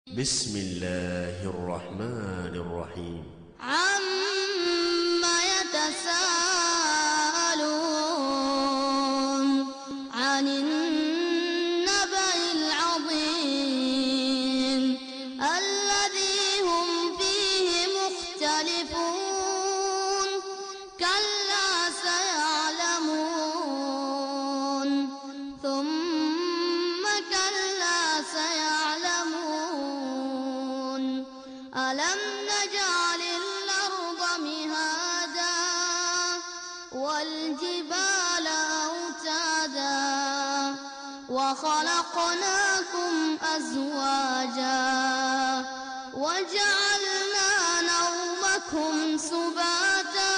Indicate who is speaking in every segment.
Speaker 1: بسم الله الرحمن الرحيم
Speaker 2: عم يتساءلون عن النبأ العظيم الذي هم فيه مختلفون كلا سيعلمون ثم كلا سيعلمون ألم نجعل الأرض مهادا والجبال أوتادا وخلقناكم أزواجا وجعلنا نومكم سباتا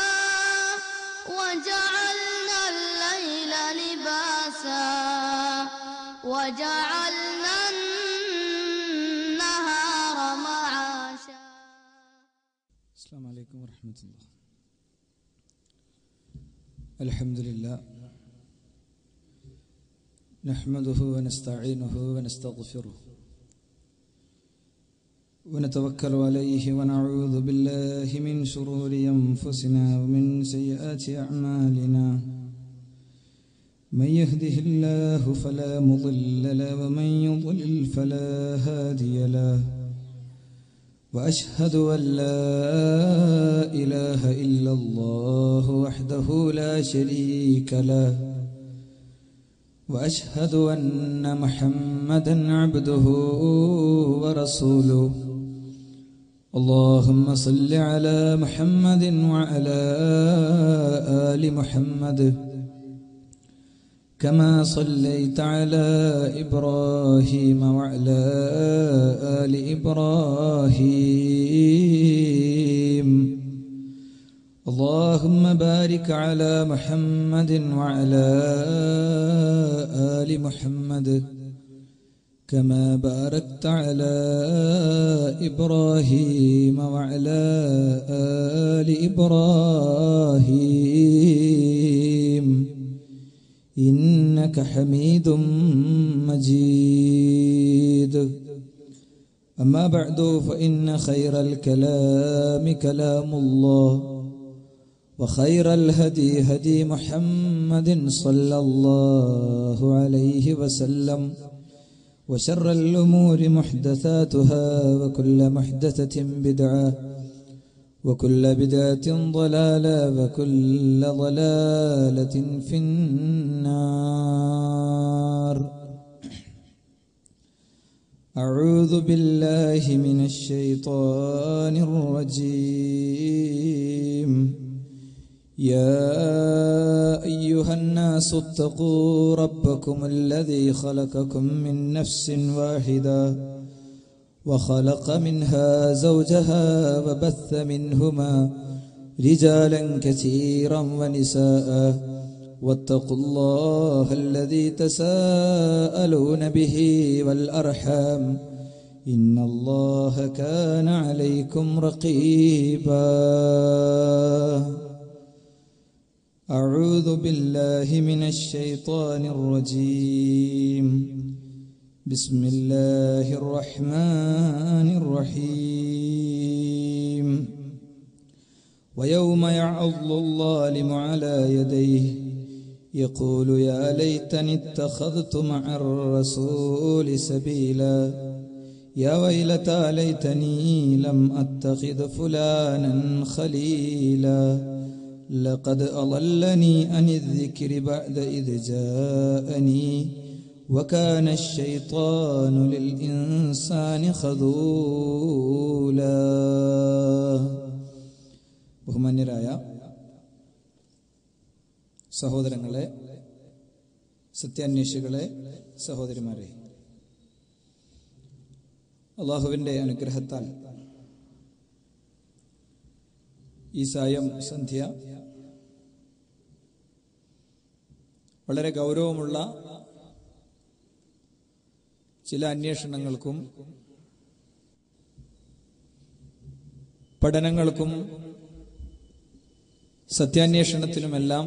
Speaker 2: وجعلنا الليل لباسا وجعلنا النهار معاشا
Speaker 3: السلام عليكم ورحمة الله الحمد لله نحمده ونستعينه ونستغفره ونتوكل عليه ونعوذ بالله من شرور أنفسنا ومن سيئات أعمالنا من يهده الله فلا مضل له ومن يضلل فلا هادي له واشهد ان لا اله الا الله وحده لا شريك له واشهد ان محمدا عبده ورسوله اللهم صل على محمد وعلى ال محمد كما صليت على إبراهيم وعلى آل إبراهيم اللهم بارك على محمد وعلى آل محمد كما باركت على إبراهيم وعلى آل إبراهيم إنك حميد مجيد أما بعد فإن خير الكلام كلام الله وخير الهدي هدي محمد صلى الله عليه وسلم وشر الأمور محدثاتها وكل محدثة بدعة وكل بدعة ضلالة وكل ضلالة في النار أعوذ بالله من الشيطان الرجيم يا أيها الناس اتقوا ربكم الذي خلقكم من نفس واحدة وخلق منها زوجها وبث منهما رجالا كثيرا ونساء واتقوا الله الذي تساءلون به والأرحام إن الله كان عليكم رقيبا أعوذ بالله من الشيطان الرجيم بسم الله الرحمن الرحيم ويوم يعض الظالم على يديه يقول يا ليتني اتخذت مع الرسول سبيلا يا ويلتى ليتني لم اتخذ فلانا خليلا لقد اضلني عن الذكر بعد اذ جاءني وكان الشيطان للإنسان خذولا ബഹുമാന്യരായ സഹോദരങ്ങളെ സത്യാന്വേഷികളെ സഹോദരിമാരെ അള്ളാഹുവിൻ്റെ അനുഗ്രഹത്താൽ ഈ സായം സന്ധ്യ വളരെ ഗൗരവമുള്ള ചില അന്വേഷണങ്ങൾക്കും പഠനങ്ങൾക്കും സത്യാന്വേഷണത്തിനുമെല്ലാം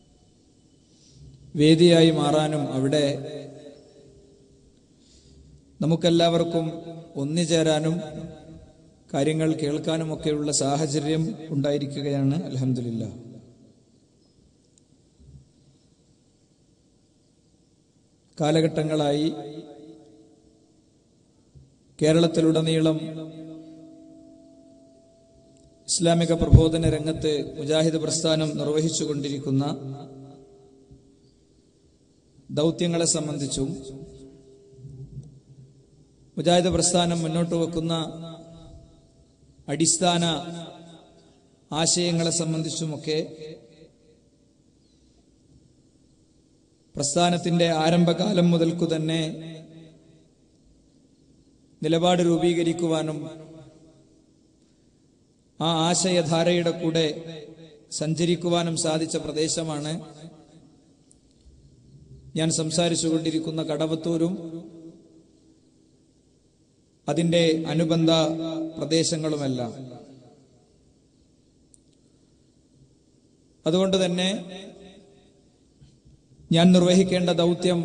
Speaker 3: വേദിയായി മാറാനും അവിടെ നമുക്കെല്ലാവർക്കും ഒന്നുചേരാനും കാര്യങ്ങൾ കേൾക്കാനുമൊക്കെയുള്ള സാഹചര്യം ഉണ്ടായിരിക്കുകയാണ് അലഹമില്ല കാലഘട്ടങ്ങളായി കേരളത്തിലുടനീളം ഇസ്ലാമിക പ്രബോധന രംഗത്ത് മുജാഹിദ് പ്രസ്ഥാനം നിർവഹിച്ചുകൊണ്ടിരിക്കുന്ന ദൗത്യങ്ങളെ സംബന്ധിച്ചും മുജാഹിദ് പ്രസ്ഥാനം മുന്നോട്ട് വെക്കുന്ന അടിസ്ഥാന ആശയങ്ങളെ സംബന്ധിച്ചുമൊക്കെ പ്രസ്ഥാനത്തിന്റെ ആരംഭകാലം മുതൽക്കു തന്നെ നിലപാട് രൂപീകരിക്കുവാനും ആ ആശയധാരയുടെ കൂടെ സഞ്ചരിക്കുവാനും സാധിച്ച പ്രദേശമാണ് ഞാൻ സംസാരിച്ചുകൊണ്ടിരിക്കുന്ന കടവത്തൂരും അതിന്റെ അനുബന്ധ പ്രദേശങ്ങളുമെല്ലാം അതുകൊണ്ട് തന്നെ ഞാൻ നിർവഹിക്കേണ്ട ദൗത്യം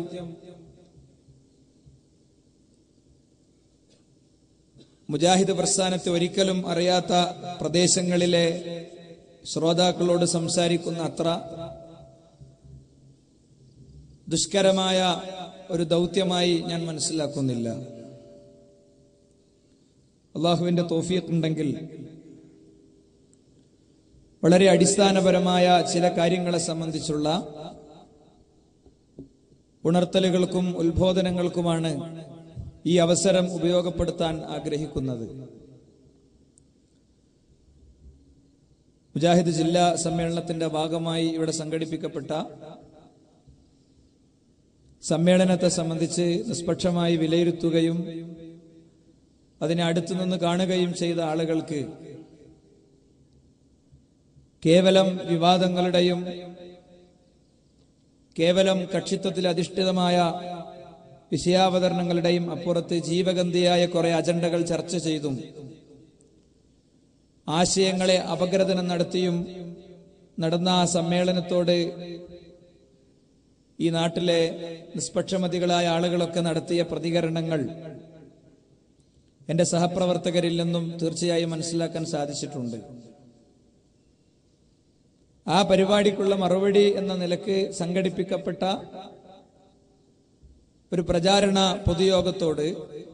Speaker 3: മുജാഹിദ് പ്രസ്ഥാനത്തെ ഒരിക്കലും അറിയാത്ത പ്രദേശങ്ങളിലെ ശ്രോതാക്കളോട് സംസാരിക്കുന്ന അത്ര ദുഷ്കരമായ ഒരു ദൗത്യമായി ഞാൻ മനസ്സിലാക്കുന്നില്ല അള്ളാഹുവിന്റെ തോഫീഖ് ഉണ്ടെങ്കിൽ വളരെ അടിസ്ഥാനപരമായ ചില കാര്യങ്ങളെ സംബന്ധിച്ചുള്ള ഉണർത്തലുകൾക്കും ഉത്ബോധനങ്ങൾക്കുമാണ് ഈ അവസരം ഉപയോഗപ്പെടുത്താൻ ആഗ്രഹിക്കുന്നത് മുജാഹിദ് ജില്ലാ സമ്മേളനത്തിന്റെ ഭാഗമായി ഇവിടെ സംഘടിപ്പിക്കപ്പെട്ട സമ്മേളനത്തെ സംബന്ധിച്ച് നിഷ്പക്ഷമായി വിലയിരുത്തുകയും അതിനെ അടുത്തുനിന്ന് കാണുകയും ചെയ്ത ആളുകൾക്ക് കേവലം വിവാദങ്ങളുടെയും കേവലം കക്ഷിത്വത്തിൽ അധിഷ്ഠിതമായ വിഷയാവതരണങ്ങളുടെയും അപ്പുറത്ത് ജീവഗന്ധിയായ കുറെ അജണ്ടകൾ ചർച്ച ചെയ്തും ആശയങ്ങളെ അപഗ്രഥനം നടത്തിയും നടന്ന ആ സമ്മേളനത്തോട് ഈ നാട്ടിലെ നിഷ്പക്ഷമതികളായ ആളുകളൊക്കെ നടത്തിയ പ്രതികരണങ്ങൾ എന്റെ സഹപ്രവർത്തകരിൽ നിന്നും തീർച്ചയായും മനസ്സിലാക്കാൻ സാധിച്ചിട്ടുണ്ട് ആ പരിപാടിക്കുള്ള മറുപടി എന്ന നിലക്ക് സംഘടിപ്പിക്കപ്പെട്ട ഒരു പ്രചാരണ പൊതുയോഗത്തോട്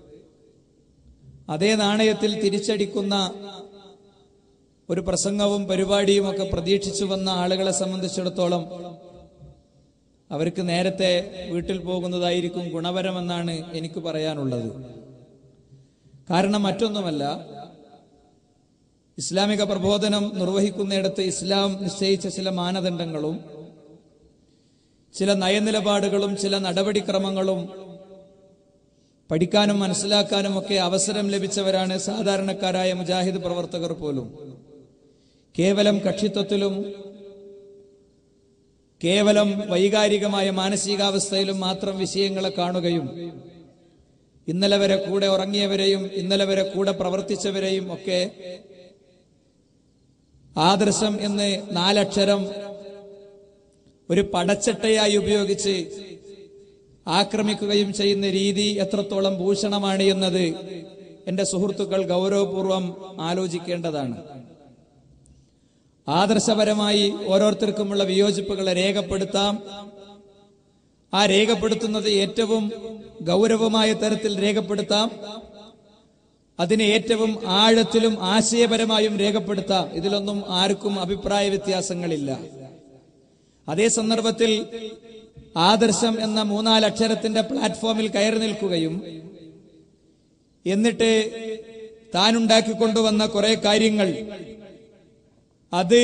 Speaker 3: അതേ നാണയത്തിൽ തിരിച്ചടിക്കുന്ന ഒരു പ്രസംഗവും പരിപാടിയും ഒക്കെ പ്രതീക്ഷിച്ചു വന്ന ആളുകളെ സംബന്ധിച്ചിടത്തോളം അവർക്ക് നേരത്തെ വീട്ടിൽ പോകുന്നതായിരിക്കും ഗുണപരമെന്നാണ് എനിക്ക് പറയാനുള്ളത് കാരണം മറ്റൊന്നുമല്ല ഇസ്ലാമിക പ്രബോധനം നിർവഹിക്കുന്നിടത്ത് ഇസ്ലാം നിശ്ചയിച്ച ചില മാനദണ്ഡങ്ങളും ചില നയനിലപാടുകളും ചില നടപടിക്രമങ്ങളും പഠിക്കാനും മനസ്സിലാക്കാനും ഒക്കെ അവസരം ലഭിച്ചവരാണ് സാധാരണക്കാരായ മുജാഹിദ് പ്രവർത്തകർ പോലും കേവലം കക്ഷിത്വത്തിലും കേവലം വൈകാരികമായ മാനസികാവസ്ഥയിലും മാത്രം വിഷയങ്ങളെ കാണുകയും ഇന്നലെ വരെ കൂടെ ഉറങ്ങിയവരെയും ഇന്നലെ വരെ കൂടെ പ്രവർത്തിച്ചവരെയും ഒക്കെ ആദർശം എന്ന് നാലക്ഷരം ഒരു പടച്ചട്ടയായി ഉപയോഗിച്ച് ആക്രമിക്കുകയും ചെയ്യുന്ന രീതി എത്രത്തോളം ഭൂഷണമാണ് എന്നത് എന്റെ സുഹൃത്തുക്കൾ ഗൗരവപൂർവം ആലോചിക്കേണ്ടതാണ് ആദർശപരമായി ഓരോരുത്തർക്കുമുള്ള വിയോജിപ്പുകളെ രേഖപ്പെടുത്താം ആ രേഖപ്പെടുത്തുന്നത് ഏറ്റവും ഗൗരവമായ തരത്തിൽ രേഖപ്പെടുത്താം അതിനെ ഏറ്റവും ആഴത്തിലും ആശയപരമായും രേഖപ്പെടുത്താം ഇതിലൊന്നും ആർക്കും അഭിപ്രായ വ്യത്യാസങ്ങളില്ല അതേ സന്ദർഭത്തിൽ ആദർശം എന്ന മൂന്നാലക്ഷരത്തിന്റെ പ്ലാറ്റ്ഫോമിൽ കയറി നിൽക്കുകയും എന്നിട്ട് താനുണ്ടാക്കിക്കൊണ്ടുവന്ന കുറെ കാര്യങ്ങൾ അത്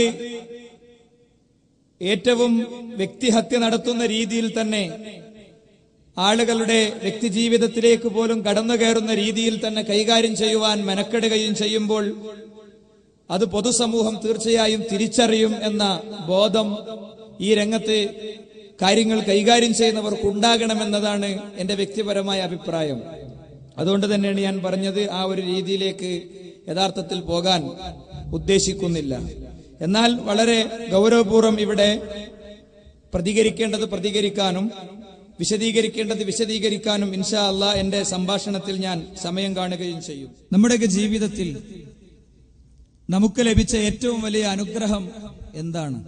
Speaker 3: ഏറ്റവും വ്യക്തിഹത്യ നടത്തുന്ന രീതിയിൽ തന്നെ ആളുകളുടെ വ്യക്തിജീവിതത്തിലേക്ക് പോലും കടന്നു കയറുന്ന രീതിയിൽ തന്നെ കൈകാര്യം ചെയ്യുവാൻ മെനക്കെടുകയും ചെയ്യുമ്പോൾ അത് പൊതുസമൂഹം തീർച്ചയായും തിരിച്ചറിയും എന്ന ബോധം ഈ രംഗത്ത് കാര്യങ്ങൾ കൈകാര്യം ചെയ്യുന്നവർക്ക് ഉണ്ടാകണമെന്നതാണ് എന്റെ വ്യക്തിപരമായ അഭിപ്രായം അതുകൊണ്ട് തന്നെയാണ് ഞാൻ പറഞ്ഞത് ആ ഒരു രീതിയിലേക്ക് യഥാർത്ഥത്തിൽ പോകാൻ ഉദ്ദേശിക്കുന്നില്ല എന്നാൽ വളരെ ഗൗരവപൂർവ്വം ഇവിടെ പ്രതികരിക്കേണ്ടത് പ്രതികരിക്കാനും വിശദീകരിക്കേണ്ടത് വിശദീകരിക്കാനും ഇൻഷാ അല്ലാ എന്റെ സംഭാഷണത്തിൽ ഞാൻ സമയം കാണുകയും ചെയ്യും നമ്മുടെയൊക്കെ ജീവിതത്തിൽ നമുക്ക് ലഭിച്ച ഏറ്റവും വലിയ അനുഗ്രഹം എന്താണ്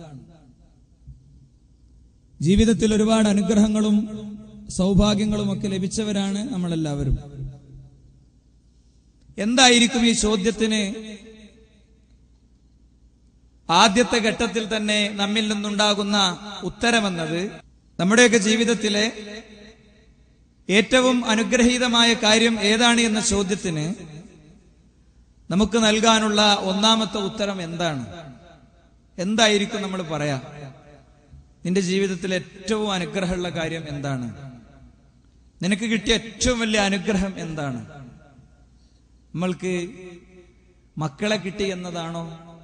Speaker 3: ജീവിതത്തിൽ ഒരുപാട് അനുഗ്രഹങ്ങളും സൗഭാഗ്യങ്ങളും ഒക്കെ ലഭിച്ചവരാണ് നമ്മളെല്ലാവരും എന്തായിരിക്കും ഈ ചോദ്യത്തിന് ആദ്യത്തെ ഘട്ടത്തിൽ തന്നെ നമ്മിൽ നിന്നുണ്ടാകുന്ന ഉത്തരമെന്നത് നമ്മുടെയൊക്കെ ജീവിതത്തിലെ ഏറ്റവും അനുഗ്രഹീതമായ കാര്യം ഏതാണ് എന്ന ചോദ്യത്തിന് നമുക്ക് നൽകാനുള്ള ഒന്നാമത്തെ ഉത്തരം എന്താണ് എന്തായിരിക്കും നമ്മൾ പറയാ നിന്റെ ജീവിതത്തിൽ ഏറ്റവും അനുഗ്രഹമുള്ള കാര്യം എന്താണ് നിനക്ക് കിട്ടിയ ഏറ്റവും വലിയ അനുഗ്രഹം എന്താണ് നമ്മൾക്ക് മക്കളെ കിട്ടി എന്നതാണോ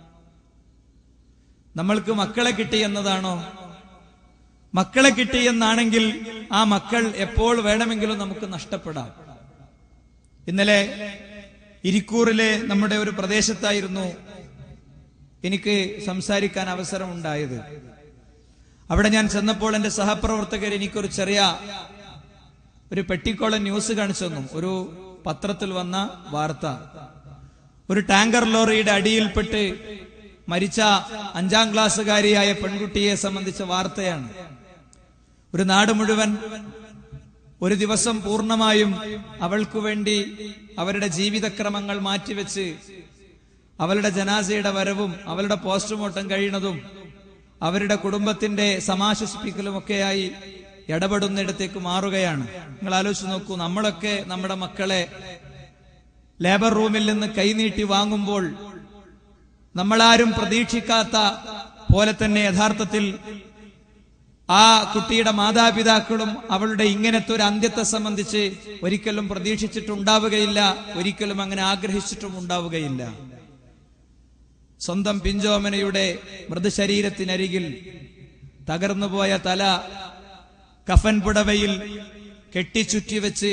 Speaker 3: നമ്മൾക്ക് മക്കളെ കിട്ടി എന്നതാണോ മക്കളെ കിട്ടി എന്നാണെങ്കിൽ ആ മക്കൾ എപ്പോൾ വേണമെങ്കിലും നമുക്ക് നഷ്ടപ്പെടാം ഇന്നലെ ഇരിക്കൂറിലെ നമ്മുടെ ഒരു പ്രദേശത്തായിരുന്നു എനിക്ക് സംസാരിക്കാൻ അവസരം ഉണ്ടായത് അവിടെ ഞാൻ ചെന്നപ്പോൾ എന്റെ സഹപ്രവർത്തകർ എനിക്കൊരു ചെറിയ ഒരു പെട്ടിക്കോളൻ ന്യൂസ് കാണിച്ചു തന്നു ഒരു പത്രത്തിൽ വന്ന വാർത്ത ഒരു ടാങ്കർ ലോറിയുടെ അടിയിൽപ്പെട്ട് മരിച്ച അഞ്ചാം ക്ലാസ്സുകാരിയായ പെൺകുട്ടിയെ സംബന്ധിച്ച വാർത്തയാണ് ഒരു നാട് മുഴുവൻ ഒരു ദിവസം പൂർണ്ണമായും അവൾക്കു വേണ്ടി അവരുടെ ജീവിതക്രമങ്ങൾ മാറ്റിവെച്ച് അവളുടെ ജനാസയുടെ വരവും അവളുടെ പോസ്റ്റ്മോർട്ടം കഴിയുന്നതും അവരുടെ കുടുംബത്തിന്റെ സമാശ്വസിപ്പിക്കലുമൊക്കെയായി ഇടപെടുന്നിടത്തേക്ക് മാറുകയാണ് നിങ്ങൾ ആലോചിച്ച് നോക്കൂ നമ്മളൊക്കെ നമ്മുടെ മക്കളെ ലേബർ റൂമിൽ നിന്ന് കൈനീട്ടി വാങ്ങുമ്പോൾ നമ്മളാരും പ്രതീക്ഷിക്കാത്ത പോലെ തന്നെ യഥാർത്ഥത്തിൽ ആ കുട്ടിയുടെ മാതാപിതാക്കളും അവളുടെ ഇങ്ങനത്തെ ഒരു അന്ത്യത്തെ സംബന്ധിച്ച് ഒരിക്കലും പ്രതീക്ഷിച്ചിട്ടുണ്ടാവുകയില്ല ഒരിക്കലും അങ്ങനെ ആഗ്രഹിച്ചിട്ടും ഉണ്ടാവുകയില്ല സ്വന്തം പിഞ്ചോമനയുടെ മൃതശരീരത്തിനരികിൽ തകർന്നുപോയ തല കഫൻ പുടവയിൽ കെട്ടിച്ചുറ്റി വെച്ച്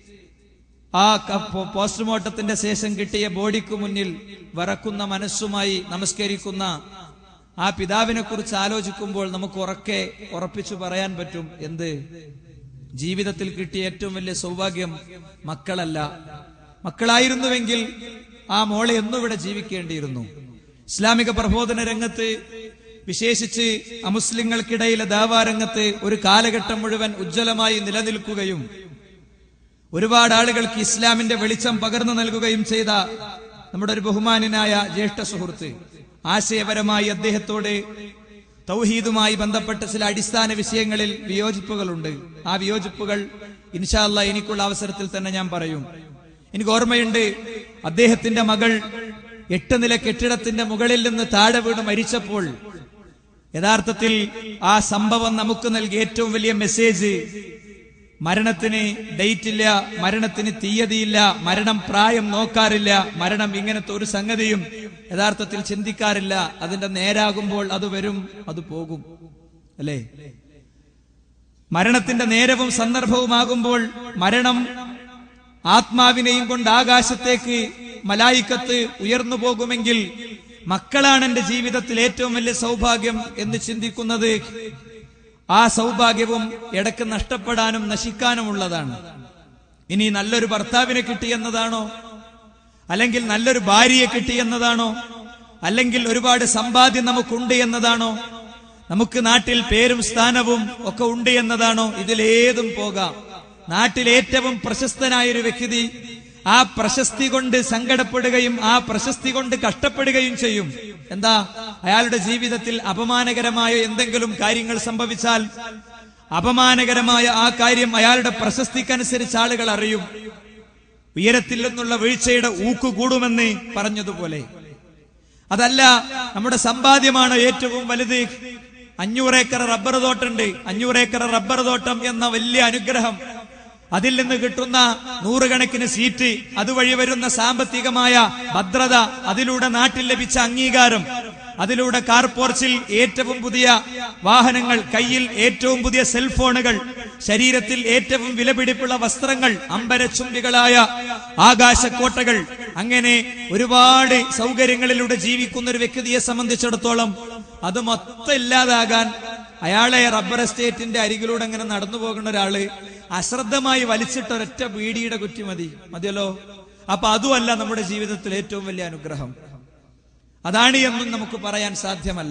Speaker 3: ആ ക- പോ- പോസ്റ്റ്മോർട്ടത്തിന്റെ ശേഷം കിട്ടിയ ബോഡിക്ക് മുന്നിൽ വറക്കുന്ന മനസ്സുമായി നമസ്കരിക്കുന്ന ആ പിതാവിനെ കുറിച്ച് ആലോചിക്കുമ്പോൾ നമുക്ക് ഉറക്കെ ഉറപ്പിച്ചു പറയാൻ പറ്റും എന്ത് ജീവിതത്തിൽ കിട്ടിയ ഏറ്റവും വലിയ സൗഭാഗ്യം മക്കളല്ല മക്കളായിരുന്നുവെങ്കിൽ ആ മോളെ എന്നും ഇവിടെ ജീവിക്കേണ്ടിയിരുന്നു ഇസ്ലാമിക പ്രബോധന രംഗത്ത് വിശേഷിച്ച് അമുസ്ലിങ്ങൾക്കിടയിലെ ദാവാരംഗത്ത് ഒരു കാലഘട്ടം മുഴുവൻ ഉജ്ജ്വലമായി നിലനിൽക്കുകയും ഒരുപാട് ആളുകൾക്ക് ഇസ്ലാമിന്റെ വെളിച്ചം പകർന്നു നൽകുകയും ചെയ്ത നമ്മുടെ ഒരു ബഹുമാനായ ജ്യേഷ്ഠ സുഹൃത്ത് ആശയപരമായി അദ്ദേഹത്തോട് തൗഹീദുമായി ബന്ധപ്പെട്ട ചില അടിസ്ഥാന വിഷയങ്ങളിൽ വിയോജിപ്പുകളുണ്ട് ആ വിയോജിപ്പുകൾ ഇൻഷാല്ല എനിക്കുള്ള അവസരത്തിൽ തന്നെ ഞാൻ പറയും എനിക്ക് ഓർമ്മയുണ്ട് അദ്ദേഹത്തിന്റെ മകൾ എട്ട് നില കെട്ടിടത്തിന്റെ മുകളിൽ നിന്ന് താഴെ വീണ് മരിച്ചപ്പോൾ യഥാർത്ഥത്തിൽ ആ സംഭവം നമുക്ക് നൽകിയ ഏറ്റവും വലിയ മെസ്സേജ് മരണത്തിന് ഡേറ്റ് ഇല്ല മരണത്തിന് തീയതിയില്ല മരണം പ്രായം നോക്കാറില്ല മരണം ഇങ്ങനത്തെ ഒരു സംഗതിയും യഥാർത്ഥത്തിൽ ചിന്തിക്കാറില്ല അതിന്റെ നേരാകുമ്പോൾ അത് വരും അത് പോകും അല്ലേ മരണത്തിന്റെ നേരവും സന്ദർഭവുമാകുമ്പോൾ മരണം ആത്മാവിനെയും കൊണ്ട് ആകാശത്തേക്ക് മലായിക്കത്ത് ഉയർന്നു പോകുമെങ്കിൽ മക്കളാണ് എന്റെ ജീവിതത്തിൽ ഏറ്റവും വലിയ സൗഭാഗ്യം എന്ന് ചിന്തിക്കുന്നത് ആ സൗഭാഗ്യവും ഇടക്ക് നഷ്ടപ്പെടാനും നശിക്കാനുമുള്ളതാണ് ഇനി നല്ലൊരു ഭർത്താവിനെ കിട്ടിയെന്നതാണോ അല്ലെങ്കിൽ നല്ലൊരു ഭാര്യയെ കിട്ടിയെന്നതാണോ അല്ലെങ്കിൽ ഒരുപാട് സമ്പാദ്യം നമുക്കുണ്ട് എന്നതാണോ നമുക്ക് നാട്ടിൽ പേരും സ്ഥാനവും ഒക്കെ ഉണ്ട് എന്നതാണോ ഇതിലേതും പോകാം നാട്ടിൽ ഏറ്റവും പ്രശസ്തനായ ഒരു വ്യക്തി ആ പ്രശസ്തി കൊണ്ട് സങ്കടപ്പെടുകയും ആ പ്രശസ്തി കൊണ്ട് കഷ്ടപ്പെടുകയും ചെയ്യും എന്താ അയാളുടെ ജീവിതത്തിൽ അപമാനകരമായ എന്തെങ്കിലും കാര്യങ്ങൾ സംഭവിച്ചാൽ അപമാനകരമായ ആ കാര്യം അയാളുടെ പ്രശസ്തിക്കനുസരിച്ച് ആളുകൾ അറിയും ഉയരത്തിൽ നിന്നുള്ള വീഴ്ചയുടെ ഊക്ക് കൂടുമെന്ന് പറഞ്ഞതുപോലെ അതല്ല നമ്മുടെ സമ്പാദ്യമാണ് ഏറ്റവും വലുത് അഞ്ഞൂറ് ഏക്കർ റബ്ബർ തോട്ടുണ്ട് അഞ്ഞൂറ് ഏക്കർ റബ്ബർ തോട്ടം എന്ന വലിയ അനുഗ്രഹം അതിൽ നിന്ന് കിട്ടുന്ന നൂറുകണക്കിന് സീറ്റ് അതുവഴി വരുന്ന സാമ്പത്തികമായ ഭദ്രത അതിലൂടെ നാട്ടിൽ ലഭിച്ച അംഗീകാരം അതിലൂടെ കാർ പോർച്ചിൽ ഏറ്റവും പുതിയ വാഹനങ്ങൾ കയ്യിൽ ഏറ്റവും പുതിയ സെൽഫോണുകൾ ശരീരത്തിൽ ഏറ്റവും വിലപിടിപ്പുള്ള വസ്ത്രങ്ങൾ അമ്പരച്ചുംബികളായ ആകാശക്കോട്ടകൾ അങ്ങനെ ഒരുപാട് സൗകര്യങ്ങളിലൂടെ ജീവിക്കുന്ന ഒരു വ്യക്തിയെ സംബന്ധിച്ചിടത്തോളം അത് മൊത്തം ഇല്ലാതാകാൻ അയാളെ റബ്ബർ എസ്റ്റേറ്റിന്റെ അരികിലൂടെ അങ്ങനെ നടന്നു പോകുന്ന ഒരാള് അശ്രദ്ധമായി വലിച്ചിട്ട ഒരൊറ്റ ബീഡിയുടെ കുറ്റി മതി മതിയല്ലോ അപ്പൊ അതുമല്ല നമ്മുടെ ജീവിതത്തിൽ ഏറ്റവും വലിയ അനുഗ്രഹം അതാണ് എന്നും നമുക്ക് പറയാൻ സാധ്യമല്ല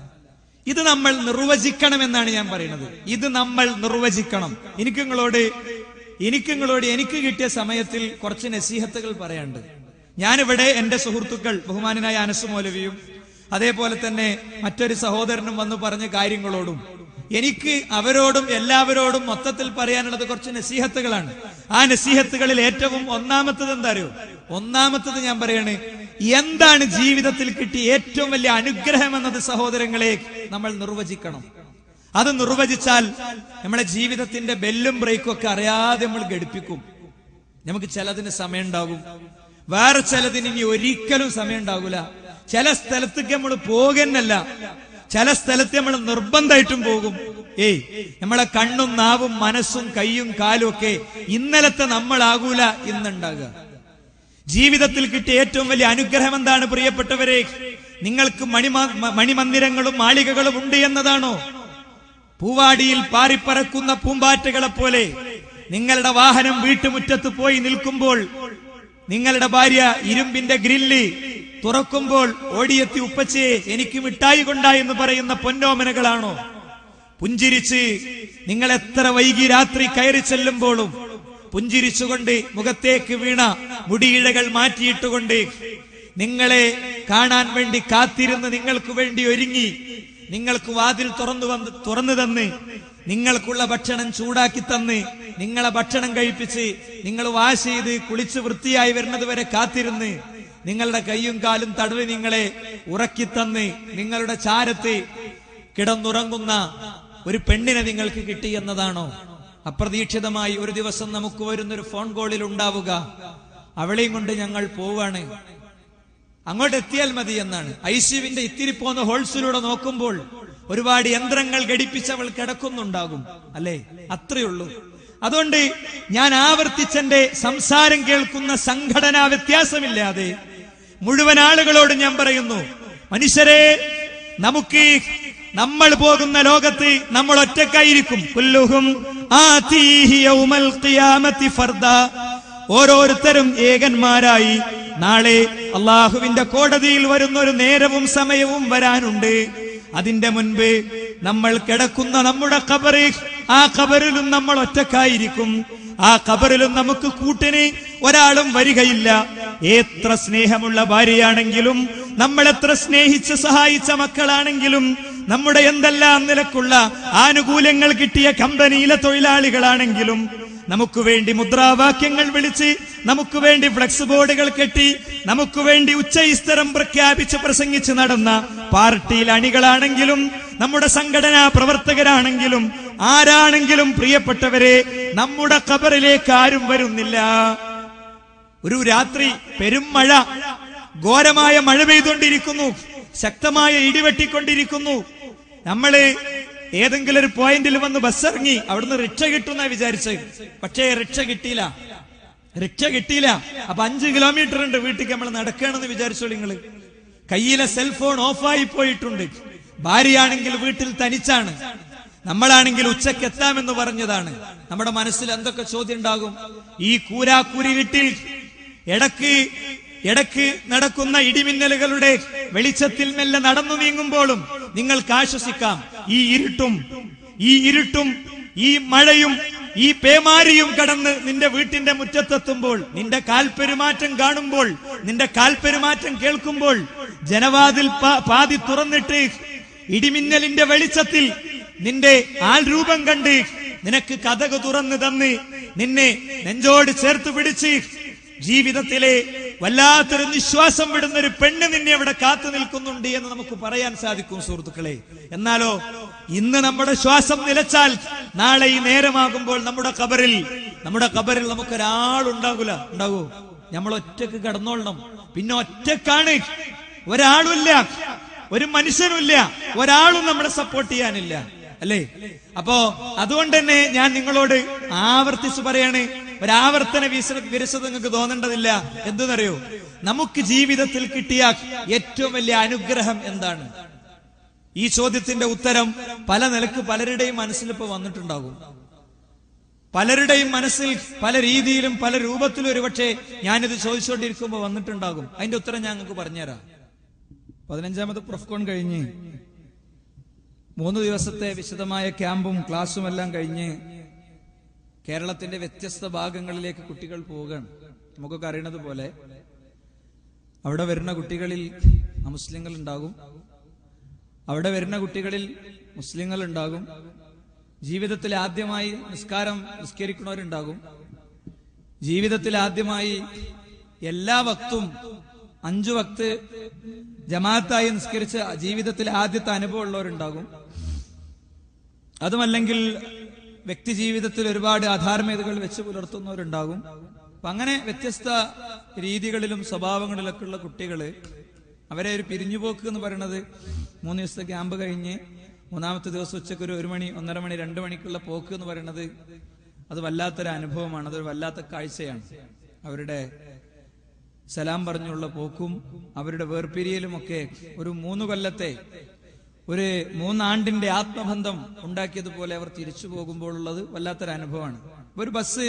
Speaker 3: ഇത് നമ്മൾ നിർവചിക്കണമെന്നാണ് ഞാൻ പറയുന്നത് ഇത് നമ്മൾ നിർവചിക്കണം എനിക്ക് നിങ്ങളോട് എനിക്ക് നിങ്ങളോട് എനിക്ക് കിട്ടിയ സമയത്തിൽ കുറച്ച് നസീഹത്തുകൾ പറയാണ്ട് ഞാനിവിടെ എന്റെ സുഹൃത്തുക്കൾ ബഹുമാനായ അനസ് മൗലവിയും അതേപോലെ തന്നെ മറ്റൊരു സഹോദരനും വന്ന് പറഞ്ഞ കാര്യങ്ങളോടും എനിക്ക് അവരോടും എല്ലാവരോടും മൊത്തത്തിൽ പറയാനുള്ളത് കുറച്ച് നസീഹത്തുകളാണ് ആ നസീഹത്തുകളിൽ ഏറ്റവും ഒന്നാമത്തത് എന്താ അറിയോ ഒന്നാമത്തത് ഞാൻ പറയാണ് എന്താണ് ജീവിതത്തിൽ കിട്ടിയ ഏറ്റവും വലിയ അനുഗ്രഹം എന്നത് സഹോദരങ്ങളെ നമ്മൾ നിർവചിക്കണം അത് നിർവചിച്ചാൽ നമ്മളെ ജീവിതത്തിന്റെ ബെല്ലും ബ്രേക്കും ഒക്കെ അറിയാതെ നമ്മൾ ഘടിപ്പിക്കും നമുക്ക് ചിലതിന് സമയം ഉണ്ടാകും വേറെ ചിലതിന് ഇനി ഒരിക്കലും സമയം ഉണ്ടാകൂല ചില സ്ഥലത്തേക്ക് നമ്മൾ പോകുന്നല്ല ചില സ്ഥലത്ത് നമ്മൾ നിർബന്ധമായിട്ടും പോകും ഏയ് നമ്മളെ കണ്ണും നാവും മനസ്സും കൈയും കാലും ഒക്കെ ഇന്നലത്തെ നമ്മളാകൂല ഇന്നുണ്ടാകുക ജീവിതത്തിൽ കിട്ടിയ ഏറ്റവും വലിയ അനുഗ്രഹം എന്താണ് പ്രിയപ്പെട്ടവരെ നിങ്ങൾക്ക് മണിമ മണിമന്ദിരങ്ങളും മാളികകളും ഉണ്ട് എന്നതാണോ പൂവാടിയിൽ പാറിപ്പറക്കുന്ന പൂമ്പാറ്റകളെ പോലെ നിങ്ങളുടെ വാഹനം വീട്ടുമുറ്റത്ത് പോയി നിൽക്കുമ്പോൾ നിങ്ങളുടെ ഭാര്യ ഇരുമ്പിന്റെ ഗ്രില്ല് തുറക്കുമ്പോൾ ഓടിയെത്തി ഉപ്പച്ചയെ എനിക്ക് മിഠായി കൊണ്ടാ എന്ന് പറയുന്ന പൊന്നോമനകളാണോ പുഞ്ചിരിച്ച് നിങ്ങൾ എത്ര വൈകി രാത്രി കയറി ചെല്ലുമ്പോഴും പുഞ്ചിരിച്ചുകൊണ്ട് മുഖത്തേക്ക് വീണ മുടിയിഴകൾ മാറ്റിയിട്ടുകൊണ്ട് നിങ്ങളെ കാണാൻ വേണ്ടി കാത്തിരുന്ന് നിങ്ങൾക്ക് വേണ്ടി ഒരുങ്ങി നിങ്ങൾക്ക് വാതിൽ തുറന്നു വന്ന് തുറന്നു തന്ന് നിങ്ങൾക്കുള്ള ഭക്ഷണം ചൂടാക്കി തന്ന് നിങ്ങളെ ഭക്ഷണം കഴിപ്പിച്ച് നിങ്ങൾ വാഷ് ചെയ്ത് കുളിച്ച് വൃത്തിയായി വരുന്നത് വരെ കാത്തിരുന്ന് നിങ്ങളുടെ കൈയും കാലും തടവി നിങ്ങളെ ഉറക്കിത്തന്ന് നിങ്ങളുടെ ചാരത്ത് കിടന്നുറങ്ങുന്ന ഒരു പെണ്ണിനെ നിങ്ങൾക്ക് കിട്ടി എന്നതാണോ അപ്രതീക്ഷിതമായി ഒരു ദിവസം നമുക്ക് വരുന്ന ഒരു ഫോൺ കോളിൽ ഉണ്ടാവുക അവളെയും കൊണ്ട് ഞങ്ങൾ പോവാണ് അങ്ങോട്ട് എത്തിയാൽ മതി എന്നാണ് ഐസിയുവിന്റെ ഇത്തിരി പോന്ന ഹോൾസിലൂടെ നോക്കുമ്പോൾ ഒരുപാട് യന്ത്രങ്ങൾ ഘടിപ്പിച്ച് അവൾ കിടക്കുന്നുണ്ടാകും അല്ലേ അത്രയുള്ളൂ അതുകൊണ്ട് ഞാൻ ആവർത്തിച്ചെന്റെ സംസാരം കേൾക്കുന്ന സംഘടനാ വ്യത്യാസമില്ലാതെ മുഴുവൻ ആളുകളോട് ഞാൻ പറയുന്നു മനുഷ്യരെ നമുക്ക് നമ്മൾ പോകുന്ന ലോകത്ത് നമ്മൾ ഒറ്റക്കായിരിക്കും കുല്ലുഹും ആതീഹി യൗമൽ ഖിയാമത്തി ഫർദ ഓരോരുത്തരും ഏകന്മാരായി നാളെ അള്ളാഹുവിന്റെ കോടതിയിൽ വരുന്ന ഒരു നേരവും സമയവും വരാനുണ്ട് അതിന്റെ മുൻപ് നമ്മൾ കിടക്കുന്ന നമ്മുടെ കബറ് ആ കബറിലും നമ്മൾ ഒറ്റക്കായിരിക്കും ആ കബറിലും നമുക്ക് കൂട്ടിന് ഒരാളും വരികയില്ല എത്ര സ്നേഹമുള്ള ഭാര്യയാണെങ്കിലും നമ്മൾ എത്ര സ്നേഹിച്ച് സഹായിച്ച മക്കളാണെങ്കിലും നമ്മുടെ എന്തെല്ലാം നിലക്കുള്ള ആനുകൂല്യങ്ങൾ കിട്ടിയ കമ്പനിയിലെ തൊഴിലാളികളാണെങ്കിലും നമുക്ക് വേണ്ടി മുദ്രാവാക്യങ്ങൾ വിളിച്ച് നമുക്ക് വേണ്ടി ഫ്ലക്സ് ബോർഡുകൾ കെട്ടി നമുക്ക് വേണ്ടി ഉച്ചയിസ്തരം പ്രഖ്യാപിച്ച് പ്രസംഗിച്ച് നടന്ന പാർട്ടിയിൽ അണികളാണെങ്കിലും നമ്മുടെ സംഘടനാ പ്രവർത്തകരാണെങ്കിലും ആരാണെങ്കിലും പ്രിയപ്പെട്ടവരെ നമ്മുടെ കബറിലേക്ക് ആരും വരുന്നില്ല ഒരു രാത്രി പെരുമഴ ഘോരമായ മഴ പെയ്തുകൊണ്ടിരിക്കുന്നു ശക്തമായ ഇടിവെട്ടിക്കൊണ്ടിരിക്കുന്നു നമ്മള് ഏതെങ്കിലും ഒരു പോയിന്റിൽ വന്ന് ബസ് ഇറങ്ങി അവിടുന്ന് റിക്ഷ കിട്ടുന്ന വിചാരിച്ചത് പക്ഷേ റിക്ഷ കിട്ടിയില്ല റിക്ഷ കിട്ടിയില്ല അപ്പൊ അഞ്ച് കിലോമീറ്റർ ഉണ്ട് വീട്ടിൽ നമ്മൾ നടക്കണമെന്ന് വിചാരിച്ചോളൂ നിങ്ങള് കയ്യിലെ സെൽഫോൺ ഓഫായി പോയിട്ടുണ്ട് ഭാര്യയാണെങ്കിൽ വീട്ടിൽ തനിച്ചാണ് നമ്മളാണെങ്കിൽ ഉച്ചക്ക് എത്താമെന്ന് പറഞ്ഞതാണ് നമ്മുടെ മനസ്സിൽ എന്തൊക്കെ ചോദ്യം ഉണ്ടാകും ഈ കൂരാക്കൂരി വീട്ടിൽ ഇടക്ക് ഇടക്ക് നടക്കുന്ന ഇടിമിന്നലുകളുടെ വെളിച്ചത്തിൽ മെല്ലെ നടന്നു നീങ്ങുമ്പോഴും നിങ്ങൾക്ക് ആശ്വസിക്കാം ഈ ഇരുട്ടും ഈ ഇരുട്ടും ഈ മഴയും ഈ പേമാരിയും കടന്ന് നിന്റെ വീട്ടിന്റെ മുറ്റത്തെത്തുമ്പോൾ നിന്റെ കാൽപ്പെരുമാറ്റം കാണുമ്പോൾ നിന്റെ കാൽപ്പെരുമാറ്റം കേൾക്കുമ്പോൾ ജനവാതിൽ പാ- പാതി തുറന്നിട്ട് ഇടിമിന്നലിന്റെ വെളിച്ചത്തിൽ നിന്റെ ആൾ രൂപം കണ്ട് നിനക്ക് കഥക് തുറന്നു തന്ന് നിന്നെ നെഞ്ചോട് ചേർത്ത് പിടിച്ച് ജീവിതത്തിലെ വല്ലാത്തൊരു നിശ്വാസം വിടുന്ന ഒരു പെണ്ണ് നിന്നെ അവിടെ കാത്തു നിൽക്കുന്നുണ്ട് എന്ന് നമുക്ക് പറയാൻ സാധിക്കും സുഹൃത്തുക്കളെ എന്നാലോ ഇന്ന് നമ്മുടെ ശ്വാസം നിലച്ചാൽ നാളെ ഈ നേരമാകുമ്പോൾ നമ്മുടെ കബറിൽ നമ്മുടെ കബറിൽ നമുക്കൊരാളുണ്ടാകൂല ഉണ്ടാകൂ നമ്മൾ ഒറ്റക്ക് കിടന്നോളണം പിന്നെ ഒറ്റക്കാണ് ഒരാളുമില്ല ഒരു മനുഷ്യനുമില്ല ഒരാളും നമ്മളെ സപ്പോർട്ട് ചെയ്യാനില്ല അല്ലേ അപ്പോ അതുകൊണ്ട് തന്നെ ഞാൻ നിങ്ങളോട് ആവർത്തിച്ച് പറയാണ് ഒരാവർത്തന വിരസ വിരസത നിങ്ങൾക്ക് തോന്നേണ്ടതില്ല എന്തെന്നറിയോ നമുക്ക് ജീവിതത്തിൽ കിട്ടിയ ഏറ്റവും വലിയ അനുഗ്രഹം എന്താണ് ഈ ചോദ്യത്തിന്റെ ഉത്തരം പല നിലക്ക് പലരുടെയും മനസ്സിൽ ഇപ്പൊ വന്നിട്ടുണ്ടാകും പലരുടെയും മനസ്സിൽ പല രീതിയിലും പല രൂപത്തിലും ഒരുപക്ഷെ ഞാനിത് ചോദിച്ചുകൊണ്ടിരിക്കുമ്പോൾ വന്നിട്ടുണ്ടാകും അതിന്റെ ഉത്തരം ഞാൻ നിങ്ങൾക്ക് പറഞ്ഞുതരാം പതിനഞ്ചാമത് പ്രൊഫ്കോൺ കഴിഞ്ഞ് മൂന്ന് ദിവസത്തെ വിശദമായ ക്യാമ്പും ക്ലാസ്സും എല്ലാം കഴിഞ്ഞ് കേരളത്തിന്റെ വ്യത്യസ്ത ഭാഗങ്ങളിലേക്ക് കുട്ടികൾ പോവുകയാണ് നമുക്കൊക്കെ അറിയണത് പോലെ അവിടെ വരുന്ന കുട്ടികളിൽ അമുസ്ലിങ്ങൾ ഉണ്ടാകും അവിടെ വരുന്ന കുട്ടികളിൽ മുസ്ലിങ്ങൾ ഉണ്ടാകും ജീവിതത്തിൽ ആദ്യമായി നിസ്കാരം നിസ്കരിക്കുന്നവരുണ്ടാകും ജീവിതത്തിൽ ആദ്യമായി എല്ലാ വക്തും അഞ്ചു വക്ത് ജമാഅത്തായി നിസ്കരിച്ച ജീവിതത്തിൽ ആദ്യത്തെ അനുഭവം ഉള്ളവരുണ്ടാകും അതുമല്ലെങ്കിൽ വ്യക്തി ജീവിതത്തിൽ ഒരുപാട് അധാർമ്മികതകൾ വെച്ച് പുലർത്തുന്നവരുണ്ടാകും അപ്പൊ അങ്ങനെ വ്യത്യസ്ത രീതികളിലും സ്വഭാവങ്ങളിലൊക്കെ ഉള്ള കുട്ടികള് അവരെ ഒരു പിരിഞ്ഞുപോക്ക് എന്ന് പറയുന്നത് മൂന്ന് ദിവസത്തെ ക്യാമ്പ് കഴിഞ്ഞ് മൂന്നാമത്തെ ദിവസം ഉച്ചയ്ക്ക് ഒരു ഒരു മണി ഒന്നര മണി രണ്ട് മണിക്കുള്ള പോക്ക് എന്ന് പറയുന്നത് അത് വല്ലാത്തൊരു അനുഭവമാണ് അതൊരു വല്ലാത്ത കാഴ്ചയാണ് അവരുടെ സലാം പറഞ്ഞുള്ള പോക്കും അവരുടെ വേർപിരിയലുമൊക്കെ ഒരു മൂന്ന് കൊല്ലത്തെ ഒരു മൂന്നാണ്ടിന്റെ ആത്മബന്ധം ഉണ്ടാക്കിയതുപോലെ അവർ തിരിച്ചു പോകുമ്പോഴുള്ളത് വല്ലാത്തൊരു അനുഭവമാണ് ഒരു ബസ്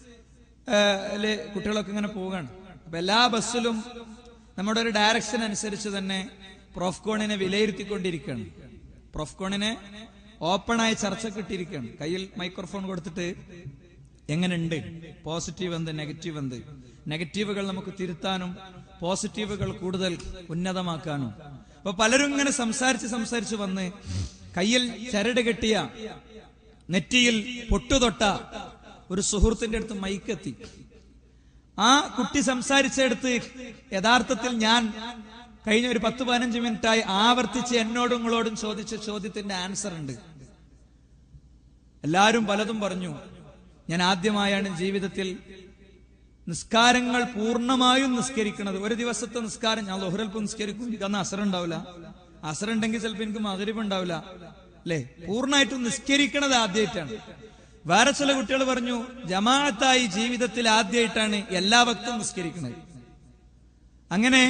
Speaker 3: ല് കുട്ടികളൊക്കെ ഇങ്ങനെ പോവുകയാണ് അപ്പൊ എല്ലാ ബസ്സിലും നമ്മുടെ ഒരു ഡയറക്ഷൻ അനുസരിച്ച് തന്നെ പ്രോഫ്കോണിനെ വിലയിരുത്തിക്കൊണ്ടിരിക്കുകയാണ് പ്രോഫ്കോണിനെ ഓപ്പണായ ചർച്ചയ്ക്ക് ഇട്ടിരിക്കുകയാണ് കയ്യിൽ മൈക്രോഫോൺ കൊടുത്തിട്ട് എങ്ങനെയുണ്ട് പോസിറ്റീവ് എന്ത് നെഗറ്റീവ് എന്ത് നെഗറ്റീവുകൾ നമുക്ക് തിരുത്താനും പോസിറ്റീവുകൾ കൂടുതൽ ഉന്നതമാക്കാനും അപ്പൊ പലരും ഇങ്ങനെ സംസാരിച്ച് സംസാരിച്ച് വന്ന് കയ്യിൽ ചരട് കെട്ടിയ നെറ്റിയിൽ പൊട്ടുതൊട്ട ഒരു സുഹൃത്തിന്റെ അടുത്ത് മൈക്കെത്തി ആ കുട്ടി സംസാരിച്ചെടുത്ത് യഥാർത്ഥത്തിൽ ഞാൻ കഴിഞ്ഞ ഒരു പത്ത് പതിനഞ്ച് മിനിറ്റായി ആവർത്തിച്ച് എന്നോടും നിങ്ങളോടും ചോദിച്ച ചോദ്യത്തിന്റെ ആൻസർ ഉണ്ട് എല്ലാവരും പലതും പറഞ്ഞു ഞാൻ ആദ്യമായാണ് ജീവിതത്തിൽ നിസ്കാരങ്ങൾ പൂർണ്ണമായും നിസ്കരിക്കുന്നത് ഒരു ദിവസത്തെ നിസ്കാരം ഞാൻ ലൊഹറൽപ്പ് നിസ്കരിക്കും എനിക്ക് അന്ന് അസർ ഉണ്ടാവില്ല അസർ ഉണ്ടെങ്കിൽ ചിലപ്പോൾ എനിക്ക് മകരിപ്പ് ഉണ്ടാവില്ല അല്ലെ പൂർണ്ണമായിട്ടും നിസ്കരിക്കണത് ആദ്യമായിട്ടാണ് വേറെ ചില കുട്ടികൾ പറഞ്ഞു ജമാഅത്തായി ജീവിതത്തിൽ ആദ്യമായിട്ടാണ് എല്ലാ ഭക്തും നിസ്കരിക്കുന്നത് അങ്ങനെ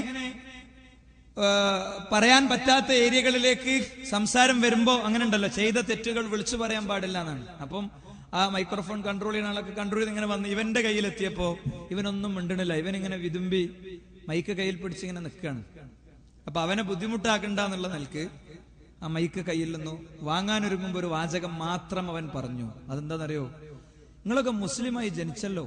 Speaker 3: ആ, പറയാൻ പറ്റാത്ത ഏരിയകളിലേക്ക് സംസാരം വരുമ്പോ അങ്ങനെ ഉണ്ടല്ലോ ചെയ്ത തെറ്റുകൾ വിളിച്ചു പറയാൻ പാടില്ല എന്നാണ് അപ്പം ആ മൈക്രോഫോൺ കൺട്രോൾ ചെയ്യുന്ന ആളൊക്കെ കൺട്രോൾ ചെയ്ത് ഇങ്ങനെ വന്ന് ഇവന്റെ കയ്യിലെത്തിയപ്പോ ഇവനൊന്നും മിണ്ടണില്ല ഇവൻ ഇങ്ങനെ വിതുമ്പി മൈക്ക് കയ്യിൽ പിടിച്ച് ഇങ്ങനെ നിൽക്കുകയാണ് അപ്പൊ അവനെ ബുദ്ധിമുട്ടാക്കണ്ട എന്നുള്ള നിലക്ക് ആ മൈക്ക് കയ്യിൽ നിന്നു വാങ്ങാനൊരുങ്ങുമ്പോ ഒരു വാചകം മാത്രം അവൻ പറഞ്ഞു അതെന്താണെന്നറിയോ നിങ്ങളൊക്കെ മുസ്ലിമായി ജനിച്ചല്ലോ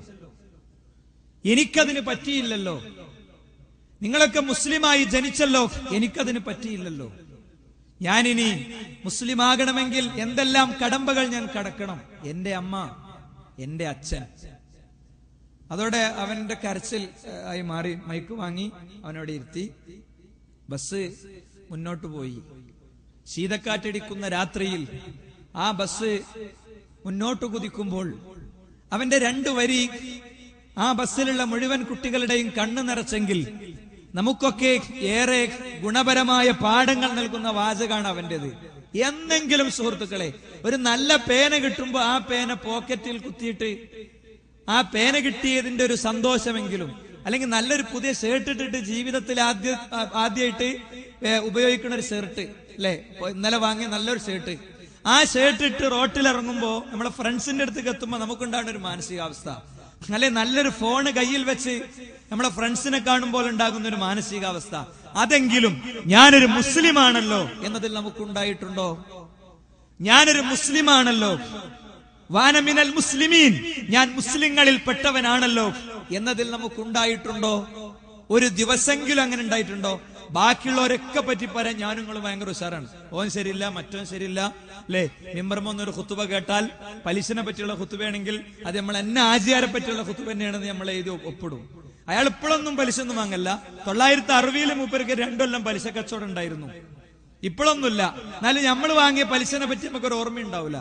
Speaker 3: എനിക്കതിന് പറ്റിയില്ലല്ലോ നിങ്ങളൊക്കെ മുസ്ലിമായി ജനിച്ചല്ലോ എനിക്കതിന് പറ്റിയില്ലല്ലോ ഞാനിനി മുസ്ലിം ആകണമെങ്കിൽ എന്തെല്ലാം കടമ്പകൾ ഞാൻ കടക്കണം എന്റെ അമ്മ എന്റെ അച്ഛൻ അതോടെ അവന്റെ കരച്ചിൽ ഏഹ്, ആയി മാറി മൈക്ക് വാങ്ങി അവനോട് ഇരുത്തി ബസ് മുന്നോട്ട് പോയി ശീതക്കാറ്റടിക്കുന്ന രാത്രിയിൽ ആ ബസ് മുന്നോട്ട് കുതിക്കുമ്പോൾ അവന്റെ രണ്ടു വരി ആ ബസ്സിലുള്ള മുഴുവൻ കുട്ടികളുടെയും കണ്ണു നിറച്ചെങ്കിൽ നമുക്കൊക്കെ ഏറെ ഗുണപരമായ പാഠങ്ങൾ നൽകുന്ന വാചകാണ് അവന്റേത് എന്നെങ്കിലും സുഹൃത്തുക്കളെ ഒരു നല്ല പേന കിട്ടുമ്പോ ആ പേന പോക്കറ്റിൽ കുത്തിയിട്ട് ആ പേന കിട്ടിയതിന്റെ ഒരു സന്തോഷമെങ്കിലും അല്ലെങ്കിൽ നല്ലൊരു പുതിയ ഷർട്ട് ഇട്ടിട്ട് ജീവിതത്തിൽ ആദ്യ ആ- ആദ്യമായിട്ട് ഏ, ഉപയോഗിക്കുന്ന ഒരു ഷർട്ട് അല്ലെ ഇന്നലെ വാങ്ങിയ നല്ലൊരു ഷർട്ട് ആ ഷർട്ട് ഇട്ട് റോട്ടിൽ ഇറങ്ങുമ്പോ നമ്മളെ ഫ്രണ്ട്സിന്റെ അടുത്തേക്ക് എത്തുമ്പോ നമുക്കുണ്ടാകുന്ന ഒരു മാനസികാവസ്ഥ അല്ലെ നല്ലൊരു ഫോണ് കയ്യിൽ വെച്ച് നമ്മളെ ഫ്രണ്ട്സിനെ കാണുമ്പോൾ ഉണ്ടാകുന്ന ഒരു മാനസികാവസ്ഥ അതെങ്കിലും ഞാനൊരു മുസ്ലിമാണല്ലോ എന്നതിൽ നമുക്കുണ്ടായിട്ടുണ്ടോ ഞാനൊരു മുസ്ലിമാണല്ലോ വാനമിനൽ മുസ്ലിമീൻ ഞാൻ മുസ്ലിങ്ങളിൽ പെട്ടവനാണല്ലോ എന്നതിൽ നമുക്കുണ്ടായിട്ടുണ്ടോ ഒരു ദിവസെങ്കിലും അങ്ങനെ ഉണ്ടായിട്ടുണ്ടോ ബാക്കിയുള്ളവരൊക്കെ പറ്റി പറയാൻ ഞാനും നിങ്ങളും ഭയങ്കര ഉഷാറാണ് ഓൻ ശരിയില്ല മറ്റോൻ ശരിയില്ല അല്ലേ മിമ്പർമൊന്നൊരു കുത്തുബ കേട്ടാൽ പലിശനെ പറ്റിയുള്ള കുത്തുബയാണെങ്കിൽ അത് നമ്മൾ എന്നെ ആചാരെ പറ്റിയുള്ള കുത്തുബ തന്നെയാണെന്ന് നമ്മൾ എഴുതി ഒപ്പിടും അയാൾ ഇപ്പോഴൊന്നും പലിശ ഒന്നും വാങ്ങല്ല തൊള്ളായിരത്തി അറുപതിൽ മൂപ്പർക്ക് രണ്ടൊല്ലം പലിശ കച്ചവടം ഉണ്ടായിരുന്നു ഇപ്പോഴൊന്നുമില്ല എന്നാലും നമ്മൾ വാങ്ങിയ പലിശനെ പറ്റി നമുക്കൊരു ഓർമ്മയുണ്ടാവില്ല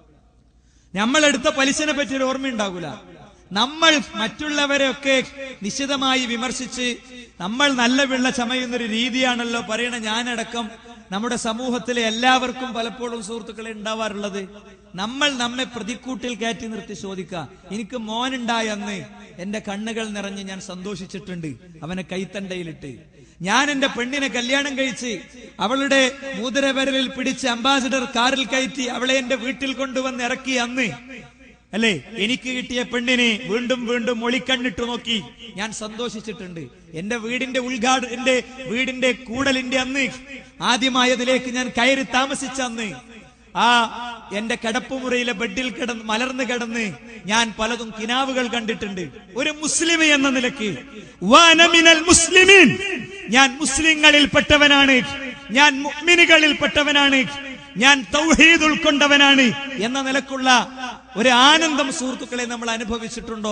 Speaker 3: നമ്മൾ എടുത്ത പലിശനെ പറ്റി ഒരു ഓർമ്മയുണ്ടാകൂല നമ്മൾ മറ്റുള്ളവരെയൊക്കെ നിശിതമായി വിമർശിച്ച് നമ്മൾ നല്ല വെള്ള ചമയുന്ന ഒരു രീതിയാണല്ലോ പറയണ ഞാനടക്കം നമ്മുടെ സമൂഹത്തിലെ എല്ലാവർക്കും പലപ്പോഴും സുഹൃത്തുക്കളെ ഉണ്ടാവാറുള്ളത് നമ്മൾ നമ്മെ പ്രതിക്കൂട്ടിൽ കയറ്റി നിർത്തി ചോദിക്കുക എനിക്ക് മോനുണ്ടായ അന്ന് എന്റെ കണ്ണുകൾ നിറഞ്ഞ് ഞാൻ സന്തോഷിച്ചിട്ടുണ്ട് അവനെ കൈത്തണ്ടയിലിട്ട് ഞാൻ എന്റെ പെണ്ണിനെ കല്യാണം കഴിച്ച് അവളുടെ മൂതരവരലിൽ പിടിച്ച് അംബാസിഡർ കാറിൽ കയറ്റി അവളെ എന്റെ വീട്ടിൽ കൊണ്ടുവന്ന് ഇറക്കി അന്ന് അല്ലേ എനിക്ക് കിട്ടിയ പെണ്ണിനെ വീണ്ടും വീണ്ടും ഒളിക്കണ്ണിട്ട് നോക്കി ഞാൻ സന്തോഷിച്ചിട്ടുണ്ട് എന്റെ വീടിന്റെ ഉദ്ഘാട എന്റെ വീടിന്റെ കൂടലിന്റെ അന്ന് ആദ്യമായതിലേക്ക് ഞാൻ കയറി താമസിച്ച അന്ന് ആ എന്റെ കിടപ്പുമുറിയിലെ ബെഡിൽ കിടന്ന് മലർന്നു കിടന്ന് ഞാൻ പലതും കിനാവുകൾ കണ്ടിട്ടുണ്ട് ഒരു മുസ്ലിം എന്ന നിലയ്ക്ക് വാനമിനൽ മുസ്ലിമീൻ ഞാൻ മുസ്ലിങ്ങളിൽ പെട്ടവനാണ് ഞാൻ മുഅ്മിനുകളിൽ പെട്ടവനാണ് ഞാൻ തൗഹീദ് ഉൾക്കൊണ്ടവനാണ് എന്ന നിലക്കുള്ള ഒരു ആനന്ദം സുഹൃത്തുക്കളെ നമ്മൾ അനുഭവിച്ചിട്ടുണ്ടോ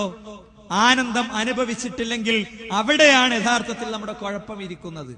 Speaker 3: ആനന്ദം അനുഭവിച്ചിട്ടില്ലെങ്കിൽ അവിടെയാണ് യഥാർത്ഥത്തിൽ നമ്മുടെ കുഴപ്പം ഇരിക്കുന്നത്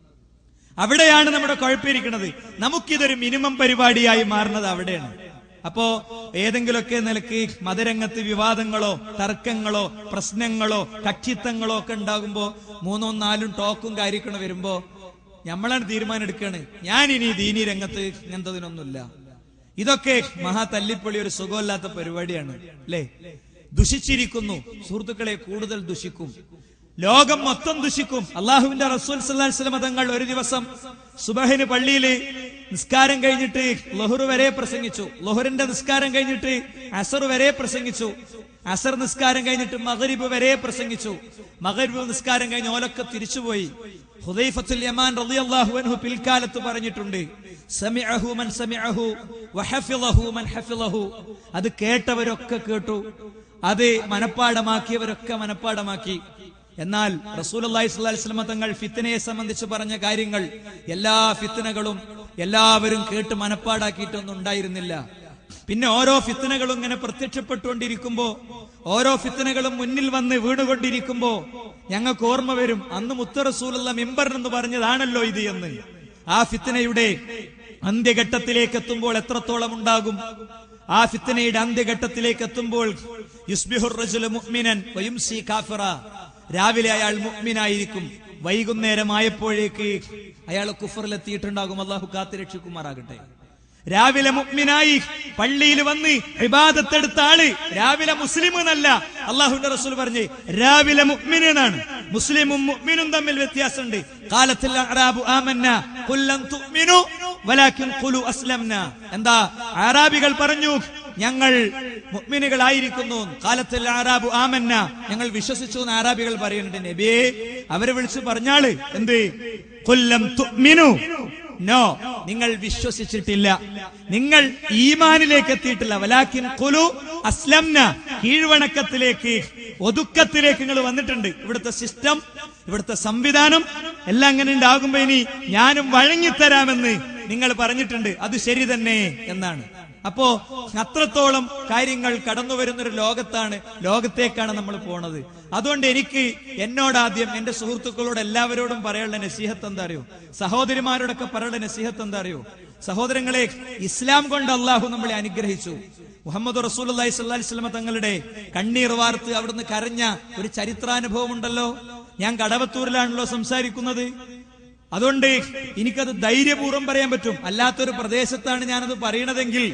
Speaker 3: അവിടെയാണ് നമ്മുടെ കുഴപ്പമിരിക്കുന്നത് നമുക്കിതൊരു മിനിമം പരിപാടിയായി മാറുന്നത് അവിടെയാണ് അപ്പോ ഏതെങ്കിലുമൊക്കെ നിലക്ക് മതരംഗത്ത് വിവാദങ്ങളോ തർക്കങ്ങളോ പ്രശ്നങ്ങളോ കക്ഷിത്തങ്ങളോ ഒക്കെ ഉണ്ടാകുമ്പോ മൂന്നോ നാലും ടോക്കും കാര്യങ്ങളും വരുമ്പോ നമ്മളാണ് തീരുമാനം എടുക്കാണ് ഞാൻ ഇനി ദീനി രംഗത്ത് ഇങ്ങനത്തതിനൊന്നുമില്ല ഇതൊക്കെ മഹാ തല്ലിപ്പൊളി ഒരു സുഖമില്ലാത്ത പരിപാടിയാണ് അല്ലേ ദുഷിച്ചിരിക്കുന്നു സുഹൃത്തുക്കളെ കൂടുതൽ ദുഷിക്കും ലോകം മൊത്തം ദുഷിക്കും അള്ളാഹുവിന്റെ റസൂൽ സല്ലല്ലാഹു അലൈഹി വസല്ലം തങ്ങൾ ഒരു ദിവസം സുബഹിന് പള്ളിയിൽ നിസ്കാരം കഴിഞ്ഞിട്ട് ലൊഹുർ വരെ പ്രസംഗിച്ചു ലൊഹറിന്റെ നിസ്കാരം കഴിഞ്ഞിട്ട് അസർ വരെ പ്രസംഗിച്ചു അസർ നിസ്കാരം കഴിഞ്ഞിട്ട് മഗ്രിബ് വരെ പ്രസംഗിച്ചു മഗ്രിബ് നിസ്കാരം കഴിഞ്ഞ് ഓലൊക്കെ തിരിച്ചുപോയി ഹുദൈഫത്തുൽ യമാൻ റളിയല്ലാഹു അൻഹു പിൽക്കാലത്ത് പറഞ്ഞിട്ടുണ്ട് സമിഅഹു മൻ സമിഅഹു വഹഫിളഹു മൻ ഹഫിളഹു അത് കേട്ടവരൊക്കെ കേട്ടു അത് മനപ്പാടമാക്കിയവരൊക്കെ മനപ്പാടമാക്കി എന്നാൽ റസൂലുള്ളാഹി സ്വല്ലല്ലാഹി അലൈഹി വസല്ലം തങ്ങൾ ഫിത്തനയെ സംബന്ധിച്ച് പറഞ്ഞ കാര്യങ്ങൾ എല്ലാ ഫിത്തനകളും എല്ലാവരും കേട്ട് മനപ്പാടാക്കിയിട്ടൊന്നും ഉണ്ടായിരുന്നില്ല പിന്നെ ഓരോ ഫിത്തനകളും ഇങ്ങനെ പ്രത്യക്ഷപ്പെട്ടുകൊണ്ടിരിക്കുമ്പോ ഓരോ ഫിത്തനകളും മുന്നിൽ വന്ന് വീണുകൊണ്ടിരിക്കുമ്പോ ഞങ്ങൾക്ക് ഓർമ്മ വരും അന്ന് മുത്ത റസൂലുള്ള മിമ്പർ എന്ന് പറഞ്ഞതാണല്ലോ ഇത് എന്ന് ആ ഫിത്തനയുടെ അന്ത്യഘട്ടത്തിലേക്ക് എത്തുമ്പോൾ എത്രത്തോളം ഉണ്ടാകും ആ ഫിത്തനയുടെ അന്ത്യഘട്ടത്തിലേക്ക് എത്തുമ്പോൾ യുസ്ബിഹുർ റജുലു മുഅ്മിനൻ വയുംസി കാഫിറ രാവിലെ അയാൾ മുഅ്മിനായിരിക്കും വൈകുന്നേരമായപ്പോഴേക്ക് അയാൾ കുഫറിലെത്തിയിട്ടുണ്ടാകും അള്ളാഹു കാത്തുരക്ഷിക്കുമാറാകട്ടെ രാവിലെ മുഅ്മിനായി പള്ളിയിൽ വന്ന് ഇബാദത്തെടുത്ത ആള് രാവിലെ മുസ്ലിം എന്നല്ല അള്ളാഹുന്റെ റസൂൽ പറഞ്ഞ് രാവിലെ മുഅ്മിൻ എന്നാണ് മുസ്ലിമും മുഅ്മിനും തമ്മിൽ വ്യത്യാസമുണ്ട് കാലത്തിൽ അറാബു ആമന്ന കുല്ലം തുഅ്മിനു വലാകിൻ ഖുലു അസ്ലംന എന്താ അറാബികൾ പറഞ്ഞു ഞങ്ങൾ മുഅ്മിനുകളായിരിക്കുന്നു കാലത്തിൽ ആറാബു ആമന്ന ഞങ്ങൾ വിശ്വസിച്ചു എന്ന് ആറാബികൾ പറയുന്നുണ്ട് നബിയെ അവരെ വിളിച്ച് പറഞ്ഞാള് എന്ത് കൊല്ലം തുഅ്മിനു നോ നിങ്ങൾ വിശ്വസിച്ചിട്ടില്ല നിങ്ങൾ ഈമാനിലേക്ക് എത്തിയിട്ടില്ല വലാക്കിൻ കുലു അസ്ലംന കീഴ്വണക്കത്തിലേക്ക് ഒതുക്കത്തിലേക്ക് നിങ്ങൾ വന്നിട്ടുണ്ട് ഇവിടുത്തെ സിസ്റ്റം ഇവിടുത്തെ സംവിധാനം എല്ലാം അങ്ങനെ ഉണ്ടാകുമ്പോ ഇനി ഞാനും വഴങ്ങിത്തരാമെന്ന് നിങ്ങൾ പറഞ്ഞിട്ടുണ്ട് അത് ശരി തന്നെ എന്നാണ് അപ്പോ അത്രത്തോളം കാര്യങ്ങൾ കടന്നു വരുന്ന ഒരു ലോകത്താണ് ലോകത്തേക്കാണ് നമ്മൾ പോണത് അതുകൊണ്ട് എനിക്ക് എന്നോടാദ്യം എന്റെ സുഹൃത്തുക്കളോട് എല്ലാവരോടും പറയാനുള്ള നസീഹത്ത് എന്താ അറിയോ സഹോദരിമാരോടൊക്കെ പറയാനുള്ള നസീഹത്ത് എന്താ അറിയോ സഹോദരങ്ങളെ ഇസ്ലാം കൊണ്ട് അള്ളാഹു നമ്മളെ അനുഗ്രഹിച്ചു മുഹമ്മദ് റസൂലി സ്വല്ലി സ്വലമ തങ്ങളുടെ കണ്ണീർ വാർത്ത് അവിടുന്ന് കരഞ്ഞ ഒരു ചരിത്രാനുഭവം ഉണ്ടല്ലോ ഞാൻ കടവത്തൂരിലാണല്ലോ സംസാരിക്കുന്നത് അതുകൊണ്ട് എനിക്കത് ധൈര്യപൂർവ്വം പറയാൻ പറ്റും അല്ലാത്തൊരു പ്രദേശത്താണ് ഞാനത് പറയണതെങ്കിൽ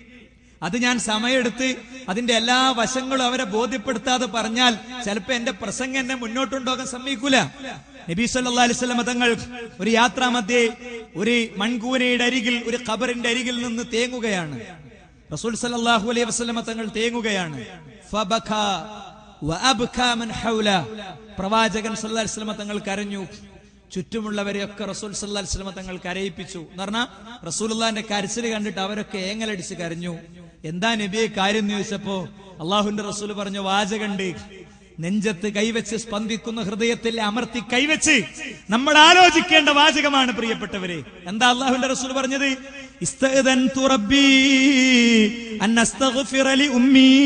Speaker 3: അത് ഞാൻ സമയമെടുത്ത് അതിന്റെ എല്ലാ വശങ്ങളും അവരെ ബോധ്യപ്പെടുത്താതെ പറഞ്ഞാൽ ചിലപ്പോ എന്റെ പ്രസംഗം എന്നെ മുന്നോട്ടുണ്ടാകാൻ സമ്മതിക്കൂല നബി സല്ലാ അലിസ്ലം തങ്ങൾ ഒരു യാത്രാമധ്യേ ഒരു മൺകൂനയുടെ അരികിൽ ഒരു ഖബറിന്റെ അരികിൽ നിന്ന് തേങ്ങുകയാണ് റസൂൽ സല്ലല്ലാഹു അലൈഹി വസല്ലമ തങ്ങൾ തേങ്ങുകയാണ് ഫബഖ വഅബ്ക മൻ ഹൗല പ്രവാചകൻ സല്ലല്ലാഹു അലൈഹി വസല്ലമ തങ്ങൾ കരഞ്ഞു ചുറ്റുമുള്ളവരെയൊക്കെ റസൂൽ സല്ലാ വസ്ലമ തങ്ങൾ കരയിപ്പിച്ചു എന്ന് പറഞ്ഞാൽ റസൂലുള്ളാന്റെ കരച്ചിൽ കണ്ടിട്ട് അവരൊക്കെ ഏങ്ങലടിച്ച് കരഞ്ഞു എന്താ നബിയെ കാര്യം എന്ന് ചോദിച്ചപ്പോ അള്ളാഹുന്റെ റസൂൽ പറഞ്ഞ വാചകണ്ട് നെഞ്ചത്ത് കൈവച്ച് സ്പന്ദിക്കുന്ന ഹൃദയത്തിൽ അമർത്തി കൈവച്ച് നമ്മൾ ആലോചിക്കേണ്ട വാചകമാണ് പ്രിയപ്പെട്ടവരെ എന്താ അള്ളാഹുന്റെ റസൂൽ പറഞ്ഞത് استأذنت ربي أن أستغفر لأمي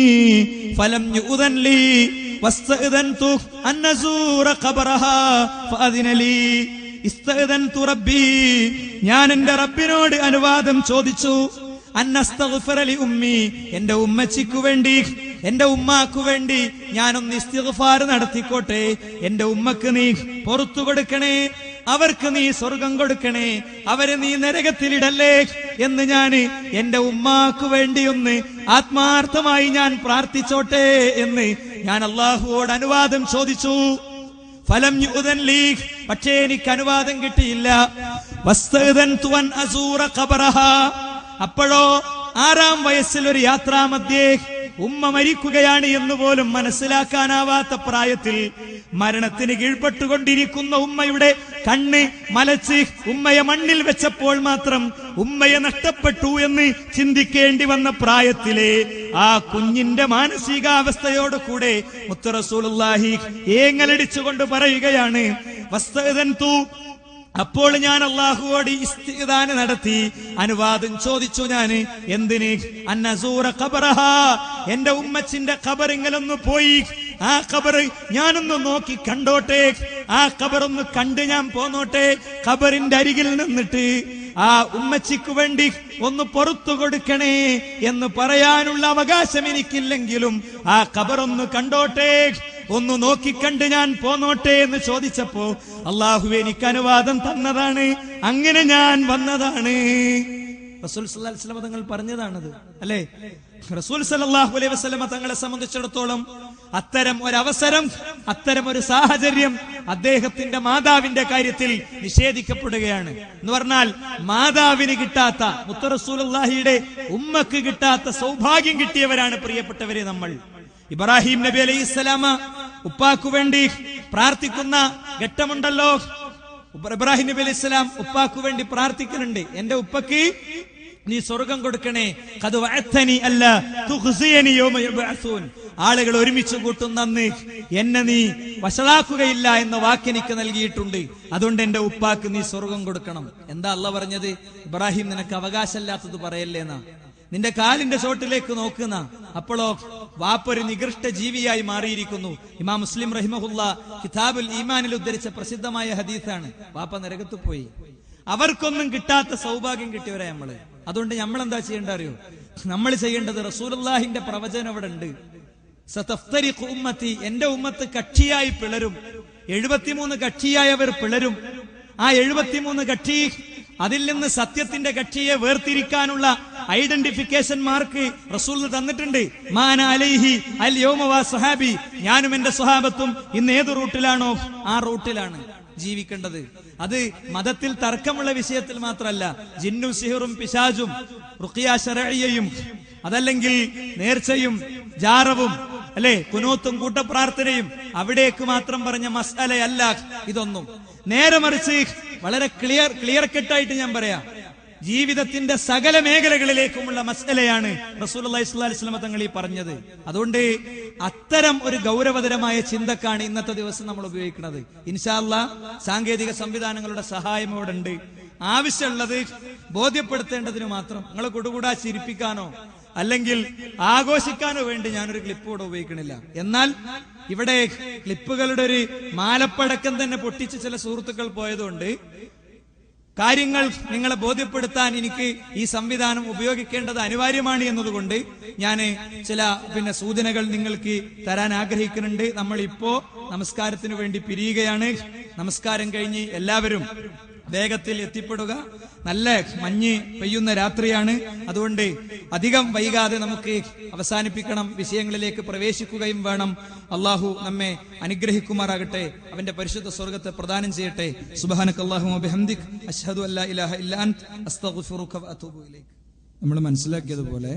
Speaker 3: فلم يؤذن لي واستأذنت أن أزور قبرها فأذن لي استأذنت ربي ഞാൻ എന്റെ റബ്ബിനോട് അനുവാദം ചോദിച്ചു അന്നസ്തഗ്ഫിറലി ഉമ്മി എന്റെ ഉമ്മച്ചിക്കു വേണ്ടി എന്റെ ഉമ്മാക്കു വേണ്ടി ഞാനൊന്ന് ഇസ്തിഗ്ഫാർ നടത്തിക്കോട്ടെ എന്റെ ഉമ്മക്ക് നീ പുറത്തു കൊടുക്കണേ അവർക്ക് നീ സ്വർഗം കൊടുക്കണേ അവരെ നീ നരകത്തിലിടല്ലേ എന്ന് ഞാൻ എന്റെ ഉമ്മാക്ക് വേണ്ടി ഒന്ന് ആത്മാർത്ഥമായി ഞാൻ പ്രാർത്ഥിച്ചോട്ടെ എന്ന് ഞാൻ അള്ളാഹുവോട് അനുവാദം ചോദിച്ചു ഫലം യുദൻ ലീഗ് പക്ഷേ എനിക്ക് അനുവാദം കിട്ടിയില്ല വസ്തഅ്ദൻതു അൻ അസൂറ ഖബറഹ അപ്പോഴോ ആറാം വയസ്സിൽ ഒരു യാത്രാമധ്യേ ഉമ്മ മരിക്കുകയാണ് എന്ന് പോലും മനസ്സിലാക്കാനാവാത്ത പ്രായത്തിൽ മരണത്തിന് കീഴ്പ്പെട്ടുകൊണ്ടിരിക്കുന്ന ഉമ്മയുടെ കണ്ണ് മലച്ച് ഉമ്മയെ മണ്ണിൽ വെച്ചപ്പോൾ മാത്രം ഉമ്മയെ നഷ്ടപ്പെട്ടു എന്ന് ചിന്തിക്കേണ്ടി വന്ന പ്രായത്തിലെ ആ കുഞ്ഞിന്റെ മാനസികാവസ്ഥയോട് കൂടെ മുത്തറസൂലുള്ളാഹി ഏങ്ങലടിച്ചുകൊണ്ട് പറയുകയാണ് വസ്തഅ്ദൻതു അപ്പോൾ ഞാൻ അള്ളാഹുവോട് ഇസ്തിദാന നടത്തി അനുവാദം ചോദിച്ചു ഞാന് എന്തിന് അന്നസൂറ ഖബറഹ എന്റെ ഉമ്മച്ചിന്റെ ഖബറിങ്ങലൊന്ന് പോയി ആ ഖബർ ഞാനൊന്ന് നോക്കി കണ്ടോട്ടെ ആ ഖബറൊന്ന് കണ്ട് ഞാൻ പോന്നോട്ടെ ഖബറിന്റെ അരികിൽ നിന്നിട്ട് ആ ഉമ്മച്ചിക്ക് വേണ്ടി ഒന്ന് പുറത്തു കൊടുക്കണേ എന്ന് പറയാനുള്ള അവകാശം എനിക്കില്ലെങ്കിലും ആ ഖബറൊന്ന് കണ്ടോട്ടെ ഒന്ന് നോക്കിക്കണ്ട് ഞാൻ പോന്നോട്ടെ എന്ന് ചോദിച്ചപ്പോ അള്ളാഹു എനിക്ക് അനുവാദം തന്നതാണ് അങ്ങനെ ഞാൻ വന്നതാണ് റസൂൽ സല്ലല്ലാഹു അലൈഹി വസല്ലമ തങ്ങൾ പറഞ്ഞതാണത് അല്ലേ റസൂൽ സല്ലല്ലാഹു അലൈഹി വസല്ലമ തങ്ങളെ സംബന്ധിച്ചിടത്തോളം അത്തരം ഒരു അവസരം അത്തരം ഒരു സാഹചര്യം അദ്ദേഹത്തിന്റെ മാതാവിന്റെ കാര്യത്തിൽ നിഷേധിക്കപ്പെടുകയാണ് എന്ന് പറഞ്ഞാൽ മാതാവിന് കിട്ടാത്ത മുത്തറസൂലുള്ളാഹിയുടെ ഉമ്മക്ക് കിട്ടാത്ത സൗഭാഗ്യം കിട്ടിയവരാണ് പ്രിയപ്പെട്ടവരെ നമ്മൾ ഇബ്രാഹിം നബി അലൈഹി സ്വലാമ ഉപ്പാക്കു വേണ്ടി പ്രാർത്ഥിക്കുന്ന ഘട്ടമുണ്ടല്ലോ ഇബ്രാഹിം നബി അലൈഹി സ്വലാം ഉപ്പാക്കു വേണ്ടി പ്രാർത്ഥിക്കുന്നുണ്ട് എന്റെ ഉപ്പക്ക് നീ സ്വർഗം കൊടുക്കണേ കത് വഅത്തനി അല്ല തുഖ്സിയനി യൗമ യുബ്അസൂൻ ആളുകൾ ഒരുമിച്ച് കൂട്ടുന്ന അന്ന് എന്നെ നീ വഷളാക്കുകയില്ല എന്ന വാക്ക് എനിക്ക് നൽകിയിട്ടുണ്ട് അതുകൊണ്ട് എന്റെ ഉപ്പാക്ക് നീ സ്വർഗം കൊടുക്കണം എന്താ അല്ല പറഞ്ഞത് ഇബ്രാഹിം നിനക്ക് അവകാശമില്ലാത്തത് പറയല്ലേന്നാ നിന്റെ കാലിന്റെ ചോട്ടിലേക്ക് നോക്കുന്ന അപ്പോഴോ വാപ്പൊരു നികൃഷ്ട ജീവിയായി മാറിയിരിക്കുന്നു ഇമാം മുസ്ലിം റഹിമഹുല്ല കിതാബുൽ ഈമാനിൽ ഉദ്ധരിച്ച പ്രസിദ്ധമായ ഹദീസാണ് വാപ്പ നരകത്ത് പോയി അവർക്കൊന്നും കിട്ടാത്ത സൗഭാഗ്യം കിട്ടിയവരെ നമ്മള് അതുകൊണ്ട് നമ്മൾ എന്താ ചെയ്യേണ്ട അറിയോ നമ്മൾ ചെയ്യേണ്ടത് റസൂലുള്ളാഹിന്റെ പ്രവചനം അവിടെ ഉണ്ട് സതഫ്തരിഖു ഉമ്മത്തി എന്റെ ഉമ്മത്ത് കക്ഷിയായി പിളരും എഴുപത്തിമൂന്ന് കക്ഷിയായവർ പിളരും ആ എഴുപത്തിമൂന്ന് കക്ഷി അതിൽ നിന്ന് സത്യത്തിന്റെ കക്ഷിയെ വേർതിരിക്കാനുള്ള ഐഡന്റിഫിക്കേഷൻ മാർക്ക് റസൂൽ തന്നിട്ടുണ്ട് മാന അലൈഹി അൽ യോമവാ സഹാബി ഞാനും എന്റെ സ്വഹാബത്തും ഇന്ന് ഏത് റൂട്ടിലാണോ ആ റൂട്ടിലാണ് ജീവിക്കേണ്ടത് അത് മതത്തിൽ തർക്കമുള്ള വിഷയത്തിൽ മാത്രമല്ല ജിന്നും സിഹറും പിശാജും റുഖിയ ശരഴിയയും അതല്ലെങ്കിൽ നേർച്ചയും ജാറവും അല്ലെ കുനൂത്തും കൂട്ടപ്രാർത്ഥനയും അവിടേക്ക് മാത്രം പറഞ്ഞ മസാലയല്ല ഇതൊന്നും നേരെ മറിച്ച് വളരെ ക്ലിയർ ക്ലിയർ കെട്ടായിട്ട് ഞാൻ പറയാം ജീവിതത്തിന്റെ സകല മേഖലകളിലേക്കുമുള്ള മസലയാണ് റസൂൽ അള്ളാഹിസ്ലാം തങ്ങൾ ഈ പറഞ്ഞത് അതുകൊണ്ട് അത്തരം ഒരു ഗൗരവതരമായ ചിന്തക്കാണ് ഇന്നത്തെ ദിവസം നമ്മൾ ഉപയോഗിക്കുന്നത് ഇൻഷാല്ല സാങ്കേതിക സംവിധാനങ്ങളുടെ സഹായം ഇവിടെ ഉണ്ട് ആവശ്യമുള്ളത് ബോധ്യപ്പെടുത്തേണ്ടതിന് മാത്രം നിങ്ങളെ കൊടുകൂടാ ചിരിപ്പിക്കാനോ അല്ലെങ്കിൽ ആഘോഷിക്കാനോ വേണ്ടി ഞാനൊരു ക്ലിപ്പ് കൂടെ ഉപയോഗിക്കണില്ല എന്നാൽ ഇവിടെ ക്ലിപ്പുകളുടെ ഒരു മാലപ്പടക്കം തന്നെ പൊട്ടിച്ച് ചില സുഹൃത്തുക്കൾ പോയതുകൊണ്ട് കാര്യങ്ങൾ നിങ്ങളെ ബോധ്യപ്പെടുത്താൻ എനിക്ക് ഈ സംവിധാനം ഉപയോഗിക്കേണ്ടത് അനിവാര്യമാണ് എന്നതുകൊണ്ട് ഞാൻ ചില പിന്നെ സൂചനകൾ നിങ്ങൾക്ക് തരാൻ ആഗ്രഹിക്കുന്നുണ്ട് നമ്മൾ ഇപ്പോ നമസ്കാരത്തിന് വേണ്ടി പിരിയുകയാണ് നമസ്കാരം കഴിഞ്ഞ് എല്ലാവരും വേഗത്തിൽ എത്തിപ്പെടുക നല്ല മഞ്ഞ് പെയ്യുന്ന രാത്രിയാണ് അതുകൊണ്ട് അധികം വൈകാതെ നമുക്ക് അവസാനിപ്പിക്കണം വിഷയങ്ങളിലേക്ക് പ്രവേശിക്കുകയും വേണം അള്ളാഹു നമ്മെ അനുഗ്രഹിക്കുമാറാകട്ടെ അവന്റെ പരിശുദ്ധ സ്വർഗത്തെ പ്രദാനം ചെയ്യട്ടെ സുബാനക്ക് അള്ളാഹു ബിഹംദിക് അഷ്ഹദു അല്ലാ ഇലാഹ ഇല്ലാ അൻത് അസ്തഗ്ഫിറുക വഅതൂബു ഇലൈക് നമ്മൾ മനസ്സിലാക്കിയതുപോലെ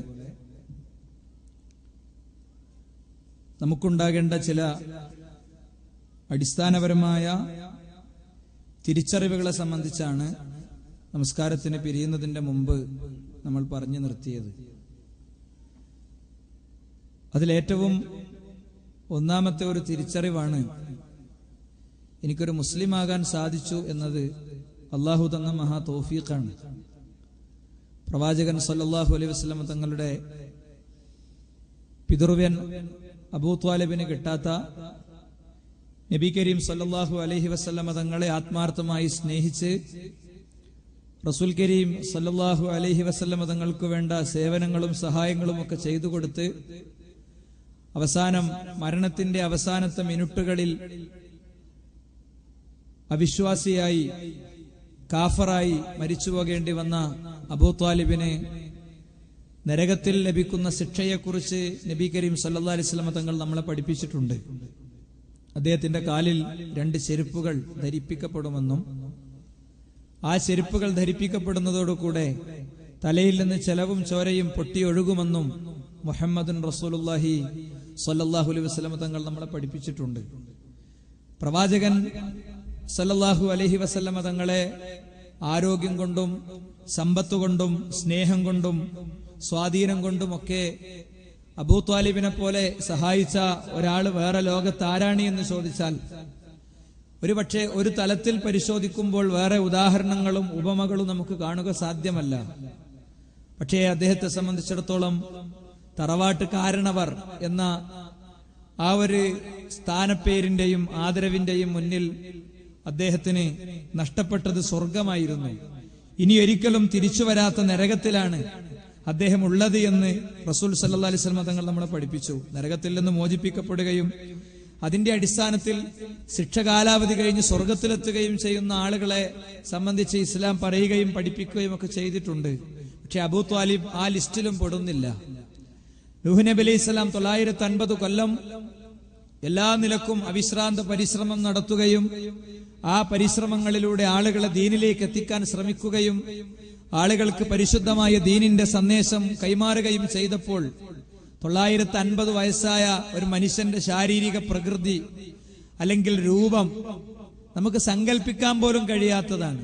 Speaker 3: നമുക്കുണ്ടാകേണ്ട ചില അടിസ്ഥാനപരമായ തിരിച്ചറിവുകളെ സംബന്ധിച്ചാണ് നമസ്കാരത്തിന് പിരിയുന്നതിന്റെ മുമ്പ് നമ്മൾ പറഞ്ഞു നിർത്തിയത് അതിലേറ്റവും ഒന്നാമത്തെ ഒരു തിരിച്ചറിവാണ് എനിക്കൊരു മുസ്ലിം ആകാൻ സാധിച്ചു എന്നത് അള്ളാഹു തന്ന മഹാ തോഫീഖാണ് പ്രവാചകൻ സല്ലല്ലാഹു അലൈഹി വസല്ലം തങ്ങളുടെ പിതൃവ്യൻ അബൂ ത്വാലിബിന് കിട്ടാത്ത നബി കരീം സല്ലല്ലാഹു അലൈഹി വസല്ലമ തങ്ങളെ ആത്മാർത്ഥമായി സ്നേഹിച്ച് റസൂൽ കരീം സല്ലല്ലാഹു അലൈഹി വസല്ലമ തങ്ങൾക്ക് വേണ്ട സേവനങ്ങളും സഹായങ്ങളും ഒക്കെ ചെയ്തു കൊടുത്ത് അവസാനം മരണത്തിന്റെ അവസാനത്തെ മിനിറ്റുകളിൽ അവിശ്വാസിയായി കാഫറായി മരിച്ചു പോകേണ്ടി വന്ന അബൂ താലിബിന് നരകത്തിൽ ലഭിക്കുന്ന ശിക്ഷയെക്കുറിച്ച് നബി കരീം സല്ലാ അലിസ്ലമ തങ്ങൾ നമ്മളെ പഠിപ്പിച്ചിട്ടുണ്ട് അദ്ദേഹത്തിന്റെ കാലിൽ രണ്ട് ചെരുപ്പുകൾ ധരിപ്പിക്കപ്പെടുമെന്നും ആ ചെരുപ്പുകൾ ധരിപ്പിക്കപ്പെടുന്നതോടുകൂടെ തലയിൽ നിന്ന് ചെലവും ചോരയും പൊട്ടിയൊഴുകുമെന്നും മുഹമ്മദുൻ റസൂലുല്ലാഹി സല്ലല്ലാഹു അലൈഹി വസല്ലമ തങ്ങൾ നമ്മളെ പഠിപ്പിച്ചിട്ടുണ്ട് പ്രവാചകൻ സല്ലല്ലാഹു അലൈഹി വസല്ലമ തങ്ങളെ ആരോഗ്യം കൊണ്ടും സമ്പത്ത് കൊണ്ടും സ്നേഹം കൊണ്ടും സ്വാധീനം കൊണ്ടുമൊക്കെ അബൂ ത്വാലിബിനെ പോലെ സഹായിച്ച ഒരാൾ വേറെ ലോകത്ത് ആരാണ് എന്ന് ചോദിച്ചാൽ ഒരുപക്ഷെ ഒരു തലത്തിൽ പരിശോധിക്കുമ്പോൾ വേറെ ഉദാഹരണങ്ങളും ഉപമകളും നമുക്ക് കാണുക സാധ്യമല്ല പക്ഷേ അദ്ദേഹത്തെ സംബന്ധിച്ചിടത്തോളം തറവാട്ട് കാരണവർ എന്ന ആ ഒരു സ്ഥാനപ്പേരിന്റെയും ആദരവിന്റെയും മുന്നിൽ അദ്ദേഹത്തിന് നഷ്ടപ്പെട്ടത് സ്വർഗമായിരുന്നു ഇനി ഒരിക്കലും തിരിച്ചു വരാത്ത നരകത്തിലാണ് അദ്ദേഹം ഉള്ളത് എന്ന് റസൂൽ സല്ലാ അലൈഹി സ്വലമ തങ്ങൾ നമ്മളെ പഠിപ്പിച്ചു നരകത്തിൽ നിന്ന് മോചിപ്പിക്കപ്പെടുകയും അതിന്റെ അടിസ്ഥാനത്തിൽ ശിക്ഷ കാലാവധി കഴിഞ്ഞ് സ്വർഗത്തിലെത്തുകയും ചെയ്യുന്ന ആളുകളെ സംബന്ധിച്ച് ഇസ്ലാം പറയുകയും പഠിപ്പിക്കുകയും ഒക്കെ ചെയ്തിട്ടുണ്ട് പക്ഷെ അബൂ ത്വാലിബ് ആ ലിസ്റ്റിലും പെടുന്നില്ല നൂഹ് നബി അലൈഹി സ്വലാം തൊള്ളായിരത്തി അൻപത് കൊല്ലം എല്ലാ നിലക്കും അവിശ്രാന്ത പരിശ്രമം നടത്തുകയും ആ പരിശ്രമങ്ങളിലൂടെ ആളുകളെ ദീനിലേക്ക് എത്തിക്കാൻ ശ്രമിക്കുകയും ആളുകൾക്ക് പരിശുദ്ധമായ ദീനിന്റെ സന്ദേശം കൈമാറുകയും ചെയ്തപ്പോൾ തൊള്ളായിരത്തി അൻപത് വയസ്സായ ഒരു മനുഷ്യന്റെ ശാരീരിക പ്രകൃതി അല്ലെങ്കിൽ രൂപം നമുക്ക് സങ്കല്പിക്കാൻ പോലും കഴിയാത്തതാണ്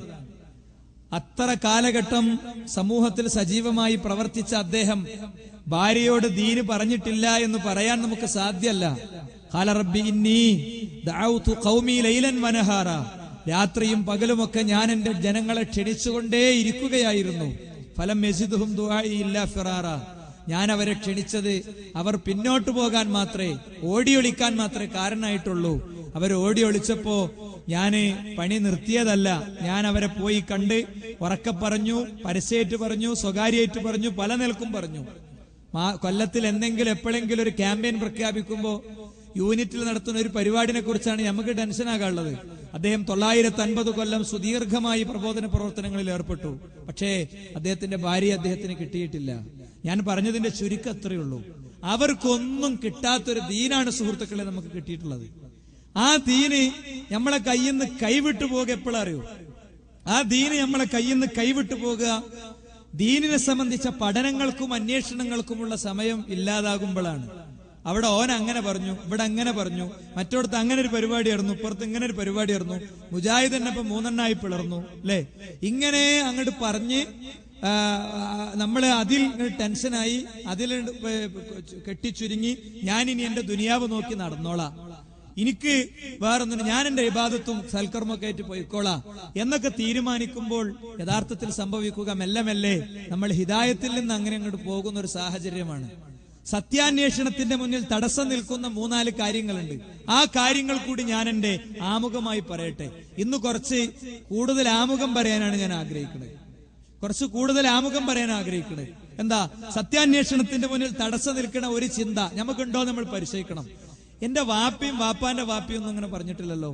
Speaker 3: അത്ര കാലഘട്ടം സമൂഹത്തിൽ സജീവമായി പ്രവർത്തിച്ച അദ്ദേഹം ഭാര്യയോട് ദീന് പറഞ്ഞിട്ടില്ല എന്ന് പറയാൻ നമുക്ക് സാധ്യല്ല ഖാല റബ്ബി ഇന്നി ദഅൗതു ഖൗമി ലൈലൻ വനഹാറ രാത്രിയും പകലുമൊക്കെ ഞാൻ എന്റെ ജനങ്ങളെ ക്ഷണിച്ചുകൊണ്ടേ ഇരിക്കുകയായിരുന്നു ഫലം യസിദുഹും ദുആഇ ഇല്ലാ ഫിറാറ ഞാൻ അവരെ ക്ഷണിച്ചത് അവർ പിന്നോട്ട് പോകാൻ മാത്രമേ ഓടിയൊളിക്കാൻ മാത്രമേ കാരണമായിട്ടുള്ളൂ അവർ ഓടിയൊളിച്ചപ്പോ ഞാന് പണി നിർത്തിയതല്ല ഞാൻ അവരെ പോയി കണ്ട് ഉറക്കെ പറഞ്ഞു പരസ്യമായിട്ട് പറഞ്ഞു സ്വകാര്യമായിട്ട് പറഞ്ഞു പല നിലക്കും പറഞ്ഞു മാ- കൊല്ലത്തിൽ എന്തെങ്കിലും എപ്പോഴെങ്കിലും ഒരു ക്യാമ്പയിൻ പ്രഖ്യാപിക്കുമ്പോ യൂണിറ്റിൽ നടത്തുന്ന ഒരു പരിപാടിനെ കുറിച്ചാണ് നമുക്ക് ടെൻഷൻ ആകാനുള്ളത് അദ്ദേഹം തൊള്ളായിരത്തി അൻപത് കൊല്ലം സുദീർഘമായി പ്രബോധന പ്രവർത്തനങ്ങളിൽ ഏർപ്പെട്ടു പക്ഷേ അദ്ദേഹത്തിന്റെ ഭാര്യ അദ്ദേഹത്തിന് കിട്ടിയിട്ടില്ല ഞാൻ പറഞ്ഞതിന്റെ ചുരുക്കം അത്രയേ ഉള്ളൂ അവർക്കൊന്നും കിട്ടാത്തൊരു ദീനാണ് സുഹൃത്തുക്കളെ നമുക്ക് കിട്ടിയിട്ടുള്ളത് ആ ദീന് നമ്മളെ കയ്യിൽ നിന്ന് കൈവിട്ടു പോകുക എപ്പോഴറിയോ ആ ദീന് നമ്മളെ കയ്യിൽ നിന്ന് കൈവിട്ടു പോകുക ദീനിനെ സംബന്ധിച്ച പഠനങ്ങൾക്കും അന്വേഷണങ്ങൾക്കുമുള്ള സമയം ഇല്ലാതാകുമ്പോഴാണ് അവിടെ ഓൻ അങ്ങനെ പറഞ്ഞു ഇവിടെ അങ്ങനെ പറഞ്ഞു മറ്റോടത്ത് അങ്ങനെ ഒരു പരിപാടിയായിരുന്നു ഇപ്പുറത്ത് ഇങ്ങനെ ഒരു പരിപാടിയായിരുന്നു മുജാഹിദ് തന്നെ ഇപ്പൊ മൂന്നെണ്ണായി പിളർന്നു അല്ലെ ഇങ്ങനെ അങ്ങോട്ട് പറഞ്ഞ് ആ, നമ്മള് അതിൽ ഇങ്ങട് ടെൻഷനായി അതിൽ കെട്ടിച്ചുരുങ്ങി ഞാനിനി എന്റെ ദുനിയാവ് നോക്കി നടന്നോളാം എനിക്ക് വേറൊന്നും ഞാൻ എന്റെ ഇബാദത്തും സൽക്കർമ്മൊക്കെ ആയിട്ട് പോയിക്കോളാം എന്നൊക്കെ തീരുമാനിക്കുമ്പോൾ യഥാർത്ഥത്തിൽ സംഭവിക്കുക മെല്ലെ മെല്ലെ നമ്മൾ ഹിദായത്തിൽ നിന്ന് അങ്ങനെ അങ്ങോട്ട് പോകുന്ന ഒരു സാഹചര്യമാണ് സത്യാന്വേഷണത്തിന്റെ മുന്നിൽ തടസ്സം നിൽക്കുന്ന മൂന്നാല് കാര്യങ്ങളുണ്ട് ആ കാര്യങ്ങൾ കൂടി ഞാൻ എന്റെ ആമുഖമായി പറയട്ടെ ഇന്ന് കുറച്ച് കൂടുതൽ ആമുഖം പറയാനാണ് ഞാൻ ആഗ്രഹിക്കുന്നത് കുറച്ച് കൂടുതൽ ആമുഖം പറയാൻ ആഗ്രഹിക്കുന്നത് എന്താ സത്യാന്വേഷണത്തിന്റെ മുന്നിൽ തടസ്സം നിൽക്കുന്ന ഒരു ചിന്ത നമുക്കുണ്ടോ നമ്മൾ പരിശോധിക്കണം എന്റെ വാപ്പയും വാപ്പാന്റെ വാപ്പയും ഒന്നും അങ്ങനെ പറഞ്ഞിട്ടില്ലല്ലോ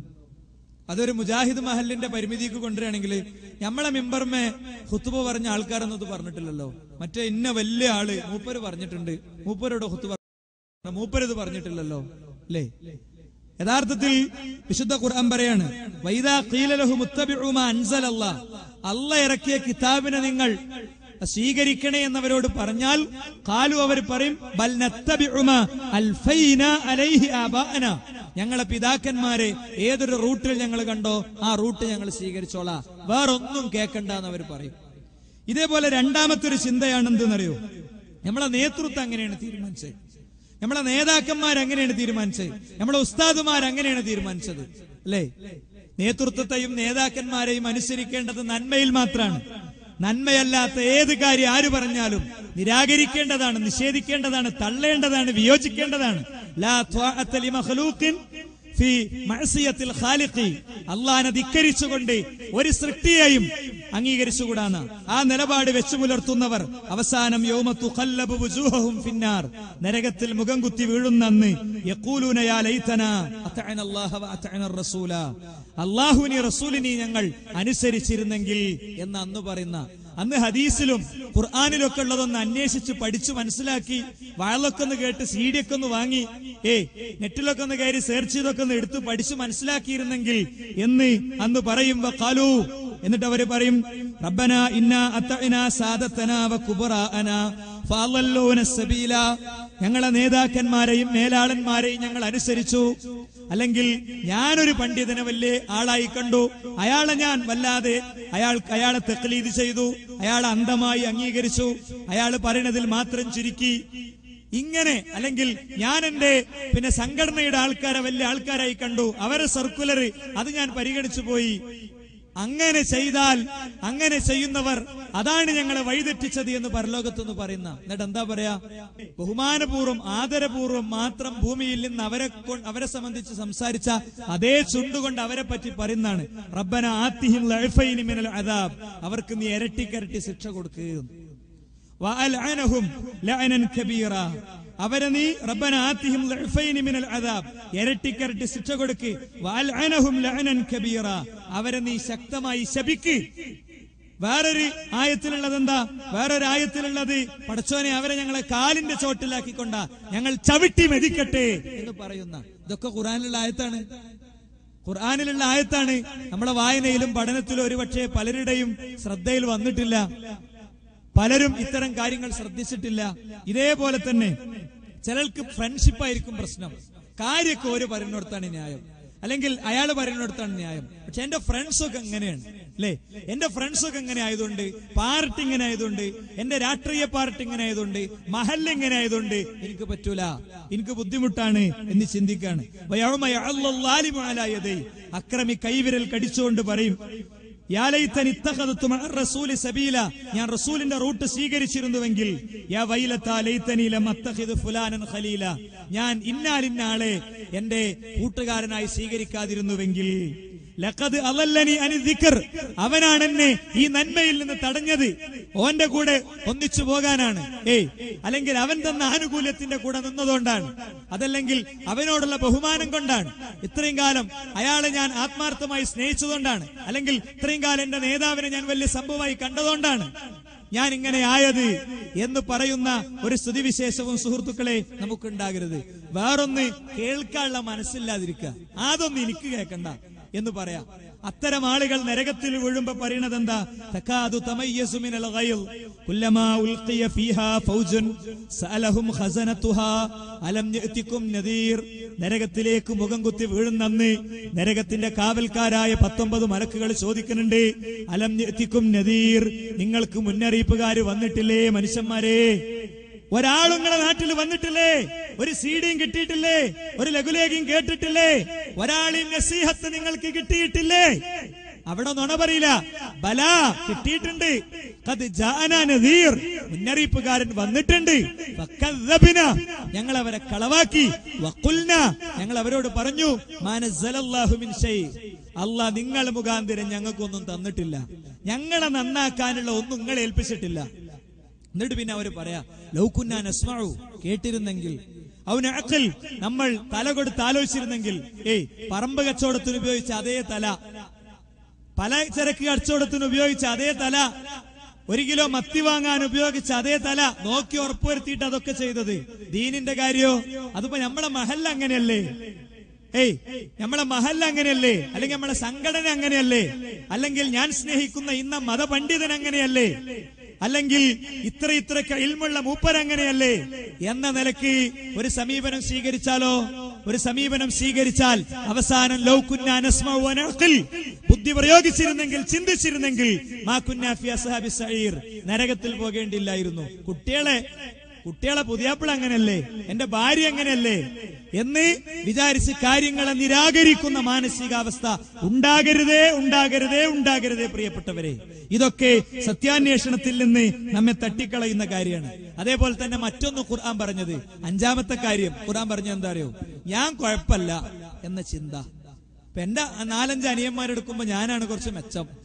Speaker 3: അതൊരു മുജാഹിദ് മഹലിന്റെ പരിമിതിക്ക് കൊണ്ടുവരികയാണെങ്കിൽ നമ്മളെ മിമ്പർമേ ഹുത്തുബ പറഞ്ഞ ആൾക്കാരൊന്നും ഇത് പറഞ്ഞിട്ടില്ലല്ലോ മറ്റേ ഇന്ന വലിയ ആള് മൂപ്പര് പറഞ്ഞിട്ടുണ്ട് മൂപ്പരോട് ഹുത്തുബ മൂപ്പരിത് പറഞ്ഞിട്ടില്ലല്ലോ അല്ലേ യഥാർത്ഥത്തിൽ വിശുദ്ധ ഖുർആൻ പറയാണ് വൈദാ ഖീലലഹു മുത്തബിഉ മാ അൻസലല്ലാ അല്ല ഇറക്കിയ കിതാബിനെ നിങ്ങൾ സ്വീകരിക്കണേ എന്നവരോട് പറഞ്ഞാൽ കാലു അവർ പറയും ബൽ നത്തബിഉ മാ അൽഫൈന അലൈഹി ആബാഅന ഞങ്ങളെ പിതാക്കന്മാരെ ഏതൊരു റൂട്ടിൽ ഞങ്ങൾ കണ്ടോ ആ റൂട്ട് ഞങ്ങൾ സ്വീകരിച്ചോളാം വേറൊന്നും കേൾക്കണ്ടെന്ന് അവർ പറയും ഇതേപോലെ രണ്ടാമത്തെ ഒരു ചിന്തയാണ് എന്തെന്നറിയോ നമ്മളെ നേതൃത്വം അങ്ങനെയാണ് തീരുമാനിച്ചത് നമ്മളെ നേതാക്കന്മാർ അങ്ങനെയാണ് തീരുമാനിച്ചത് നമ്മളെ ഉസ്താദുമാർ അങ്ങനെയാണ് തീരുമാനിച്ചത് അല്ലേ നേതൃത്വത്തെയും നേതാക്കന്മാരെയും അനുസരിക്കേണ്ടത് നന്മയിൽ മാത്രമാണ് നന്മയല്ലാത്ത ഏത് കാര്യം ആര് പറഞ്ഞാലും നിരാകരിക്കേണ്ടതാണ് നിഷേധിക്കേണ്ടതാണ് തള്ളേണ്ടതാണ് വിയോജിക്കേണ്ടതാണ് ലാ ത്വാഅത്ത ലിമഖ്ലൂഖിൻ ഫി മഅസിയത്തിൽ ഖാലിഖി അള്ളാഹനെ ധിക്കരിച്ചുകൊണ്ട് ഒരു സൃഷ്ടിയെയും അംഗീകരിച്ചുകൂടാന്ന് ആ നിലപാട് വെച്ചു പുലർത്തുന്നവർ അവസാനം യൗമത്തു ഖല്ലബു വുജൂഹഹും ഫിന്നാർ നരകത്തിൽ മുഖം കുത്തി വീഴുന്നന്ന് യഖൂലൂന യാ ലൈതന അത്തഅന അല്ലാഹ വ അത്തഅന റസൂല അല്ലാഹുവിനെ റസൂലിനെ ഞങ്ങൾ അനുസരിച്ചിരുന്നെങ്കിൽ എന്ന് അന്ന് പറയുന്ന അന്ന് ഹദീസിലും ഖുർആാനിലൊക്കെ ഉള്ളതൊന്ന് അന്വേഷിച്ച് പഠിച്ചു മനസ്സിലാക്കി വാഴലൊക്കെ ഒന്ന് കേട്ട് സി ഡി ഒക്കെ ഒന്ന് വാങ്ങി ഏ നെറ്റിലൊക്കെ ഒന്ന് കയറി സെർച്ച് ചെയ്തൊക്കെ ഒന്ന് എടുത്ത് പഠിച്ചു മനസ്സിലാക്കിയിരുന്നെങ്കിൽ എന്ന് അന്ന് പറയും കാലു എന്നിട്ട് അവര് പറയും റബ്ബന ഇന്ന അത്തഇന സാദത്തന വ കുബറാഅന ഫഅളല്ലൂന സബീല ഞങ്ങളെ നേതാക്കന്മാരെയും മേലാളന്മാരെയും ഞങ്ങൾ അനുസരിച്ചു അല്ലെങ്കിൽ ഞാനൊരു പണ്ഡിതനെ വലിയ ആളായി കണ്ടു അയാളെ ഞാൻ വല്ലാതെ അയാൾ അയാളെ തെക്ലീത് ചെയ്തു അയാളെ അന്ധമായി അംഗീകരിച്ചു അയാൾ പറയുന്നതിൽ മാത്രം ചുരുക്കി ഇങ്ങനെ അല്ലെങ്കിൽ ഞാൻ എന്റെ പിന്നെ സംഘടനയുടെ ആൾക്കാരെ വലിയ ആൾക്കാരായി കണ്ടു അവരെ സർക്കുലർ അത് ഞാൻ പരിഗണിച്ചു പോയി അങ്ങനെ ചെയ്താൽ അങ്ങനെ ചെയ്യുന്നവർ അതാണ് ഞങ്ങളെ വഴിതെറ്റിച്ചത് എന്ന് പരലോകത്തെന്ന് പറയുന്ന എന്നിട്ട് എന്താ പറയാ ബഹുമാനപൂർവ്വം ആദരപൂർവ്വം മാത്രം ഭൂമിയിൽ നിന്ന് അവരെ കൊ- അവരെ സംബന്ധിച്ച് സംസാരിച്ച അതേ ചുണ്ടുകൊണ്ട് അവരെ പറ്റി പറയുന്നതാണ് റബ്ബന ആത്തിഹിം ലഅഫൈനി മിനൽ അദാബ് അവർക്ക് നീ ഇരട്ടിക്കരട്ടി ശിക്ഷ കൊടുക്കുക വഅൽഅനഹും ലഅനൻ കബീറ അവരെ നീ റബ്ബന ആത്തിഹിം ലഅഫൈനി മിനൽ അദാബ് ഇരട്ടിക്കരട്ടി ശിക്ഷ കൊടുക്ക് വഅൽഅനഹും ലഅനൻ കബീറ അവരെ നീ ശക്തമായി ശപിക്ക് വേറൊരു ആയത്തിലുള്ളത് എന്താ വേറൊരു ആയത്തിലുള്ളത് പടച്ചോനെ അവരെ ഞങ്ങളെ കാലിന്റെ ചോട്ടിലാക്കിക്കൊണ്ട ഞങ്ങൾ ചവിട്ടി മെതിക്കട്ടെ എന്ന് പറയുന്ന ഇതൊക്കെ ഖുറാനിലുള്ള ആയത്താണ് ഖുർആാനിലുള്ള ആയത്താണ് നമ്മളെ വായനയിലും പഠനത്തിലും ഒരുപക്ഷെ പലരുടെയും ശ്രദ്ധയിൽ വന്നിട്ടില്ല പലരും ഇത്തരം കാര്യങ്ങൾ ശ്രദ്ധിച്ചിട്ടില്ല ഇതേപോലെ തന്നെ ചിലർക്ക് ഫ്രണ്ട്ഷിപ്പ് ആയിരിക്കും പ്രശ്നം കാര്യമൊക്കെ ഒരു പറയുന്നിടത്താണ് ന്യായം അല്ലെങ്കിൽ അയാൾ പറയുന്നിടത്താണ് ന്യായം പക്ഷെ എന്റെ ഫ്രണ്ട്സ് ഒക്കെ എങ്ങനെയാണ് അല്ലേ എന്റെ ഫ്രണ്ട്സ് ഒക്കെ എങ്ങനെ ആയതുകൊണ്ട് പാർട്ടി ഇങ്ങനെ ആയതുകൊണ്ട് എന്റെ രാഷ്ട്രീയ പാർട്ടി ഇങ്ങനെ ആയതുകൊണ്ട് മഹൽ ഇങ്ങനെ ആയതുകൊണ്ട് എനിക്ക് പറ്റൂല എനിക്ക് ബുദ്ധിമുട്ടാണ് എന്ന് ചിന്തിക്കാണ് വയൗമ യഅല്ലു ളാലിമു അലാ യദൈ. അക്രമി കൈവിരൽ കടിച്ചുകൊണ്ട് പറയും യാ ലൈതനി ഇത്തഖദതു മഅ റസൂലി സബീല ഞാൻ റസൂലിന്റെ റൂട്ട് സ്വീകരിച്ചിരുന്നുവെങ്കിൽ യാ വൈലത്താ ലൈതനി ലം അത്തഖിദ് ഫുലാനൻ ഖലീല ഞാൻ ഇന്നാലിന്നാളെ എന്റെ കൂട്ടുകാരനായി സ്വീകരിക്കാതിരുന്നുവെങ്കിൽ ലഖദ് അലല്ലനി അനി ദിക്ർ അവനാണ് എന്നെ ഈ നന്മയിൽ നിന്ന് തടഞ്ഞത് ഓന്റെ കൂടെ ഒന്നിച്ചു പോകാനാണ് ഏയ് അല്ലെങ്കിൽ അവൻ തന്ന ആനുകൂല്യത്തിന്റെ കൂടെ നിന്നതുകൊണ്ടാണ് അതല്ലെങ്കിൽ അവനോടുള്ള ബഹുമാനം കൊണ്ടാണ് ഇത്രയും കാലം അയാളെ ഞാൻ ആത്മാർത്ഥമായി സ്നേഹിച്ചതുകൊണ്ടാണ് അല്ലെങ്കിൽ ഇത്രയും കാലം എന്റെ നേതാവിനെ ഞാൻ വലിയ സംഭവമായി കണ്ടതുകൊണ്ടാണ് ഞാൻ ഇങ്ങനെ ആയത് എന്ന് പറയുന്ന ഒരു സ്ഥിതിവിശേഷവും സുഹൃത്തുക്കളെ നമുക്കുണ്ടാകരുത് വേറൊന്ന് കേൾക്കാനുള്ള മനസ്സില്ലാതിരിക്കുക അതൊന്നും എനിക്ക് കേൾക്കണ്ട എന്ന് പറയാം അത്തരം ആളുകൾ നരകത്തിൽ വീഴുമ്പോ പറയണത് എന്താ തക്കാതു തമയ്യസു മിനൽ ഗൈൽ കുല്ലമാ ഉൽഖിയ ഫീഹാ ഫൗജുൻ സഅലഹും ഖസനതുഹാ അലം യഅതികും നദീർ നരകത്തിലേക്ക് മുഖം കുത്തി വീഴുന്നന്ന് നരകത്തിന്റെ കാവൽക്കാരായ പത്തൊമ്പത് മലക്കുകൾ ചോദിക്കുന്നുണ്ട് അലം യഅതികും നദീർ നിങ്ങൾക്ക് മുന്നറിയിപ്പുകാര് വന്നിട്ടില്ലേ മനുഷ്യന്മാരെ ഒരാളും നിങ്ങളുടെ നാട്ടിൽ വന്നിട്ടില്ലേ ഒരു സീഡിയും കിട്ടിയിട്ടില്ലേ ഒരു ലഘുലേഖയും കേട്ടിട്ടില്ലേ ഒരാളെയും നസീഹത്ത് നിങ്ങൾക്ക് കിട്ടിയിട്ടില്ലേ അവിടെ നുണ പറയില്ല ബല കിട്ടിയിട്ടുണ്ട് ഖദ് ജാഅനാ നദീർ മുന്നറിയിപ്പുകാരൻ വന്നിട്ടുണ്ട് ഫക്കദ്ദബിന ഞങ്ങൾ അവരെ കളവാക്കി വഖുൽന ഞങ്ങൾ അവരോട് പറഞ്ഞു മാനസ്സലല്ലാഹു മിൻ ഷൈ അല്ലാ നിങ്ങൾ മുഖാന്തരം ഞങ്ങൾക്കൊന്നും തന്നിട്ടില്ല ഞങ്ങളെ നന്നാക്കാനുള്ള ഒന്നും നിങ്ങളെ ഏൽപ്പിച്ചിട്ടില്ല എന്നിട്ട് പിന്നെ അവര് പറയാ ലൗകുന്നാൻ അസ്മാവു കേട്ടിരുന്നെങ്കിൽ അവന് അക്കൽ നമ്മൾ തല കൊടുത്ത് ആലോചിച്ചിരുന്നെങ്കിൽ ഏയ് പറമ്പ് കച്ചവടത്തിന് ഉപയോഗിച്ച അതേ തല പല ചരക്ക് കച്ചവടത്തിന് ഉപയോഗിച്ച അതേ തല ഒരു കിലോ മത്തി വാങ്ങാൻ ഉപയോഗിച്ച അതേ തല നോക്കി ഉറപ്പുവരുത്തിയിട്ട് അതൊക്കെ ചെയ്തത് ദീനിന്റെ കാര്യോ അതിപ്പോ നമ്മളെ മഹൽ അങ്ങനെയല്ലേ ഏയ് നമ്മളെ മഹൽ അങ്ങനെയല്ലേ അല്ലെങ്കിൽ നമ്മളെ സംഘടന അങ്ങനെയല്ലേ അല്ലെങ്കിൽ ഞാൻ സ്നേഹിക്കുന്ന ഇന്ന മതപണ്ഡിതൻ അങ്ങനെയല്ലേ അല്ലെങ്കിൽ ഇത്ര ഇത്ര ഇൽമുള്ള മൂപ്പർ അങ്ങനെയല്ലേ എന്ന നിലക്ക് ഒരു സമീപനം സ്വീകരിച്ചാലോ ഒരു സമീപനം സ്വീകരിച്ചാൽ അവസാനം ലൗകുന്ന ബുദ്ധി പ്രയോഗിച്ചിരുന്നെങ്കിൽ ചിന്തിച്ചിരുന്നെങ്കിൽ മാ കുന്നാ ഫി അസ്ഹാബി സഈർ നരകത്തിൽ പോകേണ്ടില്ലായിരുന്നു കുട്ടികളെ കുട്ടികളെ പുതിയാപ്പിള അങ്ങനെയല്ലേ എന്റെ ഭാര്യ അങ്ങനെയല്ലേ എന്ന് വിചാരിച്ച് കാര്യങ്ങളെ നിരാകരിക്കുന്ന മാനസികാവസ്ഥ ഉണ്ടാകരുതേ ഉണ്ടാകരുതേ ഉണ്ടാകരുതേ പ്രിയപ്പെട്ടവരെ ഇതൊക്കെ സത്യാന്വേഷണത്തിൽ നിന്ന് നമ്മെ തട്ടിക്കളയുന്ന കാര്യമാണ് അതേപോലെ തന്നെ മറ്റൊന്ന് ഖുർആൻ പറഞ്ഞത് അഞ്ചാമത്തെ കാര്യം ഖുർആൻ പറഞ്ഞ എന്താ അറിയോ ഞാൻ കുഴപ്പമില്ല എന്ന ചിന്ത ഇപ്പൊ എന്റെ നാലഞ്ച് അനിയന്മാരെടുക്കുമ്പോ ഞാനാണ് കുറച്ച് മെച്ചം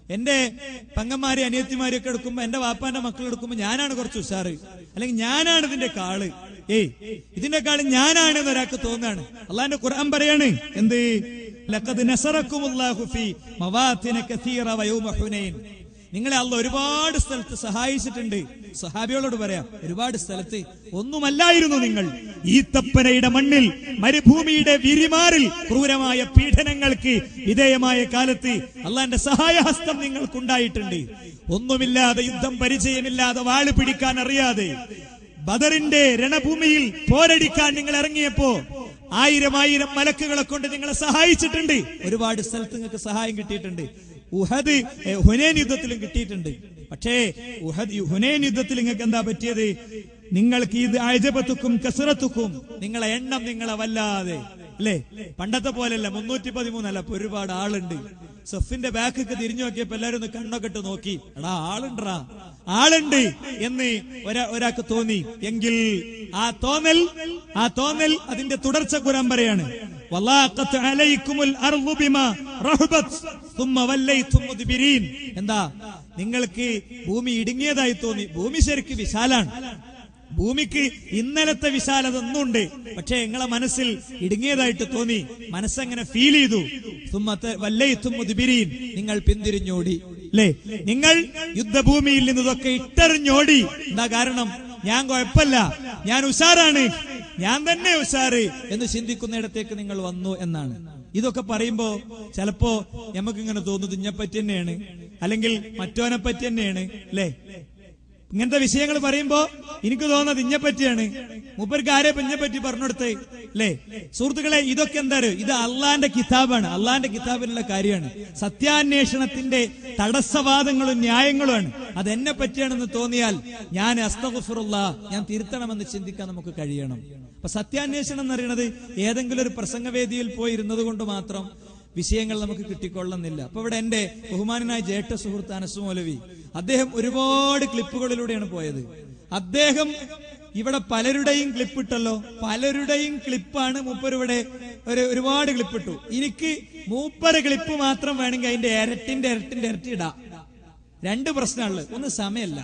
Speaker 3: എന്റെ പെങ്ങന്മാരെ അനിയത്തിമാരെ ഒക്കെ എടുക്കുമ്പോ എന്റെ വാപ്പാന്റെ മക്കൾ എടുക്കുമ്പോ ഞാനാണ് കുറച്ച് ഉഷാറ് അല്ലെങ്കിൽ ഞാനാണ് ഇതിന്റെ കാള് ഏയ് ഇതിന്റെ കാള് ഞാനാണ് എന്ന് ഒരാൾക്ക് തോന്നാണ് അള്ളാന്റെ ഖുർആൻ പറയാണ് എന്ത് ലഖദ് നസറക്കുമുല്ലാഹു ഫീ മവാത്തിന കസീറ വയൗമ ഹുനൈൻ നിങ്ങളെ അല്ല ഒരുപാട് സ്ഥലത്ത് സഹായിച്ചിട്ടുണ്ട് സഹാബികളോട് പറയാം ഒരുപാട് സ്ഥലത്ത് ഒന്നുമല്ലായിരുന്നു നിങ്ങൾ ഈ തപ്പനയുടെ മണ്ണിൽ മരുഭൂമിയുടെ വിരിമാറിൽ ക്രൂരമായ പീഡനങ്ങൾക്ക് വിധേയമായ കാലത്ത് അള്ളാന്റെ സഹായഹസ്തം നിങ്ങൾക്കുണ്ടായിട്ടുണ്ട് ഒന്നുമില്ലാതെ യുദ്ധം പരിചയമില്ലാതെ വാള് പിടിക്കാൻ അറിയാതെ ബദറിന്റെ രണഭൂമിയിൽ പോരടിക്കാൻ നിങ്ങൾ ഇറങ്ങിയപ്പോ ആയിരം ആയിരം മലക്കുകളെ കൊണ്ട് നിങ്ങളെ സഹായിച്ചിട്ടുണ്ട് ഒരുപാട് സ്ഥലത്ത് നിങ്ങൾക്ക് സഹായം കിട്ടിയിട്ടുണ്ട് ഉഹദ് ഏ, ഹുനൈൻ യുദ്ധത്തിലും കിട്ടിയിട്ടുണ്ട് പക്ഷേ ഉഹദ് ഹുനൈൻ യുദ്ധത്തിൽ നിങ്ങൾക്ക് എന്താ പറ്റിയത് നിങ്ങൾക്ക് ഇത് അജബത്തുക്കും കസറത്തുക്കും നിങ്ങളെ എണ്ണം നിങ്ങളെ വല്ലാതെ അല്ലേ പണ്ടത്തെ പോലെയല്ല മുന്നൂറ്റി പതിമൂന്നല്ല ഇപ്പൊ ഒരുപാട് ആളുണ്ട് സഫിന്റെ ബാക്കൊക്കെ തിരിഞ്ഞു നോക്കിയപ്പോ എല്ലാരും ഒന്ന് കണ്ണൊക്കെ ഇട്ട് നോക്കി എടാ ആളുണ്ടറാ ആളുണ്ട് എന്ന് ഒരാ- ഒരാൾക്ക് തോന്നി എങ്കിൽ ആ തോന്നൽ ആ തോന്നൽ അതിന്റെ തുടർച്ച കുരാൻ പറയാണ് വല്ലാഖത്ത് അലൈക്കുമുൽ അർളു ബിമാ റഹബത് തുമ്മ വല്ലൈതും മുദ്ബിരീൻ എന്താ നിങ്ങൾക്ക് ഭൂമി ഇടുങ്ങിയതായി തോന്നി ഭൂമി ശരിക്ക് വിശാലാണ് ഭൂമിക്ക് ഇന്നലത്തെ വിശാലത ഒന്നുണ്ട് പക്ഷേ നിങ്ങളെ മനസ്സിൽ ഇടുങ്ങിയതായിട്ട് തോന്നി മനസ്സങ്ങനെ ഫീൽ ചെയ്തു തുമ്മത്തെ വല്ലയിത്തും മുതുബിരീൻ നിങ്ങൾ പിന്തിരിഞ്ഞോടി അല്ലേ നിങ്ങൾ യുദ്ധഭൂമിയിൽ നിന്ന് ഇതൊക്കെ ഇട്ടെറിഞ്ഞോടി എന്താ കാരണം ഞാൻ കുഴപ്പമില്ല ഞാൻ ഉഷാറാണ് ഞാൻ തന്നെ ഉഷാറ് എന്ന് ചിന്തിക്കുന്നിടത്തേക്ക് നിങ്ങൾ വന്നു എന്നാണ് ഇതൊക്കെ പറയുമ്പോ ചിലപ്പോ നമുക്ക് ഇങ്ങനെ തോന്നുന്നത് ഇഞ്ഞപ്പറ്റി തന്നെയാണ് അല്ലെങ്കിൽ മറ്റോനെ പറ്റി തന്നെയാണ് അല്ലേ ഇങ്ങനത്തെ വിഷയങ്ങൾ പറയുമ്പോ എനിക്ക് തോന്നുന്നത് ഇഞ്ഞപ്പറ്റിയാണ് മൂപ്പർക്ക് ആരെ ഇഞ്ഞപ്പറ്റി പറഞ്ഞെടുത്ത് അല്ലേ സുഹൃത്തുക്കളെ ഇതൊക്കെ എന്താ അറിയോ? ഇത് അള്ളാന്റെ കിതാബാണ് അള്ളാന്റെ കിതാബിലുള്ള കാര്യമാണ് സത്യാന്വേഷണത്തിന്റെ തടസ്സവാദങ്ങളും ന്യായങ്ങളുമാണ് അത് എന്നെ പറ്റിയാണെന്ന് തോന്നിയാൽ ഞാൻ അസ്തഗുഫുറുള്ള ഞാൻ തിരുത്തണമെന്ന് ചിന്തിക്കാൻ നമുക്ക് കഴിയണം അപ്പൊ സത്യാന്വേഷണം എന്ന് പറയുന്നത് ഏതെങ്കിലും ഒരു പ്രസംഗവേദിയിൽ പോയി ഇരുന്നത് കൊണ്ട് മാത്രം വിഷയങ്ങൾ നമുക്ക് കിട്ടിക്കൊള്ളുന്നില്ല അപ്പൊ ഇവിടെ എന്റെ ബഹുമാനായ ജേഷ്ഠ സുഹൃത്ത് അനസു മൗലവി അദ്ദേഹം ഒരുപാട് ക്ലിപ്പുകളിലൂടെയാണ് പോയത് അദ്ദേഹം ഇവിടെ പലരുടെയും ക്ലിപ്പ് ഇട്ടല്ലോ പലരുടെയും ക്ലിപ്പാണ് മൂപ്പർ ഇവിടെ ഒരു ഒരുപാട് ക്ലിപ്പ് ഇട്ടു എനിക്ക് മൂപ്പര ക്ലിപ്പ് മാത്രം വേണമെങ്കിൽ അതിന്റെ ഇരട്ടിന്റെ ഇരട്ടിന്റെ ഇരട്ടി ഇടാം രണ്ട് പ്രശ്നമുള്ളത് ഒന്ന് സമയമല്ല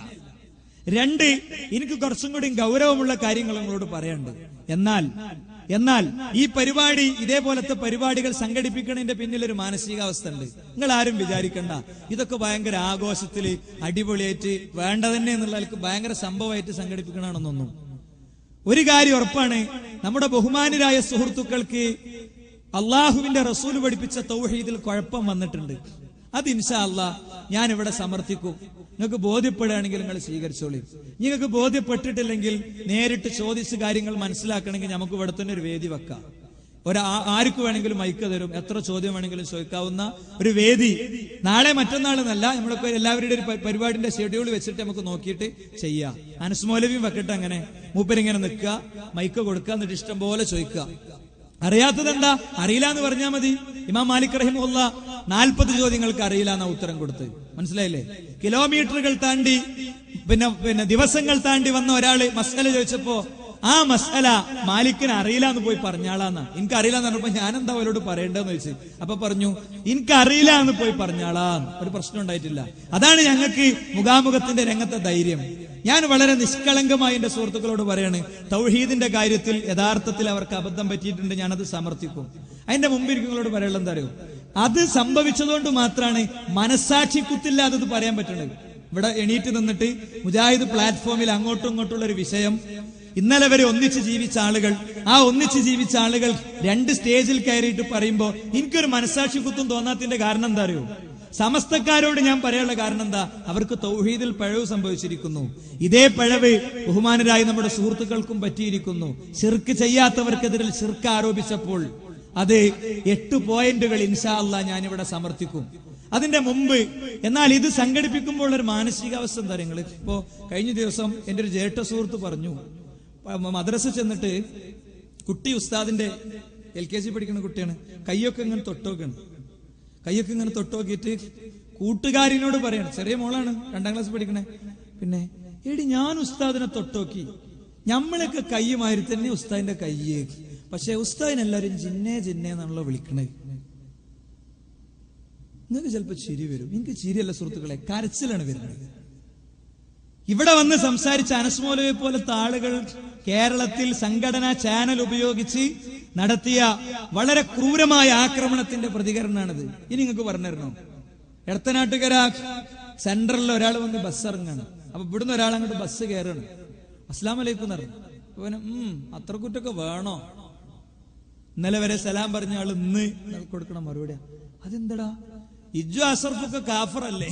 Speaker 3: രണ്ട് എനിക്ക് കുറച്ചും കൂടി ഗൗരവമുള്ള കാര്യങ്ങൾ നിങ്ങളോട് പറയാനുണ്ട് എന്നാൽ എന്നാൽ ഈ പരിപാടി ഇതേപോലത്തെ പരിപാടികൾ സംഘടിപ്പിക്കുന്നതിന്റെ പിന്നിൽ ഒരു മാനസികാവസ്ഥ ഉണ്ട് നിങ്ങൾ ആരും വിചാരിക്കണ്ട ഇതൊക്കെ ഭയങ്കര ആഘോഷത്തില് അടിപൊളിയായിട്ട് വേണ്ട തന്നെ എന്നുള്ള ആൾക്ക് ഭയങ്കര സംഭവമായിട്ട് സംഘടിപ്പിക്കണമെന്നൊന്നും ഒരു കാര്യം ഉറപ്പാണ് നമ്മുടെ ബഹുമാനരായ സുഹൃത്തുക്കൾക്ക് അള്ളാഹുവിന്റെ റസൂൽ പഠിപ്പിച്ച തൗഹീദിൽ കുഴപ്പം വന്നിട്ടുണ്ട് അത് ഇൻഷാ അല്ലാ ഞാൻ ഇവിടെ സമർത്ഥിക്കും നിങ്ങൾക്ക് ബോധ്യപ്പെടുകയാണെങ്കിൽ നിങ്ങൾ സ്വീകരിച്ചോളി നിങ്ങൾക്ക് ബോധ്യപ്പെട്ടിട്ടില്ലെങ്കിൽ നേരിട്ട് ചോദിച്ച് കാര്യങ്ങൾ മനസ്സിലാക്കണമെങ്കിൽ നമുക്ക് ഇവിടെ തന്നെ ഒരു വേദി വെക്കാം ഒരു ആർക്ക് വേണമെങ്കിലും മൈക്ക് തരും എത്ര ചോദ്യം വേണമെങ്കിലും ചോദിക്കാവുന്ന ഒരു വേദി നാളെ മറ്റന്നാളെന്നല്ല നമ്മളൊക്കെ എല്ലാവരുടെ ഒരു പ- പരിപാടിന്റെ ഷെഡ്യൂൾ വെച്ചിട്ട് നമുക്ക് നോക്കിയിട്ട് ചെയ്യാം അനസ്മോലവിയും വെക്കട്ടെ അങ്ങനെ മൂപ്പരിങ്ങനെ നിൽക്കുക മൈക്ക് കൊടുക്കുക എന്നിട്ട് ഇഷ്ടം പോലെ ചോദിക്കുക അറിയാത്തത് എന്താ അറിയില്ല എന്ന് പറഞ്ഞാൽ മതി ഇമാം മാലിക് റഹിമുള്ള നാൽപ്പത് ചോദ്യങ്ങൾക്ക് അറിയില്ല എന്ന ഉത്തരം കൊടുത്ത് മനസ്സിലായില്ലേ കിലോമീറ്ററുകൾ താണ്ടി പിന്നെ പിന്നെ ദിവസങ്ങൾ താണ്ടി വന്ന ഒരാള് മസ്അല ചോദിച്ചപ്പോ ആ മസ്അല മാലിക്കിന് അറിയില്ല എന്ന് പോയി പറഞ്ഞാളാന്ന് എനിക്ക് അറിയില്ല എന്ന് പറഞ്ഞപ്പോ ഞാൻ എന്താ അവരോട് പറയേണ്ടതെന്ന് ചോദിച്ചു അപ്പൊ പറഞ്ഞു എനിക്ക് അറിയില്ല എന്ന് പോയി പറഞ്ഞാളാന്ന് ഒരു പ്രശ്നം ഉണ്ടായിട്ടില്ല അതാണ് ഞങ്ങൾക്ക് മുഖാമുഖത്തിന്റെ രംഗത്തെ ധൈര്യം ഞാൻ വളരെ നിഷ്കളങ്കമായി എന്റെ സുഹൃത്തുക്കളോട് പറയാണ് തൗഹീദിന്റെ കാര്യത്തിൽ യഥാർത്ഥത്തിൽ അവർക്ക് അബദ്ധം പറ്റിയിട്ടുണ്ട് ഞാനത് സമർത്ഥിക്കും അതിന്റെ മുമ്പ് എനിക്ക് നിങ്ങളോട് പറയാനുള്ള എന്താ അറിയോ അത് സംഭവിച്ചതുകൊണ്ട് മാത്രമാണ് മനസാക്ഷി കുത്തില്ലാതെ ഇത് പറയാൻ പറ്റുന്നത് ഇവിടെ എണീറ്റ് നിന്നിട്ട് മുജാഹിദ് പ്ലാറ്റ്ഫോമിൽ അങ്ങോട്ടും ഇങ്ങോട്ടുള്ള ഒരു വിഷയം ഇന്നലെ വരെ ഒന്നിച്ച് ജീവിച്ച ആളുകൾ ആ ഒന്നിച്ച് ജീവിച്ച ആളുകൾ രണ്ട് സ്റ്റേജിൽ കയറിയിട്ട് പറയുമ്പോൾ എനിക്കൊരു മനസാക്ഷി കുത്തും തോന്നാത്തതിന്റെ കാരണം എന്താ അറിയോ സമസ്തക്കാരോട് ഞാൻ പറയാനുള്ള കാരണം എന്താ അവർക്ക് തൗഹീദിൽ പിഴവ് സംഭവിച്ചിരിക്കുന്നു ഇതേ പിഴവ് ബഹുമാനരായി നമ്മുടെ സുഹൃത്തുക്കൾക്കും പറ്റിയിരിക്കുന്നു ശിർക്ക് ചെയ്യാത്തവർക്കെതിരിൽ ശിർക്ക് ആരോപിച്ചപ്പോൾ അത് എട്ട് പോയിന്റുകൾ ഇൻഷാ അല്ലാ ഞാനിവിടെ സമർത്ഥിക്കും അതിന്റെ മുമ്പ് എന്നാൽ ഇത് സംഘടിപ്പിക്കുമ്പോൾ ഒരു മാനസികാവസ്ഥ എന്താ നിങ്ങൾ ഇപ്പോ കഴിഞ്ഞ ദിവസം എന്റെ ഒരു ജേഷ്ഠ സുഹൃത്ത് പറഞ്ഞു പ- മദ്രസ ചെന്നിട്ട് കുട്ടി ഉസ്താദിന്റെ എൽ കെ ജി പഠിക്കുന്ന കുട്ടിയാണ് കയ്യൊക്കെ ഇങ്ങനെ തൊട്ടോക്കാണ് കൈയൊക്കെ ഇങ്ങനെ തൊട്ടുനോക്കിയിട്ട് കൂട്ടുകാരിനോട് പറയാണ് ചെറിയ മോളാണ് രണ്ടാം ക്ലാസ് പഠിക്കണേ പിന്നെ എടി ഞാൻ ഉസ്താദിനെ തൊട്ടോക്കി ഞമ്മളൊക്കെ കയ്യുമാതിരി തന്നെ ഉസ്താദിന്റെ കയ്യ് പക്ഷെ ഉസ്താദിനെല്ലാരും ജിന്നെ ജിന്നെ എന്നാണല്ലോ വിളിക്കണേ നിങ്ങൾക്ക് ചിലപ്പോൾ ചിരി വരും എനിക്ക് ചിരിയല്ല സുഹൃത്തുക്കളെ കരച്ചിലാണ് വരുന്നത് ഇവിടെ വന്ന് സംസാരിച്ച അനസ്മോലയെ പോലത്തെ ആളുകൾ കേരളത്തിൽ സംഘടനാ ചാനൽ ഉപയോഗിച്ച് നടത്തിയ വളരെ ക്രൂരമായ ആക്രമണത്തിന്റെ പ്രതികരണമാണിത് ഇനി നിങ്ങൾക്ക് പറഞ്ഞിരുന്നോ എടത്തനാട്ടുകര സെൻട്രലിൽ ഒരാൾ വന്ന് ബസ് ഇറങ്ങാണ് അപ്പൊ ഇവിടുന്ന് ഒരാൾ അങ്ങോട്ട് ബസ് കയറാണ് അസ്ലാം വലൈക്കും എന്ന് പറഞ്ഞു അപ്പൊ അവന്, ഉം അത്ര കുറ്റൊക്കെ വേണോ ഇന്നലെ വരെ സലാം പറഞ്ഞ ആൾ ഇന്ന് കൊടുക്കണം മറുപടിയാ അതെന്തടാ ഇജു അസർഫൊക്കെ കാഫറല്ലേ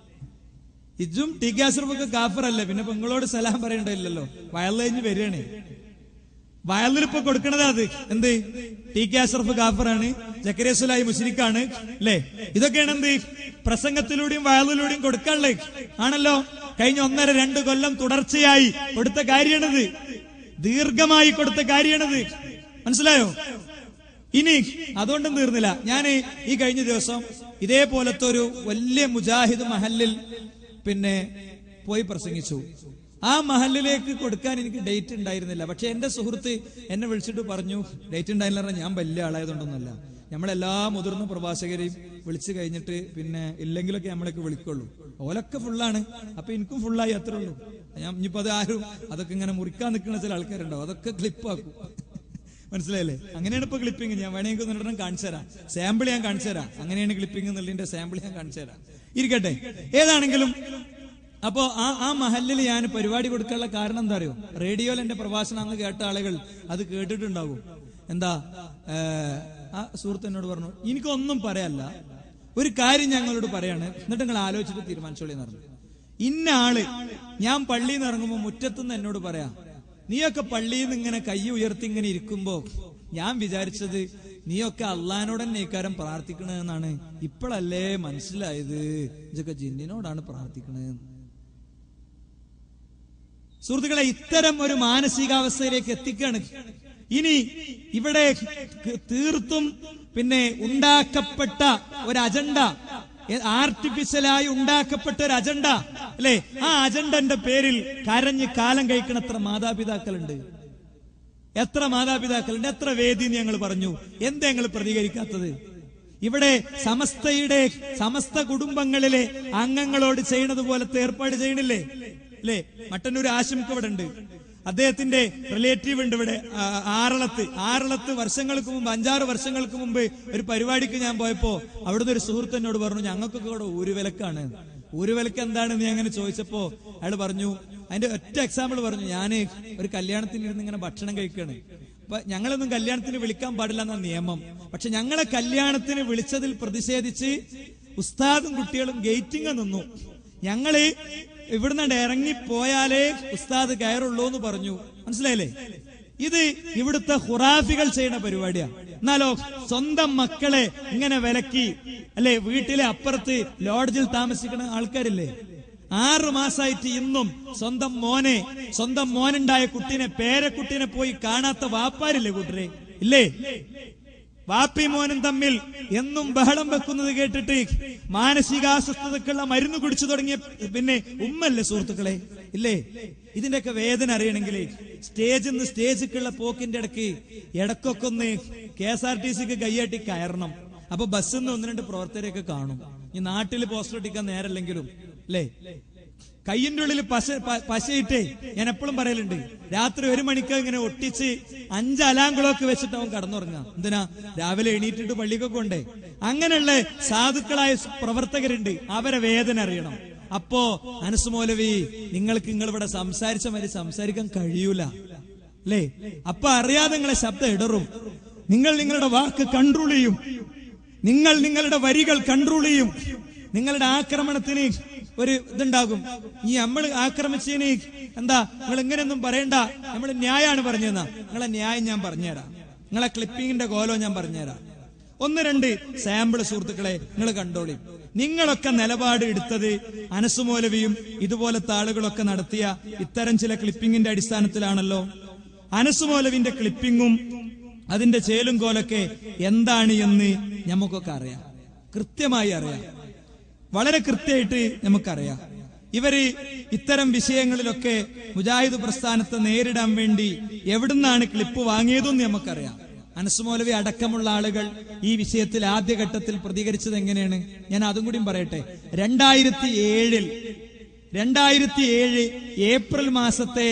Speaker 3: ഇജും ടി കെ അസർഫൊക്കെ കാഫറല്ലേ പിന്നെ പെങ്ങളോട് സലാം പറയണ്ടില്ലല്ലോ വയൽ കഴിഞ്ഞ് വരികയാണ് വയലിൽ ഇപ്പൊ കൊടുക്കണത് അത് എന്ത് ടി കെ അഷറഫ് ഗാഫറാണ് ജക്കരിയസുലായി മുസ്ലിക്കാണ് അല്ലേ ഇതൊക്കെയാണ് എന്ത് പ്രസംഗത്തിലൂടെയും വയലിലൂടെയും കൊടുക്കാനുള്ളത് ആണല്ലോ കഴിഞ്ഞ ഒന്നര രണ്ട് കൊല്ലം തുടർച്ചയായി കൊടുത്ത കാര്യമാണിത് ദീർഘമായി കൊടുത്ത കാര്യമാണിത് മനസ്സിലായോ ഇനി അതുകൊണ്ടും തീർന്നില്ല ഞാൻ ഈ കഴിഞ്ഞ ദിവസം ഇതേപോലത്തെ ഒരു വലിയ മുജാഹിദ് മഹലിൽ പിന്നെ പോയി പ്രസംഗിച്ചു ആ മഹലിലേക്ക് കൊടുക്കാൻ എനിക്ക് ഡേറ്റ് ഉണ്ടായിരുന്നില്ല പക്ഷെ എന്റെ സുഹൃത്ത് എന്നെ വിളിച്ചിട്ട് പറഞ്ഞു ഡേറ്റ് ഉണ്ടായില്ല പറഞ്ഞാൽ ഞാൻ വലിയ ആളായതുകൊണ്ടൊന്നുമല്ല നമ്മളെല്ലാ മുതിർന്ന പ്രവാചകരെയും വിളിച്ചു കഴിഞ്ഞിട്ട് പിന്നെ ഇല്ലെങ്കിലൊക്കെ നമ്മളൊക്കെ വിളിക്കുള്ളൂ ഓലൊക്കെ ഫുള്ളാണ് അപ്പൊ എനിക്കും ഫുള്ളായി അത്രേ ഉള്ളൂ ഞാൻ ഇനിയിപ്പോ അത് ആരും അതൊക്കെ ഇങ്ങനെ മുറിക്കാൻ നിൽക്കുന്ന ചില ആൾക്കാരുണ്ടാവും അതൊക്കെ ക്ലിപ്പാക്കും മനസ്സിലായില്ലേ അങ്ങനെയാണ് ഇപ്പൊ ക്ലിപ്പിംഗ് ഞാൻ വേണമെങ്കിൽ ഒന്നിടം കാണിച്ചു തരാം സാമ്പിൾ ഞാൻ കാണിച്ചു തരാം അങ്ങനെയാണ് ക്ലിപ്പിംഗ് എന്നുള്ളതിന്റെ സാമ്പിൾ ഞാൻ കാണിച്ചു തരാം ഇരിക്കട്ടെ ഏതാണെങ്കിലും അപ്പോ ആ ആ മഹലിൽ ഞാൻ പരിപാടി കൊടുക്കാനുള്ള കാരണം എന്താ അറിയോ റേഡിയോയിൽ എന്റെ പ്രഭാഷണം അന്ന് കേട്ട ആളുകൾ അത് കേട്ടിട്ടുണ്ടാകും എന്താ ഏഹ്, ആ സുഹൃത്ത് എന്നോട് പറഞ്ഞു എനിക്കൊന്നും പറയല്ല ഒരു കാര്യം ഞങ്ങളോട് പറയാണ് എന്നിട്ട് നിങ്ങൾ ആലോചിച്ചിട്ട് തീരുമാനിച്ചോളി എന്ന് പറഞ്ഞു ഇന്ന ആള് ഞാൻ പള്ളിയിൽ നിന്ന് ഇറങ്ങുമ്പോ മുറ്റത്തുനിന്ന് എന്നോട് പറയാ നീയൊക്കെ പള്ളിയിൽ നിന്ന് ഇങ്ങനെ കൈ ഉയർത്തി ഇങ്ങനെ ഇരിക്കുമ്പോ ഞാൻ വിചാരിച്ചത് നീയൊക്കെ അള്ളഹാനോട് തന്നെ ഇക്കാരം പ്രാർത്ഥിക്കണെന്നാണ് ഇപ്പോഴല്ലേ മനസ്സിലായത് ഇതൊക്കെ ജിന്നിനോടാണ് പ്രാർത്ഥിക്കണത് സുഹൃത്തുക്കളെ ഇത്തരം ഒരു മാനസികാവസ്ഥയിലേക്ക് എത്തിക്കാണ് ഇനി ഇവിടെ ക- തീർത്തും പിന്നെ ഉണ്ടാക്കപ്പെട്ട ഒരു അജണ്ട എ- ആർട്ടിഫിഷ്യലായി ഉണ്ടാക്കപ്പെട്ട ഒരു അജണ്ട അല്ലെ ആ അജണ്ടന്റെ പേരിൽ കരഞ്ഞ് കാലം കഴിക്കണത്ര മാതാപിതാക്കളുണ്ട് എത്ര മാതാപിതാക്കളുണ്ട് എത്ര വേദി ഞങ്ങൾ പറഞ്ഞു എന്താ ഞങ്ങൾ പ്രതികരിക്കാത്തത് ഇവിടെ സമസ്തയുടെ സമസ്ത കുടുംബങ്ങളിലെ അംഗങ്ങളോട് ചെയ്യണത് പോലത്തെ ഏർപ്പാട് ചെയ്യണില്ലേ അല്ലേ മട്ടന്നൂർ ആശംക ഇവിടെ ഉണ്ട് അദ്ദേഹത്തിന്റെ റിലേറ്റീവ് ഉണ്ട് ഇവിടെ ആ, ആറളത്ത് ആറളത്ത് വർഷങ്ങൾക്ക് മുമ്പ് അഞ്ചാറ് വർഷങ്ങൾക്ക് മുമ്പ് ഒരു പരിപാടിക്ക് ഞാൻ പോയപ്പോ അവിടുന്ന് ഒരു സുഹൃത്ത് എന്നോട് പറഞ്ഞു ഞങ്ങൾക്കൊക്കെ ഇവിടെ ഊരുവിലക്കാണ് ഊരുവിലക്ക് എന്താണെന്ന് ഞാൻ അങ്ങനെ ചോദിച്ചപ്പോ അയാൾ പറഞ്ഞു അതിന്റെ ഒറ്റ എക്സാമ്പിൾ പറഞ്ഞു ഞാൻ ഒരു കല്യാണത്തിന് ഇരുന്ന് ഇങ്ങനെ ഭക്ഷണം കഴിക്കുകയാണ് അപ്പൊ ഞങ്ങളൊന്നും കല്യാണത്തിന് വിളിക്കാൻ പാടില്ല എന്ന നിയമം പക്ഷെ ഞങ്ങളെ കല്യാണത്തിന് വിളിച്ചതിൽ പ്രതിഷേധിച്ച് ഉസ്താദും കുട്ടികളും ഗേറ്റിംഗ് നിന്നു ഞങ്ങള് ഇവിടുന്ന് ഇറങ്ങി പോയാലേ ഉസ്താദ് കയറുള്ളൂ എന്ന് പറഞ്ഞു മനസ്സിലായില്ലേ ഇത് ഇവിടുത്തെ ഹുറാഫികൾ ചെയ്യുന്ന പരിപാടിയാ എന്നാലോ സ്വന്തം മക്കളെ ഇങ്ങനെ വിലക്കി അല്ലെ വീട്ടിലെ അപ്പുറത്ത് ലോഡ്ജിൽ താമസിക്കുന്ന ആൾക്കാരില്ലേ ആറു മാസമായിട്ട് ഇന്നും സ്വന്തം മോനെ സ്വന്തം മോനുണ്ടായ കുട്ടീനെ പേരക്കുട്ടീനെ പോയി കാണാത്ത വാപ്പാരില്ലേ കൂട്ടരെ ഇല്ലേ വാപ്പി മോനും തമ്മിൽ എന്നും ബഹളം വെക്കുന്നത് കേട്ടിട്ട് മാനസികാസ്വസ്ഥതക്കുള്ള മരുന്ന് കുടിച്ചു തുടങ്ങിയ പിന്നെ ഉമ്മല്ലേ സുഹൃത്തുക്കളെ ഇല്ലേ ഇതിന്റെയൊക്കെ വേദന അറിയണമെങ്കിൽ സ്റ്റേജിൽ നിന്ന് സ്റ്റേജിക്കുള്ള പോക്കിന്റെ ഇടയ്ക്ക് ഇടക്കൊക്കെ ഒന്ന് കെ എസ് ആർ ടി സിക്ക് കൈയാട്ടി കയറണം അപ്പൊ ബസ്സിൽ നിന്ന് ഒന്ന് രണ്ട് പ്രവർത്തകരെയൊക്കെ കാണും ഈ നാട്ടിൽ പോസ്റ്റർ ഒട്ടിക്കാൻ നേരല്ലെങ്കിലും അല്ലേ കയ്യിന്റെ ഉള്ളിൽ പശ പ- പശയിട്ടേ ഞാൻ എപ്പോഴും പറയലുണ്ട് രാത്രി ഒരു മണിക്ക് ഇങ്ങനെ ഒട്ടിച്ച് അഞ്ച് അലാങ്കുളമൊക്കെ വെച്ചിട്ട് അവൻ കടന്നുറങ്ങാം എന്തിനാ രാവിലെ എണീറ്റിട്ട് പള്ളിക്കൊക്കെ ഉണ്ടേ അങ്ങനെയുള്ള സാധുക്കളായ പ്രവർത്തകരുണ്ട് അവരെ വേദന അറിയണം അപ്പോ അനസ് മൗലവി നിങ്ങൾക്ക് നിങ്ങൾ ഇവിടെ സംസാരിച്ച മാതിരി സംസാരിക്കാൻ കഴിയൂല അല്ലേ അപ്പൊ അറിയാതെ നിങ്ങളെ ശബ്ദം ഇടറും നിങ്ങൾ നിങ്ങളുടെ വാക്ക് കൺട്രോൾ ചെയ്യും നിങ്ങൾ നിങ്ങളുടെ വരികൾ കൺട്രോൾ ചെയ്യും നിങ്ങളുടെ ആക്രമണത്തിന് ഒരു ഇതുണ്ടാകും ഈ നമ്മൾ ആക്രമിച്ചതിന് എന്താ നിങ്ങൾ ഇങ്ങനെയൊന്നും പറയണ്ട നമ്മൾ ന്യായമാണ് പറഞ്ഞതെന്നാ നിങ്ങളെ ന്യായം ഞാൻ പറഞ്ഞുതരാം നിങ്ങളെ ക്ലിപ്പിങ്ങിന്റെ കോലോ ഞാൻ പറഞ്ഞുതരാം ഒന്ന് രണ്ട് സാമ്പിൾ സുഹൃത്തുക്കളെ നിങ്ങൾ കണ്ടോളി നിങ്ങളൊക്കെ നിലപാട് എടുത്തത് അനസുമൗലവിയും ഇതുപോലത്തെ ആളുകളൊക്കെ നടത്തിയ ഇത്തരം ചില ക്ലിപ്പിങ്ങിന്റെ അടിസ്ഥാനത്തിലാണല്ലോ അനസുമൗലവിന്റെ ക്ലിപ്പിങ്ങും അതിന്റെ ചേലും കോലൊക്കെ എന്താണ് എന്ന് നമുക്കൊക്കെ അറിയാം കൃത്യമായി അറിയാം വളരെ കൃത്യമായിട്ട് നമുക്കറിയാം ഇവര് ഇത്തരം വിഷയങ്ങളിലൊക്കെ മുജാഹിദ് പ്രസ്ഥാനത്തെ നേരിടാൻ വേണ്ടി എവിടുന്നാണ് ക്ലിപ്പ് വാങ്ങിയതെന്ന് നമുക്കറിയാം അനസുമൗലവി അടക്കമുള്ള ആളുകൾ ഈ വിഷയത്തിൽ ആദ്യഘട്ടത്തിൽ പ്രതികരിച്ചത് എങ്ങനെയാണ് ഞാൻ അതും കൂടിയും പറയട്ടെ രണ്ടായിരത്തി ഏഴിൽ രണ്ടായിരത്തി ഏഴ് ഏപ്രിൽ മാസത്തെ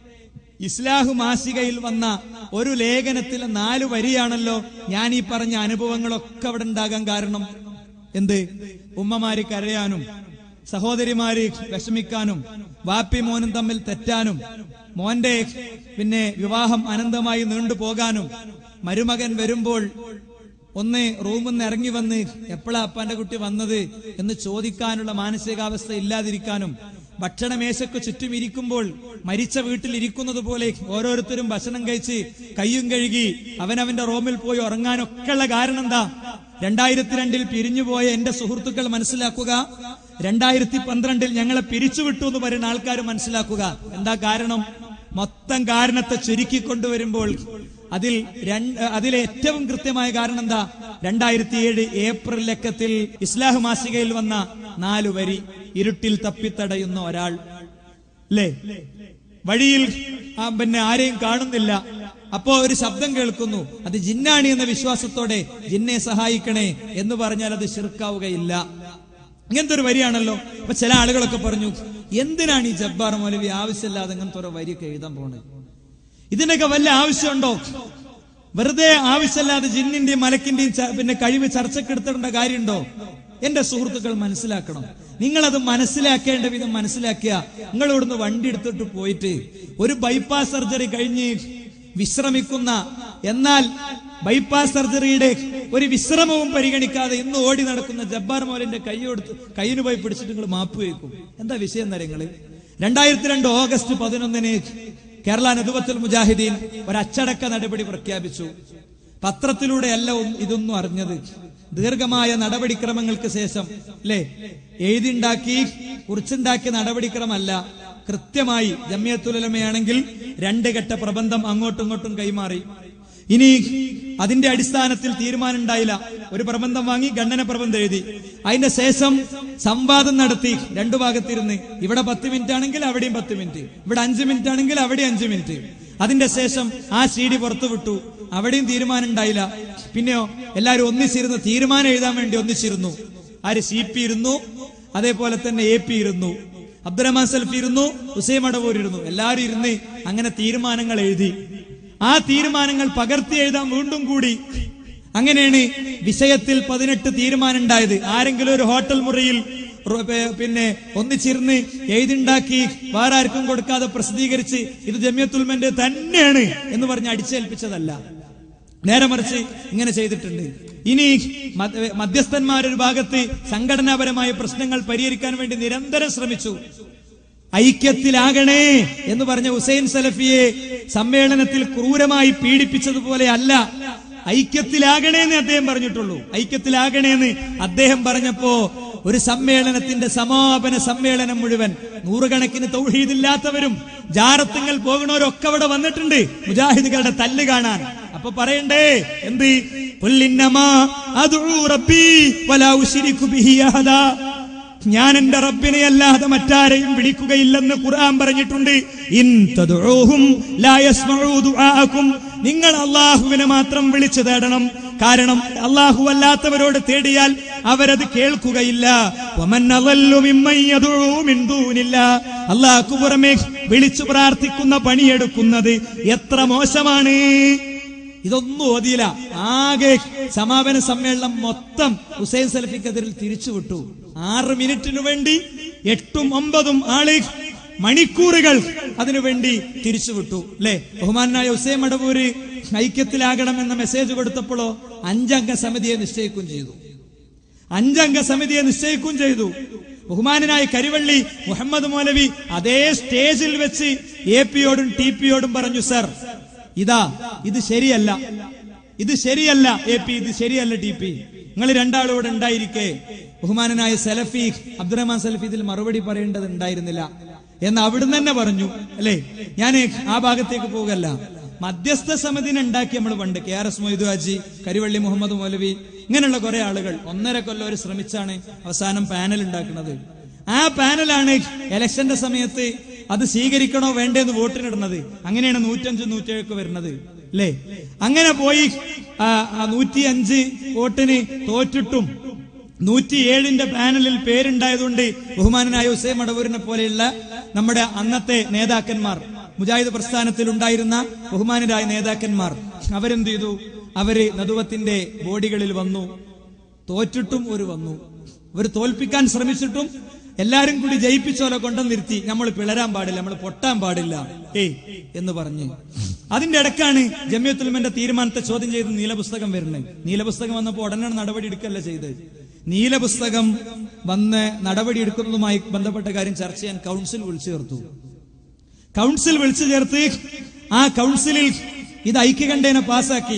Speaker 3: ഇസ്ലാഹു മാസികയിൽ വന്ന ഒരു ലേഖനത്തിലെ നാല് വരിയാണല്ലോ ഞാൻ ഈ പറഞ്ഞ അനുഭവങ്ങളൊക്കെ അവിടെ ഉണ്ടാകാൻ കാരണം എന്ത് ഉമ്മമാര് കരയാനും സഹോദരിമാര് വിഷമിക്കാനും വാപ്പി മോനും തമ്മിൽ തെറ്റാനും മോന്റെ പിന്നെ വിവാഹം അനന്തമായി നീണ്ടുപോകാനും മരുമകൻ വരുമ്പോൾ ഒന്ന് റൂമിൽ നിന്ന് ഇറങ്ങി വന്ന് എപ്പോഴാ അപ്പാന്റെ കുട്ടി വന്നത് എന്ന് ചോദിക്കാനുള്ള മാനസികാവസ്ഥ ഇല്ലാതിരിക്കാനും ഭക്ഷണമേശക്ക് ചുറ്റും ഇരിക്കുമ്പോൾ മരിച്ച വീട്ടിൽ ഇരിക്കുന്നത് പോലെ ഓരോരുത്തരും ഭക്ഷണം കഴിച്ച് കയ്യും കഴുകി അവനവന്റെ റൂമിൽ പോയി ഉറങ്ങാനൊക്കെയുള്ള കാരണം എന്താ രണ്ടായിരത്തി രണ്ടിൽ പിരിഞ്ഞുപോയ എന്റെ സുഹൃത്തുക്കൾ മനസ്സിലാക്കുക രണ്ടായിരത്തി പന്ത്രണ്ടിൽ ഞങ്ങളെ പിരിച്ചുവിട്ടു എന്ന് പറയുന്ന ആൾക്കാർ മനസ്സിലാക്കുക എന്താ കാരണം മൊത്തം കാരണത്തെ ചുരുക്കി കൊണ്ടുവരുമ്പോൾ അതിൽ രണ്ട് അതിലെ ഏറ്റവും കൃത്യമായ കാരണം എന്താ രണ്ടായിരത്തി ഏഴ് ഏപ്രിൽ ലക്കത്തിൽ ഇസ്ലാഹ് മാസികയിൽ വന്ന നാലു വരി ഇരുട്ടിൽ തപ്പിത്തടയുന്ന ഒരാൾ അല്ലേ വഴിയിൽ ആ പിന്നെ ആരെയും കാണുന്നില്ല അപ്പോ ഒരു ശബ്ദം കേൾക്കുന്നു അത് ജിന്നാണി എന്ന വിശ്വാസത്തോടെ ജിന്നെ സഹായിക്കണേ എന്ന് പറഞ്ഞാൽ അത് ശിർക്കാവുകയില്ല ഇങ്ങനത്തെ ഒരു വരിയാണല്ലോ അപ്പൊ ചില ആളുകളൊക്കെ പറഞ്ഞു എന്തിനാണ് ഈ ജബ്ബാർ മൗലവി ആവശ്യമില്ലാതെ ഇങ്ങനത്തെ ഒരു വരിയൊക്കെ എഴുതാൻ പോണത് ഇതിനൊക്കെ വല്ല ആവശ്യമുണ്ടോ വെറുതെ ആവശ്യമില്ലാതെ ജിന്നിന്റെയും മലക്കിന്റെയും ച- പിന്നെ കഴിവ് ചർച്ചക്കെടുത്തേണ്ട കാര്യമുണ്ടോ എന്റെ സുഹൃത്തുക്കൾ മനസ്സിലാക്കണം നിങ്ങളത് മനസ്സിലാക്കേണ്ട വിധം മനസ്സിലാക്കിയ നിങ്ങൾ ഇവിടുന്ന് വണ്ടി എടുത്തിട്ട് പോയിട്ട് ഒരു ബൈപ്പാസ് സർജറി കഴിഞ്ഞ് വിശ്രമിക്കുന്ന എന്നാൽ ബൈപ്പാസ് സർജറിയുടെ ഒരു വിശ്രമവും പരിഗണിക്കാതെ ഇന്ന് ഓടി നടക്കുന്ന ജബ്ബാർ മോലിന്റെ കൈ കൊടുത്ത് കയ്യിന് പോയി പിടിച്ചിട്ട് നിങ്ങൾ മാപ്പ് വയ്ക്കും എന്താ വിഷയം എന്താ നിങ്ങള് രണ്ടായിരത്തി രണ്ട് ഓഗസ്റ്റ് പതിനൊന്നിന് കേരള നദുവത്തുൽ മുജാഹിദീൻ ഒരു അച്ചടക്ക നടപടി പ്രഖ്യാപിച്ചു പത്രത്തിലൂടെയല്ല ഒ- ഇതൊന്നും അറിഞ്ഞത് ദീർഘമായ നടപടിക്രമങ്ങൾക്ക് ശേഷം അല്ലേ എഴുതിണ്ടാക്കി കുറിച്ചുണ്ടാക്കിയ നടപടിക്രമല്ല കൃത്യമായി ജമ്മിയത്തുലമയാണെങ്കിൽ രണ്ട് ഘട്ട പ്രബന്ധം അങ്ങോട്ടും ഇങ്ങോട്ടും കൈമാറി ഇനി അതിന്റെ അടിസ്ഥാനത്തിൽ തീരുമാനം ഉണ്ടായില്ല ഒരു പ്രബന്ധം വാങ്ങി ഖണ്ഡന പ്രബന്ധം എഴുതി അതിന്റെ ശേഷം സംവാദം നടത്തി രണ്ടു ഭാഗത്തിരുന്ന് ഇവിടെ പത്ത് മിനിറ്റ് ആണെങ്കിൽ അവിടെയും പത്ത് മിനിറ്റ് ഇവിടെ അഞ്ച് മിനിറ്റ് ആണെങ്കിൽ അവിടെ അഞ്ച് മിനിറ്റ് അതിന്റെ ശേഷം ആ സി ഡി പുറത്തു വിട്ടു അവിടെയും തീരുമാനം ഉണ്ടായില്ല പിന്നെയോ എല്ലാവരും ഒന്നിച്ചിരുന്ന് തീരുമാനം എഴുതാൻ വേണ്ടി ഒന്നിച്ചിരുന്നു ആര് സി പി ഇരുന്നു അതേപോലെ തന്നെ എ പി ഇരുന്നു അബ്ദുറഹ്മാൻ സൽഫി ഇരുന്നു ഹുസൈൻ മടവൂർ ഇരുന്നു എല്ലാവരും ഇരുന്ന് അങ്ങനെ തീരുമാനങ്ങൾ എഴുതി ആ തീരുമാനങ്ങൾ പകർത്തി എഴുതാൻ വീണ്ടും കൂടി അങ്ങനെയാണ് വിഷയത്തിൽ പതിനെട്ട് തീരുമാനം ഉണ്ടായത് ആരെങ്കിലും ഒരു ഹോട്ടൽ മുറിയിൽ റു- പേ- പിന്നെ ഒന്നിച്ചിരുന്ന് എഴുതിണ്ടാക്കി വേറെ ആർക്കും കൊടുക്കാതെ പ്രസിദ്ധീകരിച്ച് ഇത് ജമിയത്തുൽമന്റെ തന്നെയാണ് എന്ന് പറഞ്ഞ് അടിച്ചേൽപ്പിച്ചതല്ല നേരെ മറിച്ച് ഇങ്ങനെ ചെയ്തിട്ടുണ്ട് ഇനി മ- മധ്യസ്ഥന്മാരൊരു ഭാഗത്ത് സംഘടനാപരമായ പ്രശ്നങ്ങൾ പരിഹരിക്കാൻ വേണ്ടി നിരന്തരം ശ്രമിച്ചു ഐക്യത്തിലാകണേ എന്ന് പറഞ്ഞ ഹുസൈൻ സലഫിയെ സമ്മേളനത്തിൽ ക്രൂരമായി പീഡിപ്പിച്ചതുപോലെ അല്ല ഐക്യത്തിലാകണേ എന്ന് അദ്ദേഹം പറഞ്ഞിട്ടുള്ളൂ ഐക്യത്തിലാകണേന്ന് അദ്ദേഹം പറഞ്ഞപ്പോ ഒരു സമ്മേളനത്തിന്റെ സമാപന സമ്മേളനം മുഴുവൻ നൂറുകണക്കിന് തൗഹീദില്ലാത്തവരും ജാറത്തുങ്ങൾ പോകുന്നവരൊക്കെ അവിടെ വന്നിട്ടുണ്ട് മുജാഹിദുകളുടെ തല്ല് കാണാൻ അപ്പൊ പറയണ്ടേ എന്ത് പുല്ലിന്നമാ അദ്ഉ റബ്ബി വലാ ഉശ്രികു ബിഹി അഹദാ ഞാൻ എന്റെ റബ്ബിനെ അല്ലാതെ മറ്റാരെയും വിളിക്കുകയില്ലെന്ന് ഖുർആൻ പറഞ്ഞിട്ടുണ്ട് ഇൻ തദ്ഉഹും ലാ യസ്മഉ ദുആഅക്കും നിങ്ങൾ അള്ളാഹുവിനെ മാത്രം വിളിച്ചു തേടണം കാരണം അള്ളാഹു അല്ലാത്തവരോട് തേടിയാൽ അവരത് കേൾക്കുകയില്ല വമൻ അളല്ലു മിമ്മൻ യദ്ഉ മിൻ ദൂനില്ലാ അള്ളാഹു പുറമെ വിളിച്ചു പ്രാർത്ഥിക്കുന്ന പണിയെടുക്കുന്നത് എത്ര മോശമാണ് ഇതൊന്നും ഓതിയില്ല ആകെ സമാപന സമ്മേളനം മൊത്തം ഹുസൈൻ സലഫിക്കെതിരിൽ തിരിച്ചുവിട്ടു ആറ് മിനിറ്റിനു വേണ്ടി എട്ടും ഒമ്പതും ആള് മണിക്കൂറുകൾ അതിനുവേണ്ടി തിരിച്ചുവിട്ടു അല്ലെ ബഹുമാനായ ഹുസൈൻ മടവൂര് ഐക്യത്തിലാകണം എന്ന മെസ്സേജ് കൊടുത്തപ്പോഴോ അഞ്ചംഗ സമിതിയെ നിശ്ചയിക്കുകയും ചെയ്തു അഞ്ചംഗ സമിതിയെ നിശ്ചയിക്കുകയും ചെയ്തു ബഹുമാനനായ കരിവള്ളി മുഹമ്മദ് മൗലവി അതേ സ്റ്റേജിൽ വെച്ച് എ പിയോടും ടി പിയോടും പറഞ്ഞു സർ ഇതാ ഇത് ശരിയല്ല ഇത് ശരിയല്ല എ പി ഇത് ശരിയല്ല ടി പി നിങ്ങൾ രണ്ടാളും ഇവിടെ ഉണ്ടായിരിക്കെ ബഹുമാനനായ സലഫി അബ്ദുറഹ്മാൻ സലഫി ഇതിൽ മറുപടി പറയേണ്ടത് ഉണ്ടായിരുന്നില്ല എന്ന് അവിടുന്ന് തന്നെ പറഞ്ഞു അല്ലേ ഞാൻ ആ ഭാഗത്തേക്ക് പോകല്ല മധ്യസ്ഥ സമിതിനെ ഉണ്ടാക്കി നമ്മൾ പണ്ട് K R S Moidu Haji Karivalli Muhammad Moulavi ഇങ്ങനെയുള്ള കുറെ ആളുകൾ ഒന്നര കൊല്ലം ഒരു ശ്രമിച്ചാണ് അവസാനം പാനൽ ഉണ്ടാക്കുന്നത് ആ പാനലാണ് ഇലക്ഷന്റെ സമയത്ത് അത് സ്വീകരിക്കണോ വേണ്ടേന്ന് വോട്ടിനിടുന്നത് അങ്ങനെയാണ് നൂറ്റഞ്ച് നൂറ്റേഴൊക്കെ വരുന്നത് അല്ലേ അങ്ങനെ പോയി നൂറ്റി അഞ്ച് വോട്ടിന് തോറ്റിട്ടും നൂറ്റിയേഴിന്റെ പാനലിൽ പേരുണ്ടായതുകൊണ്ട് ബഹുമാനനായ ഹുസൈൻ മടവൂരിനെ പോലെയുള്ള നമ്മുടെ അന്നത്തെ നേതാക്കന്മാർ മുജാഹിദ് പ്രസ്ഥാനത്തിൽ ഉണ്ടായിരുന്ന ബഹുമാനരായ നേതാക്കന്മാർ അവരെന്ത് ചെയ്തു അവര് നദുവത്തിന്റെ ബോഡികളിൽ വന്നു തോറ്റിട്ടും ഒരു വന്നു അവർ തോൽപ്പിക്കാൻ ശ്രമിച്ചിട്ടും എല്ലാരും കൂടി ജയിപ്പിച്ചോലെ കൊണ്ടുവന്നിരുത്തി നമ്മൾ പിളരാൻ പാടില്ല നമ്മൾ പൊട്ടാൻ പാടില്ല ഏയ് എന്ന് പറഞ്ഞ് അതിന്റെ ഇടക്കാണ് ജമ്യത്തുൽമന്റെ തീരുമാനത്തെ ചോദ്യം ചെയ്ത് നീലപുസ്തകം വരുന്നത് നീലപുസ്തകം വന്നപ്പോൾ ഉടനെ നടപടി എടുക്കല്ല ചെയ്തത് നീലപുസ്തകം വന്ന് നടപടി എടുക്കുന്നതുമായി ബന്ധപ്പെട്ട കാര്യം ചർച്ച ചെയ്യാൻ കൗൺസിൽ വിളിച്ചു ചേർത്തു കൗൺസിൽ വിളിച്ചു ചേർത്ത് ആ കൗൺസിലിൽ ഇത് ഐക്യകണ്ഠേന പാസാക്കി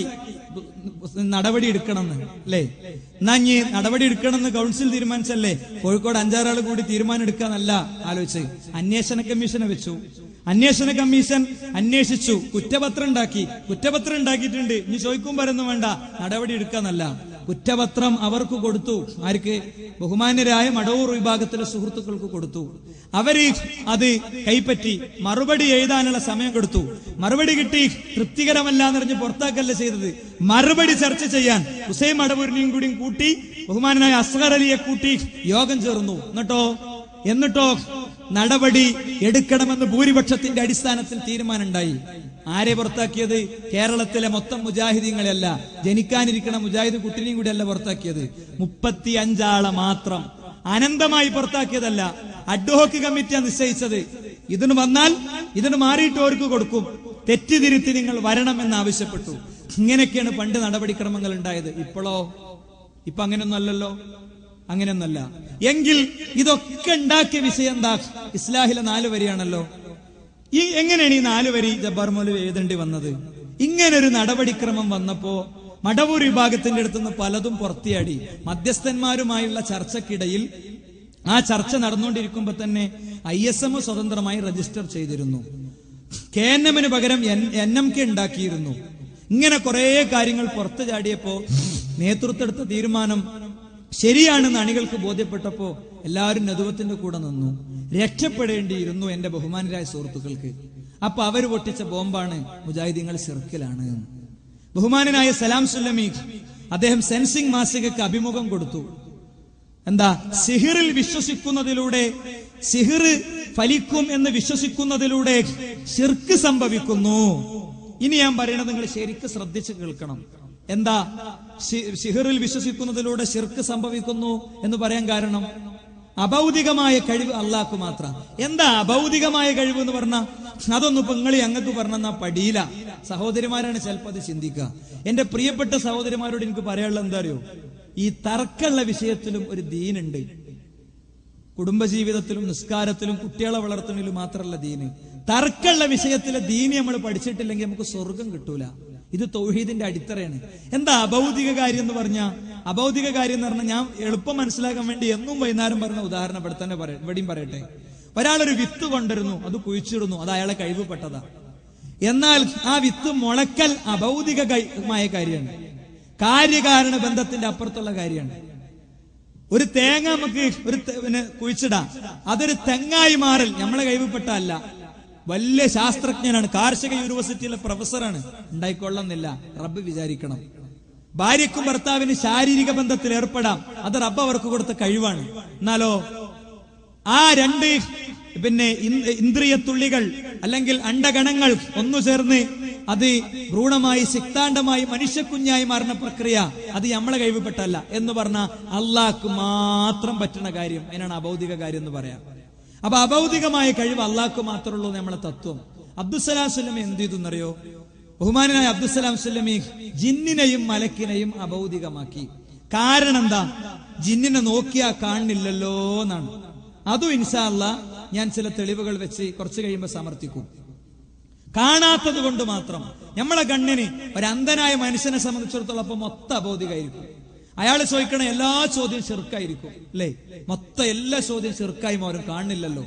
Speaker 3: നടപടി എടുക്കണമെന്ന് അല്ലേ എന്നാ ഇനി നടപടി എടുക്കണമെന്ന് കൗൺസിൽ തീരുമാനിച്ചല്ലേ കോഴിക്കോട് അഞ്ചാറാൾ കൂടി തീരുമാനം എടുക്കാന്നല്ല ആലോചിച്ച് അന്വേഷണ കമ്മീഷനെ വെച്ചു അന്വേഷണ കമ്മീഷൻ അന്വേഷിച്ചു കുറ്റപത്രം ഉണ്ടാക്കി കുറ്റപത്രം ഉണ്ടാക്കിയിട്ടുണ്ട് ഇനി ചോദിക്കും പറയുന്നു വേണ്ട നടപടി എടുക്കാന്നല്ല കുറ്റപത്രം അവർക്ക് കൊടുത്തു ആർക്ക് ബഹുമാന്യരായ മടവൂർ വിഭാഗത്തിലെ സുഹൃത്തുക്കൾക്ക് കൊടുത്തു അവര് അത് കൈപ്പറ്റി മറുപടി എഴുതാനുള്ള സമയം കൊടുത്തു മറുപടി കിട്ടി തൃപ്തികരമല്ല എന്നറിഞ്ഞ് പുറത്താക്കല്ല ചെയ്തത് മറുപടി ചർച്ച ചെയ്യാൻ ഹുസൈൻ മടവൂരിനെയും കൂടിയും കൂട്ടി ബഹുമാനായ അസ്ഗർ അലിയെ കൂട്ടി യോഗം ചേർന്നു എന്നിട്ടോ എന്നിട്ടോ നടപടി എടുക്കണമെന്ന് ഭൂരിപക്ഷത്തിന്റെ അടിസ്ഥാനത്തിൽ തീരുമാനമുണ്ടായി ആരെ പുറത്താക്കിയത് കേരളത്തിലെ മൊത്തം മുജാഹിദീങ്ങളെയല്ല ജനിക്കാനിരിക്കണ മുജാഹിദ് കുട്ടിനെയും കൂടി അല്ല പുറത്താക്കിയത് മുപ്പത്തി അഞ്ചാളെ മാത്രം അനന്തമായി പുറത്താക്കിയതല്ല അഡ്ഹോക്ക് കമ്മിറ്റിയാണ് നിശ്ചയിച്ചത് ഇതിന് വന്നാൽ ഇതിന് മാറിയിട്ട് അവർക്ക് കൊടുക്കും തെറ്റിതിരുത്തി നിങ്ങൾ വരണമെന്ന് ആവശ്യപ്പെട്ടു ഇങ്ങനെയൊക്കെയാണ് പണ്ട് നടപടിക്രമങ്ങൾ ഉണ്ടായത് ഇപ്പോഴോ ഇപ്പൊ അങ്ങനെയൊന്നും അല്ലല്ലോ അങ്ങനെയൊന്നല്ല എങ്കിൽ ഇതൊക്കെ ഉണ്ടാക്കിയ വിഷയം എന്താ ഇസ്ലാഹിലെ നാല് വരിയാണല്ലോ ഈ എങ്ങനെയാണ് ഈ നാല് വരി ജബ്ബാർ മൗലവി എഴുതേണ്ടി വന്നത് ഇങ്ങനൊരു നടപടിക്രമം വന്നപ്പോ മടവൂർ വിഭാഗത്തിന്റെ അടുത്തുനിന്ന് പലതും പുറത്തിയാടി മധ്യസ്ഥന്മാരുമായുള്ള ചർച്ചക്കിടയിൽ ആ ചർച്ച നടന്നുകൊണ്ടിരിക്കുമ്പോ തന്നെ ഐ എസ് എം സ്വതന്ത്രമായി രജിസ്റ്റർ ചെയ്തിരുന്നു കെ എൻ എമ്മിന് പകരം എൻ എം കെ ഉണ്ടാക്കിയിരുന്നു ഇങ്ങനെ കുറെ കാര്യങ്ങൾ പുറത്തു ചാടിയപ്പോ നേതൃത്വം എടുത്ത തീരുമാനം ശരിയാണെന്ന് അണികൾക്ക് ബോധ്യപ്പെട്ടപ്പോ എല്ലാവരും നദുവത്തിന്റെ കൂടെ നിന്നു രക്ഷപ്പെടേണ്ടിയിരുന്നു എന്റെ ബഹുമാനരായ സുഹൃത്തുക്കൾക്ക് അപ്പൊ അവർ പൊട്ടിച്ച ബോംബാണ് മുജാഹിദീങ്ങൾ സിർക്കിലാണ് ബഹുമാനനായ സലാം സുല്ലമി അദ്ദേഹം സെൻസിംഗ് മാസികക്ക് അഭിമുഖം കൊടുത്തു എന്താ സിഹിറിൽ വിശ്വസിക്കുന്നതിലൂടെ സിഹിർ ഫലിക്കും എന്ന് വിശ്വസിക്കുന്നതിലൂടെ ശിർക്ക് സംഭവിക്കുന്നു ഇനി ഞാൻ പറയണത് നിങ്ങൾ ശരിക്ക് ശ്രദ്ധിച്ച് കേൾക്കണം എന്താ സിഹിറിൽ വിശ്വസിക്കുന്നതിലൂടെ ശിർക്ക് സംഭവിക്കുന്നു എന്ന് പറയാൻ കാരണം അഭൗതികമായ കഴിവ് അള്ളാഹ്ക്ക് മാത്രം എന്താ അഭൗതികമായ കഴിവ് എന്ന് പറഞ്ഞ അതൊന്നും ഇപ്പൊ നിങ്ങൾ ഞങ്ങൾക്ക് പറഞ്ഞാ പടിയില്ല സഹോദരിമാരാണ് ചിലപ്പോൾ അത് ചിന്തിക്കുക എന്റെ പ്രിയപ്പെട്ട സഹോദരിമാരോട് എനിക്ക് പറയാനുള്ള എന്താ അറിയോ ഈ തർക്കമുള്ള വിഷയത്തിലും ഒരു ദീനുണ്ട് കുടുംബജീവിതത്തിലും നിസ്കാരത്തിലും കുട്ടികളെ വളർത്തുന്നതിലും മാത്രമല്ല ദീന് തർക്കമുള്ള വിഷയത്തിലെ ദീന് നമ്മൾ പഠിച്ചിട്ടില്ലെങ്കിൽ നമുക്ക് സ്വർഗം കിട്ടൂല ഇത് തൗഹീദിന്റെ അടിത്തറയാണ് എന്താ അഭൗതിക കാര്യം എന്ന് പറഞ്ഞ അഭൗതിക കാര്യം എന്ന് പറഞ്ഞാൽ ഞാൻ എളുപ്പം മനസ്സിലാക്കാൻ വേണ്ടി എന്നും വൈകുന്നേരം പറഞ്ഞ ഉദാഹരണപ്പെടുത്താൻ പറയാം ഇവിടെയും പറയട്ടെ ഒരാളൊരു വിത്ത് കൊണ്ടിരുന്നു അത് കുഴിച്ചിടുന്നു അത് അയാളെ കഴിവുപെട്ടതാ എന്നാൽ ആ വിത്ത് മുളക്കൽ അഭൗതികമായ കാര്യമാണ് കാര്യകാരണ ബന്ധത്തിന്റെ അപ്പുറത്തുള്ള കാര്യമാണ് ഒരു തേങ്ങ നമുക്ക് ഒരു പിന്നെ കുഴിച്ചിടാം അതൊരു തെങ്ങായി മാറൽ നമ്മളെ കൈവിപ്പെട്ടല്ല വലിയ ശാസ്ത്രജ്ഞനാണ് കാർഷിക യൂണിവേഴ്സിറ്റിയിലെ പ്രൊഫസറാണ് ഉണ്ടായിക്കൊള്ളുന്നില്ല റബ്ബ് വിചാരിക്കണം ഭാര്യക്കും ഭർത്താവിന് ശാരീരിക ബന്ധത്തിൽ ഏർപ്പെടാം അത് റബ്ബ് അവർക്ക് കൊടുത്ത കഴിവാണ് എന്നാലോ ആ രണ്ട് പിന്നെ ഇന്ദ്രിയ തുള്ളികൾ അല്ലെങ്കിൽ അണ്ടഗണങ്ങൾ ഒന്നു ചേർന്ന് അത് ഭ്രൂണമായി സിക്താണ്ഡമായി മനുഷ്യക്കുഞ്ഞായി മാറുന്ന പ്രക്രിയ അത് നമ്മളെ കഴിവുപെട്ടല്ല എന്ന് പറഞ്ഞ അള്ളാഹ്ക്ക് മാത്രം പറ്റുന്ന കാര്യം അതിനാണ് അഭൗതിക കാര്യം എന്ന് പറയാം അപ്പൊ അഭൗതികമായ കഴിവ് അള്ളാഹ്ക്ക് മാത്രമുള്ളൂ നമ്മളെ തത്വം അബ്ദുസലാം സ്വലമി എന്ത് ചെയ്തെന്നറിയോ ബഹുമാനായ അബ്ദുസലാം സ്വലമി ജിന്നിനെയും മലക്കിനെയും അഭൗതികമാക്കി കാരണം എന്താ ജിന്നിനെ നോക്കിയാ കാണില്ലല്ലോ എന്നാണ് അതും ഇൻഷാല്ല ഞാൻ ചില തെളിവുകൾ വെച്ച് കുറച്ച് കഴിയുമ്പോൾ സമർത്ഥിക്കും കാണാത്തത് കൊണ്ട് മാത്രം നമ്മളെ കണ്ണിന് ഒരു അന്ധനായ മനുഷ്യനെ സംബന്ധിച്ചിടത്തോളം അപ്പൊ മൊത്തം അബോധികായിരിക്കും അയാൾ ചോദിക്കണ എല്ലാ ചോദ്യവും ചെറുക്കായിരിക്കും അല്ലേ മൊത്തം എല്ലാ ചോദ്യവും ചെറുക്കായി മാറും കാണില്ലല്ലോ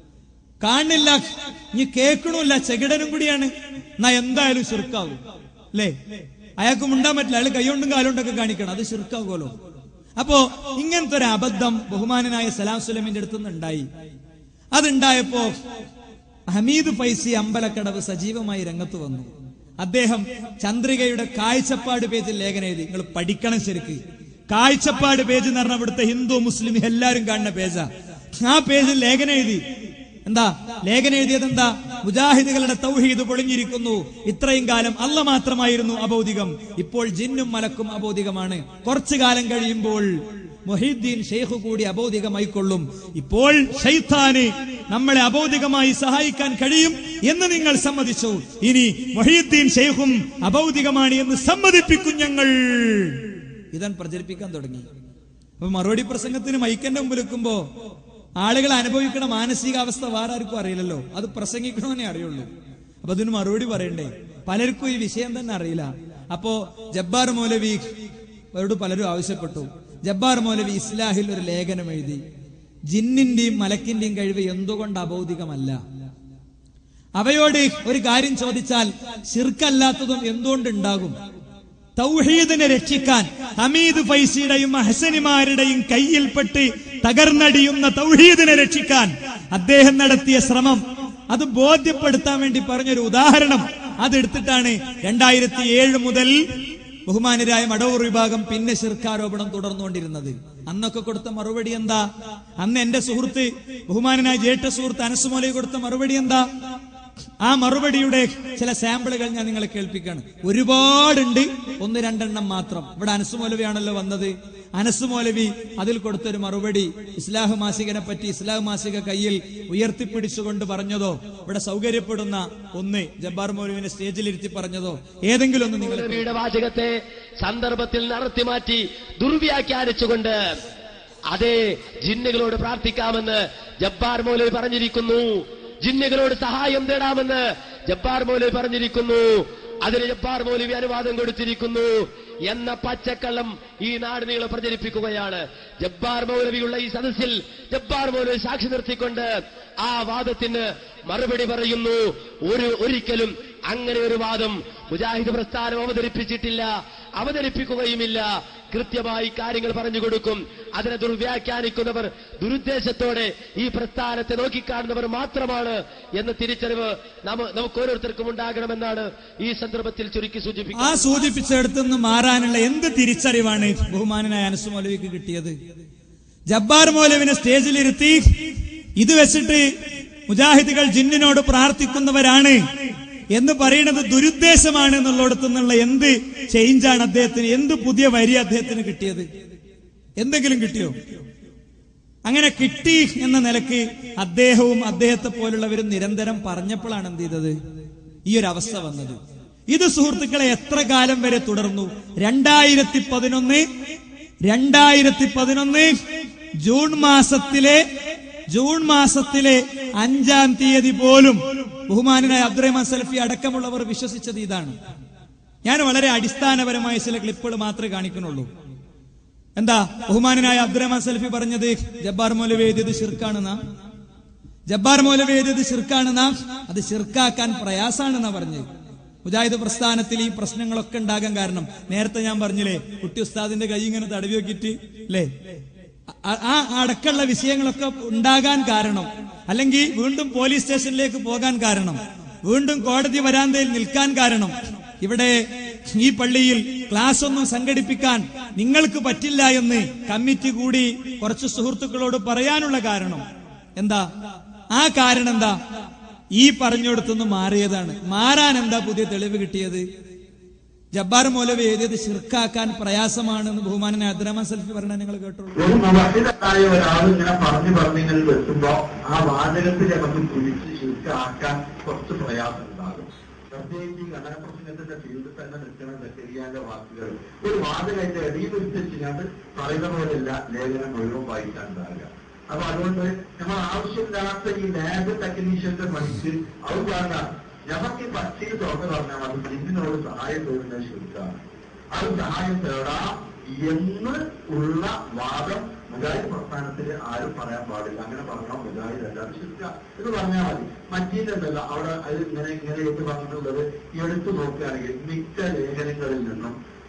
Speaker 3: കാണില്ല ഇനി കേൾക്കണമില്ല ചെകിടനും കൂടിയാണ് എന്നാ എന്തായാലും ചെറുക്കാവും അല്ലേ അയാൾക്ക് മുണ്ടാൻ പറ്റില്ല അയാൾ കൈകൊണ്ടും കാലുകൊണ്ടൊക്കെ കാണിക്കണം അത് ചെറുക്കാവുമല്ലോ അപ്പോ ഇങ്ങനത്തെ ഒരു അബദ്ധം ബഹുമാനനായ സലാം സുലമിന്റെ അടുത്തുനിന്ന് ഉണ്ടായി അതുണ്ടായപ്പോ ഹമീദ് ഫൈസി അമ്പലക്കടവ് സജീവമായി രംഗത്ത് വന്നു അദ്ദേഹം ചന്ദ്രികയുടെ കാഴ്ചപ്പാട് പേജിൽ ലേഖനം എഴുതി നിങ്ങൾ പഠിക്കണം ശരിക്ക് കാഴ്ചപ്പാട് പേജ് എന്ന് പറഞ്ഞാൽ ഇവിടുത്തെ ഹിന്ദു മുസ്ലിം എല്ലാവരും കാണുന്ന പേജാ ആ പേജിൽ ലേഖനം എഴുതി എന്താ ലേഖനം എഴുതിയത് എന്താ മുജാഹിദുകളുടെ തൗഹീദ് പൊളിഞ്ഞിരിക്കുന്നു ഇത്രയും കാലം അല്ല മാത്രമായിരുന്നു അബൗദികം ഇപ്പോൾ ജിന്നും മലക്കും അബൗദികമാണ് കുറച്ചു കാലം കഴിയുമ്പോൾ മൊഹീദ്ദീൻ ഷെയ്ഖ് കൂടി അബൗദികമായിക്കൊള്ളും ഇപ്പോൾ ഷെയ്ത്താന് നമ്മളെ അബൗദികമായി സഹായിക്കാൻ കഴിയും എന്ന് നിങ്ങൾ സമ്മതിച്ചു ഇനി മൊഹീദ്ദീൻ ഷെയ്ഖും അബൗദികമാണ് എന്ന് സമ്മതിപ്പിക്കും ഞങ്ങൾ ഇതാൻ പ്രചരിപ്പിക്കാൻ തുടങ്ങി അപ്പൊ മറുപടി പ്രസംഗത്തിന് മൈക്കന്റെ മുമ്പിൽ വെക്കുമ്പോ ആളുകൾ അനുഭവിക്കുന്ന മാനസികാവസ്ഥ വേറെ ആർക്കും അറിയില്ലല്ലോ അത് പ്രസംഗിക്കണമെന്നേ അറിയുള്ളൂ അപ്പൊ അതിന് മറുപടി പറയണ്ടേ പലർക്കും ഈ വിഷയം തന്നെ അറിയില്ല അപ്പോ ജബ്ബാർ മൗലവി അവരോട് പലരും ആവശ്യപ്പെട്ടു ജബ്ബാർ മൗലവി ഇസ്ലാഹിൽ ഒരു ലേഖനം എഴുതി ജിന്നിന്റെയും മലക്കിന്റെയും കഴിവ് എന്തുകൊണ്ട് അബൗദികമല്ല അവയോട് ഒരു കാര്യം ചോദിച്ചാൽ ശിർക്കല്ലാത്തതും എന്തുകൊണ്ടുണ്ടാകും തൗഹീദിനെ രക്ഷിക്കാൻ ഹമീദ് ഫൈസിയുടെയും ഹസനിമാരുടെയും കയ്യിൽപ്പെട്ട് തകർന്നടിയുന്ന തൗഹീദിനെ രക്ഷിക്കാൻ അദ്ദേഹം നടത്തിയ ശ്രമം അത് ബോധ്യപ്പെടുത്താൻ വേണ്ടി പറഞ്ഞൊരു ഉദാഹരണം അതെടുത്തിട്ടാണ് രണ്ടായിരത്തി ഏഴ് മുതൽ ബഹുമാനരായ മടവൂർ വിഭാഗം പിന്നെ ശിർക്കാരോപണം തുടർന്നുകൊണ്ടിരുന്നത് അന്നൊക്കെ കൊടുത്ത മറുപടി എന്താ അന്ന് എന്റെ സുഹൃത്ത് ബഹുമാനനായ ജേഷ്ഠ സുഹൃത്ത് അനസുമോലി കൊടുത്ത മറുപടി എന്താ ആ മറുപടിയുടെ ചില സാമ്പിളുകൾ ഞാൻ നിങ്ങളെ കേൾപ്പിക്കാണ് ഒരുപാടുണ്ട് ഒന്ന് രണ്ടെണ്ണം മാത്രം ഇവിടെ അനസ് മൗലവിയാണല്ലോ വന്നത് അനസ് മൗലവി അതിൽ കൊടുത്തൊരു മറുപടി ഇസ്ലാഹ് മാസികനെ പറ്റി ഇസ്ലാഹ് മാസിക കയ്യിൽ ഉയർത്തിപ്പിടിച്ചുകൊണ്ട് പറഞ്ഞതോ ഇവിടെ സൗകര്യപ്പെടുന്ന ഒന്ന് ജബ്ബാർ മൗലവിനെ സ്റ്റേജിലിരുത്തി പറഞ്ഞതോ ഏതെങ്കിലും ഒന്ന് നിങ്ങൾ
Speaker 4: മൗലവിയുടെ വാചകത്തെ സന്ദർഭത്തിൽ നടത്തി മാറ്റി ദുർവ്യാഖ്യാനിച്ചുകൊണ്ട് അതേ ജിന്നുകളോട് പ്രാർത്ഥിക്കാമെന്ന് ജബ്ബാർ മൗലവി പറഞ്ഞിരിക്കുന്നു ജിന്നുകളോട് സഹായം തേടാമെന്ന് ജബ്ബാർ മൗലവി പറഞ്ഞിരിക്കുന്നു അതിന് ജബ്ബാർ മൗലവി അനുവാദം കൊടുത്തിരിക്കുന്നു എന്ന പച്ചക്കള്ളം ഈ നാട് നീളെ പ്രചരിപ്പിക്കുകയാണ് ജബ്ബാർ മൗലവിയുള്ള ഈ സദസ്സിൽ ജബ്ബാർ മൗലവി സാക്ഷി നിർത്തിക്കൊണ്ട് ആ വാദത്തിന് മറുപടി പറയുന്നു ഒരു ഒരിക്കലും അങ്ങനെ ഒരു വാദം മുജാഹിദ് പ്രസ്ഥാനം അവതരിപ്പിച്ചിട്ടില്ല അവതരിപ്പിക്കുകയുമില്ല കൃത്യമായി കാര്യങ്ങൾ പറഞ്ഞു കൊടുക്കും അതിനെ ദുർവ്യാഖ്യാനിക്കുന്നവർ ദുരുദ്ദേശത്തോടെ ഈ പ്രസ്ഥാനത്തെ നോക്കിക്കാണുന്നവർ മാത്രമാണ് എന്ന തിരിച്ചറിവ് നമ്മ നമുക്ക് ഓരോരുത്തർക്കും ഉണ്ടാകണമെന്നാണ് ഈ സന്ദർഭത്തിൽ ചുരുക്കി
Speaker 3: ആ
Speaker 4: സൂചിപ്പിക്കുന്നത്
Speaker 3: സൂചിപ്പിച്ചിടത്തു നിന്ന് മാറാനുള്ള എന്ത് തിരിച്ചറിവാണ് ബഹുമാനനായ അനസ് മൗലവിക്ക് കിട്ടിയത് ജബ്ബാർ മൗലവിനെ സ്റ്റേജിലിരുത്തി ഇത് വെച്ചിട്ട് മുജാഹിദുകൾ ജിന്നിനോട് പ്രാർത്ഥിക്കുന്നവരാണ് എന്ന് പറയുന്നത് ദുരുദ്ദേശമാണ് എന്നുള്ളിടത്തു നിന്നുള്ള എന്ത് ചേഞ്ചാണ് അദ്ദേഹത്തിന് എന്ത് പുതിയ വരി അദ്ദേഹത്തിന് കിട്ടിയത് എന്തെങ്കിലും കിട്ടിയോ അങ്ങനെ കിട്ടി എന്ന നിലക്ക് അദ്ദേഹവും അദ്ദേഹത്തെ പോലുള്ളവരും നിരന്തരം പറഞ്ഞപ്പോഴാണ് എന്ത് ചെയ്തത് ഈ ഒരു അവസ്ഥ വന്നത് ഇത് സുഹൃത്തുക്കളെ എത്ര കാലം വരെ തുടർന്നു രണ്ടായിരത്തി പതിനൊന്ന് രണ്ടായിരത്തി പതിനൊന്ന് ജൂൺ മാസത്തിലെ ജൂൺ മാസത്തിലെ അഞ്ചാം തീയതി പോലും ബഹുമാനായ അബ്ദുറഹ്മാൻ സലഫി അടക്കമുള്ളവർ വിശ്വസിച്ചത് ഇതാണ് ഞാൻ വളരെ അടിസ്ഥാനപരമായ ചില ക്ലിപ്പുകൾ മാത്രമേ കാണിക്കുന്നുള്ളൂ എന്താ ബഹുമാനനായ അബ്ദുറഹ്മാൻ സലഫി പറഞ്ഞത് ജബ്ബാർ മൗലവി എഴുതിയത് ഷിർക്കാണെന്നാ ജബ്ബാർ മൗലവി എഴുതിയത് ഷിർക്കാണെന്നാ അത് ഷിർക്കാക്കാൻ പ്രയാസാണെന്നാ പറഞ്ഞത് മുജാഹിദ് പ്രസ്ഥാനത്തിൽ ഈ പ്രശ്നങ്ങളൊക്കെ ഉണ്ടാകാൻ കാരണം നേരത്തെ ഞാൻ പറഞ്ഞില്ലേ കുട്ടി ഉസ്താദിന്റെ കൈ ഇങ്ങനെ തടവി നോക്കിയിട്ട് അല്ലേ ആ- ആ അടക്കമുള്ള വിഷയങ്ങളൊക്കെ ഉണ്ടാകാൻ കാരണം അല്ലെങ്കിൽ വീണ്ടും പോലീസ് സ്റ്റേഷനിലേക്ക് പോകാൻ കാരണം വീണ്ടും കോടതി വരാന്തയിൽ നിൽക്കാൻ കാരണം ഇവിടെ ഈ പള്ളിയിൽ ക്ലാസ് ഒന്നും സംഘടിപ്പിക്കാൻ നിങ്ങൾക്ക് പറ്റില്ല എന്ന് കമ്മിറ്റി കൂടി കുറച്ച് സുഹൃത്തുക്കളോട് പറയാനുള്ള കാരണം എന്താ ആ കാരണം എന്താ ഈ പറഞ്ഞിടത്തുനിന്ന് മാറിയതാണ് മാറാൻ എന്താ പുതിയ തെളിവ് കിട്ടിയത് ജബ്ബാർ മൗലവി എഴുതിയത് ശിർക്കാക്കാൻ പ്രയാസമാണെന്ന് ബഹുമാനനെ അബ്ദുറഹ്മാൻ സൽഫി പറഞ്ഞ നിങ്ങൾ കേട്ടോളൂ
Speaker 5: ഒരു മുവഹിദായ ഒരാൾ ഇങ്ങനെ പറഞ്ഞു പറഞ്ഞ് ഇങ്ങനെ വെട്ടുമ്പോ ആ വാചകത്തിൽ നമുക്ക് പിടിച്ച് ശുദ്ധാക്കാൻ കുറച്ച് പ്രയാസം ഉണ്ടാകും പ്രത്യേകിച്ച് ഈ ഘടനപ്രസംഗത്തിന്റെ ഫീൽഡിൽ തന്നെ നിൽക്കുന്ന സക്കരിയാന്റെ വാക്കുകൾ ഒരു വാചകത്തിന്റെ ഇടയിൽ വെച്ചിട്ട് പറയുന്ന പോലെയല്ല ലേഖനം മുഴുവൻ വായിക്കാനുണ്ടാകുക അപ്പൊ അതുകൊണ്ട് നമ്മൾ ആവശ്യമില്ലാത്ത ഈ ലാബ് ടെക്നീഷ്യന്റെ പണിക്ക് അത് പറഞ്ഞാൽ നമുക്ക് ഈ പച്ചയിൽ തുറന്നു പറഞ്ഞാൽ അത് ജിന്നിനോട് സഹായം തേടുന്നത് ശുദ്ധാണ് അത് സഹായം തേടാം എന്ന് ഉള്ള വാദം മുജാഹിദ് പ്രസ്ഥാനത്തിൽ ആരും പറയാൻ പാടില്ല അങ്ങനെ പറഞ്ഞാൽ മുജാഹിദ് അല്ലാതെ ശിക്ക എന്ന് പറഞ്ഞാൽ മതി മറ്റീതല്ല അവിടെ അത് ഇങ്ങനെ ഇങ്ങനെ എന്ന് പറഞ്ഞിട്ടുള്ളത് ഈ എടുത്തു നോക്കുകയാണെങ്കിൽ മിക്ക ലേഖനങ്ങളിൽ നിന്നും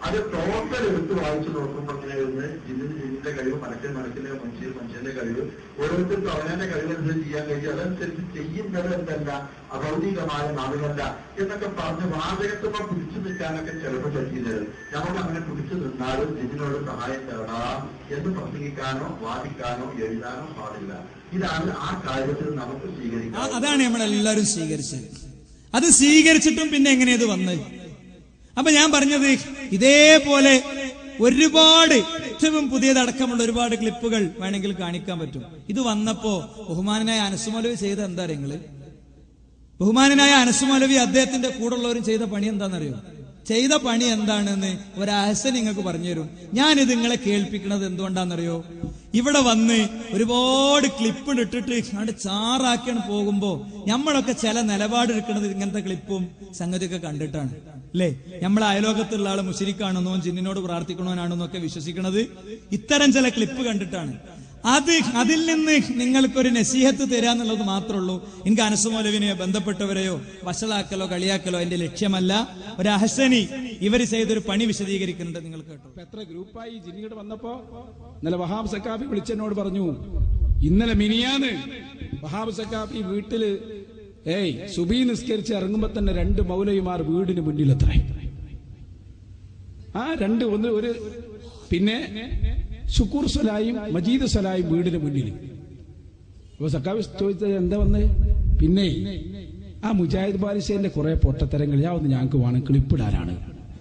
Speaker 5: അത് ടോട്ടൽ എടുത്ത് വായിച്ചു നോക്കുമ്പോൾ അങ്ങനെ വരുന്നത് ജിന്നിന് ജിന്നിന്റെ കഴിവ് മനുഷ്യൻ മനുഷ്യന്റെ മനുഷ്യൻ മനുഷ്യന്റെ കഴിവ് ഓരോരുത്തർക്കും അവനവന്റെ കഴിവനുസരിച്ച് ചെയ്യാൻ കഴിയും അതനുസരിച്ച് ചെയ്യുന്നത് എന്തല്ല അഭൗതികമായ നാളുകല്ല എന്നൊക്കെ പറഞ്ഞ് വാചകത്വം പിടിച്ചു നിൽക്കാനൊക്കെ ചിലപ്പോൾ പറ്റിയത് നമുക്ക് അങ്ങനെ പിടിച്ചു നിന്നാലും ജിന്നിനോട് സഹായം തേടാം എന്ന് പ്രസംഗിക്കാനോ വാദിക്കാനോ എഴുതാനോ പാടില്ല ഇതാണ് ആ കാര്യത്തിൽ നമുക്ക്
Speaker 3: ആ-
Speaker 5: സ്വീകരിക്കാം
Speaker 3: അതാണ് നമ്മളെല്ലാവരും സ്വീകരിച്ചത് അത് സ്വീകരിച്ചിട്ടും പിന്നെ എങ്ങനെ ഇത് വന്നത് അപ്പൊ ഞാൻ പറഞ്ഞത് ഇതേപോലെ ഒരുപാട് ഏറ്റവും പുതിയതടക്കമുള്ള ഒരുപാട് ക്ലിപ്പുകൾ വേണമെങ്കിൽ കാണിക്കാൻ പറ്റും ഇത് വന്നപ്പോ ബഹുമാനായ അനസുമലവി ചെയ്ത എന്താ നിങ്ങള് ബഹുമാനായ അനസുമലവി അദ്ദേഹത്തിന്റെ കൂടെയുള്ളവരും ചെയ്ത പണി എന്താണെന്നറിയോ ചെയ്ത പണി എന്താണെന്ന് ഒരു അഹസൻ നിങ്ങൾക്ക് പറഞ്ഞുതരും ഞാനിത് നിങ്ങളെ കേൾപ്പിക്കുന്നത് എന്തുകൊണ്ടാണെന്നറിയോ ഇവിടെ വന്ന് ഒരുപാട് ക്ലിപ്പ് ഇട്ടിട്ട് അവിടെ ചാറാക്കിയാണ് പോകുമ്പോ നമ്മളൊക്കെ ചില നിലപാടെടുക്കുന്നത് ഇങ്ങനത്തെ ക്ലിപ്പും സംഗതിയൊക്കെ കണ്ടിട്ടാണ് അല്ലേ നമ്മളെ അയലോകത്തുള്ള ആള് മുഷിരിക്കാണെന്നോ ജിന്നിനോട് പ്രാർത്ഥിക്കണോനാണെന്നോ ഒക്കെ വിശ്വസിക്കുന്നത് ഇത്തരം ചില ക്ലിപ്പ് കണ്ടിട്ടാണ് അത് അതിൽ നിന്ന് നിങ്ങൾക്കൊരു നസീഹത്ത് തരാന്നുള്ളത് മാത്രമേ ഉള്ളൂ എനിക്ക് അനസുമോലവിനെയോ ബന്ധപ്പെട്ടവരെയോ വഷളാക്കലോ കളിയാക്കലോ എന്റെ ലക്ഷ്യമല്ല ഒരു അഹസനി ഇവർ ചെയ്തൊരു പണി വിശദീകരിക്കുന്നുണ്ട് നിങ്ങൾ കേട്ടോ
Speaker 6: ഇപ്പൊ എത്ര ഗ്രൂപ്പായി ജിന്നിങ്ങോട് വന്നപ്പോ ഇന്നലെ വഹാബ് സക്കാഫി വിളിച്ചെന്നോട് പറഞ്ഞു ഇന്നലെ മിനിയാന്ന് വഹാബ് സക്കാഫി വീട്ടില് ഏയ് സുബി നിസ്കരിച്ച് ഇറങ്ങുമ്പോ തന്നെ രണ്ട് മൗലവിമാർ വീടിന് മുന്നിലെത്ര ആ രണ്ട് ഒന്ന് ഒരു പിന്നെ ഷുക്കൂർ സലായും മജീദ് സലായും വീടിന് മുന്നിൽ അപ്പൊ സക്കാഫി ചോദിച്ചത് എന്താ വന്നേ പിന്നെ ആ മുജാഹിദ് ബാലിശേന്റെ കുറെ പൊട്ടത്തരങ്ങൾ ഞാൻ ഒന്ന് ഞങ്ങൾക്ക് വേണം ക്ലിപ്പിടാനാണ്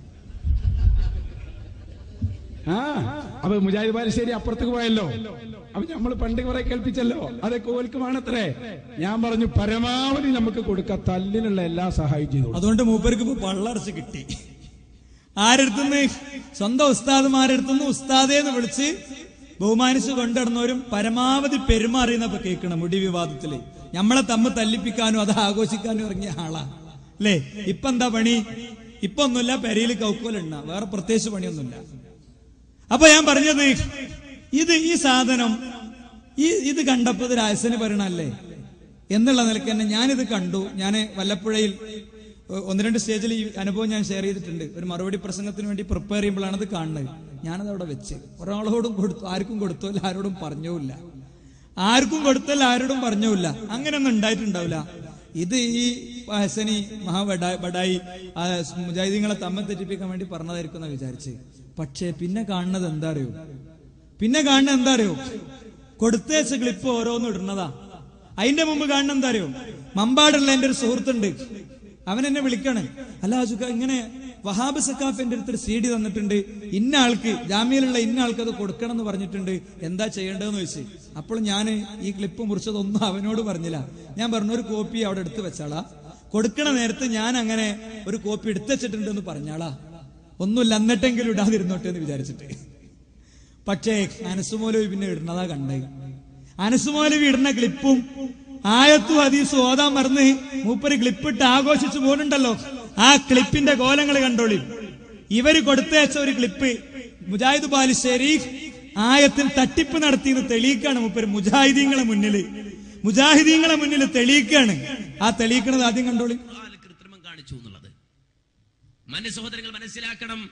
Speaker 6: ആ അപ്പൊ മുജാഹിദ് ബാലുശ്ശേരി അപ്പുറത്തേക്ക് പോയല്ലോ അപ്പൊ നമ്മൾ പണ്ട് കുറെ കേൾപ്പിച്ചല്ലോ അതൊക്കെ ഓൽക്ക് വേണത്രേ ഞാൻ പറഞ്ഞു പരമാവധി നമുക്ക് കൊടുക്കാം തല്ലിനുള്ള എല്ലാ സഹായം ചെയ്തു
Speaker 3: അതുകൊണ്ട് മൂപ്പർക്ക് ഇപ്പൊ പള്ളടച്ച് കിട്ടി ആരെടുത്തുനിന്ന് സ്വന്തം ഉസ്താദുമാരെടുത്തുനിന്ന് ഉസ്താദേന്ന് വിളിച്ച് ബഹുമാനിച്ച് കൊണ്ടിടുന്നവരും പരമാവധി പെരുമാറിയെന്നപ്പോ കേൾക്കണം മുടി വിവാദത്തില് നമ്മളെ തമ്മിൽ തല്ലിപ്പിക്കാനും അത് ആഘോഷിക്കാനും ഇറങ്ങിയ ആളാ അല്ലേ ഇപ്പൊ എന്താ പണി ഇപ്പൊ ഒന്നുമില്ല പെരയിൽ കൗക്കോലുണ്ട വേറെ പ്രത്യേകിച്ച് പണിയൊന്നുമില്ല അപ്പൊ ഞാൻ പറഞ്ഞത് ഇത് ഈ സാധനം ഈ ഇത് കണ്ടപ്പോ ഇത് രാജസന് പറയണല്ലേ എന്നുള്ള നിലയ്ക്ക് തന്നെ ഞാനിത് കണ്ടു ഞാൻ വല്ലപ്പുഴയിൽ ഒ- ഒന്ന് രണ്ട് സ്റ്റേജിൽ ഈ അനുഭവം ഞാൻ ഷെയർ ചെയ്തിട്ടുണ്ട് ഒരു മറുപടി പ്രസംഗത്തിന് വേണ്ടി പ്രിപ്പയർ ചെയ്യുമ്പോഴാണ് ഇത് കാണുന്നത് ഞാനത് അവിടെ വെച്ച് ഒരാളോടും കൊടുത്തു ആർക്കും കൊടുത്തില്ല ആരോടും പറഞ്ഞുമില്ല ആർക്കും കൊടുത്തല്ല ആരോടും പറഞ്ഞുമില്ല അങ്ങനെയൊന്നും ഉണ്ടായിട്ടുണ്ടാവില്ല ഇത് ഈ ഹസനി മഹാബഡായി ബഡായി ആ മുജാഹിദീങ്ങളെ തമ്മിൽ തെറ്റിപ്പിക്കാൻ വേണ്ടി പറഞ്ഞതായിരിക്കും എന്നാ വിചാരിച്ച് പക്ഷേ പിന്നെ കാണുന്നത് എന്താ അറിയോ പിന്നെ കാണുന്നത് എന്താ അറിയോ കൊടുത്തേച്ച ക്ലിപ്പ് ഓരോന്നും ഇടുന്നതാ അതിന്റെ മുമ്പ് കാണുന്ന എന്താ അറിയോ മമ്പാടുള്ള എന്റെ ഒരു സുഹൃത്തുണ്ട് അവൻ എന്നെ വിളിക്കണേ അല്ല അജുക്ക ഇങ്ങനെ വഹാബ് സക്കാഫ് എന്റെ അടുത്തൊരു സി ഡി തന്നിട്ടുണ്ട് ഇന്ന ആൾക്ക് ജാമ്യയിലുള്ള ഇന്ന ആൾക്ക് അത് കൊടുക്കണം എന്ന് പറഞ്ഞിട്ടുണ്ട് എന്താ ചെയ്യേണ്ടതെന്ന് ചോദിച്ചു അപ്പോൾ ഞാൻ ഈ ക്ലിപ്പ് മുറിച്ചതൊന്നും അവനോട് പറഞ്ഞില്ല ഞാൻ പറഞ്ഞു ഒരു കോപ്പി അവിടെ എടുത്തു വെച്ചാളാ കൊടുക്കണ നേരത്ത് ഞാൻ അങ്ങനെ ഒരു കോപ്പി എടുത്തു വെച്ചിട്ടുണ്ടെന്ന് പറഞ്ഞാളാ ഒന്നുമില്ല എന്നിട്ടെങ്കിലും ഇടാതിരുന്നോട്ടെ എന്ന് വിചാരിച്ചിട്ട് പക്ഷേ അനസുമോലവി പിന്നെ ഇടുന്നതാ കണ്ടേ അനസുമോലവി ഇടുന്ന ക്ലിപ്പും ആയത്തും ഹദീസും ഓതാൻ മറന്ന് മൂപ്പര് ക്ലിപ്പിട്ട് ആഘോഷിച്ചു പോകുന്നുണ്ടല്ലോ ആ ക്ലിപ്പിന്റെ കോലങ്ങൾ കണ്ടോളി ഇവര് കൊടുത്തയച്ച ഒരു ക്ലിപ്പ് മുജാഹിദ് ബാലുശ്ശേരി ആയത്തിൽ തട്ടിപ്പ് നടത്തിയെന്ന് തെളിയിക്കാണ് മൂപ്പര് മുജാഹിദീങ്ങളെ മുന്നില് മുജാഹിദീങ്ങളെ മുന്നിൽ തെളിയിക്കാണ് ആ തെളിയിക്കണത് ആദ്യം കണ്ടോളി
Speaker 4: ഖുർആനിൽ കൃത്രിമം കാണിച്ചു എന്നുള്ളത് മന്യ സഹോദരങ്ങൾ മനസ്സിലാക്കണം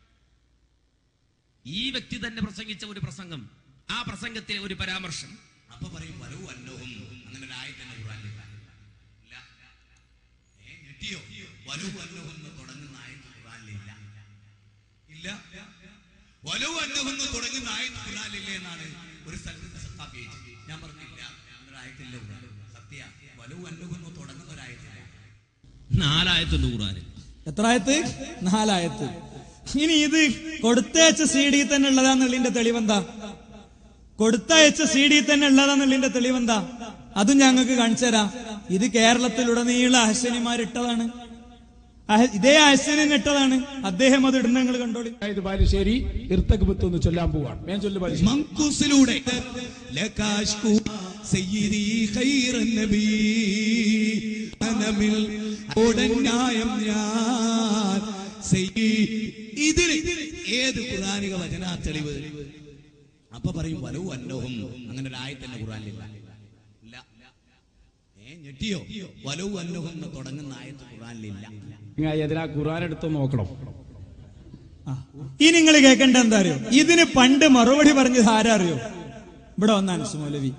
Speaker 4: ഈ വ്യക്തി തന്നെ പ്രസംഗിച്ച ഒരു പ്രസംഗം ആ പ്രസംഗത്തിലെ ഒരു പരാമർശം
Speaker 7: അപ്പൊ പറയും വലു അന്നവും അങ്ങനെ ഒരു ആയത്തന്നെ ഖുറാനില്ല ഇല്ല ഏ ഞെട്ടിയോ വലു അന്നവും എന്ന് തുടങ്ങുന്ന ആയത്ത് ഖുറാനിലില്ല ഇല്ല വലു അന്നവും എന്ന് തുടങ്ങുന്ന ആയത്ത് ഖുറാനില്ലേ എന്നാണ് ഒരു സ്ഥലത്ത് സത്താബ് ചോദിച്ചത് ഞാൻ പറഞ്ഞില്ല അങ്ങനെ ഒരു ആയത്തില്ല ഖുറാൻ സത്യ വലു അന്നവും എന്ന് തുടങ്ങുന്ന ഒരു ആയത്തില്ല
Speaker 4: നാലായത്തുണ്ട് ഖുർആനിൽ
Speaker 3: എത്ര ആയത്ത് നാലായത്ത് ഇനി ഇത് കൊടുത്തയച്ച സി ഡി തന്നെ ഉള്ളതാന്നുള്ളതിന്റെ തെളിവെന്താ കൊടുത്തയച്ച സി ഡി തന്നെ ഉള്ളതാന്നുള്ളതിന്റെ തെളിവെന്താ അതും ഞങ്ങൾക്ക് കാണിച്ചു തരാം ഇത് കേരളത്തിലുടനീള അഹസനിമാരിട്ടതാണ് അഹ- ഇതേ അഹസനിന് ഇട്ടതാണ് അദ്ദേഹം അത് ഇടുന്ന നിങ്ങൾ കണ്ടോളി
Speaker 6: ഇത് ബാലുശ്ശേരി ഇർത്തക്ക് ഒന്ന് ചൊല്ലാൻ പോവാണ് ഞാൻ ചൊല്ലു ബാലുശ്ശേരി
Speaker 7: മങ്കൂസിലൂടെ ലകാഷ്കു സയ്യിദി ഖൈറൻ നബി അനമിൽ ഉടന്യായം ഞാൻ സയ്യി ഇതിൽ ഏത് ഖുറാനിക വചനാ തെളിവ് അപ്പൊ പറയും വലു അന്നോഹം അങ്ങനെ ഒരു ആയത്തന്നെ ഖുറാനിലില്ല ഇല്ല ഏ ഞെട്ടിയോ വലു അന്നോഹം എന്ന് തുടങ്ങുന്ന ആയത്ത് ഖുറാനിലില്ല
Speaker 6: നിങ്ങൾ എതിരാ ഖുറാൻ എടുത്ത് നോക്കണം
Speaker 3: ആ. ഇനി നിങ്ങൾ കേൾക്കേണ്ട എന്താ അറിയോ ഇതിന് പണ്ട് മറുപടി പറഞ്ഞത് ആരാ അറിയോ ഇവിടെ വന്ന അനസ് മൗലവി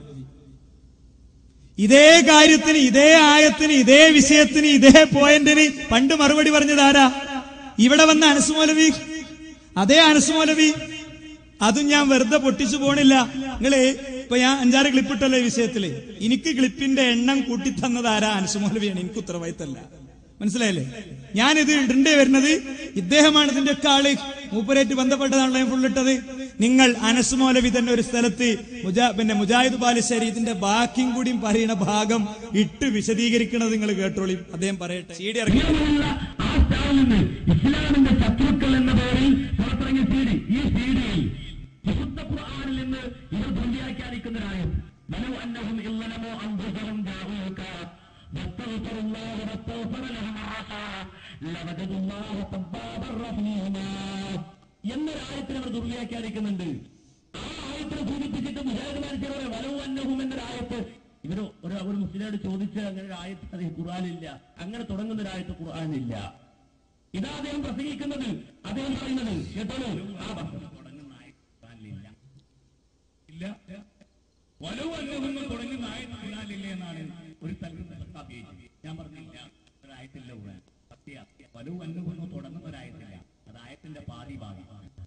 Speaker 3: ഇതേ കാര്യത്തിന് ഇതേ ആയത്തിന് ഇതേ വിഷയത്തിന് ഇതേ പോയിന്റിന് പണ്ട് മറുപടി പറഞ്ഞത് ആരാ ഇവിടെ വന്ന അനസ് മൗലവി അതേ അനസ് മൗലവി അതും ഞാൻ വെറുതെ പൊട്ടിച്ചു പോണില്ല നിങ്ങള് ഇപ്പൊ ഞാൻ അഞ്ചാറ് ക്ലിപ്പ് ഇട്ടല്ലോ ഈ വിഷയത്തില് എനിക്ക് ക്ലിപ്പിന്റെ എണ്ണം കൂട്ടിത്തന്നത് ആരാ അനസ് മൗലവിയാണ് എനിക്ക് ഉത്തരവാദിത്തല്ല മനസ്സിലായില്ലേ ഞാനിത് ഇടേണ്ടി വരുന്നത് ഇദ്ദേഹമാണ് ഇതിന്റെ ഒക്കെ ആള് മൂപ്പരേറ്റ് ബന്ധപ്പെട്ടതാണല്ലോ ഞാൻ ഫുള്ളിട്ടത് നിങ്ങൾ അനസ് മൗലവി തന്നെ ഒരു സ്ഥലത്ത് മുജാ പിന്നെ മുജാഹിദ് ബാലുശ്ശേരി ഇതിന്റെ ബാക്കിയും കൂടിയും പറയുന്ന ഭാഗം ഇട്ട് വിശദീകരിക്കണത് നിങ്ങൾ കേട്ടോളി അദ്ദേഹം പറയട്ടെ സി ഡി ഇറങ്ങി
Speaker 4: ഇങ്ങനെയുള്ള ആ സ്റ്റാളിൽ നിന്ന് ഇസ്ലാമിന്റെ ശത്രുക്കൾ എന്ന പേരിൽ പുറത്തിറങ്ങിയ സീഡി ഈ സീഡിയിൽ വിശുദ്ധ ഖുർആനിൽ നിന്ന് ഇവർ ധ്വനിയാക്കിയാലിക്കുന്നവരായും മനു അന്നഹും ഇല്ലനമോ അംബുസഹം ജാഊക واستغفر الله واستغفر لهم لوجدوا الله توابا رحيما എന്നൊരായത്തിന് അവർ ദുർവ്യാഖ്യാനിക്കുന്നുണ്ട് ആ ആയത്തിനെ സൂചിപ്പിച്ചിട്ട് മുജാഹിദ്മാർ വലവും അന്നഹും എന്നൊരായത്ത് ഇവര് ഒരു ഒരു മുസ്ലിനോട് ചോദിച്ച് അങ്ങനെ ഒരു ആയത്ത് അത് ഖുർആനില്ല അങ്ങനെ തുടങ്ങുന്ന ഒരു ആയത്ത് ഖുർആനില്ല ഇതാ അദ്ദേഹം പ്രസംഗിക്കുന്നത് അദ്ദേഹം പറയുന്നത് കേട്ടോളൂ ആ ഭാഷ തുടങ്ങുന്ന ആയത്ത് ഖുർആനിലില്ല ഇല്ല വലവും അന്നഹും തുടങ്ങുന്ന ആയത്ത് ഖുർആനില്ല എന്നാണ് ഒരു സ്ഥലത്ത് പ്രസ്താപിച്ചത് ഞാൻ പറഞ്ഞില്ല ഒരു ആയത്തില്ല ഖുർആൻ സത്യ വലവും അന്നഹും തുടങ്ങുന്ന ഒരു ആയത്തില്ല അത് ആയത്തിന്റെ പാതി ഭാഗം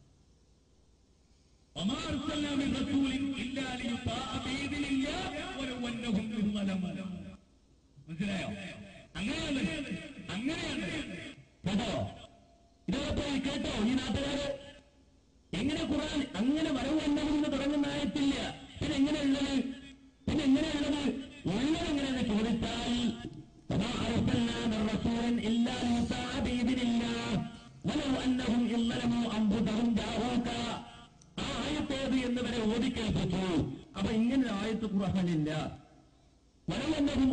Speaker 4: وما أرسلنا من رسول إلا ليطاع بإذن الله ولو أنهم ظلموا മനസ്സിലായോ അങ്ങനെയാണ് അങ്ങനെയാണ് കേട്ടോ ഇതോടൊപ്പം ഈ കേട്ടോ ഈ നാട്ടുകാര് എങ്ങനെ ഖുറാൻ അങ്ങനെ വരവ് എന്നതെന്ന് തുടങ്ങുന്ന ആയത്തില്ല പിന്നെ എങ്ങനെയുള്ളത് പിന്നെ എങ്ങനെയുള്ളത് ഉള്ളത് എങ്ങനെയെന്ന് ചോദിച്ചാൽ وما أرسلنا من رسول إلا ليطاع بإذن الله ولو أنهم إن ظلموا أنفسهم جاءوك ആ ആയത്തേത് എന്ന് വരെ ഓടിക്കേൽപ്പിച്ചു അപ്പൊ ഇങ്ങനെ ഒരു ആയത്ത് ഖുർആനില്ല വരവന്നതും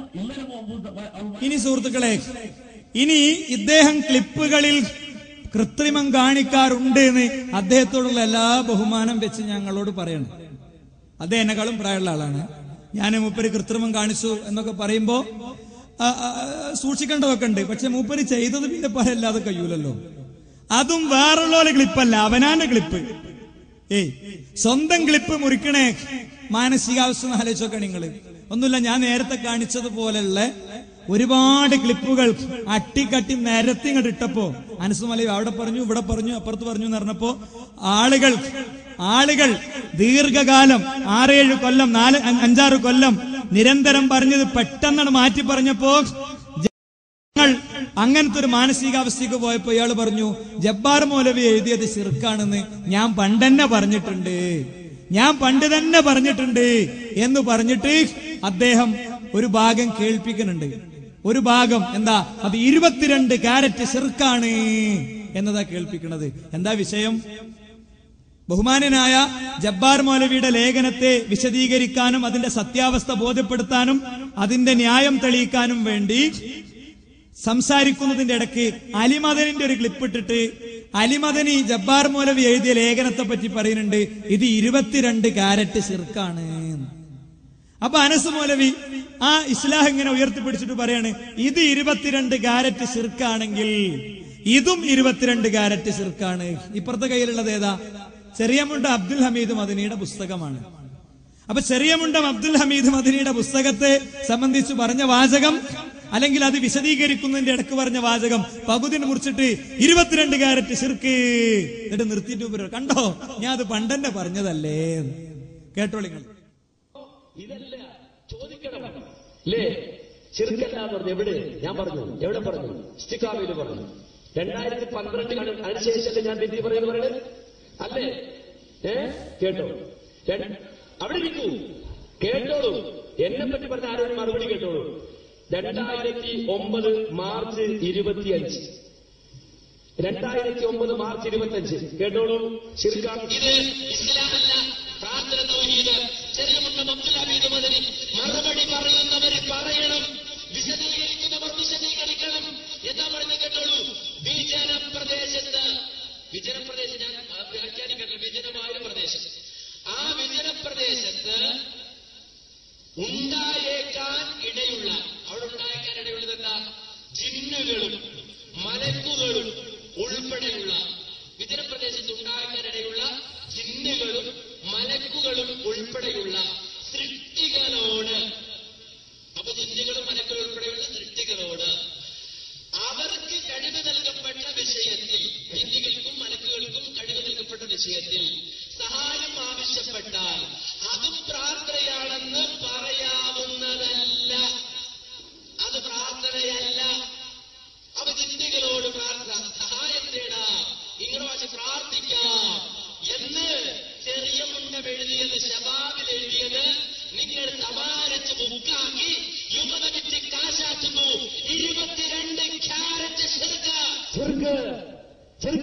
Speaker 4: ഇന്നലെ
Speaker 3: ഇനി സുഹൃത്തുക്കളെ ഇനി ഇദ്ദേഹം ക്ലിപ്പുകളിൽ കൃത്രിമം കാണിക്കാറുണ്ട് എന്ന് അദ്ദേഹത്തോടുള്ള എല്ലാ ബഹുമാനം വെച്ച് ഞങ്ങളോട് പറയണം അദ്ദേഹം എന്നെക്കാളും പ്രായമുള്ള ആളാണ് ഞാൻ മൂപ്പര് കൃത്രിമം കാണിച്ചു എന്നൊക്കെ പറയുമ്പോ ആ, ആ, സൂക്ഷിക്കേണ്ടതൊക്കെ ഉണ്ട് പക്ഷെ മൂപ്പര് ചെയ്തത് പിന്നെ പറയല്ലാതെ കഴിയൂലല്ലോ അതും വേറുള്ളവരെ ക്ലിപ്പല്ല അവനാന്റെ ക്ലിപ്പ് ഏയ് സ്വന്തം ക്ലിപ്പ് മുറിക്കണേ മാനസികാവസ്ഥ ഒന്ന് ആലോചിച്ചൊക്കെ നിങ്ങള് ഒന്നുമില്ല ഞാൻ നേരത്തെ കാണിച്ചതുപോലുള്ള ഒരുപാട് ക്ലിപ്പുകൾ അട്ടിക്കട്ടി നിരത്തി ഇങ്ങോട്ട് ഇട്ടപ്പോ അനസുമലി അവിടെ പറഞ്ഞു ഇവിടെ പറഞ്ഞു അപ്പുറത്ത് പറഞ്ഞു എന്ന് പറഞ്ഞപ്പോ ആളുകൾ ആളുകൾ ദീർഘകാലം ആറേഴ് കൊല്ലം നാല് അ- അഞ്ചാറ് കൊല്ലം നിരന്തരം പറഞ്ഞത് പെട്ടെന്നാണ് മാറ്റി പറഞ്ഞപ്പോ ഞങ്ങൾ അങ്ങനത്തെ ഒരു മാനസികാവസ്ഥയ്ക്ക് പോയപ്പോ ഇയാൾ പറഞ്ഞു ജബ്ബാർ മൗലവി എഴുതിയത് ശിർക്കാണെന്ന് ഞാൻ പണ്ടെന്നെ പറഞ്ഞിട്ടുണ്ട് ഞാൻ പണ്ട് തന്നെ പറഞ്ഞിട്ടുണ്ട് എന്ന് പറഞ്ഞിട്ട് അദ്ദേഹം ഒരു ഭാഗം കേൾപ്പിക്കുന്നുണ്ട് ഒരു ഭാഗം എന്താ അത് ഇരുപത്തിരണ്ട് ക്യാരറ്റ് ശിർക്കാണ് എന്നതാ കേൾപ്പിക്കുന്നത് എന്താ വിഷയം ബഹുമാനനായ ജബ്ബാർ മൗലവിയുടെ ലേഖനത്തെ വിശദീകരിക്കാനും അതിന്റെ സത്യാവസ്ഥ ബോധ്യപ്പെടുത്താനും അതിന്റെ ന്യായം തെളിയിക്കാനും വേണ്ടി സംസാരിക്കുന്നതിന്റെ ഇടയ്ക്ക് അലിമദനിന്റെ ഒരു ക്ലിപ്പ് ഇട്ടിട്ട് അലിമദനി ജബ്ബാർ മൗലവി എഴുതിയ ലേഖനത്തെ പറ്റി പറയുന്നുണ്ട് ഇത് ഇരുപത്തിരണ്ട് കാരറ്റ് സിർക്കാണ് അപ്പൊ അനസ് മൗലവി ആ ഇസ്ലാഹ് ഇങ്ങനെ ഉയർത്തിപ്പിടിച്ചിട്ട് പറയാണ് ഇത് ഇരുപത്തിരണ്ട് കാരറ്റ് സിർക്കാണെങ്കിൽ ഇതും ഇരുപത്തിരണ്ട് കാരറ്റ് സിർക്കാണ് ഇപ്പുറത്തെ കയ്യിലുള്ളത് ഏതാ ചെറിയമുണ്ട അബ്ദുൽ ഹമീദ് മദനിയുടെ പുസ്തകമാണ് അപ്പൊ ചെറിയമുണ്ടം അബ്ദുൽ ഹമീദ് മദനിയുടെ പുസ്തകത്തെ സംബന്ധിച്ച് പറഞ്ഞ വാചകം അല്ലെങ്കിൽ അത് വിശദീകരിക്കുന്നതിന്റെ ഇടക്ക് പറഞ്ഞ വാചകം പകുതിന് മുറിച്ചിട്ട് ഇരുപത്തിരണ്ട് കാരറ്റ് ശിർക്ക് എന്നിട്ട് നിർത്തിയിട്ട് ഇവര് കണ്ടോ ഞാൻ അത് പണ്ടെന്നെ പറഞ്ഞതല്ലേ കേട്ടോളിങ്ങൾ
Speaker 4: ഇതല്ല ചോദിക്കണം അല്ലേ ചെറുക്കല്ല എന്ന് പറഞ്ഞു എവിടെ ഞാൻ പറഞ്ഞു എവിടെ പറഞ്ഞു സ്റ്റിക്കാവിൽ പറഞ്ഞു രണ്ടായിരത്തി പന്ത്രണ്ടിലാണ് അതിനുശേഷമല്ലേ ഞാൻ തെറ്റി പറയുന്നത് പറയുന്നത് അല്ലേ ഏ കേട്ടോ രണ്ട്- അവിടെ ഇരിക്കൂ കേട്ടോളൂ എന്നെ പറ്റി പറഞ്ഞ ആരോടും മറുപടി കേട്ടോളൂ രണ്ടായിരത്തി ഒമ്പത് മാർച്ച് ഇരുപത്തിയഞ്ച് രണ്ടായിരത്തി ഒമ്പത് മാർച്ച് ഇരുപത്തിയഞ്ച് കേട്ടോളൂ ശിർക്കാം ഇത് ഇസ്ലാമല്ല പ്രാർത്ഥന തൗഹീദ് ചെറിയമുണ്ട് അബ്ദുൽ ഹമീദ് മദനി മറുപടി പറയുന്നവര് പറയണം വിശദീകരിക്കുന്നവർ വിശദീകരിക്കണം എന്താ പറയുന്നത് കേട്ടോളൂ വിജന പ്രദേശത്ത് വിജന പ്രദേശം ഞാൻ ആ, വ്യാഖ്യാനിക്കട്ടെ വിജനമായ ഒരു പ്രദേശം ആ വിജന പ്രദേശത്ത് ഉണ്ടായേക്കാൻ ഇടയുള്ള അവിടെ ഉണ്ടായേക്കാൻ ഇടയുള്ളത് എന്താ ജിന്നുകളും മലക്കുകളും ഉൾപ്പെടെയുള്ള വിജനപ്രദേശം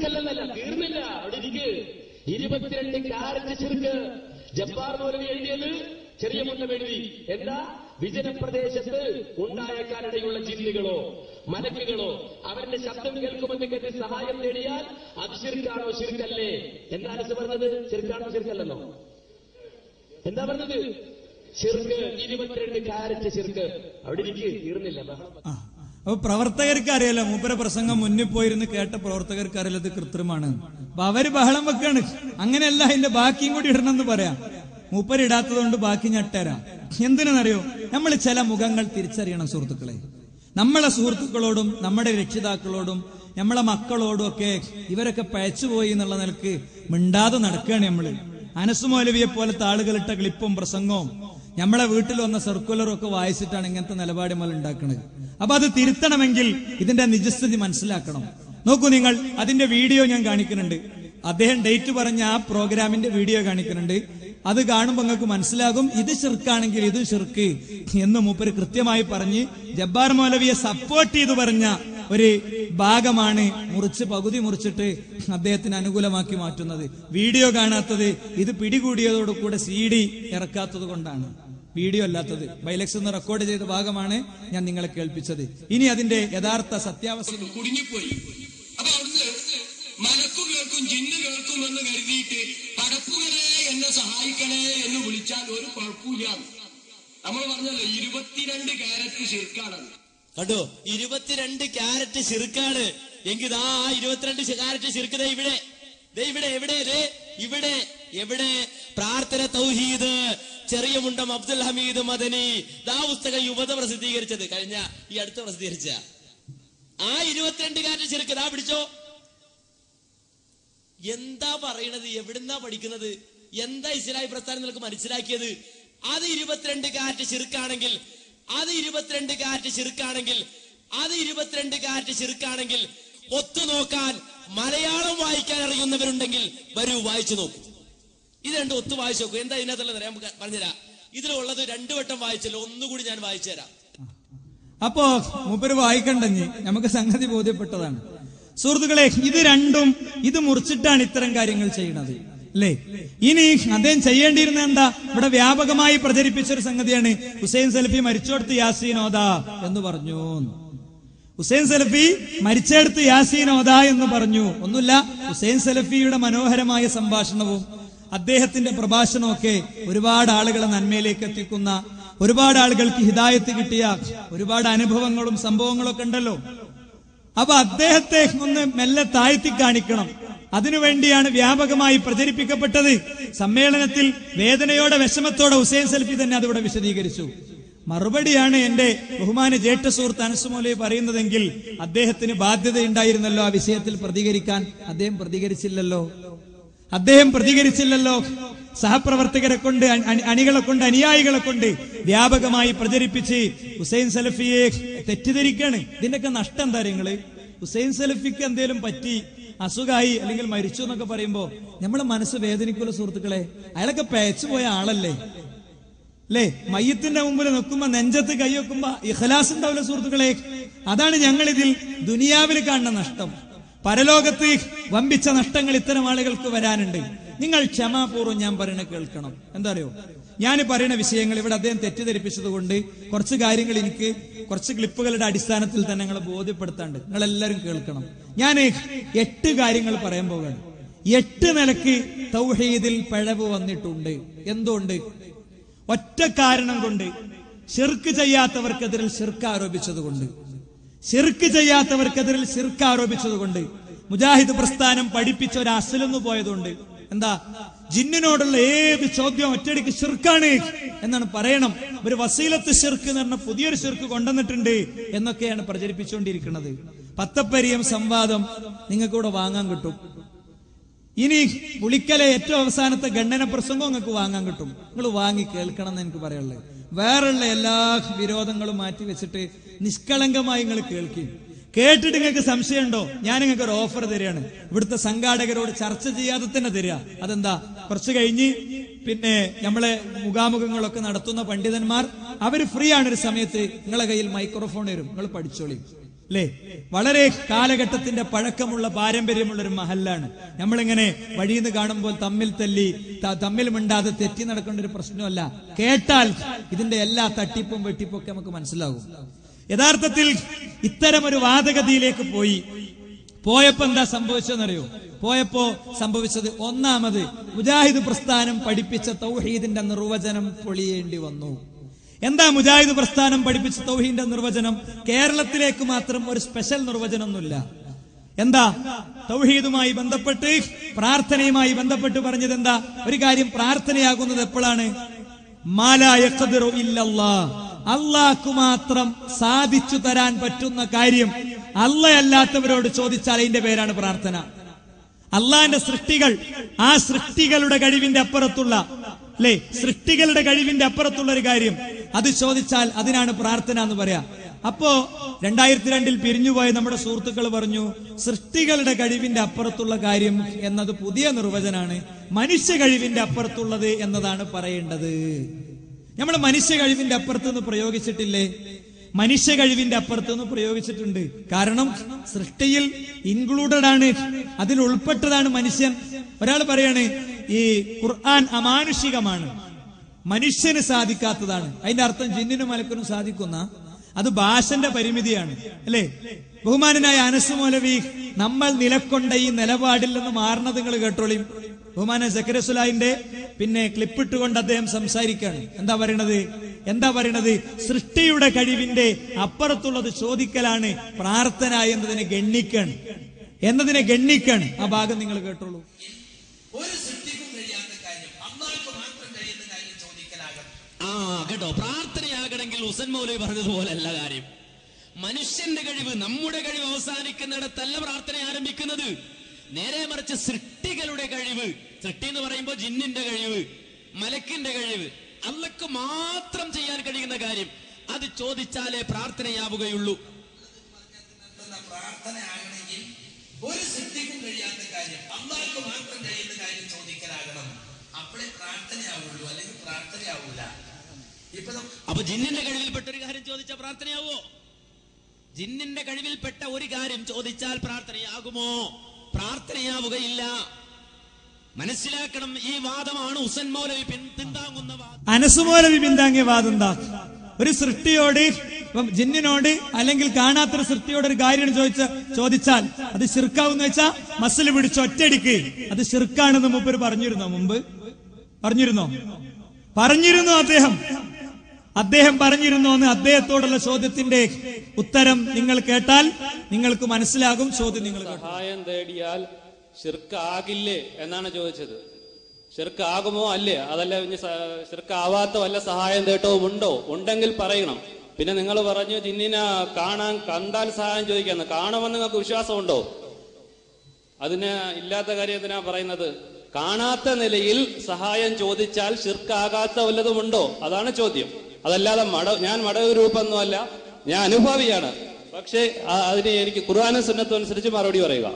Speaker 4: ശിർക്കല്ലെന്നല്ല തീർന്നില്ല അവിടെ ഇരിക്ക് ഇരുപത്തിരണ്ട് കാരറ്റ് ശിർക്ക് ജബ്ബാർ മൗലവി എഴുതിയത് ചെറിയ മുണ്ടം എഴുതി എന്താ വിജനപ്രദേശത്ത് ഉണ്ടായേക്കാനിടയുള്ള ജില്ലുകളോ മലക്കുകളോ അവരുടെ ശബ്ദം കേൾക്കുമെന്ന് കരുതി സഹായം നേടിയാൽ അത് ശിർക്കാണോ ശിർക്കല്ലേ എന്താണ് ഇത് പറഞ്ഞത് ശിർക്കാണോ ശിർക്കല്ലെന്നോ എന്താ പറഞ്ഞത് ശിർക്ക് ഇരുപത്തിരണ്ട് കാരറ്റ് ശിർക്ക് അവിടെ ഇരിക്ക് തീർന്നില്ല ബഹളം
Speaker 3: ആ. അപ്പൊ പ്രവർത്തകർക്ക് അറിയാലോ മൂപ്പര പ്രസംഗം മുന്നിൽ പോയിരുന്ന് കേട്ട പ്രവർത്തകർക്ക് അറിയാലോ ഇത് കൃത്രിമാണ് അപ്പൊ അവര് ബഹളം വെക്കാണ് അങ്ങനെയല്ല അതിന്റെ ബാക്കിയും കൂടി ഇടണമെന്ന് പറയാം മൂപ്പരിടാത്തതുകൊണ്ട് ബാക്കി ഞട്ടരാം എന്തിനെന്നറിയോ നമ്മൾ ചില മുഖങ്ങൾ തിരിച്ചറിയണം സുഹൃത്തുക്കളെ നമ്മളെ സുഹൃത്തുക്കളോടും നമ്മുടെ രക്ഷിതാക്കളോടും നമ്മളെ മക്കളോടും ഒക്കെ ഇവരൊക്കെ പഴച്ചുപോയി എന്നുള്ള നിലക്ക് മിണ്ടാതെ നടക്കുകയാണ് നമ്മള് അനസ് മൗലവിയെ പോലത്തെ ആളുകളിട്ട ക്ലിപ്പും പ്രസംഗവും നമ്മളെ വീട്ടിൽ വന്ന സർക്കുലറും ഒക്കെ വായിച്ചിട്ടാണ് ഇങ്ങനത്തെ നിലപാട് നമ്മൾ ഉണ്ടാക്കുന്നത് അപ്പൊ അത് തിരുത്തണമെങ്കിൽ ഇതിന്റെ നിജസ്ഥിതി മനസ്സിലാക്കണം നോക്കൂ നിങ്ങൾ അതിന്റെ വീഡിയോ ഞാൻ കാണിക്കുന്നുണ്ട് അദ്ദേഹം ഡേറ്റ് പറഞ്ഞ ആ പ്രോഗ്രാമിന്റെ വീഡിയോ കാണിക്കുന്നുണ്ട് അത് കാണുമ്പോൾ നിങ്ങൾക്ക് മനസ്സിലാകും ഇത് ഷിർക്കാണെങ്കിൽ ഇത് ഷിർക്ക് എന്ന് മൂപ്പര് കൃത്യമായി പറഞ്ഞ് ജബ്ബാർ മൗലവിയെ സപ്പോർട്ട് ചെയ്തു പറഞ്ഞ ഒരു ഭാഗമാണ് മുറിച്ച് പകുതി മുറിച്ചിട്ട് അദ്ദേഹത്തിന് അനുകൂലമാക്കി മാറ്റുന്നത് വീഡിയോ കാണാത്തത് ഇത് പിടികൂടിയതോടുകൂടെ സി ഡി ഇറക്കാത്തത് കൊണ്ടാണ് വീഡിയോ അല്ലാത്തത് ബൈലക്സ് എന്ന് റെക്കോർഡ് ചെയ്ത ഭാഗമാണ് ഞാൻ നിങ്ങളെ കേൾപ്പിച്ചത് ഇനി അതിന്റെ യഥാർത്ഥ സത്യാവസ്ഥ
Speaker 8: കുടുങ്ങിപ്പോയി അപ്പൊ അവിടുന്ന് മലക്കും കേൾക്കും ജിന്ന് കേൾക്കും എന്ന് കരുതിയിട്ട് പടപ്പുകളെ എന്നെ സഹായിക്കണേ എന്ന് വിളിച്ചാൽ ഒരു കുഴപ്പമില്ല നമ്മൾ പറഞ്ഞല്ലോ ഇരുപത്തിരണ്ട് ക്യാരറ്റ് ശിർക്കാണെന്ന്
Speaker 4: കണ്ടോ ഇരുപത്തിരണ്ട് ക്യാരറ്റ് ചെറുക്കാണ് എങ്കിൽ ആ ഇരുപത്തിരണ്ട് ക്യാരറ്റ് ചെറുക്ക് ദേ ഇവിടെ ദേ ഇവിടെ എവിടെ ദേ ഇവിടെ എവിടെ പ്രാർത്ഥന തൗഹീദ് ചെറിയ മുണ്ടം അബ്ദുൽ ഹമീദ് മദനി ദാ പുസ്തകം യുവത പ്രസിദ്ധീകരിച്ചത് കഴിഞ്ഞ ഈ അടുത്ത് പ്രസിദ്ധീകരിച്ച ആ ഇരുപത്തിരണ്ട് ക്യാരറ്റ് ചെറുക്ക് ദാ പിടിച്ചോ എന്താ പറയണത് എവിടുന്നാ പഠിക്കുന്നത് എന്താ ഇസ്ലായി പ്രസ്ഥാനം നിനക്ക് മനസ്സിലാക്കിയത് അത് ഇരുപത്തിരണ്ട് കാറ്റ് ചെറുക്കാണെങ്കിൽ അത് ഇരുപത്തിരണ്ട് കാറ്റ് ചെറുക്കാണെങ്കിൽ അത് ഇരുപത്തിരണ്ട് കാറ്റ് ചെറുക്കാണെങ്കിൽ ഒത്തു നോക്കാൻ മലയാളം വായിക്കാൻ അറിയുന്നവരുണ്ടെങ്കിൽ വരൂ വായിച്ചു നോക്കൂ ഇത് രണ്ടും ഒത്തു വായിച്ചു നോക്കൂ എന്താ ഇതിനകത്തുള്ളത് ഞാൻ പറഞ്ഞുതരാം ഇതിലുള്ളത് രണ്ടു വട്ടം വായിച്ചല്ലോ ഒന്നുകൂടി ഞാൻ വായിച്ചു തരാം
Speaker 3: അപ്പോ മൂപ്പര് വായിക്കണ്ടഞ്ഞ് നമുക്ക് സംഗതി ബോധ്യപ്പെട്ടതാണ് സുഹൃത്തുക്കളെ ഇത് രണ്ടും ഇത് മുറിച്ചിട്ടാണ് ഇത്തരം കാര്യങ്ങൾ ചെയ്യുന്നത് അല്ലേ ഇനി അദ്ദേഹം ചെയ്യേണ്ടിയിരുന്ന എന്താ ഇവിടെ വ്യാപകമായി പ്രചരിപ്പിച്ച ഒരു സംഗതിയാണ് ഹുസൈൻ സലഫി മരിച്ചോടത്ത് യാസീൻ ഓദ എന്ന് പറഞ്ഞു ഹുസൈൻ സലഫി മരിച്ചെടുത്ത് യാസീൻ ഓദ എന്ന് പറഞ്ഞു ഒന്നുമില്ല ഹുസൈൻ സലഫിയുടെ മനോഹരമായ സംഭാഷണവും അദ്ദേഹത്തിന്റെ പ്രഭാഷണമൊക്കെ ഒരുപാട് ആളുകളെ നന്മയിലേക്ക് എത്തിക്കുന്ന ഒരുപാട് ആളുകൾക്ക് ഹിദായത്ത് കിട്ടിയ ഒരുപാട് അനുഭവങ്ങളും സംഭവങ്ങളും ഒക്കെ ഉണ്ടല്ലോ അപ്പൊ അദ്ദേഹത്തെ ഒന്ന് മെല്ലെ താഴ്ത്തി കാണിക്കണം അതിനുവേണ്ടിയാണ് വ്യാപകമായി പ്രചരിപ്പിക്കപ്പെട്ടത് സമ്മേളനത്തിൽ വേദനയോടെ വിഷമത്തോടെ ഹുസൈൻ സൽഫി തന്നെ അതിവിടെ വിശദീകരിച്ചു മറുപടിയാണ് എന്റെ ബഹുമാന ജേഷ്ഠ സുഹൃത്ത് അനസുമോലി പറയുന്നതെങ്കിൽ അദ്ദേഹത്തിന് ബാധ്യതയുണ്ടായിരുന്നല്ലോ ആ വിഷയത്തിൽ പ്രതികരിക്കാൻ അദ്ദേഹം പ്രതികരിച്ചില്ലല്ലോ അദ്ദേഹം പ്രതികരിച്ചില്ലല്ലോ സഹപ്രവർത്തകരെ കൊണ്ട് അണി- അണി- അണികളെ കൊണ്ട് അനുയായികളെ കൊണ്ട് വ്യാപകമായി പ്രചരിപ്പിച്ച് ഹുസൈൻ സലഫിയെ തെറ്റിദ്ധരിക്കാണ് ഇതിന്റെയൊക്കെ നഷ്ടം എന്താ നിങ്ങള് ഹുസൈൻ സലഫിക്ക് എന്തേലും പറ്റി അസുഖമായി അല്ലെങ്കിൽ മരിച്ചു എന്നൊക്കെ പറയുമ്പോ നമ്മളെ മനസ്സ് വേദനിക്കുള്ള സുഹൃത്തുക്കളെ അയാളൊക്കെ പേച്ചു പോയ ആളല്ലേ അല്ലേ മയ്യത്തിന്റെ മുമ്പിൽ നിൽക്കുമ്പോ നെഞ്ചത്ത് കൈ വെക്കുമ്പോ ഇഖലാസ് ഉണ്ടാവില്ല സുഹൃത്തുക്കളെ അതാണ് ഞങ്ങൾ ഇതിൽ ദുനിയാവിൽ കാണുന്ന നഷ്ടം പരലോകത്ത് വമ്പിച്ച നഷ്ടങ്ങൾ ഇത്തരം ആളുകൾക്ക് വരാനുണ്ട് നിങ്ങൾ ക്ഷമാപൂർവ്വം ഞാൻ പറയുന്നത് കേൾക്കണം എന്താ അറിയോ ഞാൻ പറയുന്ന വിഷയങ്ങൾ ഇവിടെ അദ്ദേഹം തെറ്റിദ്ധരിപ്പിച്ചത് കൊണ്ട് കുറച്ച് കാര്യങ്ങൾ എനിക്ക് കുറച്ച് ക്ലിപ്പുകളുടെ അടിസ്ഥാനത്തിൽ തന്നെ നിങ്ങളെ ബോധ്യപ്പെടുത്താണ്ട് നിങ്ങൾ എല്ലാവരും കേൾക്കണം ഞാൻ എട്ട് കാര്യങ്ങൾ പറയാൻ പോവുകയാണ് എട്ട് നിലക്ക് തൗഹീദിൽ പിഴവ് വന്നിട്ടുണ്ട് എന്തുകൊണ്ട് ഒറ്റ കാരണം കൊണ്ട് ഷിർക്ക് ചെയ്യാത്തവർക്കെതിരിൽ ഷിർക്ക് ആരോപിച്ചതുകൊണ്ട് ഷിർക്ക് ചെയ്യാത്തവർക്കെതിരിൽ ഷിർക്ക് ആരോപിച്ചതുകൊണ്ട് മുജാഹിദ് പ്രസ്ഥാനം പഠിപ്പിച്ച ഒരു അസലെന്ന് പോയതുകൊണ്ട് എന്താ ജിന്നിനോടുള്ള ഏത് ചോദ്യം ഒറ്റയടിക്ക് ഷിർക്കാണ് എന്നാണ് പറയണം ഒരു വസീലത്ത് ഷിർക്ക് എന്ന് പറഞ്ഞ പുതിയൊരു ഷിർക്ക് കൊണ്ടുവന്നിട്ടുണ്ട് എന്നൊക്കെയാണ് പ്രചരിപ്പിച്ചുകൊണ്ടിരിക്കുന്നത് പത്തപ്പരിയം സംവാദം നിങ്ങൾക്ക് ഇവിടെ വാങ്ങാൻ കിട്ടും ഇനി പുളിക്കലെ ഏറ്റവും അവസാനത്തെ ഗണ്ണന പ്രസംഗം നിങ്ങൾക്ക് വാങ്ങാൻ കിട്ടും നിങ്ങൾ വാങ്ങി കേൾക്കണം എന്ന് എനിക്ക് പറയുള്ളത് വേറെയുള്ള എല്ലാ വിരോധങ്ങളും മാറ്റി വെച്ചിട്ട് നിഷ്കളങ്കമായി നിങ്ങൾ കേൾക്കും കേട്ടിട്ട് നിങ്ങൾക്ക് സംശയമുണ്ടോ ഞാൻ നിങ്ങൾക്ക് ഒരു ഓഫർ തരികയാണ് ഇവിടുത്തെ സംഘാടകരോട് ചർച്ച ചെയ്യാതെ തന്നെ തരിക അതെന്താ കുറച്ച് കഴിഞ്ഞ് പിന്നെ നമ്മളെ മുഖാമുഖങ്ങളൊക്കെ നടത്തുന്ന പണ്ഡിതന്മാർ അവർ ഫ്രീ ആണ് ഒരു സമയത്ത് നിങ്ങളെ കയ്യിൽ മൈക്രോഫോൺ വരും നിങ്ങൾ പഠിച്ചോളി അല്ലേ വളരെ കാലഘട്ടത്തിന്റെ പഴക്കമുള്ള പാരമ്പര്യമുള്ള ഒരു മഹല്ലാണ് നമ്മളിങ്ങനെ വഴിയിൽ നിന്ന് കാണുമ്പോൾ തമ്മിൽ തല്ലി ത- തമ്മിൽ മിണ്ടാതെ തെറ്റി നടക്കേണ്ട ഒരു പ്രശ്നമല്ല കേട്ടാൽ ഇതിന്റെ എല്ലാ തട്ടിപ്പും വെട്ടിപ്പും ഒക്കെ നമുക്ക് മനസ്സിലാകും യഥാർത്ഥത്തിൽ ഇത്തരം ഒരു വാദഗതിയിലേക്ക് പോയി പോയപ്പോ എന്താ സംഭവിച്ചതെന്നറിയോ പോയപ്പോ സംഭവിച്ചത് ഒന്നാമത് മുജാഹിദ് പ്രസ്ഥാനം പഠിപ്പിച്ച തൗഹീദിന്റെ നിർവചനം പൊളിയേണ്ടി വന്നു എന്താ മുജാഹിദ് പ്രസ്ഥാനം പഠിപ്പിച്ച തൗഹീദിന്റെ നിർവചനം കേരളത്തിലേക്ക് മാത്രം ഒരു സ്പെഷ്യൽ നിർവചനമൊന്നുമില്ല എന്താ തൗഹീദുമായി ബന്ധപ്പെട്ട് പ്രാർത്ഥനയുമായി ബന്ധപ്പെട്ട് പറഞ്ഞത് എന്താ ഒരു കാര്യം പ്രാർത്ഥനയാകുന്നത് എപ്പോഴാണ് മാലായഖദിറു ഇല്ലല്ലാ അള്ളാഹ്ക്കു മാത്രം സാധിച്ചു തരാൻ പറ്റുന്ന കാര്യം അല്ലയല്ലാത്തവരോട് ചോദിച്ചാൽ അതിന്റെ പേരാണ് പ്രാർത്ഥന അള്ളാന്റെ സൃഷ്ടികൾ ആ സൃഷ്ടികളുടെ കഴിവിന്റെ അപ്പുറത്തുള്ള അല്ലെ സൃഷ്ടികളുടെ കഴിവിന്റെ അപ്പുറത്തുള്ള ഒരു കാര്യം അത് ചോദിച്ചാൽ അതിനാണ് പ്രാർത്ഥന എന്ന് പറയാ അപ്പോ രണ്ടായിരത്തി രണ്ടിൽ പിരിഞ്ഞുപോയ നമ്മുടെ സുഹൃത്തുക്കൾ പറഞ്ഞു സൃഷ്ടികളുടെ കഴിവിന്റെ അപ്പുറത്തുള്ള കാര്യം എന്നത് പുതിയ നിർവചനാണ് മനുഷ്യ കഴിവിന്റെ അപ്പുറത്തുള്ളത് എന്നതാണ് പറയേണ്ടത് നമ്മൾ മനുഷ്യ കഴിവിന്റെ അപ്പുറത്ത് നിന്ന് പ്രയോഗിച്ചിട്ടില്ലേ മനുഷ്യ കഴിവിന്റെ അപ്പുറത്ത് നിന്ന് പ്രയോഗിച്ചിട്ടുണ്ട് കാരണം സൃഷ്ടിയിൽ ഇൻക്ലൂഡഡ് ആണ് അതിൽ ഉൾപ്പെട്ടതാണ് മനുഷ്യൻ ഒരാൾ പറയാണ് ഈ ഖുർആൻ അമാനുഷികമാണ് മനുഷ്യന് സാധിക്കാത്തതാണ് അതിന്റെ അർത്ഥം ജിന്നിനും മലക്കിനും സാധിക്കുന്ന അത് ഭാഷന്റെ പരിമിതിയാണ് അല്ലേ ബഹുമാനനായ അനസ് മൗലവി നമ്മൾ നിലക്കൊണ്ട ഈ നിലപാടിൽ നിന്ന് മാറണത് നിങ്ങൾ കേട്ടോളിയും ബഹുമാന സക്കരസുലായിന്റെ പിന്നെ ക്ലിപ്പിട്ടുകൊണ്ട് അദ്ദേഹം സംസാരിക്കാണ് എന്താ പറയണത് എന്താ പറയണത് സൃഷ്ടിയുടെ കഴിവിന്റെ അപ്പുറത്തുള്ളത് ചോദിക്കലാണ് പ്രാർത്ഥന എന്നതിനെ ഗണ്ണിക്കാണ് എന്നതിനെ ഗണ്ണിക്കാണ് ആ ഭാഗം നിങ്ങൾ കേട്ടോളൂ
Speaker 7: ഒരു സൃഷ്ടിക്കും കഴിയാത്ത കാര്യം അള്ളാഹ്ക്ക് മാത്രം കഴിയുന്ന കാര്യം ചോദിക്കലാകണം
Speaker 4: ആ കേട്ടോ പ്രാർത്ഥനയാകണമെങ്കിൽ ഹുസൻ മൗലവി പറഞ്ഞതുപോലല്ല കാര്യം മനുഷ്യന്റെ കഴിവ് നമ്മുടെ കഴിവ് അവസാനിക്കുന്നിടത്തല്ല പ്രാർത്ഥന ആരംഭിക്കുന്നത് നേരെ മറിച്ച് സൃഷ്ടികളുടെ കഴിവ് സൃഷ്ടി എന്ന് പറയുമ്പോൾ ജിന്നിന്റെ കഴിവ് മലക്കിന്റെ കഴിവ് അല്ലക്ക് മാത്രം ചെയ്യാൻ കഴിയുന്ന കാര്യം അത് ചോദിച്ചാലേ പ്രാർത്ഥനയാവുകയുള്ളൂ
Speaker 7: എന്ന പ്രാർത്ഥന ആകണമെങ്കിൽ ഒരു സൃഷ്ടിക്കും കഴിയാത്ത കാര്യം അള്ളാഹ്ക്ക് മാത്രം കഴിയുന്ന കാര്യം ചോദിക്കലാകണം അപ്പോഴേ പ്രാർത്ഥനയാവുള്ളൂ അല്ലെങ്കിൽ പ്രാർത്ഥനയാവൂല ഇപ്പൊ നം-
Speaker 4: അപ്പൊ ജിന്നിന്റെ കഴിവിൽപ്പെട്ട ഒരു കാര്യം ചോദിച്ചാൽ പ്രാർത്ഥനയാവോ ജിന്നിന്റെ കഴിവിൽപ്പെട്ട ഒരു കാര്യം ചോദിച്ചാൽ പ്രാർത്ഥനയാകുമോ പ്രാർത്ഥനയാവുകയില്ല മനസ്സിലാക്കണം ഈ വാദമാണ് ഹുസൻ മൗലവി പിൻ- പിന്താങ്ങുന്ന വാദം
Speaker 3: അനസുമോലവി പിന്താങ്ങിയ വാദം എന്താ ഒരു സൃഷ്ടിയോട് ഇപ്പം ജിന്നിനോട് അല്ലെങ്കിൽ കാണാത്തൊരു സൃഷ്ടിയോട് ഒരു കാര്യം ചോദിച്ച ചോദിച്ചാൽ അത് ശിർക്കാവെന്ന് വെച്ചാ മസിൽ പിടിച്ച് ഒറ്റയടിക്ക് അത് ശിർക്കാണെന്ന് മുമ്പ് പറഞ്ഞിരുന്നോ മുമ്പ് പറഞ്ഞിരുന്നോ പറഞ്ഞിരുന്നു അദ്ദേഹം അദ്ദേഹം പറഞ്ഞിരുന്നു എന്ന് അദ്ദേഹത്തോടുള്ള ചോദ്യത്തിന്റെ ഉത്തരം നിങ്ങൾ കേട്ടാൽ നിങ്ങൾക്ക് മനസ്സിലാകും ചോദ്യം നിങ്ങൾ കേട്ടോ.
Speaker 9: സഹായം തേടിയാൽ ഷിർക്കാകില്ലേ എന്നാണ് ചോദിച്ചത് ഷിർക്കാകുമോ അല്ലേ അതല്ല ഇനി സ- ഷിർക്കാവാത്ത വല്ല സഹായം തേട്ടവും ഉണ്ടോ ഉണ്ടെങ്കിൽ പറയണം പിന്നെ നിങ്ങൾ പറഞ്ഞു ജിന്നിനെ കാണാൻ കണ്ടാൽ സഹായം ചോദിക്കാന്ന് കാണുമെന്ന് നിങ്ങൾക്ക് വിശ്വാസമുണ്ടോ അതിന് ഇല്ലാത്ത കാര്യം എന്തിനാ പറയുന്നത് കാണാത്ത നിലയിൽ സഹായം ചോദിച്ചാൽ ഷിർക്കാകാത്ത വല്ലതുമുണ്ടോ അതാണ് ചോദ്യം അതല്ലാതെ മട ഞാൻ മടവരൂപൊന്നുമല്ല ഞാൻ അനുഭവിയാണ് പക്ഷേ ആ- അതിന് എനിക്ക് ഖുർആാനും സുന്നത്തും അനുസരിച്ച് മറുപടി പറയുക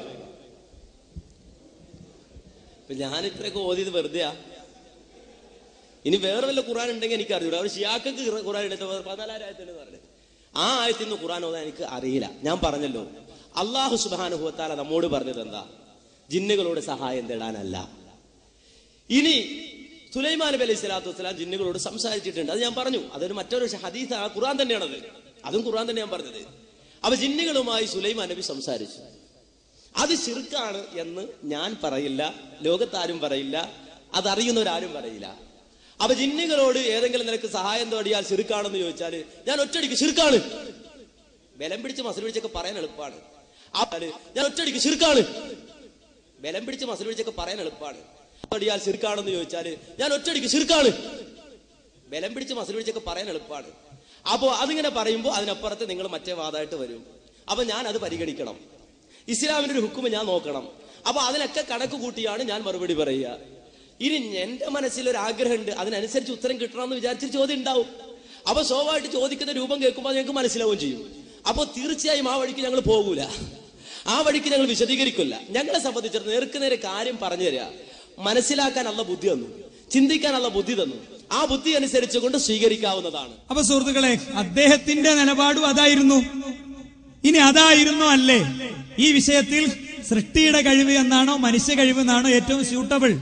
Speaker 10: ഇപ്പൊ ഞാൻ ഇത്രയൊക്കെ ഓതിയത് വെറുതെയാ ഇനി വേറെ വല്ല ഖുറാൻ ഉണ്ടെങ്കിൽ എനിക്ക് അറിയില്ല അവർ ഷിയാക്കൾക്ക് ഖുറാൻ എടുത്ത പതിനാലായിരം ആയത്തിന് പറഞ്ഞത് ആ ആയത്തിൽ നിന്ന് ഖുറാൻ ഓതാൻ എനിക്ക് അറിയില്ല ഞാൻ പറഞ്ഞല്ലോ അള്ളാഹു സുബാനുഭവത്താല നമ്മോട് പറഞ്ഞത് എന്താ ജിന്നുകളോട് സഹായം തേടാനല്ല ഇനി സുലൈമാൻ നബി അലൈഹി സ്വലാത്തു വസ്സലാം ജിന്നുകളോട് സംസാരിച്ചിട്ടുണ്ട് അത് ഞാൻ പറഞ്ഞു അതൊരു മറ്റൊരു ഹദീസ് ആ ഖുറാൻ തന്നെയാണത് അതും ഖുറാൻ തന്നെ ഞാൻ പറഞ്ഞത് അപ്പൊ ജിന്നുകളുമായി സുലൈമാൻ നബി സംസാരിച്ചു അത് ശിർക്കാണ് എന്ന് ഞാൻ പറയില്ല ലോകത്താരും പറയില്ല അതറിയുന്നവരാരും പറയില്ല അപ്പൊ ജിന്നുകളോട് ഏതെങ്കിലും നിനക്ക് സഹായം തേടിയാൽ ശിർക്കാണെന്ന് ചോദിച്ചാൽ ഞാൻ ഒറ്റടിക്ക് ശിർക്കാണ് ബലം പിടിച്ച് മസിൽ പിടിച്ചൊക്കെ പറയാൻ എളുപ്പമാണ് ആ ഞാൻ ഒറ്റടിക്ക് ശിർക്കാണ് ബലം പിടിച്ച് മസിൽ പിടിച്ചൊക്കെ പറയാൻ എളുപ്പമാണ് തേടിയാൽ ശിർക്കാണെന്ന് ചോദിച്ചാൽ ഞാൻ ഒറ്റടിക്ക് ശിർക്കാണ് ബലം പിടിച്ച് മസിൽ പിടിച്ചൊക്കെ പറയാൻ എളുപ്പമാണ് അപ്പോ അതിങ്ങനെ പറയുമ്പോൾ അതിനപ്പുറത്ത് നിങ്ങൾ മറ്റേ വാദമായിട്ട് വരും അപ്പൊ ഞാൻ അത് പരിഗണിക്കണം ഇസ്ലാമിന്റെ ഒരു ഹുക്കുമ ഞാൻ നോക്കണം അപ്പൊ അതിനൊക്കെ കണക്ക് കൂട്ടിയാണ് ഞാൻ മറുപടി പറയുക ഇനി എന്റെ മനസ്സിൽ ഒരു ആഗ്രഹമുണ്ട് അതിനനുസരിച്ച് ഉത്തരം കിട്ടണമെന്ന് വിചാരിച്ചൊരു ചോദ്യം ഉണ്ടാവും അപ്പൊ സ്വാഭാവികമായിട്ട് ചോദിക്കുന്ന രൂപം കേൾക്കുമ്പോൾ ഞങ്ങൾക്ക് മനസ്സിലാവുകയും ചെയ്യും അപ്പോൾ തീർച്ചയായും ആ വഴിക്ക് ഞങ്ങൾ പോകൂല ആ വഴിക്ക് ഞങ്ങൾ വിശദീകരിക്കില്ല ഞങ്ങളെ സംബന്ധിച്ചിടത്ത് നേർക്ക് നേരെ കാര്യം പറഞ്ഞു തരിക മനസ്സിലാക്കാൻ അല്ല ബുദ്ധി തന്നു ചിന്തിക്കാനുള്ള ബുദ്ധി തന്നു ആ ബുദ്ധി അനുസരിച്ചുകൊണ്ട് സ്വീകരിക്കാവുന്നതാണ്
Speaker 3: അപ്പൊ സുഹൃത്തുക്കളെ അദ്ദേഹത്തിന്റെ നിലപാടും അതായിരുന്നു ഇനി അതായിരുന്നു അല്ലേ ഈ വിഷയത്തിൽ സൃഷ്ടിയുടെ കഴിവ് എന്നാണോ മനുഷ്യ കഴിവ് എന്നാണോ ഏറ്റവും സ്യൂട്ടബിൾ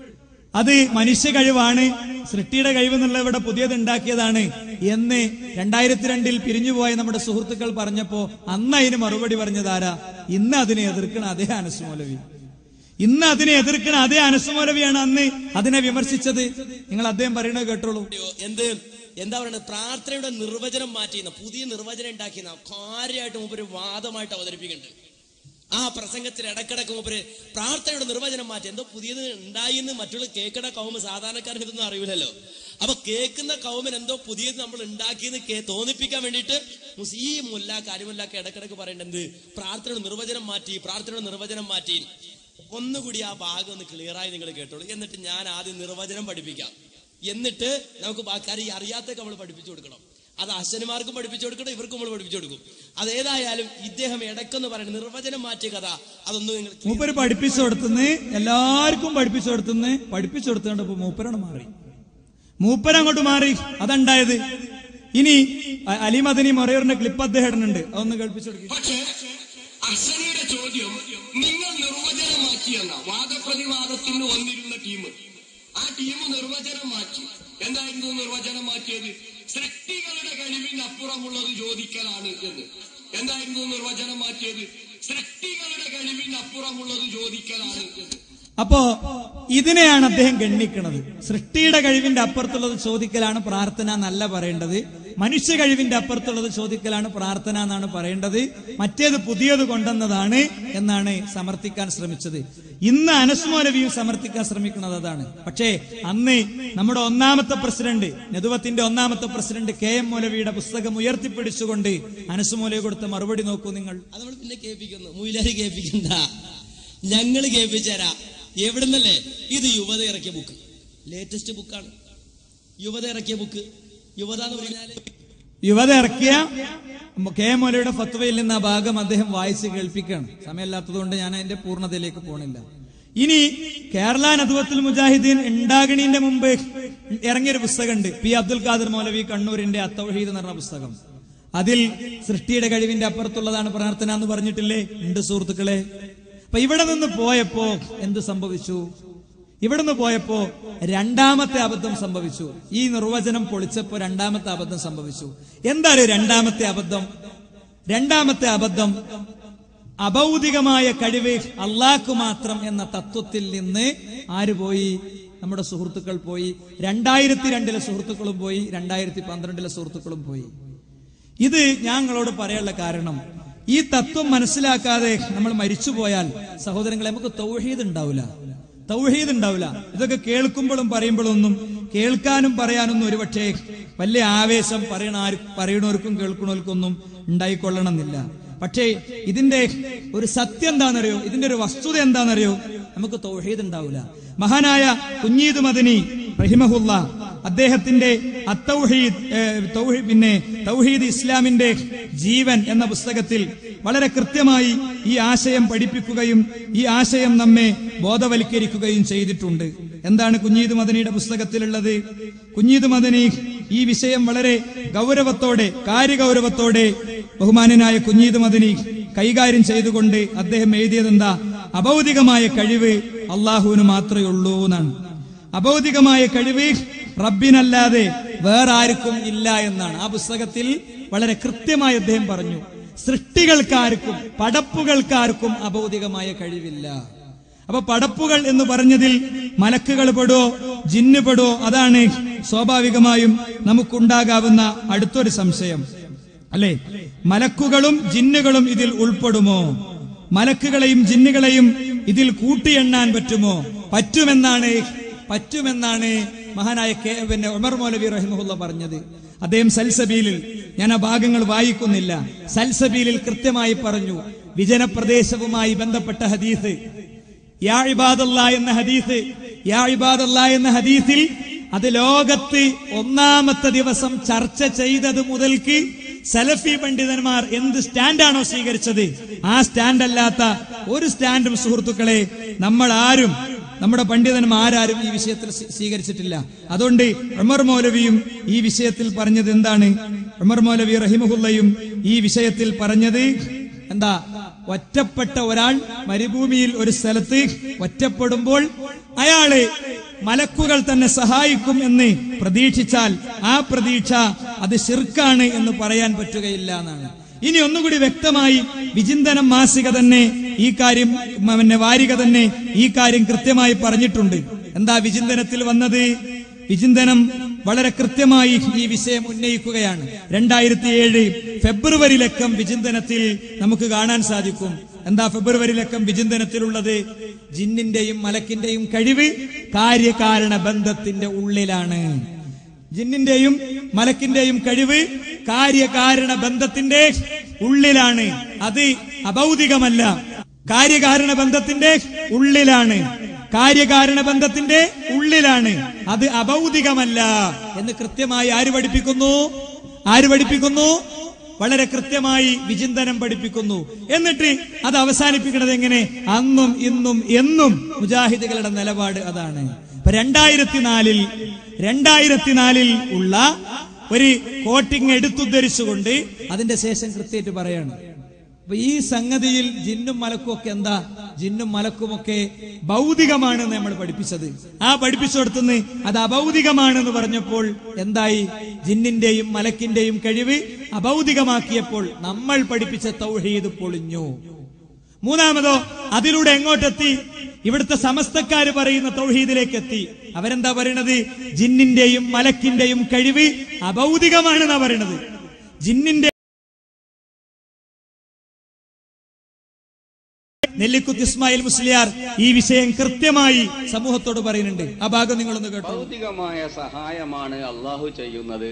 Speaker 3: അത് മനുഷ്യ കഴിവാണ് സൃഷ്ടിയുടെ കഴിവ് എന്നുള്ള ഇവിടെ പുതിയത് ഉണ്ടാക്കിയതാണ് എന്ന് രണ്ടായിരത്തി രണ്ടിൽ പിരിഞ്ഞുപോയ നമ്മുടെ സുഹൃത്തുക്കൾ പറഞ്ഞപ്പോ അന്ന് അതിന് മറുപടി പറഞ്ഞതാരാ ഇന്ന് അതിനെ എതിർക്കണ അതേ അനസ് മൗലവി ഇന്ന് അതിനെ എതിർക്കണ അതേ അനസ് മൗലവിയാണ് അന്ന് അതിനെ വിമർശിച്ചത് നിങ്ങൾ അദ്ദേഹം പറയണത് കേട്ടോളൂ
Speaker 10: എന്ത് എന്താ പറയുന്നത് പ്രാർത്ഥനയുടെ നിർവചനം മാറ്റിയെന്ന പുതിയ നിർവചനം ഉണ്ടാക്കിയെന്ന കാര്യമായിട്ട് മൂപ്പര് വാദമായിട്ട് അവതരിപ്പിക്കുന്നുണ്ട് ആ പ്രസംഗത്തിൽ ഇടക്കിടക്ക് മൂപ്പര് പ്രാർത്ഥനയുടെ നിർവചനം മാറ്റി എന്തോ പുതിയത് ഉണ്ടായി എന്ന് മറ്റുള്ള കേൾക്കണ കൗമ സാധാരണക്കാർക്ക് ഇതൊന്നും അറിയില്ലല്ലോ അപ്പൊ കേൾക്കുന്ന കൗമിന് എന്തോ പുതിയത് നമ്മൾ ഉണ്ടാക്കിയെന്ന് കേ തോന്നിപ്പിക്കാൻ വേണ്ടിയിട്ട് മുസ്ലിം മുല്ല കാര്യമുല്ലാക്ക് ഇടക്കിടക്ക് പറയേണ്ടത് പ്രാർത്ഥനയുടെ നിർവചനം മാറ്റി പ്രാർത്ഥനയുടെ നിർവചനം മാറ്റി ഒന്നുകൂടി ആ ഭാഗം ഒന്ന് ക്ലിയറായി നിങ്ങൾ കേട്ടോളൂ എന്നിട്ട് ഞാൻ ആദ്യം നിർവചനം പഠിപ്പിക്കാം എന്നിട്ട് നമുക്ക് ബാക്കി അറിയാത്തൊക്കെ നമ്മൾ പഠിപ്പിച്ചു കൊടുക്കണം അത് അച്ഛന്മാർക്കും പഠിപ്പിച്ചു കൊടുക്കണം ഇവർക്കും നമ്മൾ പഠിപ്പിച്ചു കൊടുക്കും അത് ഏതായാലും ഇദ്ദേഹം ഇടക്കെന്ന് പറയുന്നത് നിർവചനം മാറ്റിയ കഥ അതൊന്നും നിങ്ങൾ
Speaker 3: മൂപ്പര് പഠിപ്പിച്ചു കൊടുത്തുന്ന് എല്ലാവർക്കും പഠിപ്പിച്ചു കൊടുത്തുന്ന് പഠിപ്പിച്ചു കൊടുത്തുകൊണ്ട് ഇപ്പൊ മൂപ്പരാണ് മാറി മൂപ്പരങ്ങോട്ട് മാറി അതുണ്ടായത് ഇനി അ- അലിമദനി മൊറയൂറിന്റെ ക്ലിപ്പ് അദ്ദേഹം ഇടുന്നുണ്ട് അതൊന്ന് കേൾപ്പിച്ചു കൊടുക്കും
Speaker 8: പക്ഷേ അർച്ചനയുടെ ചോദ്യം നിങ്ങൾ നിർവചനം മാറ്റിയെന്ന വാദപ്രതിവാദത്തിന് വന്നിരുന്ന ടീം ആ ടീം നിർവചനം മാറ്റി എന്തായിരുന്നു നിർവചനം മാറ്റിയത് സൃഷ്ടികളുടെ കഴിവിനപ്പുറമുള്ളത് ചോദിക്കലാണ് എന്ന് എന്തായിരുന്നു നിർവചനം മാറ്റിയത് സൃഷ്ടികളുടെ കഴിവിനപ്പുറമുള്ളത് ചോദിക്കലാണ് എന്ന്
Speaker 3: അപ്പോ ഇതിനെയാണ് അദ്ദേഹം ഗണ്ണിക്കുന്നത് സൃഷ്ടിയുടെ കഴിവിന്റെ അപ്പുറത്തുള്ളത് ചോദിക്കലാണ് പ്രാർത്ഥന എന്നല്ല പറയേണ്ടത് മനുഷ്യ കഴിവിന്റെ അപ്പുറത്തുള്ളത് ചോദിക്കലാണ് പ്രാർത്ഥന എന്നാണ് പറയേണ്ടത് മറ്റേത് പുതിയത് കൊണ്ടുവന്നതാണ് എന്നാണ് സമർത്ഥിക്കാൻ ശ്രമിച്ചത് ഇന്ന് അനസ്മോലവിയും സമർത്ഥിക്കാൻ ശ്രമിക്കുന്നത് അതാണ് പക്ഷേ അന്ന് നമ്മുടെ ഒന്നാമത്തെ പ്രസിഡന്റ് നെതുവത്തിന്റെ ഒന്നാമത്തെ പ്രസിഡന്റ് കെ എം മൗലവിയുടെ പുസ്തകം ഉയർത്തിപ്പിടിച്ചുകൊണ്ട് അനസ്മോലവി കൊടുത്ത മറുപടി നോക്കൂ നിങ്ങൾ
Speaker 10: അത് നമ്മൾ പിന്നെ കേൾപ്പിക്കുന്നു മൂലാരി കേൾപ്പിക്കണ്ട ഞങ്ങൾ കേൾപ്പിച്ചുതരാ എവിടുന്നല്ലേ ഇത് യുവത ഇറക്കിയ ബുക്ക് ലേറ്റസ്റ്റ് ബുക്കാണ് യുവത ഇറക്കിയ ബുക്ക് യുവത എന്ന് പറഞ്ഞാല്
Speaker 3: യുവത ഇറക്കിയ കെ എം മൗലയുടെ ഫത്വയിൽ നിന്ന് ആ ഭാഗം അദ്ദേഹം വായിച്ച് കേൾപ്പിക്കുകയാണ് സമയമില്ലാത്തതുകൊണ്ട് ഞാൻ അതിന്റെ പൂർണ്ണതയിലേക്ക് പോണില്ല ഇനി കേരള നദുവത്തുൽ മുജാഹിദീൻ ഉണ്ടാകണീന്റെ മുമ്പ് ഇറങ്ങിയൊരു പുസ്തകമുണ്ട് പി അബ്ദുൽ ഖാദർ മൗലവി കണ്ണൂരിന്റെ അത്തൗഹീദ് എന്ന് പറഞ്ഞ പുസ്തകം അതിൽ സൃഷ്ടിയുടെ കഴിവിന്റെ അപ്പുറത്തുള്ളതാണ് പ്രാർത്ഥന എന്ന് പറഞ്ഞിട്ടില്ലേ ഉണ്ട് സുഹൃത്തുക്കളെ അപ്പൊ ഇവിടെ നിന്ന് പോയപ്പോ എന്ത് സംഭവിച്ചു ഇവിടെ നിന്ന് പോയപ്പോ രണ്ടാമത്തെ അബദ്ധം സംഭവിച്ചു ഈ നിർവചനം പൊളിച്ചപ്പോ രണ്ടാമത്തെ അബദ്ധം സംഭവിച്ചു എന്താണ് രണ്ടാമത്തെ അബദ്ധം രണ്ടാമത്തെ അബദ്ധം അഭൗതികമായ കഴിവ് അള്ളാഹ്ക്ക് മാത്രം എന്ന തത്വത്തിൽ നിന്ന് ആര് പോയി നമ്മുടെ സുഹൃത്തുക്കൾ പോയി രണ്ടായിരത്തി രണ്ടിലെ സുഹൃത്തുക്കളും പോയി രണ്ടായിരത്തി പന്ത്രണ്ടിലെ സുഹൃത്തുക്കളും പോയി ഇത് ഞങ്ങളോട് പറയാനുള്ള കാരണം ഈ തത്വം മനസ്സിലാക്കാതെ നമ്മൾ മരിച്ചുപോയാൽ സഹോദരങ്ങളെ നമുക്ക് തൗഹീദ് ഉണ്ടാവില്ല തൗഹീദ് ഉണ്ടാവില്ല ഇതൊക്കെ കേൾക്കുമ്പോഴും പറയുമ്പോഴും ഒന്നും കേൾക്കാനും പറയാനൊന്നും ഒരുപക്ഷെ വലിയ ആവേശം പറയണ ആര് പറയണവർക്കും കേൾക്കണവർക്കൊന്നും ഉണ്ടായിക്കൊള്ളണമെന്നില്ല പക്ഷേ ഇതിന്റെ ഒരു സത്യം എന്താണെന്നറിയോ ഇതിന്റെ ഒരു വസ്തുത എന്താണെന്നറിയോ നമുക്ക് തൗഹീദ് ഉണ്ടാവില്ല മഹാനായ കുഞ്ഞീദ് മദനി റഹിമഹുല്ല അദ്ദേഹത്തിന്റെ അത്തൗഹീദ് ഏഹ്, തൗഹീ- പിന്നെ തൗഹീദ് ഇസ്ലാമിന്റെ ജീവൻ എന്ന പുസ്തകത്തിൽ വളരെ കൃത്യമായി ഈ ആശയം പഠിപ്പിക്കുകയും ഈ ആശയം നമ്മെ ബോധവൽക്കരിക്കുകയും ചെയ്തിട്ടുണ്ട് എന്താണ് കുഞ്ഞീദ് മദനിയുടെ പുസ്തകത്തിലുള്ളത് കുഞ്ഞീദ് മദനി ഈ വിഷയം വളരെ ഗൗരവത്തോടെ കാര്യഗൗരവത്തോടെ ബഹുമാനനായ കുഞ്ഞീദ് മദനി കൈകാര്യം ചെയ്തുകൊണ്ട് അദ്ദേഹം എഴുതിയത് എന്താ അഭൗതികമായ കഴിവ് അള്ളാഹുവിന് മാത്രമേ ഉള്ളൂ എന്നാണ് അഭൗതികമായ കഴിവ് റബ്ബിനല്ലാതെ വേറെ ആർക്കും ഇല്ല എന്നാണ് ആ പുസ്തകത്തിൽ വളരെ കൃത്യമായി അദ്ദേഹം പറഞ്ഞു സൃഷ്ടികൾക്കാർക്കും പടപ്പുകൾക്കാർക്കും അഭൗതികമായ കഴിവില്ല അപ്പൊ പടപ്പുകൾ എന്ന് പറഞ്ഞതിൽ മലക്കുകൾ പെടോ ജിന്ന് പെടോ അതാണ് സ്വാഭാവികമായും നമുക്കുണ്ടാകാവുന്ന അടുത്തൊരു സംശയം അല്ലെ മലക്കുകളും ജിന്നുകളും ഇതിൽ ഉൾപ്പെടുമോ മലക്കുകളെയും ജിന്നുകളെയും ഇതിൽ കൂട്ടിയെണ്ണാൻ പറ്റുമോ പറ്റുമെന്നാണ് പറ്റുമെന്നാണ് മഹാനായ കെ പിന്നെ ഉമർ മൗലവി റഹിമുല്ല പറഞ്ഞത് അദ്ദേഹം സൽസബീലിൽ ഞാൻ ആ ഭാഗങ്ങൾ വായിക്കുന്നില്ല സൽസബീലിൽ കൃത്യമായി പറഞ്ഞു വിജനപ്രദേശവുമായി ബന്ധപ്പെട്ട ഹദീസ് യാ ഇബാദല്ല എന്ന ഹദീസ് യാ ഇബാദല്ല എന്ന ഹദീസിൽ അത് ലോകത്ത് ഒന്നാമത്തെ ദിവസം ചർച്ച ചെയ്തത് മുതൽക്ക് സലഫി പണ്ഡിതന്മാർ എന്ത് സ്റ്റാൻഡാണോ സ്വീകരിച്ചത് ആ സ്റ്റാൻഡ് അല്ലാത്ത ഒരു സ്റ്റാൻഡും സുഹൃത്തുക്കളെ നമ്മൾ ആരും നമ്മുടെ പണ്ഡിതന്മാരാരും ഈ വിഷയത്തിൽ സ്വീ- സ്വീകരിച്ചിട്ടില്ല അതുകൊണ്ട് ഉമർ മൗലവിയും ഈ വിഷയത്തിൽ പറഞ്ഞത് എന്താണ് ഉമർ മൗലവി റഹിമഹുല്ലയും ഈ വിഷയത്തിൽ പറഞ്ഞത് എന്താ ഒറ്റപ്പെട്ട ഒരാൾ മരുഭൂമിയിൽ ഒരു സ്ഥലത്ത് ഒറ്റപ്പെടുമ്പോൾ അയാള് മലക്കുകൾ തന്നെ സഹായിക്കും എന്ന് പ്രതീക്ഷിച്ചാൽ ആ പ്രതീക്ഷ അത് ശിർക്കാണ് എന്ന് പറയാൻ പറ്റുകയില്ല എന്നാണ് ഇനി ഒന്നുകൂടി വ്യക്തമായി വിചിന്തനം മാസിക തന്നെ ഈ കാര്യം മ, പിന്നെ വാരിക തന്നെ ഈ കാര്യം കൃത്യമായി പറഞ്ഞിട്ടുണ്ട് എന്താ വിചിന്തനത്തിൽ വന്നത് വിചിന്തനം വളരെ കൃത്യമായി ഈ വിഷയം ഉന്നയിക്കുകയാണ് രണ്ടായിരത്തി ഏഴ് ഫെബ്രുവരി ലക്കം വിചിന്തനത്തിൽ നമുക്ക് കാണാൻ സാധിക്കും എന്താ ഫെബ്രുവരി ലക്കം വിചിന്തനത്തിലുള്ളത് ജിന്നിന്റെയും മലക്കിന്റെയും കഴിവ് കാര്യകാരണ ബന്ധത്തിന്റെ ഉള്ളിലാണ് ജിന്നിന്റെയും മലക്കിന്റെയും കഴിവ് കാര്യകാരണ ബന്ധത്തിന്റെ ഉള്ളിലാണ് അത് അഭൗതികമല്ല കാര്യകാരണ ബന്ധത്തിന്റെ ഉള്ളിലാണ് കാര്യകാരണ ബന്ധത്തിന്റെ ഉള്ളിലാണ് അത് അഭൗതികമല്ല എന്ന് കൃത്യമായി ആര് പഠിപ്പിക്കുന്നു ആര് പഠിപ്പിക്കുന്നു വളരെ കൃത്യമായി വിചിന്തനം പഠിപ്പിക്കുന്നു എന്നിട്ട് അത് അവസാനിപ്പിക്കുന്നത് എങ്ങനെ അന്നും ഇന്നും എന്നും മുജാഹിദുകളുടെ നിലപാട് അതാണ് ഇപ്പൊ രണ്ടായിരത്തി നാലിൽ രണ്ടായിരത്തി നാലിൽ ഉള്ള ഒരു കോട്ടിങ് എടുത്തുദ്ധരിച്ചുകൊണ്ട് അതിന്റെ ശേഷം കൃത്യമായിട്ട് പറയാണ് അപ്പൊ ഈ സംഗതിയിൽ ജിന്നും മലക്കും ഒക്കെ എന്താ ജിന്നും മലക്കുമൊക്കെ ഭൗതികമാണെന്ന് നമ്മൾ പഠിപ്പിച്ചത് ആ പഠിപ്പിച്ചെടുത്തുനിന്ന് അത് അഭൗതികമാണെന്ന് പറഞ്ഞപ്പോൾ എന്തായി ജിന്നിന്റെയും മലക്കിന്റെയും കഴിവ് അഭൗതികമാക്കിയപ്പോൾ നമ്മൾ പഠിപ്പിച്ച തൗഹീദ് പൊളിഞ്ഞു മൂന്നാമതോ അതിലൂടെ എങ്ങോട്ടെത്തി ഇവിടുത്തെ സമസ്തക്കാര് പറയുന്ന തൗഹീദിലേക്ക് എത്തി അവരെന്താ പറയണത് ജിന്നിന്റെയും മലക്കിന്റെയും കഴിവ് അഭൗതികമാണെന്നാ പറയണത് ജിന്നിന്റെ നെല്ലിക്കുത്ത് ഇസ്മായിൽ മുസ്ലിയാർ ഈ വിഷയം കൃത്യമായി സമൂഹത്തോട് പറയുന്നുണ്ട് ആ ഭാഗം നിങ്ങളൊന്ന് കേട്ടോ
Speaker 11: ഭൗതികമായ സഹായമാണ് അള്ളാഹു ചെയ്യുന്നത്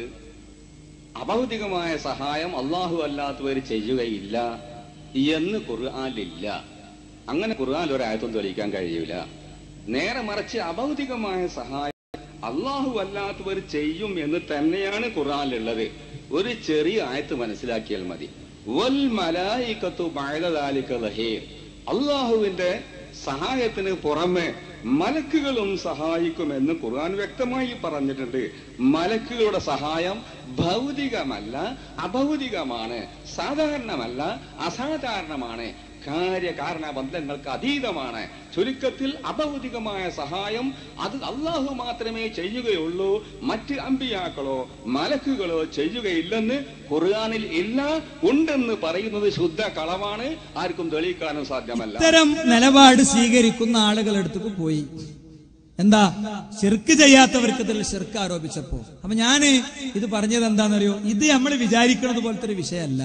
Speaker 11: അഭൗതികമായ സഹായം അള്ളാഹു അല്ലാത്തവർ ചെയ്യുകയില്ല എന്ന് ഖുർആാനിലില്ല അങ്ങനെ ഖുർആൻ ഒരായത്തും തെളിയിക്കാൻ കഴിയൂല നേരെ മറിച്ച് അഭൗതികമായ സഹായം അള്ളാഹു അല്ലാത്തവർ ചെയ്യും എന്ന് തന്നെയാണ് ഖുർആനിലുള്ളത് ഒരു ചെറിയ ആയത്ത് മനസ്സിലാക്കിയാൽ മതി വൽ മലായിക്കത്തു ബഅദ ലഹീർ അള്ളാഹുവിന്റെ സഹായത്തിന് പുറമെ മലക്കുകളും സഹായിക്കുമെന്ന് ഖുർആൻ വ്യക്തമായി പറഞ്ഞിട്ടുണ്ട് മലക്കുകളുടെ സഹായം ഭൗതികമല്ല അഭൗതികമാണ് സാധാരണമല്ല അസാധാരണമാണ് കാര്യകാരണ ബന്ധങ്ങൾക്ക് അതീതമാണ് ചുരുക്കത്തിൽ അഭൗതികമായ സഹായം അത് അള്ളാഹു മാത്രമേ ചെയ്യുകയുള്ളൂ മറ്റ് അമ്പിയാക്കളോ മലക്കുകളോ ചെയ്യുകയില്ലെന്ന് ഖുർആാനിൽ ഇല്ല ഉണ്ടെന്ന് പറയുന്നത് ശുദ്ധ കളവാണ് ആർക്കും തെളിയിക്കാനും സാധ്യമല്ല
Speaker 3: ഇത്തരം നിലപാട് സ്വീകരിക്കുന്ന ആളുകൾ അടുത്തേക്ക് പോയി എന്താ ശിർക്ക് ചെയ്യാത്തവർക്ക് ഇതിൽ ശിർക്ക് ആരോപിച്ചപ്പോ അപ്പൊ ഞാന് ഇത് പറഞ്ഞത് എന്താണെന്നറിയോ ഇത് നമ്മൾ വിചാരിക്കുന്നത് പോലത്തെ ഒരു വിഷയമല്ല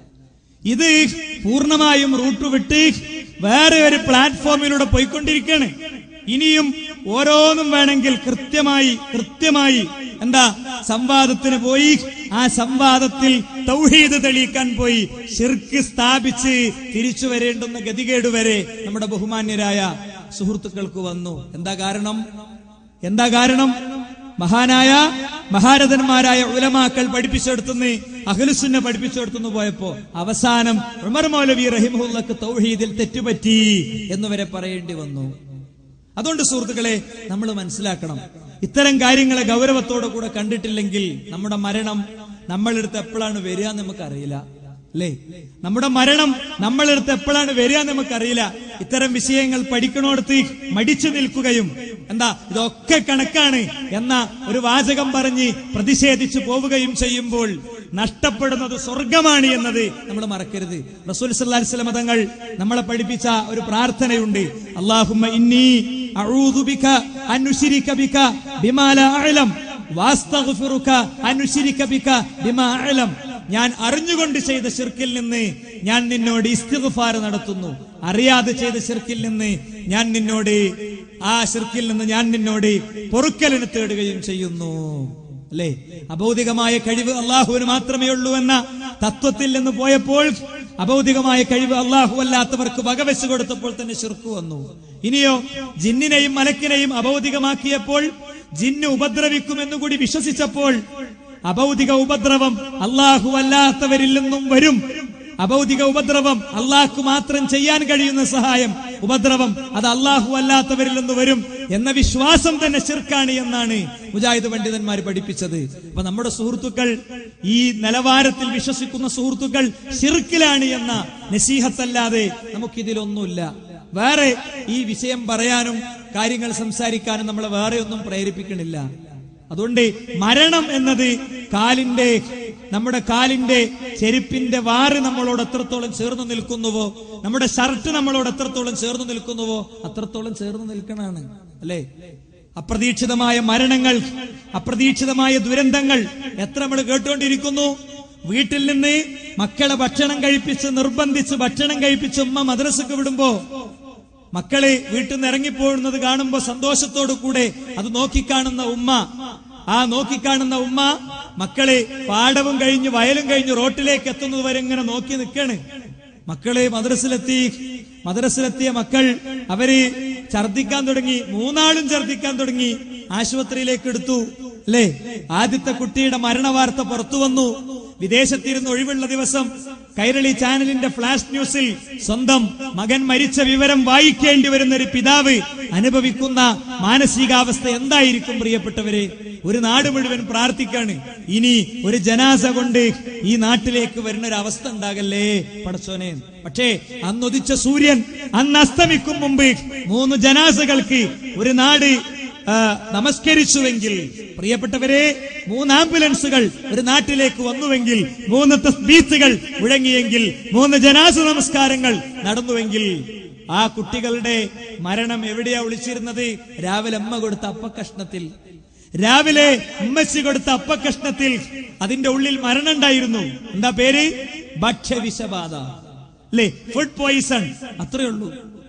Speaker 3: ഇത് പൂർണ്ണമായും റൂട്ട് വിട്ട് വേറെ ഒരു പ്ലാറ്റ്ഫോമിലൂടെ പോയിക്കൊണ്ടിരിക്കുകയാണ് ഇനിയും ഓരോന്നും വേണമെങ്കിൽ കൃത്യമായി കൃത്യമായി എന്താ സംവാദത്തിന് പോയി ആ സംവാദത്തിൽ തൗഹീദ് തെളിയിക്കാൻ പോയി ഷിർക്ക് സ്ഥാപിച്ച് തിരിച്ചു വരേണ്ടുന്ന ഗതികേട് വരെ നമ്മുടെ ബഹുമാന്യരായ സുഹൃത്തുക്കൾക്ക് വന്നു എന്താ കാരണം എന്താ കാരണം മഹാനായ മഹാരഥന്മാരായ ഉലമാക്കൾ പഠിപ്പിച്ചെടുത്തുനിന്ന് അഖിലുസുന്നെ പഠിപ്പിച്ചെടുത്തുനിന്ന് പോയപ്പോ അവസാനം ഉമർ മൗലവി റഹിമുല്ലക്ക് തൗഹീദിൽ തെറ്റുപറ്റി എന്ന് വരെ പറയേണ്ടി വന്നു അതുകൊണ്ട് സുഹൃത്തുക്കളെ നമ്മൾ മനസ്സിലാക്കണം ഇത്തരം കാര്യങ്ങളെ ഗൗരവത്തോടെ കൂടെ കണ്ടിട്ടില്ലെങ്കിൽ നമ്മുടെ മരണം നമ്മളെടുത്ത് എപ്പോഴാണ് വരിക എന്ന് നമുക്കറിയില്ല അല്ലേ നമ്മുടെ മരണം നമ്മളെടുത്ത് എപ്പോഴാണ് വരിക എന്ന് നമുക്കറിയില്ല ഇത്തരം വിഷയങ്ങൾ പഠിക്കണോടത്ത് മടിച്ചു നിൽക്കുകയും എന്താ ഇതൊക്കെ കണക്കാണ് എന്ന ഒരു വാചകം പറഞ്ഞ് പ്രതിഷേധിച്ചു പോവുകയും ചെയ്യുമ്പോൾ നഷ്ടപ്പെടുന്നത് സ്വർഗമാണ് എന്നത് നമ്മൾ മറക്കരുത് റസൂൽ സല്ലല്ലാഹു അലൈഹി വസല്ലം തങ്ങൾ നമ്മളെ പഠിപ്പിച്ച ഒരു പ്രാർത്ഥനയുണ്ട് അല്ലാഹുമ്മ ഇന്നി അഊദു ബിക അൻ ഉശ്രിക ബിക ബിമാ ലാ അഅലം വാസ്തഗ്ഫിറുക അൻ ഉശ്രിക ബിക ബിമാ അഅലം ഞാൻ അറിഞ്ഞുകൊണ്ട് ചെയ്ത ശിർക്കിൽ നിന്ന് ഞാൻ നിന്നോട് ഇസ്തിഗ്ഫാർ നടത്തുന്നു അറിയാതെ ചെയ്ത ശിർക്കിൽ നിന്ന് ഞാൻ നിന്നോട് ആ ശിർക്കിൽ നിന്ന് ഞാൻ നിന്നോട് പൊറുക്കലിന് തേടുകയും ചെയ്യുന്നു അല്ലേ അഭൗതികമായ കഴിവ് അള്ളാഹുവിന് മാത്രമേ ഉള്ളൂ എന്ന തത്വത്തിൽ നിന്ന് പോയപ്പോൾ അഭൗതികമായ കഴിവ് അള്ളാഹു അല്ലാത്തവർക്ക് വകവെച്ചു കൊടുത്തപ്പോൾ തന്നെ ശിർക്ക് വന്നു ഇനിയോ ജിന്നിനെയും മലക്കിനെയും അഭൗതികമാക്കിയപ്പോൾ ജിന്ന് ഉപദ്രവിക്കുമെന്നു കൂടി വിശ്വസിച്ചപ്പോൾ അഭൗതിക ഉപദ്രവം അള്ളാഹു അല്ലാത്തവരിൽ നിന്നും വരും അഭൗതിക ഉപദ്രവം അള്ളാഹ്ക്ക് മാത്രം ചെയ്യാൻ കഴിയുന്ന സഹായം ഉപദ്രവം അത് അള്ളാഹു അല്ലാത്തവരിൽ നിന്ന് വരും എന്ന വിശ്വാസം തന്നെ ശിർക്കാണ് എന്നാണ് മുജാഹിദ് പണ്ഡിതന്മാർ പഠിപ്പിച്ചത് അപ്പൊ നമ്മുടെ സുഹൃത്തുക്കൾ ഈ നിലവാരത്തിൽ വിശ്വസിക്കുന്ന സുഹൃത്തുക്കൾ ശിർക്കിലാണ് എന്ന നസീഹത്തല്ലാതെ നമുക്കിതിലൊന്നുമില്ല വേറെ ഈ വിഷയം പറയാനും കാര്യങ്ങൾ സംസാരിക്കാനും നമ്മളെ വേറെ ഒന്നും പ്രേരിപ്പിക്കണില്ല അതുകൊണ്ട് മരണം എന്നത് കാലിന്റെ നമ്മുടെ കാലിന്റെ ചെരുപ്പിന്റെ വാറ് നമ്മളോട് എത്രത്തോളം ചേർന്ന് നിൽക്കുന്നുവോ നമ്മുടെ ഷർട്ട് നമ്മളോട് എത്രത്തോളം ചേർന്ന് നിൽക്കുന്നുവോ അത്രത്തോളം ചേർന്ന് നിൽക്കണാണ് അല്ലേ അപ്രതീക്ഷിതമായ മരണങ്ങൾ അപ്രതീക്ഷിതമായ ദുരന്തങ്ങൾ എത്ര നമ്മൾ കേട്ടുകൊണ്ടിരിക്കുന്നു വീട്ടിൽ നിന്ന് മക്കളെ ഭക്ഷണം കഴിപ്പിച്ച് നിർബന്ധിച്ച് ഭക്ഷണം കഴിപ്പിച്ച് ഉമ്മ മദ്രസക്ക് വിടുമ്പോ മക്കള് വീട്ടിൽ നിന്ന് ഇറങ്ങിപ്പോകുന്നത് കാണുമ്പോ സന്തോഷത്തോടു കൂടെ അത് നോക്കിക്കാണുന്ന ഉമ്മ ആ നോക്കിക്കാണുന്ന ഉമ്മ മക്കള് പാടവും കഴിഞ്ഞ് വയലും കഴിഞ്ഞ് റോട്ടിലേക്ക് എത്തുന്നത് വരെ ഇങ്ങനെ നോക്കി നിൽക്കാണ് മക്കള് മദ്രസിലെത്തി മദ്രസിലെത്തിയ മക്കൾ അവര് ഛർദിക്കാൻ തുടങ്ങി മൂന്നാളും ഛർദിക്കാൻ തുടങ്ങി ആശുപത്രിയിലേക്ക് എടുത്തു അല്ലേ ആദ്യത്തെ കുട്ടിയുടെ മരണവാർത്ത പുറത്തു വന്നു വിദേശത്തിരുന്ന് ഒഴിവുള്ള ദിവസം കൈരളി ചാനലിന്റെ ഫ്ലാഷ് ന്യൂസിൽ സ്വന്തം മകൻ മരിച്ച വിവരം വായിക്കേണ്ടി വരുന്ന ഒരു പിതാവ് അനുഭവിക്കുന്ന മാനസികാവസ്ഥ എന്തായിരിക്കും പ്രിയപ്പെട്ടവരെ ഒരു നാട് മുഴുവൻ പ്രാർത്ഥിക്കാണ് ഇനി ഒരു ജനാസ കൊണ്ട് ഈ നാട്ടിലേക്ക് വരുന്ന ഒരു അവസ്ഥ ഉണ്ടാകല്ലേ പടച്ചോനെ പക്ഷേ അന്നൊതിച്ച സൂര്യൻ അന്ന് അസ്തമിക്കും മുമ്പ് മൂന്ന് ജനാസകൾക്ക് ഒരു നാട് ആ, നമസ്കരിച്ചുവെങ്കിൽ പ്രിയപ്പെട്ടവരെ മൂന്ന് ആംബുലൻസുകൾ ഒരു നാട്ടിലേക്ക് വന്നുവെങ്കിൽ മൂന്ന് തസ്ബീത്തുകൾ മുഴങ്ങിയെങ്കിൽ മൂന്ന് ജനാസ നമസ്കാരങ്ങൾ നടന്നുവെങ്കിൽ ആ കുട്ടികളുടെ മരണം എവിടെയാ വിളിച്ചിരുന്നത് രാവിലെ അമ്മ കൊടുത്ത അപ്പക്കഷ്ണത്തിൽ രാവിലെ ഉമ്മച്ചി കൊടുത്ത അപ്പക്കഷ്ണത്തിൽ അതിന്റെ ഉള്ളിൽ മരണം ഉണ്ടായിരുന്നു എന്താ പേര് ഭക്ഷ്യവിഷബാധ അല്ലേ ഫുഡ് പോയിസൺ അത്രയേ ഉള്ളൂ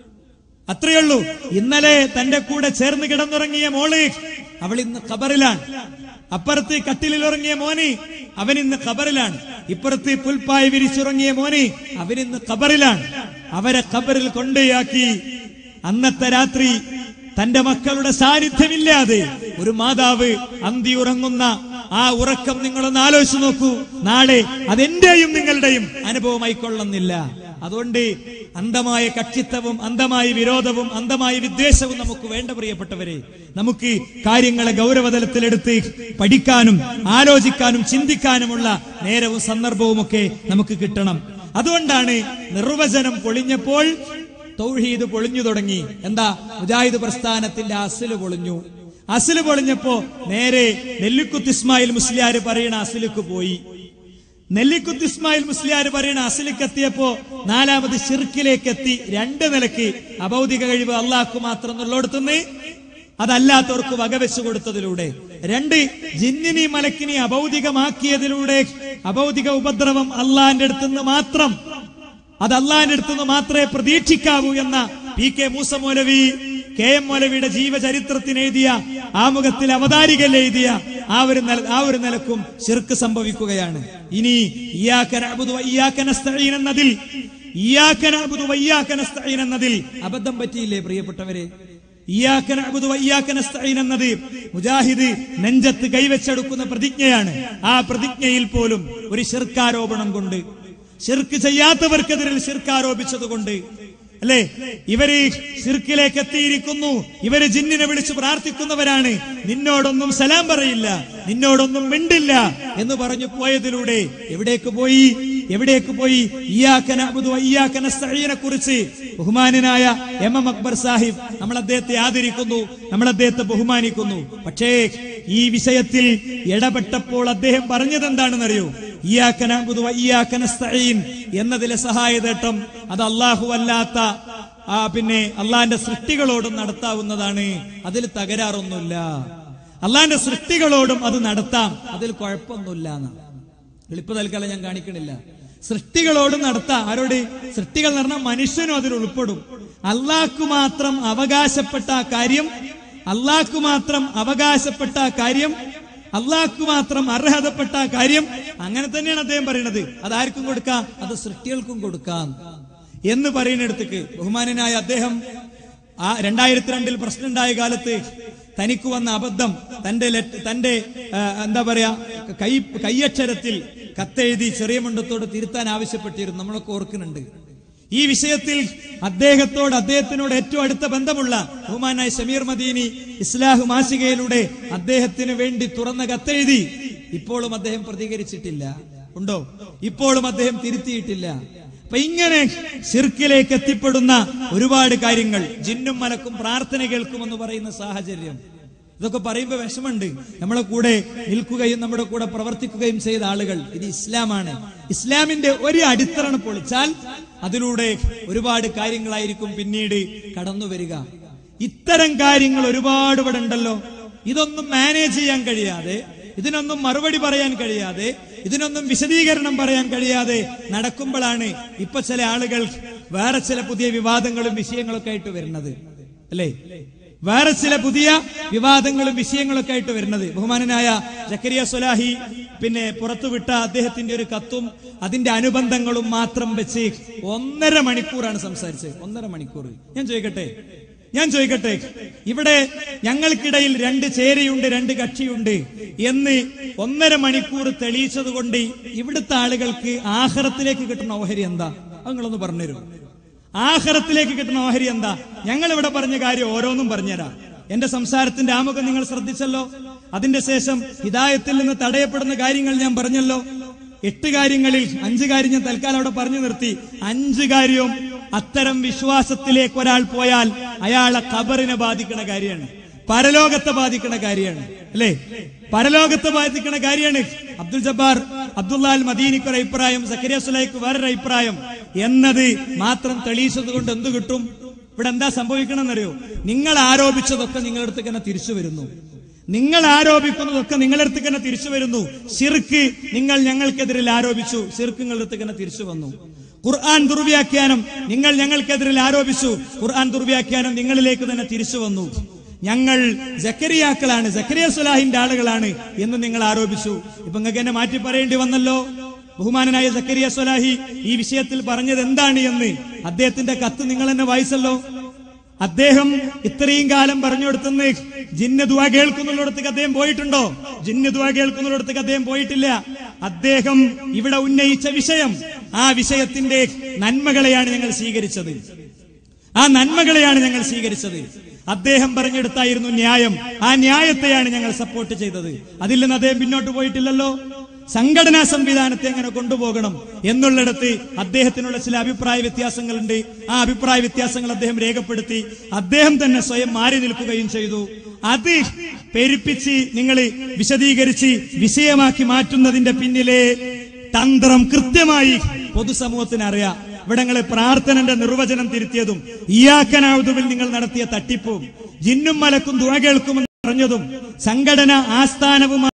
Speaker 3: അത്രയുള്ളൂ ഇന്നലെ തന്റെ കൂടെ ചേർന്ന് കിടന്നുറങ്ങിയ മോള് അവൾ ഇന്ന് ഖബറിലാണ് അപ്പുറത്ത് കട്ടിലിൽ ഉറങ്ങിയ മോന് അവൻ ഇന്ന് ഖബറിലാണ് ഇപ്പുറത്ത് പുൽപ്പായ വിരിച്ചുറങ്ങിയ മോന് അവൻ ഇന്ന് ഖബറിലാണ് അവരെ ഖബറിൽ കൊണ്ടുയാക്കി അന്നത്തെ രാത്രി തന്റെ മക്കളുടെ സാന്നിധ്യമില്ലാതെ ഒരു മാതാവ് അന്തി ഉറങ്ങുന്ന ആ ഉറക്കം നിങ്ങളൊന്ന് ആലോചിച്ചു നോക്കൂ നാളെ അതെന്റെയും നിങ്ങളുടെയും അനുഭവമായിക്കൊള്ളുന്നില്ല അതുകൊണ്ട് അന്ധമായ കക്ഷിത്വവും അന്ധമായ വിരോധവും അന്ധമായ വിദ്വേഷവും നമുക്ക് വേണ്ട പ്രിയപ്പെട്ടവരെ നമുക്ക് കാര്യങ്ങളെ ഗൗരവതലത്തിലെടുത്ത് പഠിക്കാനും ആലോചിക്കാനും ചിന്തിക്കാനുമുള്ള നേരവും സന്ദർഭവും ഒക്കെ നമുക്ക് കിട്ടണം അതുകൊണ്ടാണ് നിർവചനം പൊളിഞ്ഞപ്പോൾ തൗഹീദ് പൊളിഞ്ഞു തുടങ്ങി എന്താ മുജാഹിദ് പ്രസ്ഥാനത്തിന്റെ അസില് പൊളിഞ്ഞു അസില് പൊളിഞ്ഞപ്പോ നേരെ നെല്ലിക്കുത്ത് ഇസ്മായിൽ മുസ്ലിയാർ പറയുന്ന അസിലേക്ക് പോയി നെല്ലിക്കുത്ത് ഇസ്മായിൽ മുസ്ലിയാർ പറയുന്ന അസിലേക്ക് എത്തിയപ്പോ നാലാമത് ഷിർക്കിലേക്ക് എത്തി രണ്ട് നിലക്ക് അഭൗതിക കഴിവ് അള്ളാഹ്ക്ക് മാത്രം എന്നുള്ളിടത്തുനിന്ന് അതല്ലാത്തവർക്ക് വകവെച്ചു കൊടുത്തതിലൂടെ രണ്ട് ജിന്നിനി മലക്കിനി അഭൗതികമാക്കിയതിലൂടെ അഭൗതിക ഉപദ്രവം അള്ളാന്റെ അടുത്തുനിന്ന് മാത്രം അത് അള്ളാന്റെ അടുത്തുനിന്ന് മാത്രമേ പ്രതീക്ഷിക്കാവൂ എന്ന P K Moosa Moulavi K M മൗലവിയുടെ ജീവചരിത്രത്തിന് എഴുതിയ ആമുഖത്തിൽ അവതാരികൽ എഴുതിയ ആ ഒരു നില ആ ഒരു നിലക്കും ശിർക്ക് സംഭവിക്കുകയാണ് ഇനി ഇയ്യാക നഅ്ബുദു വ ഇയ്യാക നസ്തഈൻ എന്നതിൽ ഇയ്യാക നഅ്ബുദു വ ഇയ്യാക നസ്തഈൻ എന്നതിൽ അബദ്ധം പറ്റിയില്ലേ പ്രിയപ്പെട്ടവരെ ഇയ്യാക നഅ്ബുദു വ ഇയ്യാക നസ്തഈൻ എന്നത് മുജാഹിദ് നെഞ്ചത്ത് കൈവച്ചെടുക്കുന്ന പ്രതിജ്ഞയാണ് ആ പ്രതിജ്ഞയിൽ പോലും ഒരു ശിർക്കാരോപണം കൊണ്ട് ഷിർക്ക് ചെയ്യാത്തവർക്കെതിരിൽ ഷിർക്ക് ആരോപിച്ചതുകൊണ്ട് അല്ലേ ഇവര് ഷിർക്കിലേക്ക് എത്തിയിരിക്കുന്നു ഇവര് ജിന്നിനെ വിളിച്ച് പ്രാർത്ഥിക്കുന്നവരാണ് നിന്നോടൊന്നും സലാം പറയില്ല നിന്നോടൊന്നും മിണ്ടില്ല എന്ന് പറഞ്ഞു പോയതിലൂടെ എവിടേക്ക് പോയി എവിടേക്ക് പോയി ഇയാക്കനെ കുറിച്ച് ബഹുമാനനായ എം എം അക്ബർ സാഹിബ് നമ്മൾ അദ്ദേഹത്തെ ആദരിക്കുന്നു നമ്മൾ അദ്ദേഹത്തെ ബഹുമാനിക്കുന്നു പക്ഷേ ഈ വിഷയത്തിൽ ഇടപെട്ടപ്പോൾ അദ്ദേഹം പറഞ്ഞത് എന്താണെന്നറിയോ എന്നതിലെ സഹായതേട്ടം അത് അള്ളാഹു അല്ലാത്ത ആ പിന്നെ അള്ളാന്റെ സൃഷ്ടികളോടും നടത്താവുന്നതാണ് അതിൽ തകരാറൊന്നുമില്ല അള്ളാന്റെ സൃഷ്ടികളോടും അത് നടത്താം അതിൽ കുഴപ്പമൊന്നുമില്ല എന്നാണ് എളുപ്പ തൽക്കാലം ഞാൻ കാണിക്കണില്ല സൃഷ്ടികളോടും നടത്താം ആരോട് സൃഷ്ടികൾ എന്ന് പറഞ്ഞാൽ മനുഷ്യനും അതിൽ ഉൾപ്പെടും അള്ളാഹ്ക്ക് മാത്രം അവകാശപ്പെട്ട ആ കാര്യം അള്ളാഹ്ക്ക് മാത്രം അവകാശപ്പെട്ട ആ കാര്യം അള്ളാഹ്ക്ക് മാത്രം അർഹതപ്പെട്ട ആ കാര്യം അങ്ങനെ തന്നെയാണ് അദ്ദേഹം പറയുന്നത് അതാർക്കും കൊടുക്കാം അത് സൃഷ്ടികൾക്കും കൊടുക്കാം എന്ന് പറയുന്നിടത്തേക്ക് ബഹുമാനനായ അദ്ദേഹം ആ രണ്ടായിരത്തി രണ്ടിൽ പ്രശ്നമുണ്ടായ കാലത്ത് തനിക്ക് വന്ന അബദ്ധം തന്റെ ലെറ്റ് തന്റെ ആ, എന്താ പറയാ കൈ കൈയക്ഷരത്തിൽ കത്തെഴുതി ചെറിയ മണ്ടത്തോട് തിരുത്താൻ ആവശ്യപ്പെട്ടിരുന്നു നമ്മളൊക്കെ ഓർക്കുന്നുണ്ട് ഈ വിഷയത്തിൽ അദ്ദേഹത്തോട് അദ്ദേഹത്തിനോട് ഏറ്റവും അടുത്ത ബന്ധമുള്ള ബഹുമാനായ ഷമീർ മദീനി ഇസ്ലാഹ് മാസികയിലൂടെ അദ്ദേഹത്തിന് വേണ്ടി തുറന്ന കത്തെഴുതി ഇപ്പോഴും അദ്ദേഹം പ്രതികരിച്ചിട്ടില്ല ഉണ്ടോ ഇപ്പോഴും അദ്ദേഹം തിരുത്തിയിട്ടില്ല അപ്പൊ ഇങ്ങനെ ശിർക്കിലേക്ക് എത്തിപ്പെടുന്ന ഒരുപാട് കാര്യങ്ങൾ ജിന്നും മലക്കും പ്രാർത്ഥന കേൾക്കുമെന്ന് പറയുന്ന സാഹചര്യം ഇതൊക്കെ പറയുമ്പോൾ വിഷമുണ്ട് നമ്മളെ കൂടെ നിൽക്കുകയും നമ്മുടെ കൂടെ പ്രവർത്തിക്കുകയും ചെയ്ത ആളുകൾ ഇത് ഇസ്ലാമാണ് ഇസ്ലാമിന്റെ ഒരു അടിത്തറ പൊളിച്ചാൽ അതിലൂടെ ഒരുപാട് കാര്യങ്ങളായിരിക്കും പിന്നീട് കടന്നു വരിക ഇത്തരം കാര്യങ്ങൾ ഒരുപാട് ഇവിടെ ഉണ്ടല്ലോ ഇതൊന്നും മാനേജ് ചെയ്യാൻ കഴിയാതെ ഇതിനൊന്നും മറുപടി പറയാൻ കഴിയാതെ ഇതിനൊന്നും വിശദീകരണം പറയാൻ കഴിയാതെ നടക്കുമ്പോഴാണ് ഇപ്പൊ ചില ആളുകൾ വേറെ ചില പുതിയ വിവാദങ്ങളും വിഷയങ്ങളൊക്കെ ആയിട്ട് വരുന്നത് അല്ലേ വേറെ ചില പുതിയ വിവാദങ്ങളും വിഷയങ്ങളൊക്കെ ആയിട്ട് വരുന്നത് ബഹുമാനനായ ജക്കരിയ സുലാഹി പിന്നെ പുറത്തുവിട്ട അദ്ദേഹത്തിന്റെ ഒരു കത്തും അതിന്റെ അനുബന്ധങ്ങളും മാത്രം വെച്ച് ഒന്നര മണിക്കൂറാണ് സംസാരിച്ചത് ഒന്നര മണിക്കൂർ ഞാൻ ചോദിക്കട്ടെ ഞാൻ ചോദിക്കട്ടെ ഇവിടെ ഞങ്ങൾക്കിടയിൽ രണ്ട് ചേരിയുണ്ട് രണ്ട് കക്ഷിയുണ്ട് എന്ന് ഒന്നര മണിക്കൂർ തെളിയിച്ചത് കൊണ്ട് ഇവിടുത്തെ ആളുകൾക്ക് ആഹാരത്തിലേക്ക് കിട്ടുന്ന ഓഹരി എന്താ അത് നിങ്ങളൊന്ന് പറഞ്ഞുതരും ആഹാരത്തിലേക്ക് കിട്ടുന്ന ഓഹരി എന്താ ഞങ്ങൾ ഇവിടെ പറഞ്ഞ കാര്യം ഓരോന്നും പറഞ്ഞുതരാം എന്റെ സംസാരത്തിന്റെ ആമുഖം നിങ്ങൾ ശ്രദ്ധിച്ചല്ലോ അതിന്റെ ശേഷം ഹിതായത്തിൽ നിന്ന് തടയപ്പെടുന്ന കാര്യങ്ങൾ ഞാൻ പറഞ്ഞല്ലോ എട്ട് കാര്യങ്ങളിൽ അഞ്ച് കാര്യം ഞാൻ തൽക്കാലം അവിടെ പറഞ്ഞു നിർത്തി അഞ്ച് കാര്യവും അത്തരം വിശ്വാസത്തിലേക്ക് ഒരാൾ പോയാൽ അയാളെ ഖബറിനെ ബാധിക്കുന്ന കാര്യമാണ് പരലോകത്തെ ബാധിക്കുന്ന കാര്യമാണ് അല്ലേ പരലോകത്തെ ബാധിക്കുന്ന കാര്യമാണ് അബ്ദുൽ ജബ്ബാർ അബ്ദുല്ലാൽ മദീനിക്ക് ഒരു അഭിപ്രായം സക്കരിയ സുലൈക്ക് വേറൊരു അഭിപ്രായം എന്നത് മാത്രം തെളിയിച്ചത് കൊണ്ട് എന്ത് കിട്ടും ഇവിടെ എന്താ സംഭവിക്കണമെന്നറിയോ നിങ്ങൾ ആരോപിച്ചതൊക്കെ നിങ്ങളുടെ അടുത്ത് തന്നെ തിരിച്ചു വരുന്നു നിങ്ങൾ ആരോപിക്കുന്നതൊക്കെ നിങ്ങളുടെ അടുത്ത് തന്നെ തിരിച്ചു വരുന്നു ഷിർക്ക് നിങ്ങൾ ഞങ്ങൾക്കെതിരിൽ ആരോപിച്ചു ഷിർക്ക് നിങ്ങളുടെ അടുത്ത് തന്നെ തിരിച്ചു വന്നു ഖുർആൻ ദുർവ്യാഖ്യാനം നിങ്ങൾ ഞങ്ങൾക്കെതിരിൽ ആരോപിച്ചു ഖുർആൻ ദുർവ്യാഖ്യാനം നിങ്ങളിലേക്ക് തന്നെ തിരിച്ചു വന്നു ഞങ്ങൾ ജക്കരിയാക്കളാണ് ജക്കരിയ സുലാഹിന്റെ ആളുകളാണ് എന്ന് നിങ്ങൾ ആരോപിച്ചു ഇപ്പൊ നിങ്ങൾക്ക് എന്നെ മാറ്റി പറയേണ്ടി വന്നല്ലോ ബഹുമാനനായ ജക്കരിയ സുലാഹി ഈ വിഷയത്തിൽ പറഞ്ഞത് എന്താണ് എന്ന് അദ്ദേഹത്തിന്റെ കത്ത് നിങ്ങൾ എന്നെ വായിച്ചല്ലോ അദ്ദേഹം ഇത്രയും കാലം പറഞ്ഞു കൊടുത്തുനിന്ന് ജിന്ന് ദുവ കേൾക്കുന്നുള്ളിടത്തേക്ക് അദ്ദേഹം പോയിട്ടുണ്ടോ ജിന്ന് ദുവ കേൾക്കുന്നുള്ളിടത്തേക്ക് അദ്ദേഹം പോയിട്ടില്ല അദ്ദേഹം ഇവിടെ ഉന്നയിച്ച വിഷയം ആ വിഷയത്തിന്റെ നന്മകളെയാണ് ഞങ്ങൾ സ്വീകരിച്ചത് ആ നന്മകളെയാണ് ഞങ്ങൾ സ്വീകരിച്ചത് അദ്ദേഹം പറഞ്ഞെടുത്തായിരുന്നു ന്യായം ആ ന്യായത്തെയാണ് ഞങ്ങൾ സപ്പോർട്ട് ചെയ്തത് അതിൽ നിന്ന് അദ്ദേഹം പിന്നോട്ട് പോയിട്ടില്ലല്ലോ സംഘടനാ സംവിധാനത്തെ എങ്ങനെ കൊണ്ടുപോകണം എന്നുള്ളിടത്ത് അദ്ദേഹത്തിനുള്ള ചില അഭിപ്രായ വ്യത്യാസങ്ങളുണ്ട് ആ അഭിപ്രായ വ്യത്യാസങ്ങൾ അദ്ദേഹം രേഖപ്പെടുത്തി അദ്ദേഹം തന്നെ സ്വയം മാറി നിൽക്കുകയും ചെയ്തു അത് പെരുപ്പിച്ച് നിങ്ങൾ വിശദീകരിച്ച് വിഷയമാക്കി മാറ്റുന്നതിന്റെ പിന്നിലെ തന്ത്രം കൃത്യമായി പൊതുസമൂഹത്തിന് അറിയാം ഇവിടങ്ങളെ പ്രാർത്ഥനന്റെ നിർവചനം തിരുത്തിയതും ഇയാക്കനാവുതുവിൽ നിങ്ങൾ നടത്തിയ തട്ടിപ്പും ജിന്നും മലക്കും ദുവ കേൾക്കുമെന്ന് പറഞ്ഞതും സംഘടന ആസ്ഥാനവുമായി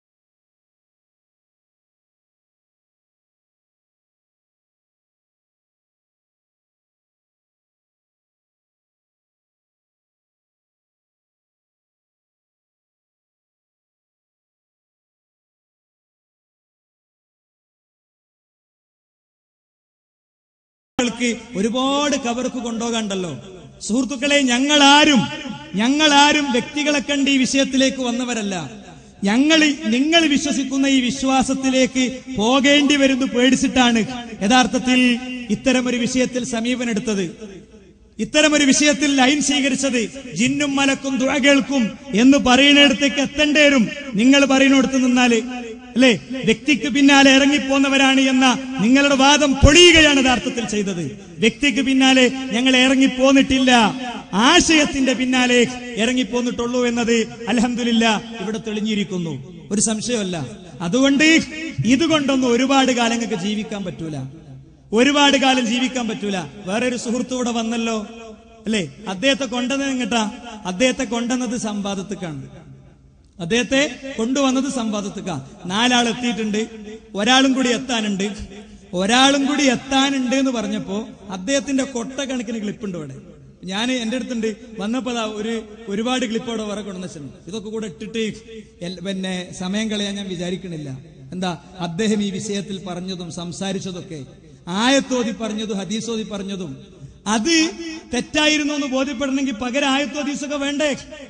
Speaker 3: ൾക്ക് ഒരുപാട് കവർക്ക് കൊണ്ടുപോകാണ്ടല്ലോ സുഹൃത്തുക്കളെ ഞങ്ങൾ ആരും ഞങ്ങൾ ആരും വ്യക്തികളെ കണ്ട് ഈ വിഷയത്തിലേക്ക് വന്നവരല്ല ഞങ്ങൾ നിങ്ങൾ വിശ്വസിക്കുന്ന ഈ വിശ്വാസത്തിലേക്ക് പോകേണ്ടി വരുന്നു പേടിച്ചിട്ടാണ് യഥാർത്ഥത്തിൽ ഇത്തരമൊരു വിഷയത്തിൽ സമീപനെടുത്തത് ഇത്തരമൊരു വിഷയത്തിൽ ലൈൻ സ്വീകരിച്ചത് ജിന്നും മലക്കും ദുഴ കേൾക്കും എന്ന് പറയുന്നിടത്തേക്ക് എത്തേണ്ടി വരും നിങ്ങൾ പറയുന്നിടത്ത് നിന്നാല് അല്ലെ വ്യക്തിക്ക് പിന്നാലെ ഇറങ്ങിപ്പോന്നവരാണ് എന്ന നിങ്ങളുടെ വാദം പൊളിയുകയാണ് യഥാർത്ഥത്തിൽ ചെയ്തത് വ്യക്തിക്ക് പിന്നാലെ ഞങ്ങൾ ഇറങ്ങിപ്പോന്നിട്ടില്ല ആശയത്തിന്റെ പിന്നാലെ ഇറങ്ങിപ്പോന്നിട്ടുള്ളൂ എന്നത് അലഹമില്ല ഇവിടെ തെളിഞ്ഞിരിക്കുന്നു ഒരു സംശയമല്ല അതുകൊണ്ട് ഇതുകൊണ്ടൊന്നും ഒരുപാട് കാലം നിങ്ങൾക്ക് ജീവിക്കാൻ പറ്റൂല ഒരുപാട് കാലം ജീവിക്കാൻ പറ്റൂല വേറെ ഒരു സുഹൃത്തു ഇവിടെ വന്നല്ലോ അല്ലേ അദ്ദേഹത്തെ കൊണ്ടുവന്നത് എങ്ങട്ടാ അദ്ദേഹത്തെ കൊണ്ടുവന്നത് സമ്പാദത്തിക്കാണ് അദ്ദേഹത്തെ കൊണ്ടുവന്നത് സമ്പാദത്തിക്ക നാലാൾ എത്തിയിട്ടുണ്ട് ഒരാളും കൂടി എത്താനുണ്ട് ഒരാളും കൂടി എത്താനുണ്ട് എന്ന് പറഞ്ഞപ്പോ അദ്ദേഹത്തിന്റെ കൊട്ട കണക്കിന് ക്ലിപ്പുണ്ട് ഇവിടെ ഞാൻ എന്റെ അടുത്തുണ്ട് വന്നപ്പോ ദാ ഒരു ഒരുപാട് ക്ലിപ്പ് അവിടെ വേറെ കൊണ്ടുവച്ചിട്ടുണ്ട് ഇതൊക്കെ കൂടെ ഇട്ടിട്ട് എൽ- പിന്നെ സമയം കളയാൻ ഞാൻ വിചാരിക്കണില്ല എന്താ അദ്ദേഹം ഈ വിഷയത്തിൽ പറഞ്ഞതും സംസാരിച്ചതൊക്കെ ആയത്തോതി പറഞ്ഞതും ഹദീസോതി പറഞ്ഞതും അത് തെറ്റായിരുന്നു എന്ന് ബോധ്യപ്പെടണമെങ്കിൽ പകരം ആയത്തോ ഹദീസൊക്കെ വേണ്ടേ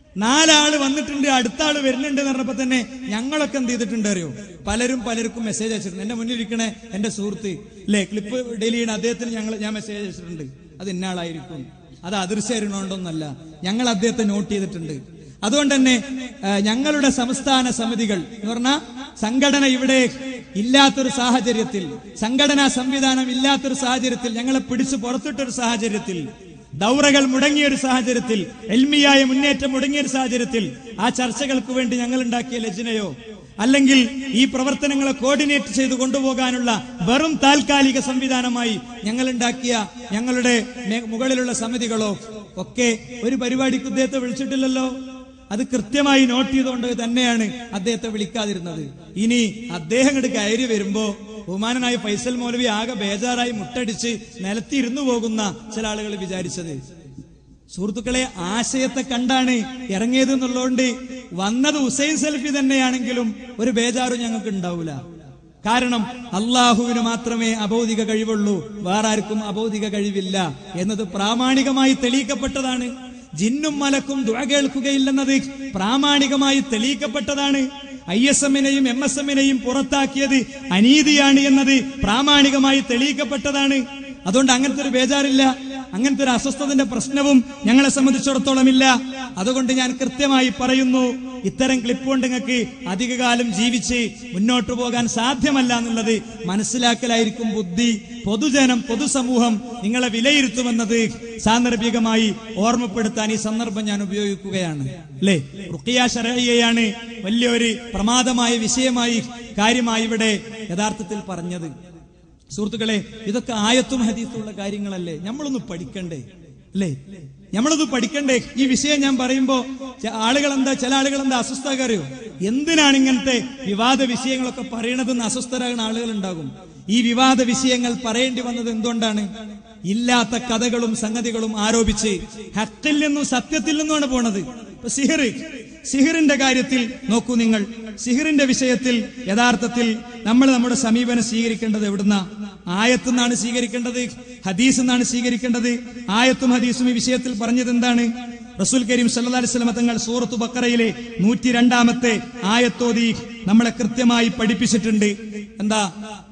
Speaker 3: നാലാള് വന്നിട്ടുണ്ട് അടുത്ത ആള് വരുന്നുണ്ട് എന്ന് പറഞ്ഞപ്പോ തന്നെ ഞങ്ങളൊക്കെ എന്ത് ചെയ്തിട്ടുണ്ട് അറിയോ പലരും പലർക്കും മെസ്സേജ് അയച്ചിട്ടുണ്ട് എന്റെ മുന്നിൽ ഇരിക്കണേ എന്റെ സുഹൃത്ത് അല്ലെ ക്ലിപ്പ് ഡെയിലി ചെയ്യണ അദ്ദേഹത്തിന് ഞങ്ങൾ ഞാൻ മെസ്സേജ് അയച്ചിട്ടുണ്ട് അത് ഇന്നാളായിരിക്കും അത് അദൃശ്യരുണ്ടോന്നല്ല ഞങ്ങൾ അദ്ദേഹത്തെ നോട്ട് ചെയ്തിട്ടുണ്ട് അതുകൊണ്ട് തന്നെ ആ, ഞങ്ങളുടെ സംസ്ഥാന സമിതികൾ എന്ന് പറഞ്ഞാൽ സംഘടന ഇവിടെ ഇല്ലാത്തൊരു സാഹചര്യത്തിൽ സംഘടനാ സംവിധാനം ഇല്ലാത്തൊരു സാഹചര്യത്തിൽ ഞങ്ങളെ പിടിച്ചു പുറത്തിട്ടൊരു സാഹചര്യത്തിൽ ദൗറകൾ മുടങ്ങിയ ഒരു സാഹചര്യത്തിൽ എൽമിയായ മുന്നേറ്റം മുടങ്ങിയ ഒരു സാഹചര്യത്തിൽ ആ ചർച്ചകൾക്ക് വേണ്ടി ഞങ്ങൾ ഉണ്ടാക്കിയ ലജ്നയോ അല്ലെങ്കിൽ ഈ പ്രവർത്തനങ്ങളെ കോർഡിനേറ്റ് ചെയ്തു കൊണ്ടുപോകാനുള്ള വെറും താൽക്കാലിക സംവിധാനമായി ഞങ്ങൾ ഉണ്ടാക്കിയ ഞങ്ങളുടെ മേ- മുകളിലുള്ള സമിതികളോ ഒക്കെ ഒരു പരിപാടിക്ക് ഇദ്ദേഹത്തെ വിളിച്ചിട്ടില്ലല്ലോ അത് കൃത്യമായി നോട്ട് ചെയ്തുകൊണ്ട് തന്നെയാണ് അദ്ദേഹത്തെ വിളിക്കാതിരുന്നത് ഇനി അദ്ദേഹം ഇങ്ങോട്ട് കയറി വരുമ്പോ ബഹുമാനനായ ഫൈസൽ മൗലവി ആകെ ബേജാറായി മുട്ടടിച്ച് നിലത്തിരുന്നു പോകുന്ന ചില ആളുകൾ വിചാരിച്ചത് സുഹൃത്തുക്കളെ ആശയത്തെ കണ്ടാണ് ഇറങ്ങിയത് എന്നുള്ളതുകൊണ്ട് വന്നത് ഹുസൈൻ സെൽഫി തന്നെയാണെങ്കിലും ഒരു ബേജാറും ഞങ്ങൾക്ക് ഉണ്ടാവൂല കാരണം അള്ളാഹുവിന് മാത്രമേ അബൗദിക കഴിവുള്ളൂ വേറെ ആർക്കും അബൗദിക കഴിവില്ല എന്നത് പ്രാമാണികമായി തെളിയിക്കപ്പെട്ടതാണ് ജിന്നും മലക്കും ദുഴ കേൾക്കുകയില്ലെന്നത് പ്രാമാണികമായി തെളിയിക്കപ്പെട്ടതാണ് ഐ എസ് എമ്മിനെയും എം എസ് എമ്മിനെയും പുറത്താക്കിയത് അനീതിയാണ് എന്നത് പ്രാമാണികമായി തെളിയിക്കപ്പെട്ടതാണ് അതുകൊണ്ട് അങ്ങനത്തെ ഒരു ബേജാറില്ല അങ്ങനത്തെ ഒരു അസ്വസ്ഥതന്റെ പ്രശ്നവും ഞങ്ങളെ സംബന്ധിച്ചിടത്തോളം ഇല്ല അതുകൊണ്ട് ഞാൻ കൃത്യമായി പറയുന്നു ഇത്തരം ക്ലിപ്പ് കൊണ്ട് നിങ്ങൾക്ക് അധികകാലം ജീവിച്ച് മുന്നോട്ട് പോകാൻ സാധ്യമല്ല എന്നുള്ളത് മനസ്സിലാക്കലായിരിക്കും ബുദ്ധി പൊതുജനം പൊതുസമൂഹം നിങ്ങളെ വിലയിരുത്തുമെന്നത് സാന്ദർഭികമായി ഓർമ്മപ്പെടുത്താൻ ഈ സന്ദർഭം ഞാൻ ഉപയോഗിക്കുകയാണ് അല്ലേ റുക്കിയ ഷറയ്യയാണ് വലിയൊരു പ്രമാദമായ വിഷയമായി കാര്യമായി ഇവിടെ യഥാർത്ഥത്തിൽ പറഞ്ഞത് സുഹൃത്തുക്കളെ ഇതൊക്കെ ആയത്തും ഹദീസുള്ള കാര്യങ്ങളല്ലേ നമ്മളൊന്ന് പഠിക്കണ്ടേ അല്ലേ നമ്മളത് പഠിക്കണ്ടേ ഈ വിഷയം ഞാൻ പറയുമ്പോ ച- ആളുകൾ എന്താ ചില ആളുകൾ എന്താ അസ്വസ്ഥകാരോ എന്തിനാണ് ഇങ്ങനത്തെ വിവാദ വിഷയങ്ങളൊക്കെ പറയണതെന്ന് അസ്വസ്ഥരാകുന്ന ആളുകൾ ഉണ്ടാകും ഈ വിവാദ വിഷയങ്ങൾ പറയേണ്ടി വന്നത് എന്തുകൊണ്ടാണ് ഇല്ലാത്ത കഥകളും സംഗതികളും ആരോപിച്ച് ഹക്കിൽ നിന്നും സത്യത്തിൽ നിന്നുമാണ് പോണത് ഇപ്പൊ സിഹിർ സിഹിറിന്റെ കാര്യത്തിൽ നോക്കൂ നിങ്ങൾ സിഹിറിന്റെ വിഷയത്തിൽ യഥാർത്ഥത്തിൽ നമ്മൾ നമ്മുടെ സമീപനം സ്വീകരിക്കേണ്ടത് എവിടുന്ന ആയത്തുനിന്നാണ് സ്വീകരിക്കേണ്ടത് ഹദീസ് എന്നാണ് സ്വീകരിക്കേണ്ടത് ആയത്തും ഹദീസും ഈ വിഷയത്തിൽ പറഞ്ഞത് എന്താണ് റസൂൽ കരീം സല്ലല്ലാഹു അലൈഹി വസല്ലം തങ്ങൾ സൂറത്തു ബക്കറയിലെ നൂറ്റി രണ്ടാമത്തെ ആയത്തോതി നമ്മളെ കൃത്യമായി പഠിപ്പിച്ചിട്ടുണ്ട് എന്താ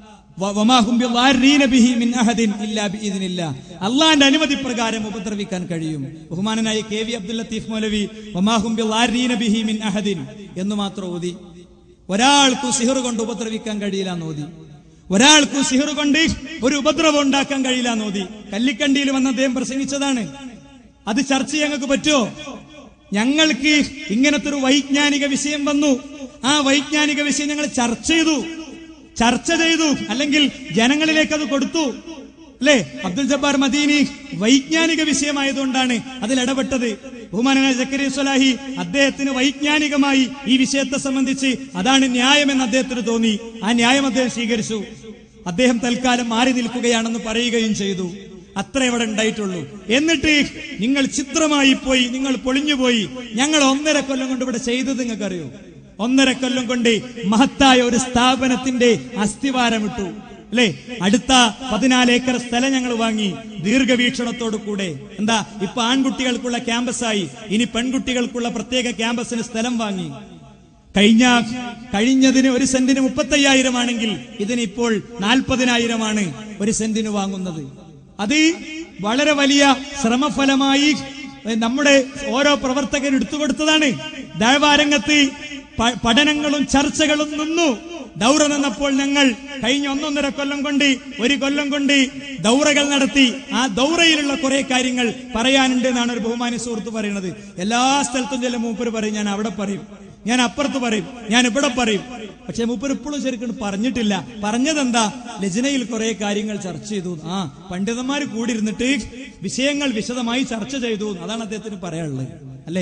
Speaker 3: വ- വമാ ഹും ബിളാരീന ബിഹി മിൻ അഹദിൻ ഇല്ലാ ബിഇദ്നില്ലാ. അള്ളാന്റെ അനുമതി പ്രകാരം ഉപദ്രവിക്കാൻ കഴിയും ബഹുമാനനായ കെ വി അബ്ദുൽ ലത്തീഫ് മൗലവി വമാഹും ബിളാരീന ബിഹി മിൻ അഹദിൻ എന്ന് മാത്രം ഓതി ഒരാൾക്കും സിഹർ കൊണ്ട് ഉപദ്രവിക്കാൻ കഴിയില്ല എന്ന് ഓതി ഒരാൾക്കും സിഹർ കൊണ്ട് ഒരു ഉപദ്രവം ഉണ്ടാക്കാൻ കഴിയില്ല എന്ന് ഓതി കല്ലിക്കണ്ടിയിൽ വന്ന് അദ്ദേഹം പ്രസംഗിച്ചതാണ് അത് ചർച്ച ഞങ്ങൾക്ക് പറ്റുമോ ഞങ്ങൾക്ക് ഇങ്ങനത്തെ ഒരു വൈജ്ഞാനിക വിഷയം വന്നു ആ വൈജ്ഞാനിക വിഷയം ഞങ്ങൾ ചർച്ച ചെയ്തു ചർച്ച ചെയ്തു അല്ലെങ്കിൽ ജനങ്ങളിലേക്ക് അത് കൊടുത്തു അല്ലേ അബ്ദുൽ ജബ്ബാർ മദീനി വൈജ്ഞാനിക വിഷയമായതുകൊണ്ടാണ് അതിൽ ഇടപെട്ടത് ബഹുമാനായ ജക്കരിയ സ്വലാഹി അദ്ദേഹത്തിന് വൈജ്ഞാനികമായി ഈ വിഷയത്തെ സംബന്ധിച്ച് അതാണ് ന്യായമെന്ന് അദ്ദേഹത്തിന് തോന്നി ആ ന്യായം അദ്ദേഹം സ്വീകരിച്ചു അദ്ദേഹം തൽക്കാലം മാറി നിൽക്കുകയാണെന്ന് പറയുകയും ചെയ്തു അത്ര ഇവിടെ ഉണ്ടായിട്ടുള്ളൂ എന്നിട്ട് നിങ്ങൾ ചിത്രമായി പോയി നിങ്ങൾ പൊളിഞ്ഞുപോയി ഞങ്ങൾ ഒന്നര കൊല്ലം കൊണ്ട് ഇവിടെ ചെയ്തത് നിങ്ങൾക്കറിയോ ഒന്നര കൊല്ലം കൊണ്ട് മഹത്തായ ഒരു സ്ഥാപനത്തിന്റെ അസ്ഥിവാരമിട്ടു അല്ലേ അടുത്ത പതിനാല് ഏക്കർ സ്ഥലം ഞങ്ങൾ വാങ്ങി ദീർഘവീക്ഷണത്തോടു കൂടെ എന്താ ഇപ്പൊ ആൺകുട്ടികൾക്കുള്ള ക്യാമ്പസായി ഇനി പെൺകുട്ടികൾക്കുള്ള പ്രത്യേക ക്യാമ്പസിന് സ്ഥലം വാങ്ങി കഴിഞ്ഞ കഴിഞ്ഞതിന് ഒരു സെന്റിന് മുപ്പത്തയ്യായിരം ആണെങ്കിൽ ഇതിനിപ്പോൾ നാൽപ്പതിനായിരമാണ് ഒരു സെന്റിന് വാങ്ങുന്നത് അത് വളരെ വലിയ ശ്രമഫലമായി നമ്മുടെ ഓരോ പ്രവർത്തകരും എടുത്തുകൊടുത്തതാണ് ദഴവാരംഗത്ത് പ- പഠനങ്ങളും ചർച്ചകളും നിന്നു ദൗറ നിന്നപ്പോൾ ഞങ്ങൾ കഴിഞ്ഞ ഒന്നൊന്നര കൊല്ലം കൊണ്ട് ഒരു കൊല്ലം കൊണ്ട് ദൗറകൾ നടത്തി ആ ദൗറയിലുള്ള കുറെ കാര്യങ്ങൾ പറയാനുണ്ട് എന്നാണ് ഒരു ബഹുമാനി സുഹൃത്ത് പറയുന്നത് എല്ലാ സ്ഥലത്തും ചില മൂപ്പര് പറയും ഞാൻ അവിടെ പറയും ഞാൻ അപ്പുറത്ത് പറയും ഞാൻ ഇവിടെ പറയും പക്ഷെ മൂപ്പർ ഇപ്പോഴും ശരിക്കും പറഞ്ഞിട്ടില്ല പറഞ്ഞതെന്താ ലജനയിൽ കുറെ കാര്യങ്ങൾ ചർച്ച ചെയ്തു ആ പണ്ഡിതന്മാർ കൂടിയിരുന്നിട്ട് വിഷയങ്ങൾ വിശദമായി ചർച്ച ചെയ്തു അതാണ് അദ്ദേഹത്തിന് പറയാനുള്ളത് അല്ലേ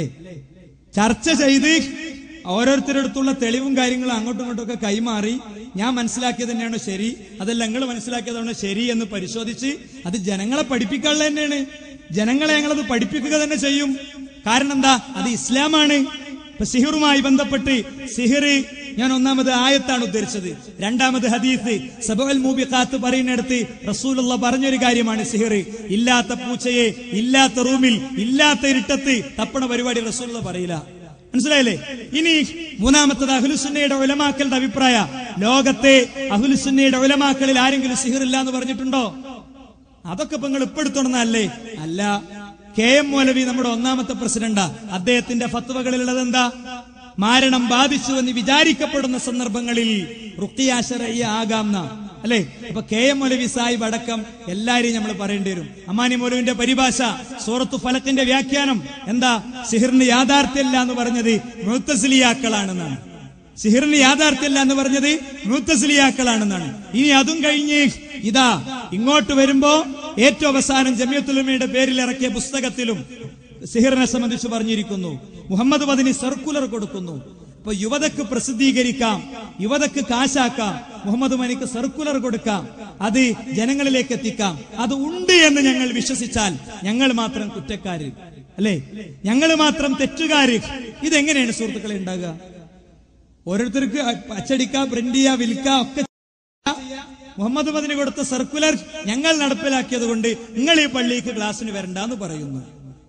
Speaker 3: ചർച്ച ചെയ്ത് ഓരോരുത്തരുടെ അടുത്തുള്ള തെളിവും കാര്യങ്ങളും അങ്ങോട്ടും ഇങ്ങോട്ടും ഒക്കെ കൈമാറി ഞാൻ മനസ്സിലാക്കിയത് തന്നെയാണ് ശരി അതല്ല നിങ്ങൾ മനസ്സിലാക്കിയതാണ് ശരി എന്ന് പരിശോധിച്ച് അത് ജനങ്ങളെ പഠിപ്പിക്കാനുള്ള തന്നെയാണ് ജനങ്ങളെ ഞങ്ങളത് പഠിപ്പിക്കുക തന്നെ ചെയ്യും കാരണം എന്താ അത് ഇസ്ലാമാണ് ഇപ്പൊ സിഹിറുമായി ബന്ധപ്പെട്ട് സിഹിർ ഞാൻ ഒന്നാമത് ആയത്താണ് ഉദ്ധരിച്ചത് രണ്ടാമത് ഹദീസ് സബൽ മൂബിഖാത്ത് പറയുന്നിടത്ത് റസൂലുള്ള പറഞ്ഞൊരു കാര്യമാണ് സിഹിർ ഇല്ലാത്ത പൂച്ചയെ ഇല്ലാത്ത റൂമിൽ ഇല്ലാത്ത ഇരുട്ടത്ത് തപ്പണ പരിപാടി റസൂലുള്ള പറയില്ല മനസ്സിലായില്ലേ ഇനി മൂന്നാമത്തത് അഹുലുസുന്നയുടെ ഉലമാക്കളുടെ അഭിപ്രായ ലോകത്തെ അഹുലുസുന്നയുടെ ഉലമാക്കളിൽ ആരെങ്കിലും സിഹിർ ഇല്ല എന്ന് പറഞ്ഞിട്ടുണ്ടോ അതൊക്കെ ഇപ്പൊ നിങ്ങൾ ഇപ്പെടുത്തുന്നല്ലേ അല്ല കെ എം മൗലവി നമ്മുടെ ഒന്നാമത്തെ പ്രസിഡന്റാ അദ്ദേഹത്തിന്റെ ഫത്വകളിലുള്ളത് എന്താ മാരണം ബാധിച്ചു എന്ന് വിചാരിക്കപ്പെടുന്ന സന്ദർഭങ്ങളിൽ റുക്കിയാശറയ്യ ആകാം ന്നാ. അല്ലേ അപ്പൊ കെ എം മൗലവി സാഹിബ് അടക്കം എല്ലാരെയും നമ്മൾ പറയേണ്ടി വരും അമാനി മൗലവിന്റെ പരിഭാഷ സൂറത്തു ഫലത്തിന്റെ വ്യാഖ്യാനം എന്താ സിഹിറിന് യാഥാർത്ഥ്യമല്ല എന്ന് പറഞ്ഞത് മുത്തസിലിയാക്കളാണെന്നാണ് സിഹിറിന് യാഥാർത്ഥ്യമല്ല എന്ന് പറഞ്ഞത് മുത്തസിലിയാക്കളാണെന്നാണ് ഇനി അതും കഴിഞ്ഞ് ഇതാ ഇങ്ങോട്ട് വരുമ്പോ ഏറ്റവും അവസാനം ജമിയത്തുലമയുടെ പേരിൽ ഇറക്കിയ പുസ്തകത്തിലും സിഹിറിനെ സംബന്ധിച്ച് പറഞ്ഞിരിക്കുന്നു മുഹമ്മദ് മദിനി സർക്കുലർ കൊടുക്കുന്നു ഇപ്പൊ യുവതക്ക് പ്രസിദ്ധീകരിക്കാം യുവതക്ക് കാശാക്കാം മുഹമ്മദ് മനിക്ക് സർക്കുലർ കൊടുക്കാം അത് ജനങ്ങളിലേക്ക് എത്തിക്കാം അത് ഉണ്ട് എന്ന് ഞങ്ങൾ വിശ്വസിച്ചാൽ ഞങ്ങൾ മാത്രം കുറ്റക്കാര് അല്ലേ ഞങ്ങൾ മാത്രം തെറ്റുകാര് ഇതെങ്ങനെയാണ് സുഹൃത്തുക്കളെ ഉണ്ടാകുക ഓരോരുത്തർക്ക് അച്ചടിക്ക പ്രിന്റ് ചെയ്യുക വിൽക്കുക ഒക്കെ ചെയ്യുക. മുഹമ്മദ് മദിന് കൊടുത്ത സർക്കുലർ ഞങ്ങൾ നടപ്പിലാക്കിയത് കൊണ്ട് നിങ്ങൾ ഈ പള്ളിക്ക് ക്ലാസ്സിന് വരണ്ട എന്ന് പറയുന്നു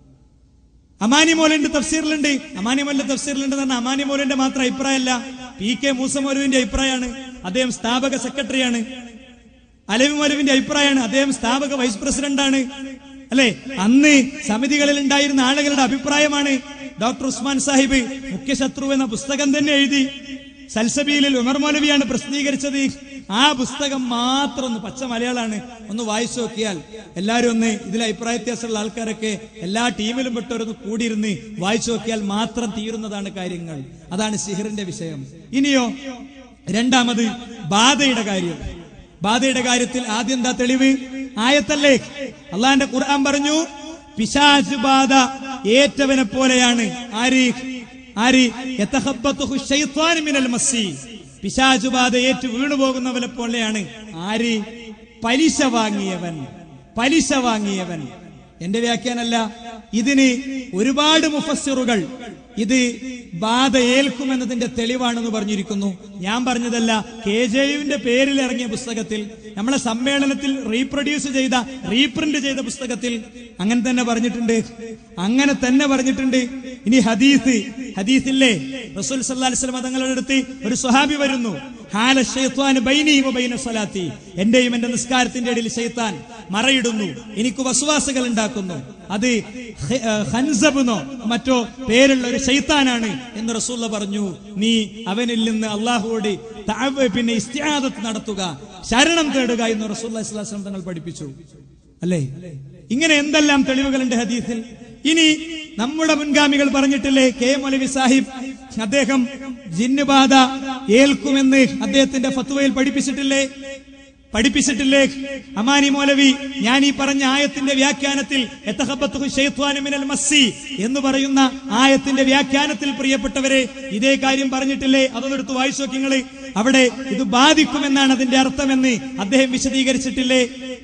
Speaker 3: അമാനി മോലന്റെ തഫ്സീറിലുണ്ട് അമാനി മോലിന്റെ തഫ്സീറിലുണ്ട് എന്ന് പറഞ്ഞാൽ അമാനി മോലിന്റെ മാത്രം അഭിപ്രായമല്ല പി കെ മൂസമോലുവിന്റെ അഭിപ്രായമാണ് അദ്ദേഹം സ്ഥാപക സെക്രട്ടറിയാണ് അലവി മൗലവിന്റെ അഭിപ്രായമാണ് അദ്ദേഹം സ്ഥാപക വൈസ് പ്രസിഡന്റാണ് അല്ലെ അന്ന് സമിതികളിൽ ഉണ്ടായിരുന്ന ആളുകളുടെ അഭിപ്രായമാണ് ഡോക്ടർ ഉസ്മാൻ സാഹിബ് മുഖ്യശത്രു എന്ന പുസ്തകം തന്നെ എഴുതി സൽസബീലിൽ ഉമർ മൗലവിയാണ് പ്രസിദ്ധീകരിച്ചത് ആ പുസ്തകം മാത്രം ഒന്ന് പച്ച മലയാളാണ് ഒന്ന് വായിച്ചു നോക്കിയാൽ എല്ലാവരും ഒന്ന് ഇതിൽ അഭിപ്രായ വ്യത്യാസമുള്ള ആൾക്കാരൊക്കെ എല്ലാ ടീമിലും പെട്ടവരൊന്ന് കൂടിയിരുന്ന് വായിച്ചു നോക്കിയാൽ മാത്രം തീരുന്നതാണ് കാര്യങ്ങൾ അതാണ് സിഹിറിന്റെ വിഷയം ഇനിയോ രണ്ടാമത് ബാധയുടെ കാര്യം ബാധയുടെ കാര്യത്തിൽ ആദ്യം എന്താ തെളിവ് ആയത്തല്ലേ അള്ളാന്റെ ഖുർആൻ പറഞ്ഞു പിശാച് ബാധ ഏറ്റവനെ പോലെയാണ് ആര് ആര് യതഖബ്ബത്തുഹു ശൈത്വാനു മിനൽ മസ്സി പിശാച് ബാധ ഏറ്റു വീണുപോകുന്നവനെ പോലെയാണ് ആര് പലിശ വാങ്ങിയവൻ പലിശ വാങ്ങിയവൻ എന്റെ വ്യാഖ്യാനല്ല ഇതിന് ഒരുപാട് മുഫസ്സിറുകൾ ഇത് ബാധ ഏൽക്കുമെന്നതിന്റെ തെളിവാണെന്ന് പറഞ്ഞിരിക്കുന്നു ഞാൻ പറഞ്ഞതല്ല കെ ജെ യുവിന്റെ പേരിൽ ഇറങ്ങിയ പുസ്തകത്തിൽ നമ്മളെ സമ്മേളനത്തിൽ റീപ്രൊഡ്യൂസ് ചെയ്ത റീപ്രിന്റ് ചെയ്ത പുസ്തകത്തിൽ അങ്ങനെ തന്നെ പറഞ്ഞിട്ടുണ്ട് അങ്ങനെ തന്നെ പറഞ്ഞിട്ടുണ്ട് ഇനി ഹദീസ് ഹദീസില്ലേ റസൂൽ സല്ലല്ലാഹു അലൈഹി വസല്ലം തങ്ങളുടെ അടുത്ത് ഒരു സ്വഹാബി വരുന്നു ഹാല ശൈത്വാന് ബൈനി വ ബൈന സ്വലാത്തി എന്റെയും എന്റെ നിസ്കാരത്തിന്റെ ഇടയിൽ ശൈത്താൻ മറയിടുന്നു എനിക്ക് വസ്വാസകൾ ഉണ്ടാക്കുന്നു അത് ഹ- ഏ, ഹൻസബെന്നോ മറ്റോ പേരുള്ള ഒരു ശൈത്താനാണ് എന്ന് റസൂല്ല പറഞ്ഞു നീ അവനിൽ നിന്ന് അള്ളാഹുവോട് തഅവ- പിന്നെ ഇസ്തിആദത്ത് നടത്തുക ശരണം തേടുക എന്ന് റസൂല്ലാ സ്വല്ലല്ലാഹു അലൈഹി വസല്ലം തങ്ങൾ പഠിപ്പിച്ചു അല്ലേ ഇങ്ങനെ എന്തെല്ലാം തെളിവുകളുണ്ട് ഹദീസിൽ ഇനി നമ്മുടെ മുൻഗാമികൾ പറഞ്ഞിട്ടില്ലേ കെ എം മൗലവി സാഹിബ് അദ്ദേഹം ജിന്നുബാധ ഏൽക്കുമെന്ന് അദ്ദേഹത്തിന്റെ ഫത്വയിൽ പഠിപ്പിച്ചിട്ടില്ലേ പഠിപ്പിച്ചിട്ടില്ലേ അമാനി മൗലവി ഞാൻ ഈ പറഞ്ഞ ആയത്തിന്റെ വ്യാഖ്യാനത്തിൽ യതഖബ്ബത്തുഹു ശൈത്വാനു മിനൽ മസ്സി എന്ന് പറയുന്ന ആയത്തിന്റെ വ്യാഖ്യാനത്തിൽ പ്രിയപ്പെട്ടവരെ ഇതേ കാര്യം പറഞ്ഞിട്ടില്ലേ അതൊന്ന് എടുത്ത് വായിച്ചു നോക്കി നിങ്ങള് അവിടെ ഇത് ബാധിക്കുമെന്നാണ് അതിന്റെ അർത്ഥമെന്ന് അദ്ദേഹം വിശദീകരിച്ചിട്ടില്ലേ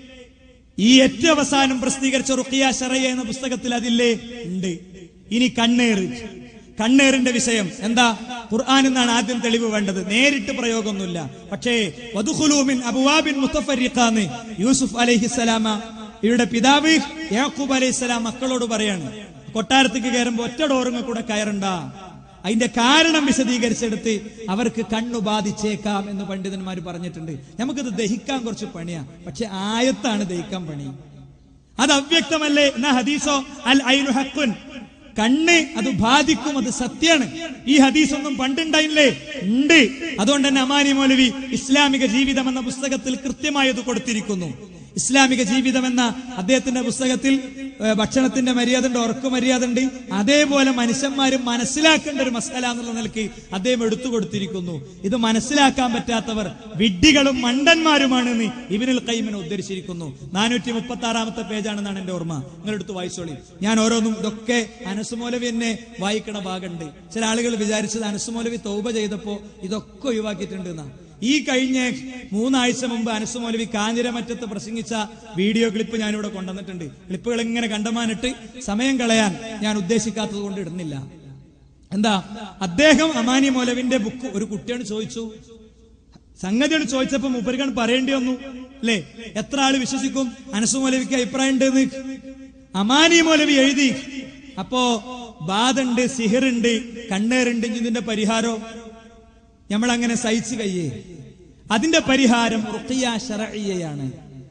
Speaker 3: ഈ ഏറ്റവും അവസാനം പ്രസിദ്ധീകരിച്ച റുക്കിയ ഷറയ എന്ന പുസ്തകത്തിൽ അതില്ലേ ഉണ്ട് ഇനി കണ്ണേറ് കണ്ണേറിന്റെ വിഷയം എന്താ ഖുർആൻ എന്നാണ് ആദ്യം തെളിവ് വേണ്ടത് നേരിട്ട് പ്രയോഗമൊന്നുമില്ല പക്ഷേ വധുഹുലൂമിൻ അബുവാബിൻ മുത്തഫരിഖാന്ന് യൂസുഫ് അലൈഹിസ്സലാമ ഇവരുടെ പിതാവ് യാക്കൂബ് അലൈഹിസ്സലാം മക്കളോട് പറയാണ് കൊട്ടാരത്തേക്ക് കയറുമ്പോ ഒറ്റ ഡോറുങ്ങ കൂടെ കയറണ്ട അതിന്റെ കാരണം വിശദീകരിച്ചെടുത്ത് അവർക്ക് കണ്ണു ബാധിച്ചേക്കാം എന്ന് പണ്ഡിതന്മാർ പറഞ്ഞിട്ടുണ്ട് നമുക്കിത് ദഹിക്കാൻ കുറച്ച് പണിയാ പക്ഷെ ആയത്താണ് ദഹിക്കാൻ പണി അത് അവ്യക്തമല്ലേ എന്നാ ഹദീസോ അൽ ഐനു ഹക്കുൻ കണ്ണ് അത് ബാധിക്കും അത് സത്യാണ് ഈ ഹദീസ് ഒന്നും പണ്ടുണ്ടായില്ലേ ഉണ്ട് അതുകൊണ്ട് തന്നെ അമാനി മൗലവി ഇസ്ലാമിക ജീവിതം എന്ന പുസ്തകത്തിൽ കൃത്യമായി അത് കൊടുത്തിരിക്കുന്നു ഇസ്ലാമിക ജീവിതം എന്ന അദ്ദേഹത്തിന്റെ പുസ്തകത്തിൽ ഏഹ്, ഭക്ഷണത്തിന്റെ മര്യാദ ഉണ്ട് ഉറക്ക മര്യാദ ഉണ്ട് അതേപോലെ മനുഷ്യന്മാരും മനസ്സിലാക്കേണ്ട ഒരു മസാല എന്നുള്ള നിലയ്ക്ക് അദ്ദേഹം എടുത്തു കൊടുത്തിരിക്കുന്നു ഇത് മനസ്സിലാക്കാൻ പറ്റാത്തവർ വിഡ്ഢികളും മണ്ടന്മാരുമാണെന്ന് ഇവനിൽ കൈമിനെ ഉദ്ധരിച്ചിരിക്കുന്നു നാനൂറ്റി മുപ്പത്തി ആറാമത്തെ പേജാണെന്നാണ് എന്റെ ഓർമ്മ നിങ്ങൾ എടുത്ത് വായിച്ചോളി ഞാൻ ഓരോന്നും ഇതൊക്കെ അനസുമൗലവി എന്നെ വായിക്കണ ഭാഗമുണ്ട് ചില ആളുകൾ വിചാരിച്ചത് അനസുമൗലവി തൗബ ചെയ്തപ്പോ ഇതൊക്കെ ഒഴിവാക്കിയിട്ടുണ്ട് എന്നാ ഈ കഴിഞ്ഞ മൂന്നാഴ്ച മുമ്പ് അനസ് മൗലവി കാഞ്ഞിരമറ്റത്ത് പ്രസംഗിച്ച വീഡിയോ ക്ലിപ്പ് ഞാനിവിടെ കൊണ്ടുവന്നിട്ടുണ്ട് ക്ലിപ്പുകൾ ഇങ്ങനെ കണ്ടമാനിട്ട് സമയം കളയാൻ ഞാൻ ഉദ്ദേശിക്കാത്തത് കൊണ്ട് ഇടുന്നില്ല എന്താ അദ്ദേഹം അമാനി മൗലവിന്റെ ബുക്ക് ഒരു കുട്ടിയാണ് ചോദിച്ചു സംഗതിയാണ് ചോദിച്ചപ്പോ മൂപ്പരിക്കാണ് പറയേണ്ടി വന്നു അല്ലേ എത്ര ആള് വിശ്വസിക്കും അനസു മൗലവിക്ക് അഭിപ്രായം ഉണ്ടെന്ന് അമാനി മൗലവി എഴുതി അപ്പോ ബാധുണ്ട് സിഹിറുണ്ട് കണ്ണേറുണ്ട് ഇനി ഇതിന്റെ പരിഹാരോ നമ്മൾ അങ്ങനെ സഹിച്ചു കയ്യേ അതിന്റെ പരിഹാരം റുഖിയ ശറഇയ്യയാണ്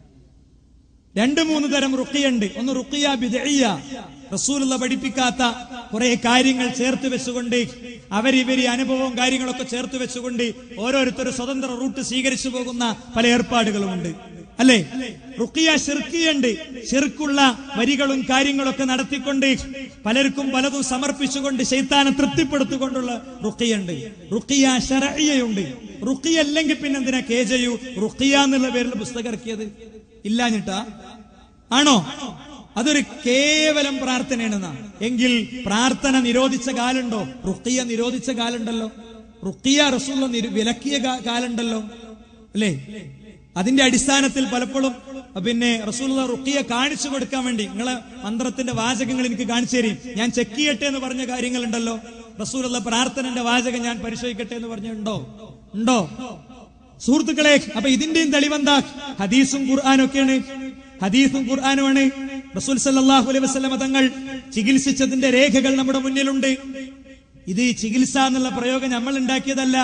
Speaker 3: രണ്ട് മൂന്ന് തരം റുക്കിയുണ്ട് ഒന്ന് റുക്കിയ ബിദഇയ്യ റസൂലുള്ള പഠിപ്പിക്കാത്ത കുറെ കാര്യങ്ങൾ ചേർത്ത് വെച്ചുകൊണ്ട് അവരിവരി അനുഭവവും കാര്യങ്ങളൊക്കെ ചേർത്ത് വെച്ചുകൊണ്ട് ഓരോരുത്തർ സ്വതന്ത്ര റൂട്ട് സ്വീകരിച്ചു പോകുന്ന പല ഏർപ്പാടുകളുമുണ്ട് അല്ലേ റുക്കിയ ഷിർക്കിയുണ്ട് ഷിർക്കുള്ള വരികളും കാര്യങ്ങളൊക്കെ നടത്തിക്കൊണ്ട് പലർക്കും പലതും സമർപ്പിച്ചുകൊണ്ട് ശൈത്താനെ തൃപ്തിപ്പെടുത്തിക്കൊണ്ടുള്ള റുക്കിയുണ്ട് റുക്കിയ ശരയ്യുണ്ട് റുക്കിയ അല്ലെങ്കിൽ പിന്നെ എന്തിനാ കെ ജയു റുക്കിയ എന്നുള്ള പേരിൽ പുസ്തകം ഇറക്കിയത് ഇല്ലാഞ്ഞിട്ടാ ആണോ അതൊരു കേവലം പ്രാർത്ഥനയാണെന്നാ എങ്കിൽ പ്രാർത്ഥന നിരോധിച്ച കാലുണ്ടോ റുക്കിയ നിരോധിച്ച കാലുണ്ടല്ലോ റുക്കിയ റസൂള്ള നിരു- വിലക്കിയ കാ- കാലുണ്ടല്ലോ അല്ലേ അതിന്റെ അടിസ്ഥാനത്തിൽ പലപ്പോഴും പിന്നെ റസൂള്ള റുക്കിയ കാണിച്ചു കൊടുക്കാൻ വേണ്ടി നിങ്ങളെ മന്ത്രത്തിന്റെ വാചകങ്ങൾ എനിക്ക് കാണിച്ചു തരും ഞാൻ ചെക്ക് ചെയ്യട്ടെ എന്ന് പറഞ്ഞ കാര്യങ്ങളുണ്ടല്ലോ റസൂലുള്ള പ്രാർത്ഥനന്റെ വാചകം ഞാൻ പരിശോധിക്കട്ടെ എന്ന് പറഞ്ഞുണ്ടോ ഉണ്ടോ സുഹൃത്തുക്കളെ അപ്പൊ ഇതിന്റെയും തെളിവെന്താ ഹദീസും ഖുർആാനും ഒക്കെയാണ് ഹദീസും ഖുർആാനുമാണ് റസൂൽ സല്ലല്ലാഹു അലൈഹി വസല്ലമ തങ്ങൾ ചികിത്സിച്ചതിന്റെ രേഖകൾ നമ്മുടെ മുന്നിലുണ്ട് ഇത് ചികിത്സ എന്നുള്ള പ്രയോഗം നമ്മൾ ഉണ്ടാക്കിയതല്ല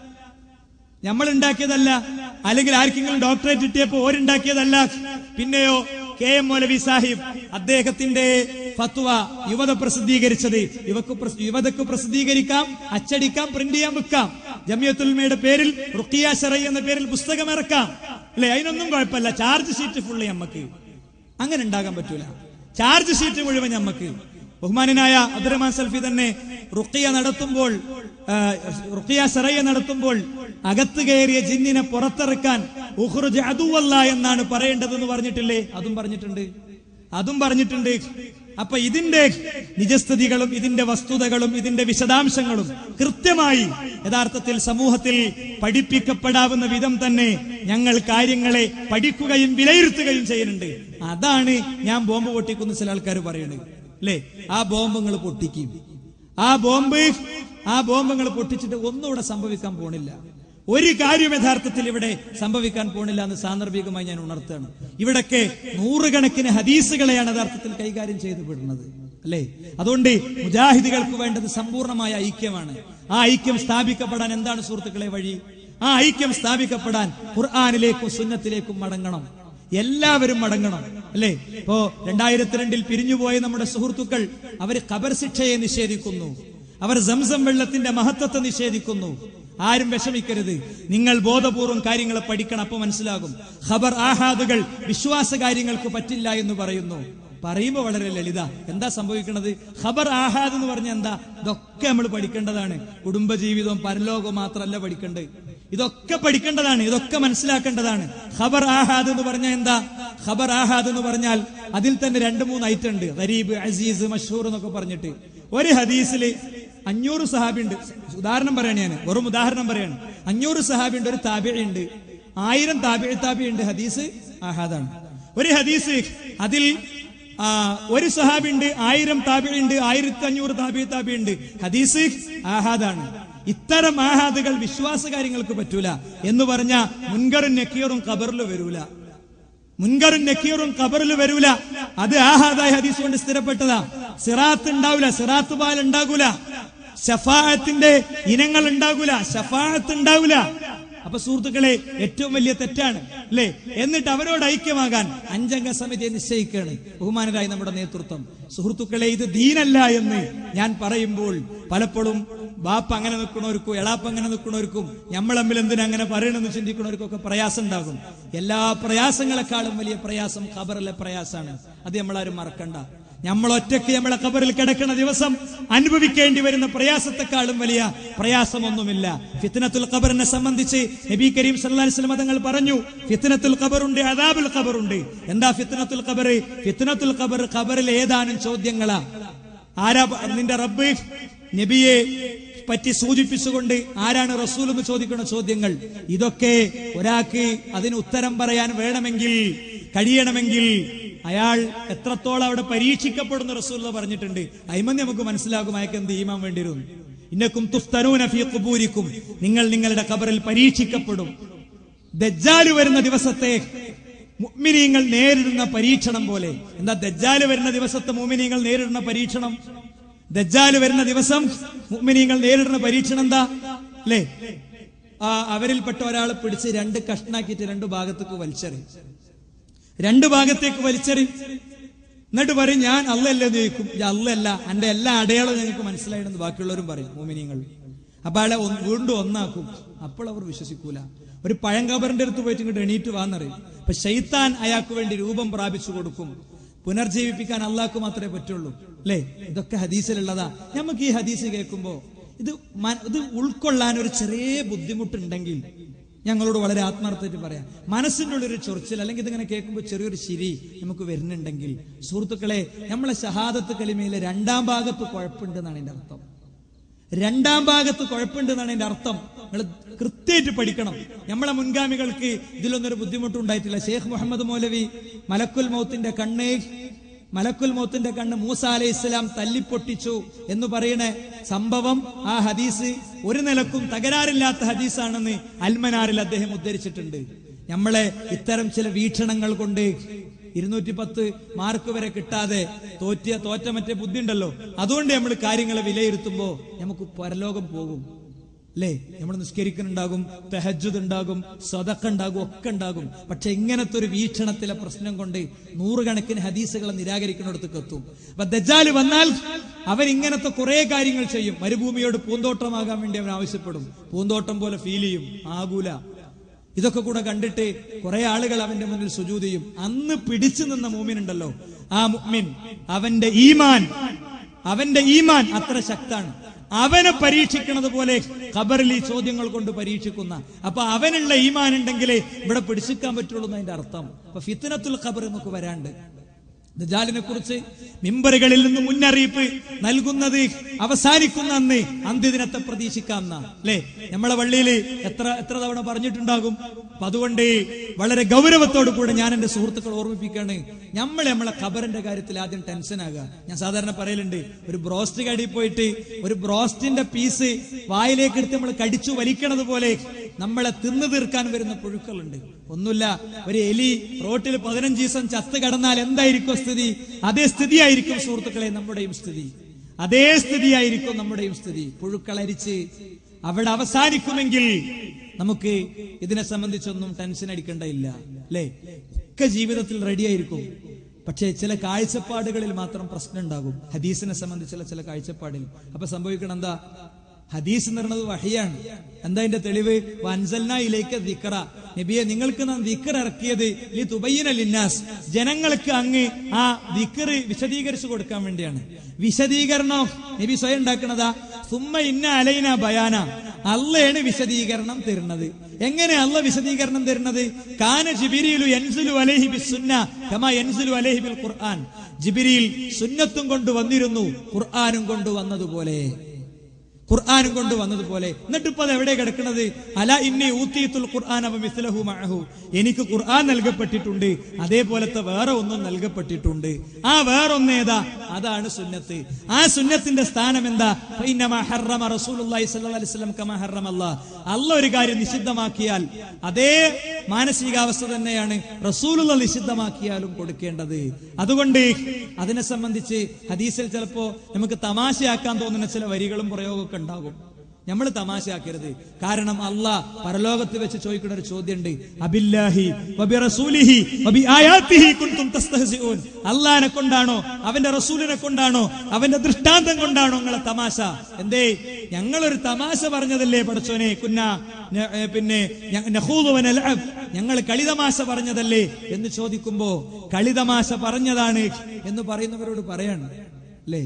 Speaker 3: നമ്മൾ ഉണ്ടാക്കിയതല്ല അല്ലെങ്കിൽ ആർക്കെങ്കിലും ഡോക്ടറേറ്റ് കിട്ടിയപ്പോ ഓരുണ്ടാക്കിയതല്ല പിന്നെയോ കെ എം മൗലവി സാഹിബ് അദ്ദേഹത്തിന്റെ ഫത്വ യുവത പ്രസിദ്ധീകരിച്ചത് യുവക്ക് പ്രസ്- യുവതക്ക് പ്രസിദ്ധീകരിക്കാം അച്ചടിക്കാം പ്രിന്റ് ചെയ്യാൻ വെക്കാം ജമിയത്തുൽമയുടെ പേരിൽ റുക്കിയ ഷറൈ എന്ന പേരിൽ പുസ്തകം ഇറക്കാം അല്ലെ അതിനൊന്നും കുഴപ്പമില്ല ചാർജ് ഷീറ്റ് ഫുള്ള് നമുക്ക് അങ്ങനെ ഉണ്ടാകാൻ പറ്റൂല ചാർജ് ഷീറ്റ് മുഴുവൻ നമുക്ക് ബഹുമാനായ അബ്ദുറഹ്മാൻ സൽഫി തന്നെ റുക്കിയ നടത്തുമ്പോൾ ആ, റുക്കിയ സറയ്യ നടത്തുമ്പോൾ അകത്ത് കയറിയ ജിന്നിനെ പുറത്തിറക്കാൻ ഉഹ്റുജ് അതുവല്ല എന്നാണ് പറയേണ്ടതെന്ന് പറഞ്ഞിട്ടില്ലേ അതും പറഞ്ഞിട്ടുണ്ട് അതും പറഞ്ഞിട്ടുണ്ട് അപ്പൊ ഇതിന്റെ നിജസ്ഥിതികളും ഇതിന്റെ വസ്തുതകളും ഇതിന്റെ വിശദാംശങ്ങളും കൃത്യമായി യഥാർത്ഥത്തിൽ സമൂഹത്തിൽ പഠിപ്പിക്കപ്പെടാവുന്ന വിധം തന്നെ ഞങ്ങൾ കാര്യങ്ങളെ പഠിക്കുകയും വിലയിരുത്തുകയും ചെയ്യുന്നുണ്ട് അതാണ് ഞാൻ ബോംബ് പൊട്ടിക്കുന്ന ചില ആൾക്കാർ പറയുന്നത് അല്ലേ ആ ബോംബ് നിങ്ങൾ പൊട്ടിക്കും ആ ബോംബ് ആ ബോംബ് നിങ്ങൾ പൊട്ടിച്ചിട്ട് ഒന്നും ഇവിടെ സംഭവിക്കാൻ പോണില്ല ഒരു കാര്യം യഥാർത്ഥത്തിൽ ഇവിടെ സംഭവിക്കാൻ പോണില്ല എന്ന് സാന്ദർഭികമായി ഞാൻ ഉണർത്തുകയാണ് ഇവിടൊക്കെ നൂറുകണക്കിന് ഹദീസുകളെയാണ് യഥാർത്ഥത്തിൽ കൈകാര്യം ചെയ്തു വിടുന്നത് അല്ലേ അതുകൊണ്ട് മുജാഹിദുകൾക്ക് വേണ്ടത് സമ്പൂർണ്ണമായ ഐക്യമാണ് ആ ഐക്യം സ്ഥാപിക്കപ്പെടാൻ എന്താണ് സുഹൃത്തുക്കളെ വഴി ആ ഐക്യം സ്ഥാപിക്കപ്പെടാൻ ഖുർആാനിലേക്കും സുന്നത്തിലേക്കും മടങ്ങണം എല്ലാവരും മടങ്ങണം അല്ലേ ഇപ്പോ രണ്ടായിരത്തി രണ്ടിൽ പിരിഞ്ഞുപോയ നമ്മുടെ സുഹൃത്തുക്കൾ അവർ ഖബർ ശിക്ഷയെ നിഷേധിക്കുന്നു അവർ സംസം വെള്ളത്തിന്റെ മഹത്വത്തെ നിഷേധിക്കുന്നു ആരും വിഷമിക്കരുത് നിങ്ങൾ ബോധപൂർവം കാര്യങ്ങളെ പഠിക്കണം അപ്പൊ മനസ്സിലാകും ഖബർ ആഹാദുകൾ വിശ്വാസ കാര്യങ്ങൾക്ക് പറ്റില്ല എന്ന് പറയുന്നു പറയുമ്പോ വളരെ ലളിത എന്താ സംഭവിക്കുന്നത് ഖബർ ആഹാദ് എന്ന് പറഞ്ഞ എന്താ ഇതൊക്കെ നമ്മൾ പഠിക്കേണ്ടതാണ് കുടുംബജീവിതവും പരലോകവും മാത്രമല്ല പഠിക്കേണ്ടത് ഇതൊക്കെ പഠിക്കേണ്ടതാണ് ഇതൊക്കെ മനസ്സിലാക്കേണ്ടതാണ് ഖബർ ആഹാദ് എന്ന് പറഞ്ഞാൽ എന്താ ഖബർ ആഹാദ് എന്ന് പറഞ്ഞാൽ അതിൽ തന്നെ രണ്ട് മൂന്ന് ഐറ്റം ഉണ്ട് ഗരീബ് അസീസ് മഷൂർ എന്നൊക്കെ പറഞ്ഞിട്ട് ഒരു ഹദീസിൽ അഞ്ഞൂറ് സഹാബി ഉണ്ട് ഉദാഹരണം പറയാണ് ഞാൻ വെറും ഉദാഹരണം പറയാണ് അഞ്ഞൂറ് സഹാബി ഉണ്ട് ഒരു താബിഴ ഉണ്ട് ആയിരം താബിഴ താബി ഉണ്ട് ഹദീസ് ആഹാദാണ് ഒരു ഹദീസ് അതിൽ ആ, ഒരു സഹാബി ഉണ്ട് ആയിരം താബി ഉണ്ട് ആയിരത്തി അഞ്ഞൂറ് താബി താബി ഉണ്ട് ഹദീസ് ആഹാദാണ് ഇത്തരം ആഹാദുകൾ വിശ്വാസ കാര്യങ്ങൾക്ക് പറ്റൂല എന്ന് പറഞ്ഞ മുൻകറും നെക്കിയറും കബറിൽ വരൂല മുൻകറും നെക്കിയറും കബറിൽ വരൂല അത് ആഹാദായ ഹദീസ് കൊണ്ട് സ്ഥിരപ്പെട്ടതാ സിറാത്ത് ഉണ്ടാവൂല സിറാത്ത് പാൽ ഉണ്ടാകൂല ഷഫാഅത്തിന്റെ ഇനങ്ങൾ ഉണ്ടാകൂല ഷഫാഅത്ത് ഉണ്ടാവൂല അപ്പൊ സുഹൃത്തുക്കളെ ഏറ്റവും വലിയ തെറ്റാണ് അല്ലേ എന്നിട്ട് അവരോട് ഐക്യമാകാൻ അഞ്ചംഗ സമിതിയെ നിശ്ചയിക്കുകയാണ് ബഹുമാനരായ നമ്മുടെ നേതൃത്വം സുഹൃത്തുക്കളെ ഇത് ദീനല്ല എന്ന് ഞാൻ പറയുമ്പോൾ പലപ്പോഴും ബാപ്പ അങ്ങനെ നിൽക്കണവർക്കും എളാപ്പ അങ്ങനെ നിൽക്കണവർക്കും നമ്മൾ തമ്മിൽ എന്തിനാ അങ്ങനെ പറയണമെന്ന് ചിന്തിക്കണവർക്കും ഒക്കെ പ്രയാസം ഉണ്ടാകും എല്ലാ പ്രയാസങ്ങളെക്കാളും വലിയ പ്രയാസം ഖബറിലെ പ്രയാസമാണ് അത് നമ്മളാരും മറക്കണ്ട നമ്മൾ ഒറ്റയ്ക്ക് നമ്മളെ ഖബറിൽ കിടക്കുന്ന ദിവസം അനുഭവിക്കേണ്ടി വരുന്ന പ്രയാസത്തെക്കാളും വലിയ പ്രയാസമൊന്നുമില്ല ഫിത്നത്തുൽ ഖബറിനെ സംബന്ധിച്ച് നബി കരീം സല്ലല്ലാഹു അലൈഹി വസല്ലം തങ്ങൾ പറഞ്ഞു ഫിത്നത്തുൽ ഖബറുണ്ട് അദാബുൽ ഖബറുണ്ട് എന്താ ഫിത്നത്തുൽ ഖബർ ഫിത്നത്തുൽ ഖബർ ഖബറിൽ ഏതാനും ചോദ്യങ്ങളാ ആരാ പ- നിന്റെ റബ്ബ് നബിയെ പറ്റി സൂചിപ്പിച്ചുകൊണ്ട് ആരാണ് റസൂൽ എന്ന് ചോദിക്കുന്ന ചോദ്യങ്ങൾ ഇതൊക്കെ ഒരാൾക്ക് അതിന് ഉത്തരം പറയാൻ വേണമെങ്കിൽ കഴിയണമെങ്കിൽ അയാൾ എത്രത്തോളം അവിടെ പരീക്ഷിക്കപ്പെടുന്ന റസൂൽ പറഞ്ഞിട്ടുണ്ട് അയിമന്തി നമുക്ക് മനസ്സിലാകും അയാൾക്ക് എന്ത് ഈമാൻ വേണ്ടി വരും ഇന്നക്കും തുഫ്തനൂന ഫീ ഖുബൂരിക്കും നിങ്ങൾ നിങ്ങളുടെ ഖബറിൽ പരീക്ഷിക്കപ്പെടും ദജ്ജാല് വരുന്ന ദിവസത്തെ മുഅ്മിനീങ്ങൾ നേരിടുന്ന പരീക്ഷണം പോലെ എന്താ ദജ്ജാല് വരുന്ന ദിവസത്തെ മുഅ്മിനീങ്ങൾ നേരിടുന്ന പരീക്ഷണം ദജ്ജാല് വരുന്ന ദിവസം മുഅ്മിനീങ്ങൾ നേരിടുന്ന പരീക്ഷണം എന്താ അല്ലേ ആ അവരിൽപ്പെട്ട ഒരാളെ പിടിച്ച് രണ്ട് കഷ്ണാക്കിയിട്ട് രണ്ട് ഭാഗത്തേക്ക് വലിച്ചെറി രണ്ട് ഭാഗത്തേക്ക് വലിച്ചെറി എന്നിട്ട് പറയും ഞാൻ അല്ലല്ലേ എന്ന് ചോദിക്കും "ഇത് അല്ലല്ല എന്റെ എല്ലാ അടയാളവും ഞങ്ങൾക്ക് മനസ്സിലായിട്ടെന്ന് ബാക്കിയുള്ളവരും പറയും മോമിനിയങ്ങൾ അപ്പൊ അയാളെ ഒന്ന് വീണ്ടും ഒന്നാക്കും അപ്പോൾ അവർ വിശ്വസിക്കൂല ഒരു പഴങ്കബറിന്റെ അടുത്ത് പോയിട്ട് ഇങ്ങോട്ട് എണീറ്റ് വാന്നറിയും അപ്പൊ ഷെയ്ത്താൻ അയാൾക്ക് വേണ്ടി രൂപം പ്രാപിച്ചു കൊടുക്കും പുനർജീവിപ്പിക്കാൻ അള്ളാഹ്ക്ക് മാത്രമേ പറ്റുള്ളൂ അല്ലേ ഇതൊക്കെ ഹദീസിലുള്ളതാ നമുക്ക് ഈ ഹദീസ് കേൾക്കുമ്പോ ഇത് മ- ഇത് ഉൾക്കൊള്ളാൻ ഒരു ചെറിയ ബുദ്ധിമുട്ടുണ്ടെങ്കിൽ ഞങ്ങളോട് വളരെ ആത്മാർത്ഥമായിട്ട് പറയാം മനസ്സിൻ്റെ ഉള്ളൊരു ചൊറിച്ചിൽ അല്ലെങ്കിൽ ഇതിങ്ങനെ കേൾക്കുമ്പോൾ ചെറിയൊരു ശരി നമുക്ക് വരുന്നുണ്ടെങ്കിൽ സുഹൃത്തുക്കളെ നമ്മളെ ഷഹാദത്ത് കലിമയിലെ രണ്ടാം ഭാഗത്ത് കുഴപ്പമുണ്ട് എന്നാണ് എൻ്റെ അർത്ഥം രണ്ടാം ഭാഗത്ത് കുഴപ്പമുണ്ട് എന്നാണ് എൻ്റെ അർത്ഥം നിങ്ങൾ കൃത്യമായിട്ട് പഠിക്കണം നമ്മളെ മുൻഗാമികൾക്ക് ഇതിലൊന്നൊരു ബുദ്ധിമുട്ടുണ്ടായിട്ടില്ല ഷേഖ് മുഹമ്മദ് മൗലവി മലക്കുൽ മൗത്തിന്റെ കണ്ണ് മലക്കുൽ മൗത്തിന്റെ കണ്ണ് മൂസ അലൈഹി ഇസ്ലാം തല്ലിപ്പൊട്ടിച്ചു എന്ന് പറയുന്ന സംഭവം ആ ഹദീസ് ഒരു നിലക്കും തകരാറില്ലാത്ത ഹദീസാണെന്ന് അൽമനാറിൽ അദ്ദേഹം ഉദ്ധരിച്ചിട്ടുണ്ട് നമ്മളെ ഇത്തരം ചില വീക്ഷണങ്ങൾ കൊണ്ട് ഇരുന്നൂറ്റി പത്ത് മാർക്ക് വരെ കിട്ടാതെ തോറ്റിയ തോറ്റ മറ്റേ ബുദ്ധി ഉണ്ടല്ലോ അതുകൊണ്ട് നമ്മൾ കാര്യങ്ങളെ വിലയിരുത്തുമ്പോ നമുക്ക് പരലോകം പോകും അല്ലേ നമ്മൾ നിസ്കരിക്കുന്നുണ്ടാകും തെഹജുദ് ഉണ്ടാകും സ്വതക്ക ഉണ്ടാകും ഒക്കെ ഉണ്ടാകും പക്ഷെ ഇങ്ങനത്തെ ഒരു വീക്ഷണത്തിലെ പ്രശ്നം കൊണ്ട് നൂറുകണക്കിന് ഹദീസുകളെ നിരാകരിക്കുന്നിടത്തേക്ക് എത്തും അപ്പൊ ദജാല് വന്നാൽ അവൻ ഇങ്ങനത്തെ കുറെ കാര്യങ്ങൾ ചെയ്യും മരുഭൂമിയോട് പൂന്തോട്ടമാകാൻ വേണ്ടി അവൻ ആവശ്യപ്പെടും പൂന്തോട്ടം പോലെ ഫീൽ ചെയ്യും ആകൂല ഇതൊക്കെ കൂടെ കണ്ടിട്ട് കുറെ ആളുകൾ അവന്റെ മുന്നിൽ സുജൂത് ചെയ്യും അന്ന് പിടിച്ചു നിന്ന മൂമിനുണ്ടല്ലോ ആ മുഅ്മിൻ അവന്റെ ഈമാൻ അവന്റെ ഈമാൻ അത്ര ശക്താണ് അവനെ പരീക്ഷിക്കുന്നത് പോലെ ഖബറിൽ ഈ ചോദ്യങ്ങൾ കൊണ്ട് പരീക്ഷിക്കുന്ന അപ്പൊ അവനുള്ള ഈമാൻ ഉണ്ടെങ്കിലേ ഇവിടെ പിടിച്ചിക്കാൻ പറ്റുള്ളൂ എന്നതിന്റെ അർത്ഥം അപ്പൊ ഫിത്തനത്തുൽ ഖബർ നമുക്ക് വരാണ്ട് ദജാലിനെ കുറിച്ച് മിമ്പറുകളിൽ നിന്ന് മുന്നറിയിപ്പ് നൽകുന്നത് അവസാനിക്കുന്ന അന്ന് അന്ത്യദിനത്തെ പ്രതീക്ഷിക്കാം അല്ലേ നമ്മളെ വള്ളിയില് എത്ര എത്ര തവണ പറഞ്ഞിട്ടുണ്ടാകും അപ്പൊ അതുകൊണ്ട് വളരെ ഗൗരവത്തോടു കൂടെ ഞാൻ എന്റെ സുഹൃത്തുക്കൾ ഓർമ്മിപ്പിക്കാണ് നമ്മൾ നമ്മളെ ഖബറിന്റെ കാര്യത്തിൽ ആദ്യം ടെൻഷൻ ആകുക ഞാൻ സാധാരണ പറയലുണ്ട് ഒരു ബ്രോസ്റ്റ് കടയിൽ പോയിട്ട് ഒരു ബ്രോസ്റ്റിന്റെ പീസ് വായിലേക്ക് എടുത്ത് നമ്മൾ കടിച്ചു വലിക്കണത് പോലെ നമ്മളെ തിന്നു തീർക്കാൻ വരുന്ന പുഴുക്കളുണ്ട് ഒന്നുമില്ല ഒരു എലി റോട്ടിൽ പതിനഞ്ച് ദിവസം ചത്ത് കടന്നാൽ എന്തായിരിക്കും സ്ഥിതി അതേ സ്ഥിതിയായിരിക്കും സുഹൃത്തുക്കളെ നമ്മുടെയും സ്ഥിതി അതേ സ്ഥിതിയായിരിക്കും നമ്മുടെയും സ്ഥിതി പുഴുക്കളരിച്ച് അവിടെ അവസാനിക്കുമെങ്കിൽ നമുക്ക് ഇതിനെ സംബന്ധിച്ചൊന്നും ടെൻഷൻ അടിക്കേണ്ടയില്ല അല്ലേ ഒക്കെ ജീവിതത്തിൽ റെഡിയായിരിക്കും പക്ഷേ ചില കാഴ്ചപ്പാടുകളിൽ മാത്രം പ്രശ്നം ഉണ്ടാകും ഹദീസിനെ സംബന്ധിച്ചുള്ള ചില കാഴ്ചപ്പാടിൽ അപ്പൊ സംഭവിക്കണം എന്താ ഹദീസ് എന്ന് പറയുന്നത് വഹിയാണ് എന്താ അതിന്റെ തെളിവ് വൻസൽനയിലേക്ക് ദിക്റ നബിയെ നിങ്ങൾക്ക് നാം ദിക്ർ ഇറക്കിയത് ലി തുബയ്യന ലിന്നാസ് ജനങ്ങൾക്ക് അങ്ങ് ആ ദിക്ർ വിശദീകരിച്ചു കൊടുക്കാൻ വേണ്ടിയാണ് വിശദീകരണം നബി സ്വയം ഉണ്ടാക്കണതാ സുമ്മ ഇന്ന അലൈന ബയാന അള്ളയാണ് വിശദീകരണം തരുന്നത് എങ്ങനെ അള്ള വിശദീകരണം തരുന്നത് കാന ജിബിരിയിലു എൻസുലു അലൈഹി ബിസുന്ന കമാ എൻസുലു അലൈഹി ബിൽ ഖുർആൻ ജിബിരിയിൽ സുന്നത്തും കൊണ്ടുവന്നിരുന്നു ഖുർആാനും കൊണ്ടുവന്നതുപോലെ ഖുർആാനും കൊണ്ട് വന്നതുപോലെ എന്നിട്ട് ഇപ്പൊ അത് എവിടെ കിടക്കുന്നത് അല ഇന്നി ഊത്തീത്തുൽ ഖുർആൻ അവ മിസ്ലഹു മഅഹു എനിക്ക് ഖുർആൻ നൽകപ്പെട്ടിട്ടുണ്ട് അതേപോലത്തെ വേറെ ഒന്നും നൽകപ്പെട്ടിട്ടുണ്ട് ആ വേറൊന്ന് ഏതാ അതാണ് സുന്നത്ത് ആ സുന്നത്തിന്റെ സ്ഥാനം എന്താ ഫഇന്നമാ ഹറമ റസൂലുള്ളാഹി സ്വല്ലല്ലാഹി അലൈഹി വസല്ലം കമാ ഹറമ അല്ലാഹ് അല്ല ഒരു കാര്യം നിഷിദ്ധമാക്കിയാൽ അതേ മാനസികാവസ്ഥ തന്നെയാണ് റസൂലുള്ള നിഷിദ്ധമാക്കിയാലും കൊടുക്കേണ്ടത് അതുകൊണ്ട് അതിനെ സംബന്ധിച്ച് ഹദീസിൽ ചിലപ്പോ നമുക്ക് തമാശയാക്കാൻ തോന്നുന്ന ചില വരികളും പ്രയോഗമൊക്കെ ഉണ്ടാകും നമ്മൾ തമാശയാക്കരുത് കാരണം അള്ളാഹ് പരലോകത്ത് വെച്ച് ചോദിക്കുന്ന ഒരു ചോദ്യമുണ്ട് അബില്ലാഹി വബി റസൂലിഹി വബി ആയാത്തിഹി കുൻതും തസ്തഹസിഊൻ അള്ളാഹിനെ കൊണ്ടാണോ അവന്റെ റസൂലിനെ കൊണ്ടാണോ അവന്റെ ദൃഷ്ടാന്തം കൊണ്ടാണോ നിങ്ങളെ തമാശ എന്തേ ഞങ്ങളൊരു തമാശ പറഞ്ഞതല്ലേ പടച്ചോനെ കുന്ന ന- ഏ, പിന്നെ ഞ- നഖൂദു വനൽഅബ്. ഞങ്ങൾ കളിതമാശ പറഞ്ഞതല്ലേ എന്ന് ചോദിക്കുമ്പോ കളിതമാശ പറഞ്ഞതാണ് എന്ന് പറയുന്നവരോട് പറയാണ് അല്ലേ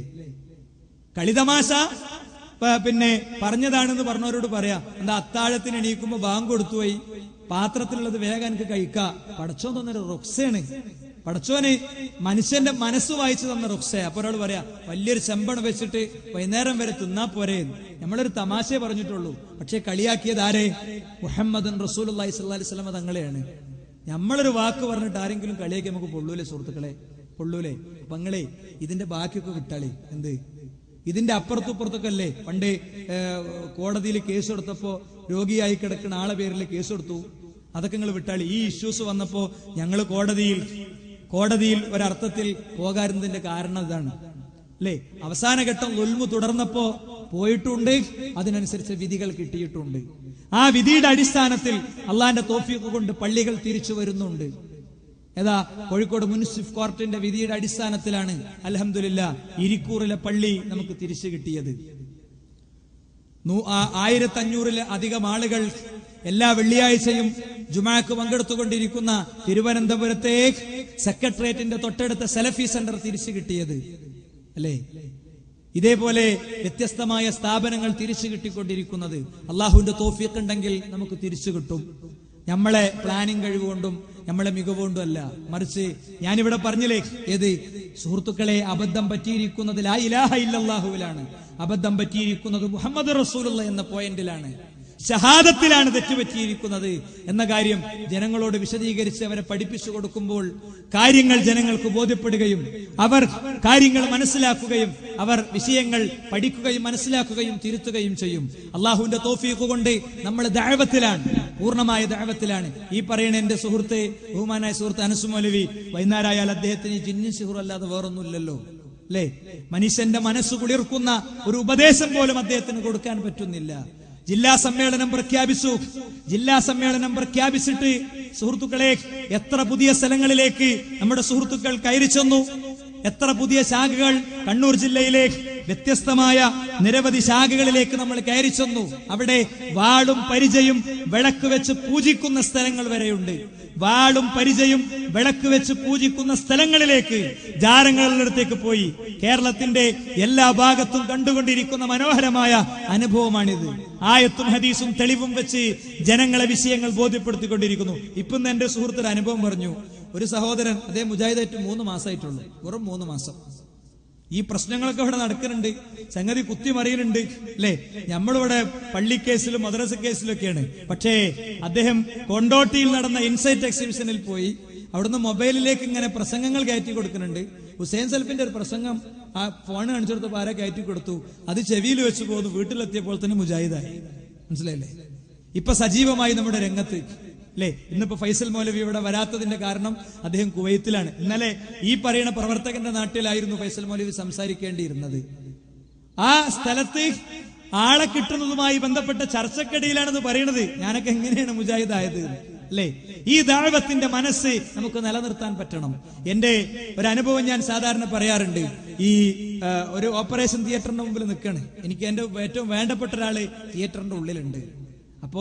Speaker 3: കളിതമാശ പ- പിന്നെ പറഞ്ഞതാണെന്ന് പറഞ്ഞവരോട് പറയാ എന്താ അത്താഴത്തിന് എണീക്കുമ്പോ ബാങ്ക് കൊടുത്തു പോയി പാത്രത്തിലുള്ളത് വേഗം എനിക്ക് കഴിക്ക പടച്ചോൻ തന്നൊരു റുക്സയാണ് പടച്ചോന് മനുഷ്യന്റെ മനസ്സ് വായിച്ചു തന്ന റുക്സ അപ്പൊ ഒരാൾ പറയാ വലിയൊരു ചെമ്പണ വെച്ചിട്ട് വൈകുന്നേരം വരെ തിന്നാ പോരെ നമ്മളൊരു തമാശയെ പറഞ്ഞിട്ടുള്ളൂ പക്ഷെ കളിയാക്കിയത് ആരെ മുഹമ്മദ് റസൂൽ അള്ളഹി സ്വല്ലി സ്വലമ തങ്ങളെയാണ് നമ്മളൊരു വാക്ക് പറഞ്ഞിട്ട് ആരെങ്കിലും കളിയാക്കി നമുക്ക് പൊള്ളൂലേ സുഹൃത്തുക്കളെ പൊള്ളൂലേ അപ്പൊ നിങ്ങളെ ഇതിന്റെ ബാക്കിയൊക്കെ വിട്ടാളേ എന്ത് ഇതിന്റെ അപ്പുറത്തും ഇപ്പുറത്തൊക്കെ അല്ലേ പണ്ട് കോടതിയിൽ കേസ് കൊടുത്തപ്പോ രോഗിയായി കിടക്കുന്ന ആളെ പേരിൽ കേസ് കൊടുത്തു അതൊക്കെ നിങ്ങൾ വിട്ടാളി ഈ ഇഷ്യൂസ് വന്നപ്പോ ഞങ്ങൾ കോടതിയിൽ കോടതിയിൽ ഒരർത്ഥത്തിൽ പോകാറുന്നതിന്റെ കാരണം ഇതാണ് അല്ലേ അവസാന ഘട്ടം ഒൽമു തുടർന്നപ്പോ പോയിട്ടുണ്ട് അതിനനുസരിച്ച് വിധികൾ കിട്ടിയിട്ടുണ്ട് ആ വിധിയുടെ അടിസ്ഥാനത്തിൽ അള്ളാന്റെ തോഫീക്ക് കൊണ്ട് പള്ളികൾ തിരിച്ചു വരുന്നുണ്ട് ഏതാ കോഴിക്കോട് മുനിസിഫ് കോർട്ടിന്റെ വിധിയുടെ അടിസ്ഥാനത്തിലാണ് അലഹമില്ല ഇരിക്കൂറിലെ പള്ളി നമുക്ക് തിരിച്ചു കിട്ടിയത് ആയിരത്തി അഞ്ഞൂറിൽ അധികം ആളുകൾ എല്ലാ വെള്ളിയാഴ്ചയും ജുമാക്ക് പങ്കെടുത്തുകൊണ്ടിരിക്കുന്ന തിരുവനന്തപുരത്തെ സെക്രട്ടേറിയറ്റിന്റെ തൊട്ടടുത്ത സെലഫി സെന്റർ തിരിച്ചു കിട്ടിയത് അല്ലേ ഇതേപോലെ വ്യത്യസ്തമായ സ്ഥാപനങ്ങൾ തിരിച്ചു കിട്ടിക്കൊണ്ടിരിക്കുന്നത് അള്ളാഹുവിന്റെ തോഫിയൊക്കെ ഉണ്ടെങ്കിൽ നമുക്ക് തിരിച്ചു കിട്ടും നമ്മളെ പ്ലാനിങ് കഴിവുകൊണ്ടും നമ്മളെ മികവുകൊണ്ടും അല്ല മറിച്ച് ഞാനിവിടെ പറഞ്ഞില്ലേ ഏത് സുഹൃത്തുക്കളെ അബദ്ധം പറ്റിയിരിക്കുന്നത് ലാ ഇലാഹ ഇല്ലല്ലാഹുവിലാണ് അബദ്ധം പറ്റിയിരിക്കുന്നത് മുഹമ്മദ് റസൂലുള്ള എന്ന പോയിന്റിലാണ് ഷഹാദത്തിലാണ് തെറ്റുപറ്റിയിരിക്കുന്നത് എന്ന കാര്യം ജനങ്ങളോട് വിശദീകരിച്ച് അവരെ പഠിപ്പിച്ചു കൊടുക്കുമ്പോൾ കാര്യങ്ങൾ ജനങ്ങൾക്ക് ബോധ്യപ്പെടുകയും അവർ കാര്യങ്ങൾ മനസ്സിലാക്കുകയും അവർ വിഷയങ്ങൾ പഠിക്കുകയും മനസ്സിലാക്കുകയും തിരുത്തുകയും ചെയ്യും അള്ളാഹുവിന്റെ തോഫീക്ക് കൊണ്ട് നമ്മൾ ദാഴവത്തിലാണ് പൂർണ്ണമായ ദാഴവത്തിലാണ് ഈ പറയുന്ന എന്റെ സുഹൃത്ത് ബഹുമാനായ സുഹൃത്ത് അനസു മൗലവി വൈകുന്നേരമായാൽ അദ്ദേഹത്തിന് ജിന്നു സിഹുർ അല്ലാതെ വേറൊന്നുമില്ലല്ലോ അല്ലേ മനുഷ്യന്റെ മനസ്സ് കുളിർക്കുന്ന ഒരു ഉപദേശം പോലും അദ്ദേഹത്തിന് കൊടുക്കാൻ പറ്റുന്നില്ല ജില്ലാ സമ്മേളനം പ്രഖ്യാപിച്ചു ജില്ലാ സമ്മേളനം പ്രഖ്യാപിച്ചിട്ട് സുഹൃത്തുക്കളെ എത്ര പുതിയ സ്ഥലങ്ങളിലേക്ക് നമ്മുടെ സുഹൃത്തുക്കൾ കയറി ചെന്നു എത്ര പുതിയ ശാഖകൾ കണ്ണൂർ ജില്ലയിലെ വ്യത്യസ്തമായ നിരവധി ശാഖകളിലേക്ക് നമ്മൾ കയറി ചെന്നു അവിടെ വാളും പരിചയും വിളക്ക് വെച്ച് പൂജിക്കുന്ന സ്ഥലങ്ങൾ വരെയുണ്ട് വാളും പരിചയും വിളക്ക് വെച്ച് പൂജിക്കുന്ന സ്ഥലങ്ങളിലേക്ക് ജാരങ്ങളിടത്തേക്ക് പോയി കേരളത്തിന്റെ എല്ലാ ഭാഗത്തും കണ്ടുകൊണ്ടിരിക്കുന്ന മനോഹരമായ അനുഭവമാണിത് ആയത്തും ഹദീസും തെളിവും വെച്ച് ജനങ്ങളെ വിഷയങ്ങൾ ബോധ്യപ്പെടുത്തിക്കൊണ്ടിരിക്കുന്നു ഇപ്പം എന്റെ സുഹൃത്തൊരു അനുഭവം പറഞ്ഞു ഒരു സഹോദരൻ അതേ മുജാഹിദായിട്ട് മൂന്ന് മാസമായിട്ടുള്ളൂ വെറും മൂന്ന് മാസം ഈ പ്രശ്നങ്ങളൊക്കെ ഇവിടെ നടക്കുന്നുണ്ട് സംഗതി കുത്തിമറിയുന്നുണ്ട് അല്ലേ നമ്മളിവിടെ പള്ളി കേസിലും മദ്രസ കേസിലൊക്കെയാണ് പക്ഷേ അദ്ദേഹം കൊണ്ടോട്ടിയിൽ നടന്ന ഇൻസൈറ്റ് എക്സിബിഷനിൽ പോയി അവിടുന്ന് മൊബൈലിലേക്ക് ഇങ്ങനെ പ്രസംഗങ്ങൾ കയറ്റി കൊടുക്കുന്നുണ്ട് ഹുസൈൻ സൽഫിന്റെ ഒരു പ്രസംഗം ആ ഫോൺ കാണിച്ചെടുത്തപ്പോൾ ആരെ കയറ്റി കൊടുത്തു അത് ചെവിയിൽ വെച്ച് പോകുന്നു വീട്ടിലെത്തിയപ്പോൾ തന്നെ മുജാഹിദായി മനസ്സിലായില്ലേ ഇപ്പൊ സജീവമായി നമ്മുടെ രംഗത്ത് അല്ലെ ഇന്നിപ്പോ ഫൈസൽ മൗലവി ഇവിടെ വരാത്തതിന്റെ കാരണം അദ്ദേഹം കുവൈത്തിലാണ് ഇന്നലെ ഈ പറയുന്ന പ്രവർത്തകന്റെ നാട്ടിലായിരുന്നു ഫൈസൽ മൗലവി സംസാരിക്കേണ്ടിയിരുന്നത് ആ സ്ഥലത്ത് ആളെ കിട്ടുന്നതുമായി ബന്ധപ്പെട്ട ചർച്ചക്കടിയിലാണെന്ന് പറയുന്നത് ഞാനൊക്കെ എങ്ങനെയാണ് മുജാഹിദായത് അല്ലേ ഈ ദാഴ്വത്തിന്റെ മനസ്സ് നമുക്ക് നിലനിർത്താൻ പറ്റണം എന്റെ ഒരു അനുഭവം ഞാൻ സാധാരണ പറയാറുണ്ട് ഈ ആ, ഒരു ഓപ്പറേഷൻ തിയേറ്ററിന്റെ മുമ്പിൽ നിൽക്കാണ് എനിക്ക് എന്റെ ഏറ്റവും വേണ്ടപ്പെട്ട ഒരാള് തിയേറ്ററിന്റെ ഉള്ളിലുണ്ട് അപ്പോ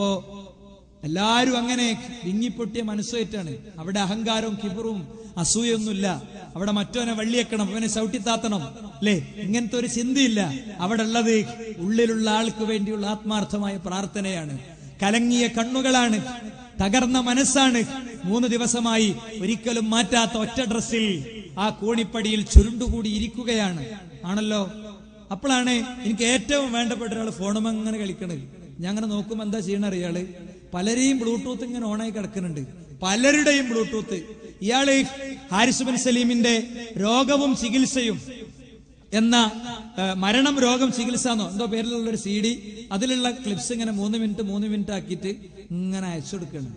Speaker 3: എല്ലാരും അങ്ങനെ വിങ്ങിപ്പൊട്ടിയ മനസ്സുമായിട്ടാണ് അവിടെ അഹങ്കാരവും കിബറും അസൂയൊന്നുമില്ല അവിടെ മറ്റവനെ വള്ളിയേക്കണം അവനെ ചവിട്ടിത്താത്തണം അല്ലേ ഇങ്ങനത്തെ ഒരു ചിന്തയില്ല അവിടെ ഉള്ളത് ഉള്ളിലുള്ള ആൾക്ക് വേണ്ടിയുള്ള ആത്മാർത്ഥമായ പ്രാർത്ഥനയാണ് കലങ്ങിയ കണ്ണുകളാണ് തകർന്ന മനസ്സാണ് മൂന്ന് ദിവസമായി ഒരിക്കലും മാറ്റാത്ത ഒറ്റ ഡ്രസ്സിൽ ആ കോണിപ്പടിയിൽ ചുരുണ്ടുകൂടി ഇരിക്കുകയാണ് ആണല്ലോ അപ്പോഴാണ് എനിക്ക് ഏറ്റവും വേണ്ടപ്പെട്ട ഒരാൾ ഫോണും അങ്ങനെ കളിക്കണത് ഞാൻ അങ്ങനെ നോക്കുമ്പോ എന്താ ചെയ്യണ അറിയാള് പലരെയും ബ്ലൂടൂത്ത് ഇങ്ങനെ ഓണായി കിടക്കുന്നുണ്ട് പലരുടെയും ബ്ലൂടൂത്ത് ഇയാള് ഹാരിസ് ബിൻ സലീമിന്റെ രോഗവും ചികിത്സയും എന്ന ആ, മരണം രോഗം ചികിത്സ എന്നോ എന്തോ പേരിലുള്ള ഒരു സി ഡി അതിലുള്ള ക്ലിപ്സ് ഇങ്ങനെ മൂന്ന് മിനിറ്റ് മൂന്ന് മിനിറ്റ് ആക്കിയിട്ട് ഇങ്ങനെ അയച്ചു കൊടുക്കണം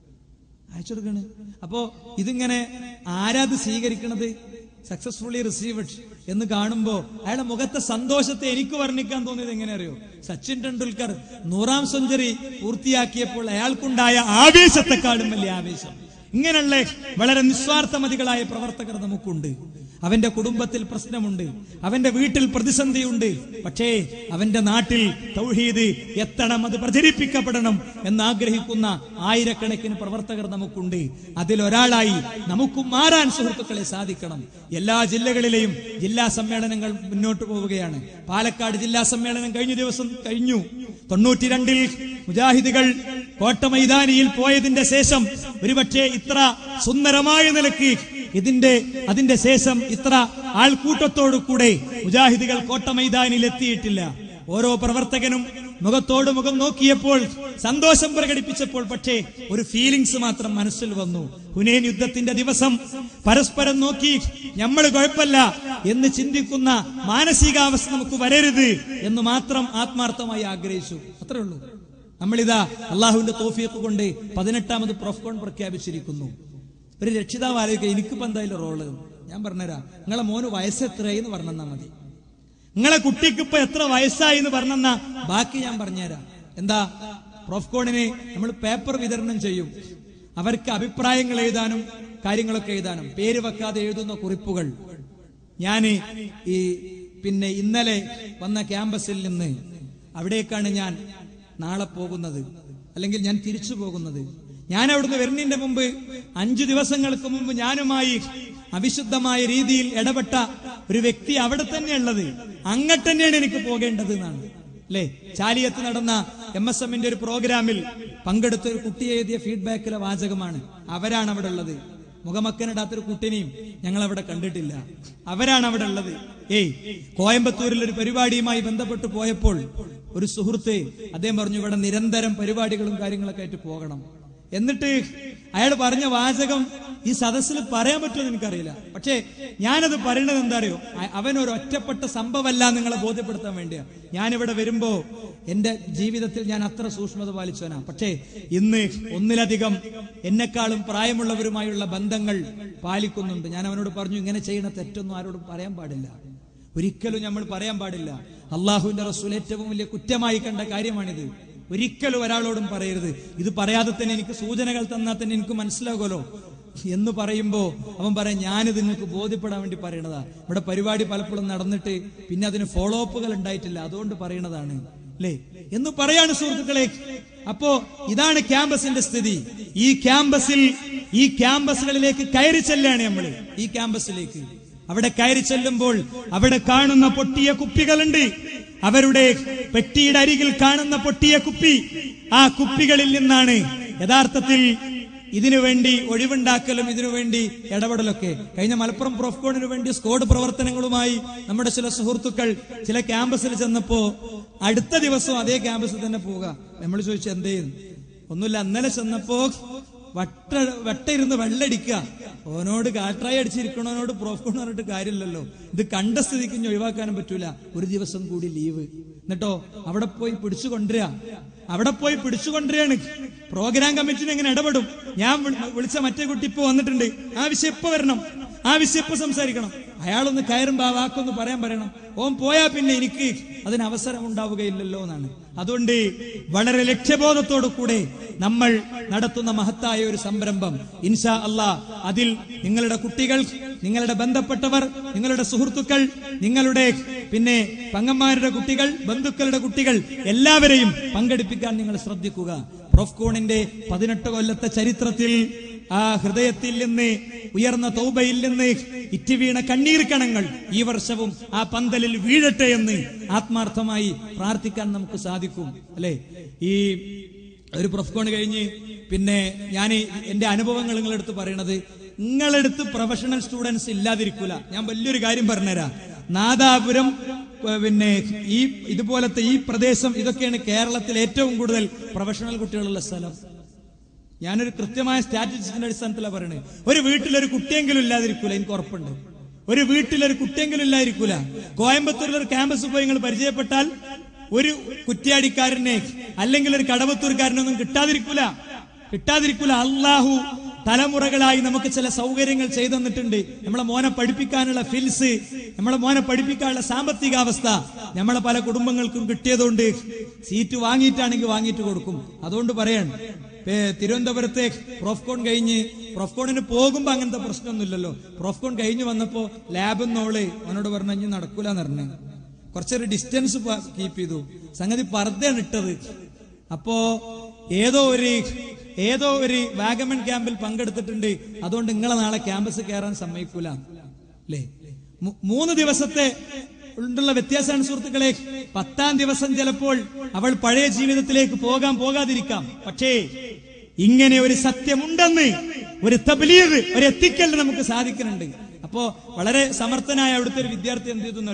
Speaker 3: അയച്ചു കൊടുക്കണ് അപ്പോ ഇതിങ്ങനെ ആരാത് സ്വീകരിക്കണത് സക്സസ്ഫുള്ളി റിസീവഡ് എന്ന് കാണുമ്പോ അയാളുടെ മുഖത്തെ സന്തോഷത്തെ എനിക്ക് വർണ്ണിക്കാൻ തോന്നിയത് എങ്ങനെ അറിയോ സച്ചിൻ ടെണ്ടുൽക്കർ നൂറാം സെഞ്ചുറി പൂർത്തിയാക്കിയപ്പോൾ അയാൾക്കുണ്ടായ ആവേശത്തെക്കാളും വലിയ ആവേശം ഇങ്ങനെയുള്ള വളരെ നിസ്വാർത്ഥമതികളായ പ്രവർത്തകർ നമുക്കുണ്ട് അവന്റെ കുടുംബത്തിൽ പ്രശ്നമുണ്ട് അവന്റെ വീട്ടിൽ പ്രതിസന്ധിയുണ്ട് പക്ഷേ അവന്റെ നാട്ടിൽ തൗഹീദ് എത്തണം അത് പ്രചരിപ്പിക്കപ്പെടണം എന്നാഗ്രഹിക്കുന്ന ആയിരക്കണക്കിന് പ്രവർത്തകർ നമുക്കുണ്ട് അതിലൊരാളായി നമുക്കും മാറാൻ സുഹൃത്തുക്കളെ സാധിക്കണം എല്ലാ ജില്ലകളിലെയും ജില്ലാ സമ്മേളനങ്ങൾ മുന്നോട്ട് പോവുകയാണ് പാലക്കാട് ജില്ലാ സമ്മേളനം കഴിഞ്ഞ ദിവസം കഴിഞ്ഞു തൊണ്ണൂറ്റിരണ്ടിൽ മുജാഹിദുകൾ കോട്ടമൈതാനിയിൽ പോയതിന്റെ ശേഷം ഒരുപക്ഷെ ഇത്ര സുന്ദരമായ നിലയ്ക്ക് ഇതിന്റെ അതിന്റെ ശേഷം ഇത്ര ആൾക്കൂട്ടത്തോടു കൂടെ മുജാഹിദുകൾ കോട്ടമൈതാനിയിൽ എത്തിയിട്ടില്ല ഓരോ പ്രവർത്തകനും മുഖത്തോട് മുഖം നോക്കിയപ്പോൾ സന്തോഷം പ്രകടിപ്പിച്ചപ്പോൾ പക്ഷേ ഒരു ഫീലിങ്സ് മാത്രം മനസ്സിൽ വന്നു ഹുനേൻ യുദ്ധത്തിന്റെ ദിവസം പരസ്പരം നോക്കി നമ്മൾ കുഴപ്പമില്ല എന്ന് ചിന്തിക്കുന്ന മാനസികാവസ്ഥ നമുക്ക് വരരുത് എന്ന് മാത്രം ആത്മാർത്ഥമായി ആഗ്രഹിച്ചു അത്രേ ഉള്ളൂ നമ്മളിതാ അള്ളാഹുവിന്റെ തോഫിയൊക്കെ കൊണ്ട് പതിനെട്ടാമത് പ്രൊഫ്കോൺ പ്രഖ്യാപിച്ചിരിക്കുന്നു ഒരു രക്ഷിതാവ് ആലോചിക്കുക എനിക്കിപ്പോ എന്തായാലും റോള് ഞാൻ പറഞ്ഞുതരാം നിങ്ങളെ മോന് വയസ്സ് എത്രയെന്ന് പറഞ്ഞെന്നാ മതി നിങ്ങളെ കുട്ടിക്ക് ഇപ്പൊ എത്ര വയസ്സായി എന്ന് പറഞ്ഞെന്നാ ബാക്കി ഞാൻ പറഞ്ഞുതരാം എന്താ പ്രൊഫ്കോണിന് നമ്മൾ പേപ്പർ വിതരണം ചെയ്യും അവർക്ക് അഭിപ്രായങ്ങൾ എഴുതാനും കാര്യങ്ങളൊക്കെ എഴുതാനും പേര് വെക്കാതെ എഴുതുന്ന കുറിപ്പുകൾ ഞാൻ ഈ പിന്നെ ഇന്നലെ വന്ന ക്യാമ്പസിൽ നിന്ന് അവിടേക്കാണ് ഞാൻ നാളെ പോകുന്നത് അല്ലെങ്കിൽ ഞാൻ തിരിച്ചു പോകുന്നത് ഞാൻ അവിടുന്ന് വരുന്നതിന്റെ മുമ്പ് അഞ്ചു ദിവസങ്ങൾക്ക് മുമ്പ് ഞാനുമായി അവിശുദ്ധമായ രീതിയിൽ ഇടപെട്ട ഒരു വ്യക്തി അവിടെ തന്നെയുള്ളത് അങ്ങോട്ട് തന്നെയാണ് എനിക്ക് പോകേണ്ടത് എന്നാണ് അല്ലേ ചാലിയത്ത് നടന്ന എം എസ് എമ്മിന്റെ ഒരു പ്രോഗ്രാമിൽ പങ്കെടുത്ത ഒരു കുട്ടി എഴുതിയ ഫീഡ്ബാക്കിലെ വാചകമാണ് അവരാണ് അവിടെ ഉള്ളത് മുഖമക്കനിടാത്തൊരു കുട്ടിനെയും ഞങ്ങൾ അവിടെ കണ്ടിട്ടില്ല അവരാണ് അവിടെ ഉള്ളത് ഏയ് കോയമ്പത്തൂരിൽ ഒരു പരിപാടിയുമായി ബന്ധപ്പെട്ട് പോയപ്പോൾ ഒരു സുഹൃത്ത് അദ്ദേഹം പറഞ്ഞു ഇവിടെ നിരന്തരം പരിപാടികളും കാര്യങ്ങളൊക്കെ ആയിട്ട് പോകണം എന്നിട്ട് അയാൾ പറഞ്ഞ വാചകം ഈ സദസ്സിൽ പറയാൻ പറ്റുമെന്ന് എനിക്കറിയില്ല പക്ഷേ ഞാനത് പറയണത് എന്താ അറിയോ അ- അവൻ ഒരു ഒറ്റപ്പെട്ട സംഭവമല്ല നിങ്ങളെ ബോധ്യപ്പെടുത്താൻ വേണ്ടിയാ ഞാനിവിടെ വരുമ്പോ എന്റെ ജീവിതത്തിൽ ഞാൻ അത്ര സൂക്ഷ്മത പാലിച്ചവനാ പക്ഷേ ഇന്ന് ഒന്നിലധികം എന്നെക്കാളും പ്രായമുള്ളവരുമായുള്ള ബന്ധങ്ങൾ പാലിക്കുന്നുണ്ട് ഞാൻ അവനോട് പറഞ്ഞു ഇങ്ങനെ ചെയ്യണ തെറ്റൊന്നും ആരോടും പറയാൻ പാടില്ല ഒരിക്കലും നമ്മൾ പറയാൻ പാടില്ല അള്ളാഹുവിന്റെ റസൂൽ ഏറ്റവും വലിയ കുറ്റമായി കണ്ട കാര്യമാണിത് ഒരിക്കലും ഒരാളോടും പറയരുത് ഇത് പറയാതെ തന്നെ എനിക്ക് സൂചനകൾ തന്നാൽ തന്നെ എനിക്ക് മനസ്സിലാകുമല്ലോ എന്ന് പറയുമ്പോ അവൻ പറയാം ഞാനിത് നിങ്ങൾക്ക് ബോധ്യപ്പെടാൻ വേണ്ടി പറയണതാ ഇവിടെ പരിപാടി പലപ്പോഴും നടന്നിട്ട് പിന്നെ അതിന് ഫോളോ അപ്പുകൾ ഉണ്ടായിട്ടില്ല അതുകൊണ്ട് പറയണതാണ് അല്ലേ എന്ന് പറയാണ് സുഹൃത്തുക്കളെ അപ്പോ ഇതാണ് ക്യാമ്പസിന്റെ സ്ഥിതി ഈ ക്യാമ്പസിൽ ഈ ക്യാമ്പസുകളിലേക്ക് കയറി ചെല്ലാണ് നമ്മൾ ഈ ക്യാമ്പസിലേക്ക് അവിടെ കയറി ചെല്ലുമ്പോൾ അവിടെ കാണുന്ന പൊട്ടിയ കുപ്പികളുണ്ട് അവരുടെ പെട്ടിയുടെ അരികിൽ കാണുന്ന പൊട്ടിയ കുപ്പി ആ കുപ്പികളിൽ നിന്നാണ് യഥാർത്ഥത്തിൽ ഇതിനു വേണ്ടി ഒഴിവുണ്ടാക്കലും ഇതിനു വേണ്ടി ഇടപെടലൊക്കെ കഴിഞ്ഞ മലപ്പുറം പ്രൊഫ്കോണിനു വേണ്ടി സ്ക്വാഡ് പ്രവർത്തനങ്ങളുമായി നമ്മുടെ ചില സുഹൃത്തുക്കൾ ചില ക്യാമ്പസിൽ ചെന്നപ്പോ അടുത്ത ദിവസം അതേ ക്യാമ്പസിൽ തന്നെ പോവുക നമ്മൾ ചോദിച്ചു എന്തേ ഒന്നുമില്ല അന്നലെ ചെന്നപ്പോ വട്ട വട്ട ഇരുന്ന് വെള്ളടിക്കുക ഓനോട് കാട്ടായി അടിച്ചിരിക്കണോനോട് പ്രോഫ്കോൺ പറഞ്ഞിട്ട് കാര്യമില്ലല്ലോ ഇത് കണ്ട സ്ഥിതിക്ക് ഇനി ഒഴിവാക്കാനും പറ്റൂല ഒരു ദിവസം കൂടി ലീവ് എന്നിട്ടോ അവിടെ പോയി പിടിച്ചു കൊണ്ടുവരിക അവിടെ പോയി പിടിച്ചു കൊണ്ടുവരികയാണ് പ്രോഗ്രാം കമ്മിറ്റിന് എങ്ങനെ ഇടപെടും ഞാൻ വിളി- വിളിച്ച മറ്റേ കുട്ടി ഇപ്പൊ വന്നിട്ടുണ്ട് ആ വിഷയം ഇപ്പൊ വരണം ആ വിഷയം ഇപ്പൊ സംസാരിക്കണം അയാളൊന്ന് കയറുമ്പോ ആ വാക്കൊന്ന് പറയാൻ പറയണം ഓൻ പോയാ പിന്നെ എനിക്ക് അതിന് അവസരം ഉണ്ടാവുകയില്ലല്ലോ എന്നാണ് അതുകൊണ്ട് വളരെ ലക്ഷ്യബോധത്തോടു കൂടെ നമ്മൾ നടത്തുന്ന മഹത്തായ ഒരു സംരംഭം ഇൻഷാ അല്ലാ അതിൽ നിങ്ങളുടെ കുട്ടികൾ നിങ്ങളുടെ ബന്ധപ്പെട്ടവർ നിങ്ങളുടെ സുഹൃത്തുക്കൾ നിങ്ങളുടെ പിന്നെ പങ്ങന്മാരുടെ കുട്ടികൾ ബന്ധുക്കളുടെ കുട്ടികൾ എല്ലാവരെയും പങ്കെടുപ്പിക്കാൻ നിങ്ങൾ ശ്രദ്ധിക്കുക പ്രൊഫ്കോണിന്റെ പതിനെട്ട് കൊല്ലത്തെ ചരിത്രത്തിൽ ആ ഹൃദയത്തിൽ നിന്ന് ഉയർന്ന തൗബയിൽ നിന്ന് ഇറ്റുവീണ കണ്ണീർ കണങ്ങൾ ഈ വർഷവും ആ പന്തലിൽ വീഴട്ടെ എന്ന് ആത്മാർത്ഥമായി പ്രാർത്ഥിക്കാൻ നമുക്ക് സാധിക്കും അല്ലെ ഈ ഒരു പ്രൊഫ്കോൺ കഴിഞ്ഞ് പിന്നെ ഞാൻ എന്റെ അനുഭവങ്ങൾ നിങ്ങളെടുത്ത് പറയണത് നിങ്ങളെടുത്ത് പ്രൊഫഷണൽ സ്റ്റുഡൻസ് ഇല്ലാതിരിക്കൂല ഞാൻ വലിയൊരു കാര്യം പറഞ്ഞുതരാം നാദാപുരം ഏ, പിന്നെ ഈ ഇതുപോലത്തെ ഈ പ്രദേശം ഇതൊക്കെയാണ് കേരളത്തിൽ ഏറ്റവും കൂടുതൽ പ്രൊഫഷണൽ കുട്ടികളുള്ള സ്ഥലം ഞാനൊരു കൃത്യമായ സ്റ്റാറ്റിസ്റ്റിക്സിന്റെ അടിസ്ഥാനത്തിലാണ് പറയുന്നത് ഒരു വീട്ടിലൊരു കുട്ടിയെങ്കിലും ഇല്ലാതിരിക്കൂല എനിക്ക് ഉറപ്പുണ്ട് ഒരു വീട്ടിലൊരു കുട്ടിയെങ്കിലും ഇല്ലാതിരിക്കൂല കോയമ്പത്തൂരിൽ ഒരു ക്യാമ്പസ് പോയി നിങ്ങൾ പരിചയപ്പെട്ടാൽ ഒരു കുറ്റ്യാടിക്കാരനെ അല്ലെങ്കിൽ ഒരു കടവത്തൂർക്കാരനൊന്നും കിട്ടാതിരിക്കൂല കിട്ടാതിരിക്കൂല അള്ളാഹു തലമുറകളായി നമുക്ക് ചില സൗകര്യങ്ങൾ ചെയ്തു തന്നിട്ടുണ്ട് നമ്മളെ മോനെ പഠിപ്പിക്കാനുള്ള ഫിൽസ് നമ്മളെ മോനെ പഠിപ്പിക്കാനുള്ള സാമ്പത്തികാവസ്ഥ നമ്മളെ പല കുടുംബങ്ങൾക്കും കിട്ടിയതുകൊണ്ട് സീറ്റ് വാങ്ങിയിട്ടാണെങ്കിൽ വാങ്ങിയിട്ട് കൊടുക്കും അതുകൊണ്ട് പറയാണ് ഏ, തിരുവനന്തപുരത്തെ പ്രൊഫ്കോൺ കഴിഞ്ഞ് പ്രൊഫ്കോണിന് പോകുമ്പോ അങ്ങനത്തെ പ്രശ്നമൊന്നുമില്ലല്ലോ പ്രൊഫ്കോൺ കഴിഞ്ഞ് വന്നപ്പോ ലാബിൽ നിന്നോള് അവനോട് പറഞ്ഞു ഇനി നടക്കൂലെന്ന് പറഞ്ഞു കുറച്ചൊരു ഡിസ്റ്റൻസ് കീപ്പ് ചെയ്തു സംഗതി പർദ്ദയാണ് ഇട്ടത് അപ്പോ ഏതോ ഒരു ഏതോ ഒരു വാഗമൺ ക്യാമ്പിൽ പങ്കെടുത്തിട്ടുണ്ട് അതുകൊണ്ട് നിങ്ങളെ നാളെ ക്യാമ്പസ് കയറാൻ സമ്മതിക്കൂല അല്ലേ മൂ- മൂന്ന് ദിവസത്തെ ഉള്ള വ്യത്യാസമാണ് സുഹൃത്തുക്കളെ പത്താം ദിവസം ചിലപ്പോൾ അവൾ പഴയ ജീവിതത്തിലേക്ക് പോകാൻ പോകാതിരിക്കാം പക്ഷേ ഇങ്ങനെ ഒരു സത്യമുണ്ടെന്ന് ഒരു തബ്ലീഗ് ഒരു എത്തിക്കൽ നമുക്ക് സാധിക്കുന്നുണ്ട് അപ്പോ വളരെ സമർത്ഥനായ അവിടുത്തെ ഒരു വിദ്യാർത്ഥി എന്ത് ചെയ്തു എന്നറിയോ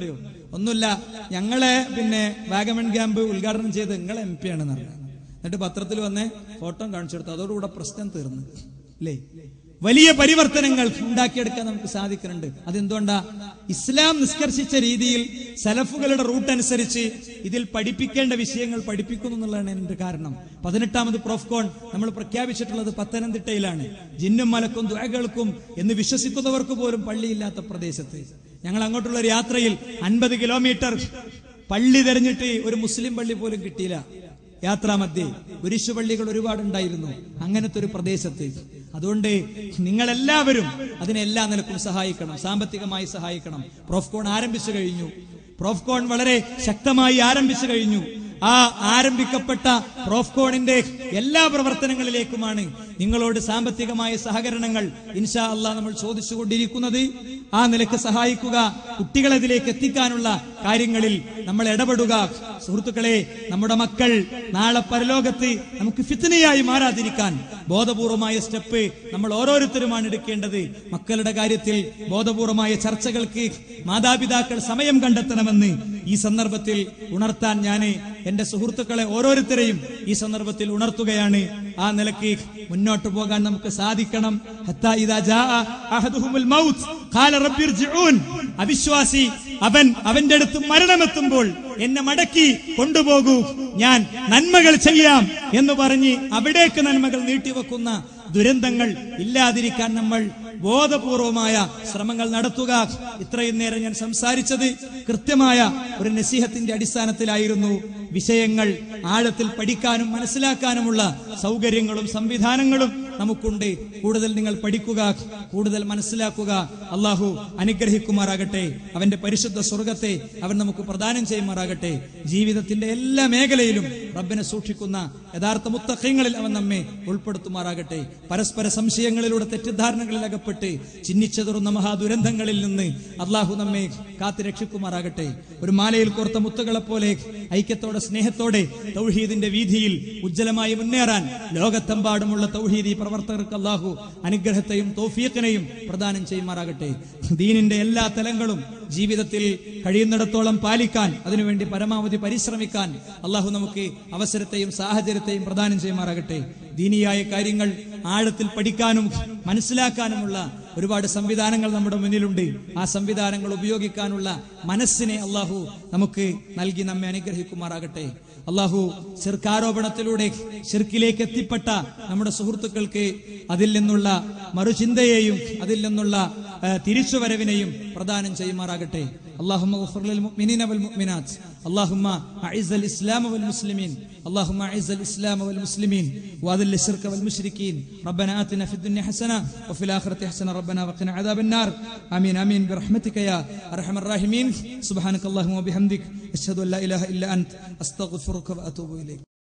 Speaker 3: ഒന്നുമില്ല ഞങ്ങളെ പിന്നെ വാഗമൺ ക്യാമ്പ് ഉദ്ഘാടനം ചെയ്ത് നിങ്ങളെ എം പി ആണെന്ന് പറഞ്ഞു എന്നിട്ട് പത്രത്തിൽ വന്ന് ഫോട്ടോ കാണിച്ചു കൊടുത്തു അതോടുകൂടെ പ്രശ്നം തീർന്നു അല്ലേ വലിയ പരിവർത്തനങ്ങൾ ഉണ്ടാക്കിയെടുക്കാൻ നമുക്ക് സാധിക്കുന്നുണ്ട് അതെന്തുകൊണ്ടാ ഇസ്ലാം നിഷ്കർഷിച്ച രീതിയിൽ സലഫുകളുടെ റൂട്ട് അനുസരിച്ച് ഇതിൽ പഠിപ്പിക്കേണ്ട വിഷയങ്ങൾ പഠിപ്പിക്കുന്നു എന്നുള്ളതാണ് എന്റെ കാരണം പതിനെട്ടാമത് പ്രോഫ്കോൺ നമ്മൾ പ്രഖ്യാപിച്ചിട്ടുള്ളത് പത്തനംതിട്ടയിലാണ് ജിന്നും മലക്കും ദ്വാകൾക്കും എന്ന് വിശ്വസിക്കുന്നവർക്ക് പോലും പള്ളിയില്ലാത്ത പ്രദേശത്ത് ഞങ്ങൾ അങ്ങോട്ടുള്ള ഒരു യാത്രയിൽ അൻപത് കിലോമീറ്റർ പള്ളി തെരഞ്ഞിട്ട് ഒരു മുസ്ലിം പള്ളി പോലും കിട്ടിയില്ല യാത്രാമധ്യേ കുരിശു പള്ളികൾ ഒരുപാടുണ്ടായിരുന്നു അങ്ങനത്തെ ഒരു പ്രദേശത്ത് അതുകൊണ്ട് നിങ്ങളെല്ലാവരും അതിനെ എല്ലാ നിലക്കും സഹായിക്കണം സാമ്പത്തികമായി സഹായിക്കണം പ്രോഫ്കോൺ ആരംഭിച്ചു കഴിഞ്ഞു പ്രോഫ്കോൺ വളരെ ശക്തമായി ആരംഭിച്ചു കഴിഞ്ഞു ആ ആരംഭിക്കപ്പെട്ട പ്രോഫ്കോണിന്റെ എല്ലാ പ്രവർത്തനങ്ങളിലേക്കുമാണ് നിങ്ങളോട് സാമ്പത്തികമായ സഹകരണങ്ങൾ ഇൻഷാ അള്ളാഹ് നമ്മൾ ചോദിച്ചുകൊണ്ടിരിക്കുന്നത് ആ നിലക്ക് സഹായിക്കുക കുട്ടികളെ ഇതിലേക്ക് എത്തിക്കാനുള്ള കാര്യങ്ങളിൽ നമ്മൾ ഇടപെടുക സുഹൃത്തുക്കളെ നമ്മുടെ മക്കൾ നാളെ പരലോകത്ത് നമുക്ക് ഫിത്തനയായി മാറാതിരിക്കാൻ ബോധപൂർവമായ സ്റ്റെപ്പ് നമ്മൾ ഓരോരുത്തരുമാണ് എടുക്കേണ്ടത് മക്കളുടെ കാര്യത്തിൽ ബോധപൂർവമായ ചർച്ചകൾക്ക് മാതാപിതാക്കൾ സമയം കണ്ടെത്തണമെന്ന് ഈ സന്ദർഭത്തിൽ ഉണർത്താൻ ഞാൻ എന്റെ സുഹൃത്തുക്കളെ ഓരോരുത്തരെയും ഈ സന്ദർഭത്തിൽ ഉണർത്തുകയാണ് ആ നിലയ്ക്ക് മുന്നോട്ട് പോകാൻ നമുക്ക് സാധിക്കണം ഹത്താ ഇദാ ജാഅ അഹദുഹുമുൽ മൗത്ത് ഖാല റബ്ബി ഇർജിഊൻ അവിശ്വാസി അവൻ അവന്റെ അടുത്ത് മരണമെത്തുമ്പോൾ എന്നെ മടക്കി കൊണ്ടുപോകൂ ഞാൻ നന്മകൾ ചെയ്യാം എന്ന് പറഞ്ഞ് അവിടേക്ക് നന്മകൾ നീട്ടിവെക്കുന്ന ദുരന്തങ്ങൾ ഇല്ലാതിരിക്കാൻ നമ്മൾ ബോധപൂർവമായ ശ്രമങ്ങൾ നടത്തുക ഇത്രയും നേരം ഞാൻ സംസാരിച്ചത് കൃത്യമായ ഒരു നസീഹത്തിന്റെ അടിസ്ഥാനത്തിലായിരുന്നു വിഷയങ്ങൾ ആഴത്തിൽ പഠിക്കാനും മനസ്സിലാക്കാനുമുള്ള സൗകര്യങ്ങളും സംവിധാനങ്ങളും നമുക്കുണ്ട് കൂടുതൽ നിങ്ങൾ പഠിക്കുക കൂടുതൽ മനസ്സിലാക്കുക അള്ളാഹു അനുഗ്രഹിക്കുമാറാകട്ടെ അവന്റെ പരിശുദ്ധ സ്വർഗത്തെ അവൻ നമുക്ക് പ്രദാനം ചെയ്യുമാറാകട്ടെ ജീവിതത്തിന്റെ എല്ലാ മേഖലയിലും റബ്ബിനെ സൂക്ഷിക്കുന്ന യഥാർത്ഥ മുത്തഖ്യങ്ങളിൽ അവൻ നമ്മെ ഉൾപ്പെടുത്തുമാറാകട്ടെ പരസ്പര സംശയങ്ങളിലൂടെ തെറ്റിദ്ധാരണകളിൽ അകപ്പെട്ട് ചിന്നിച്ചതുറുന്ന മഹാദുരന്തങ്ങളിൽ നിന്ന് അള്ളാഹു നമ്മെ കാത്തു രക്ഷിക്കുമാറാകട്ടെ ഒരു മാലയിൽ കോർത്ത മുത്തുകളെ പോലെ ഐക്യത്തോടെ സ്നേഹത്തോടെ തൗഹീദിന്റെ വീതിയിൽ ഉജ്ജ്വലമായി മുന്നേറാൻ ലോകത്തെമ്പാടുമുള്ള തൗഹീദി പ്രവർത്തകർക്ക് അള്ളാഹു അനുഗ്രഹത്തെയും തോഫീഖിനെയും പ്രദാനം ചെയ്യുമാറാകട്ടെ ദീനിന്റെ എല്ലാ തലങ്ങളും ജീവിതത്തിൽ കഴിയുന്നിടത്തോളം പാലിക്കാൻ അതിനുവേണ്ടി പരമാവധി പരിശ്രമിക്കാൻ അള്ളാഹു നമുക്ക് അവസരത്തെയും സാഹചര്യത്തെയും പ്രദാനം ചെയ്യുമാറാകട്ടെ ദീനിയായ കാര്യങ്ങൾ ആഴത്തിൽ പഠിക്കാനും മനസ്സിലാക്കാനുമുള്ള ഒരുപാട് സംവിധാനങ്ങൾ നമ്മുടെ മുന്നിലുണ്ട് ആ സംവിധാനങ്ങൾ ഉപയോഗിക്കാനുള്ള മനസ്സിനെ അള്ളാഹു നമുക്ക് നൽകി നമ്മെ അനുഗ്രഹിക്കുമാറാകട്ടെ അള്ളാഹു ചെറുക്കാരോപണത്തിലൂടെ ചെറുക്കിലേക്ക് എത്തിപ്പെട്ട നമ്മുടെ സുഹൃത്തുക്കൾക്ക് അതിൽ നിന്നുള്ള മറുചിന്തയെയും അതിൽ നിന്നുള്ള ആ, തിരിച്ചുവരവിനെയും പ്രദാനം ചെയ്യുമാറാകട്ടെ اللهم اغفر للمؤمنين والمؤمنات اللهم اعز الاسلام والمسلمين اللهم اعز الاسلام والمسلمين واذل الشرك والمشركين ربنا اتنا في الدنيا حسنه وفي الاخره حسنه ربنا وقنا عذاب النار امين امين برحمتك يا ارحم الراحمين سبحانك اللهم وبحمدك اشهد ان لا اله الا انت استغفرك واتوب اليك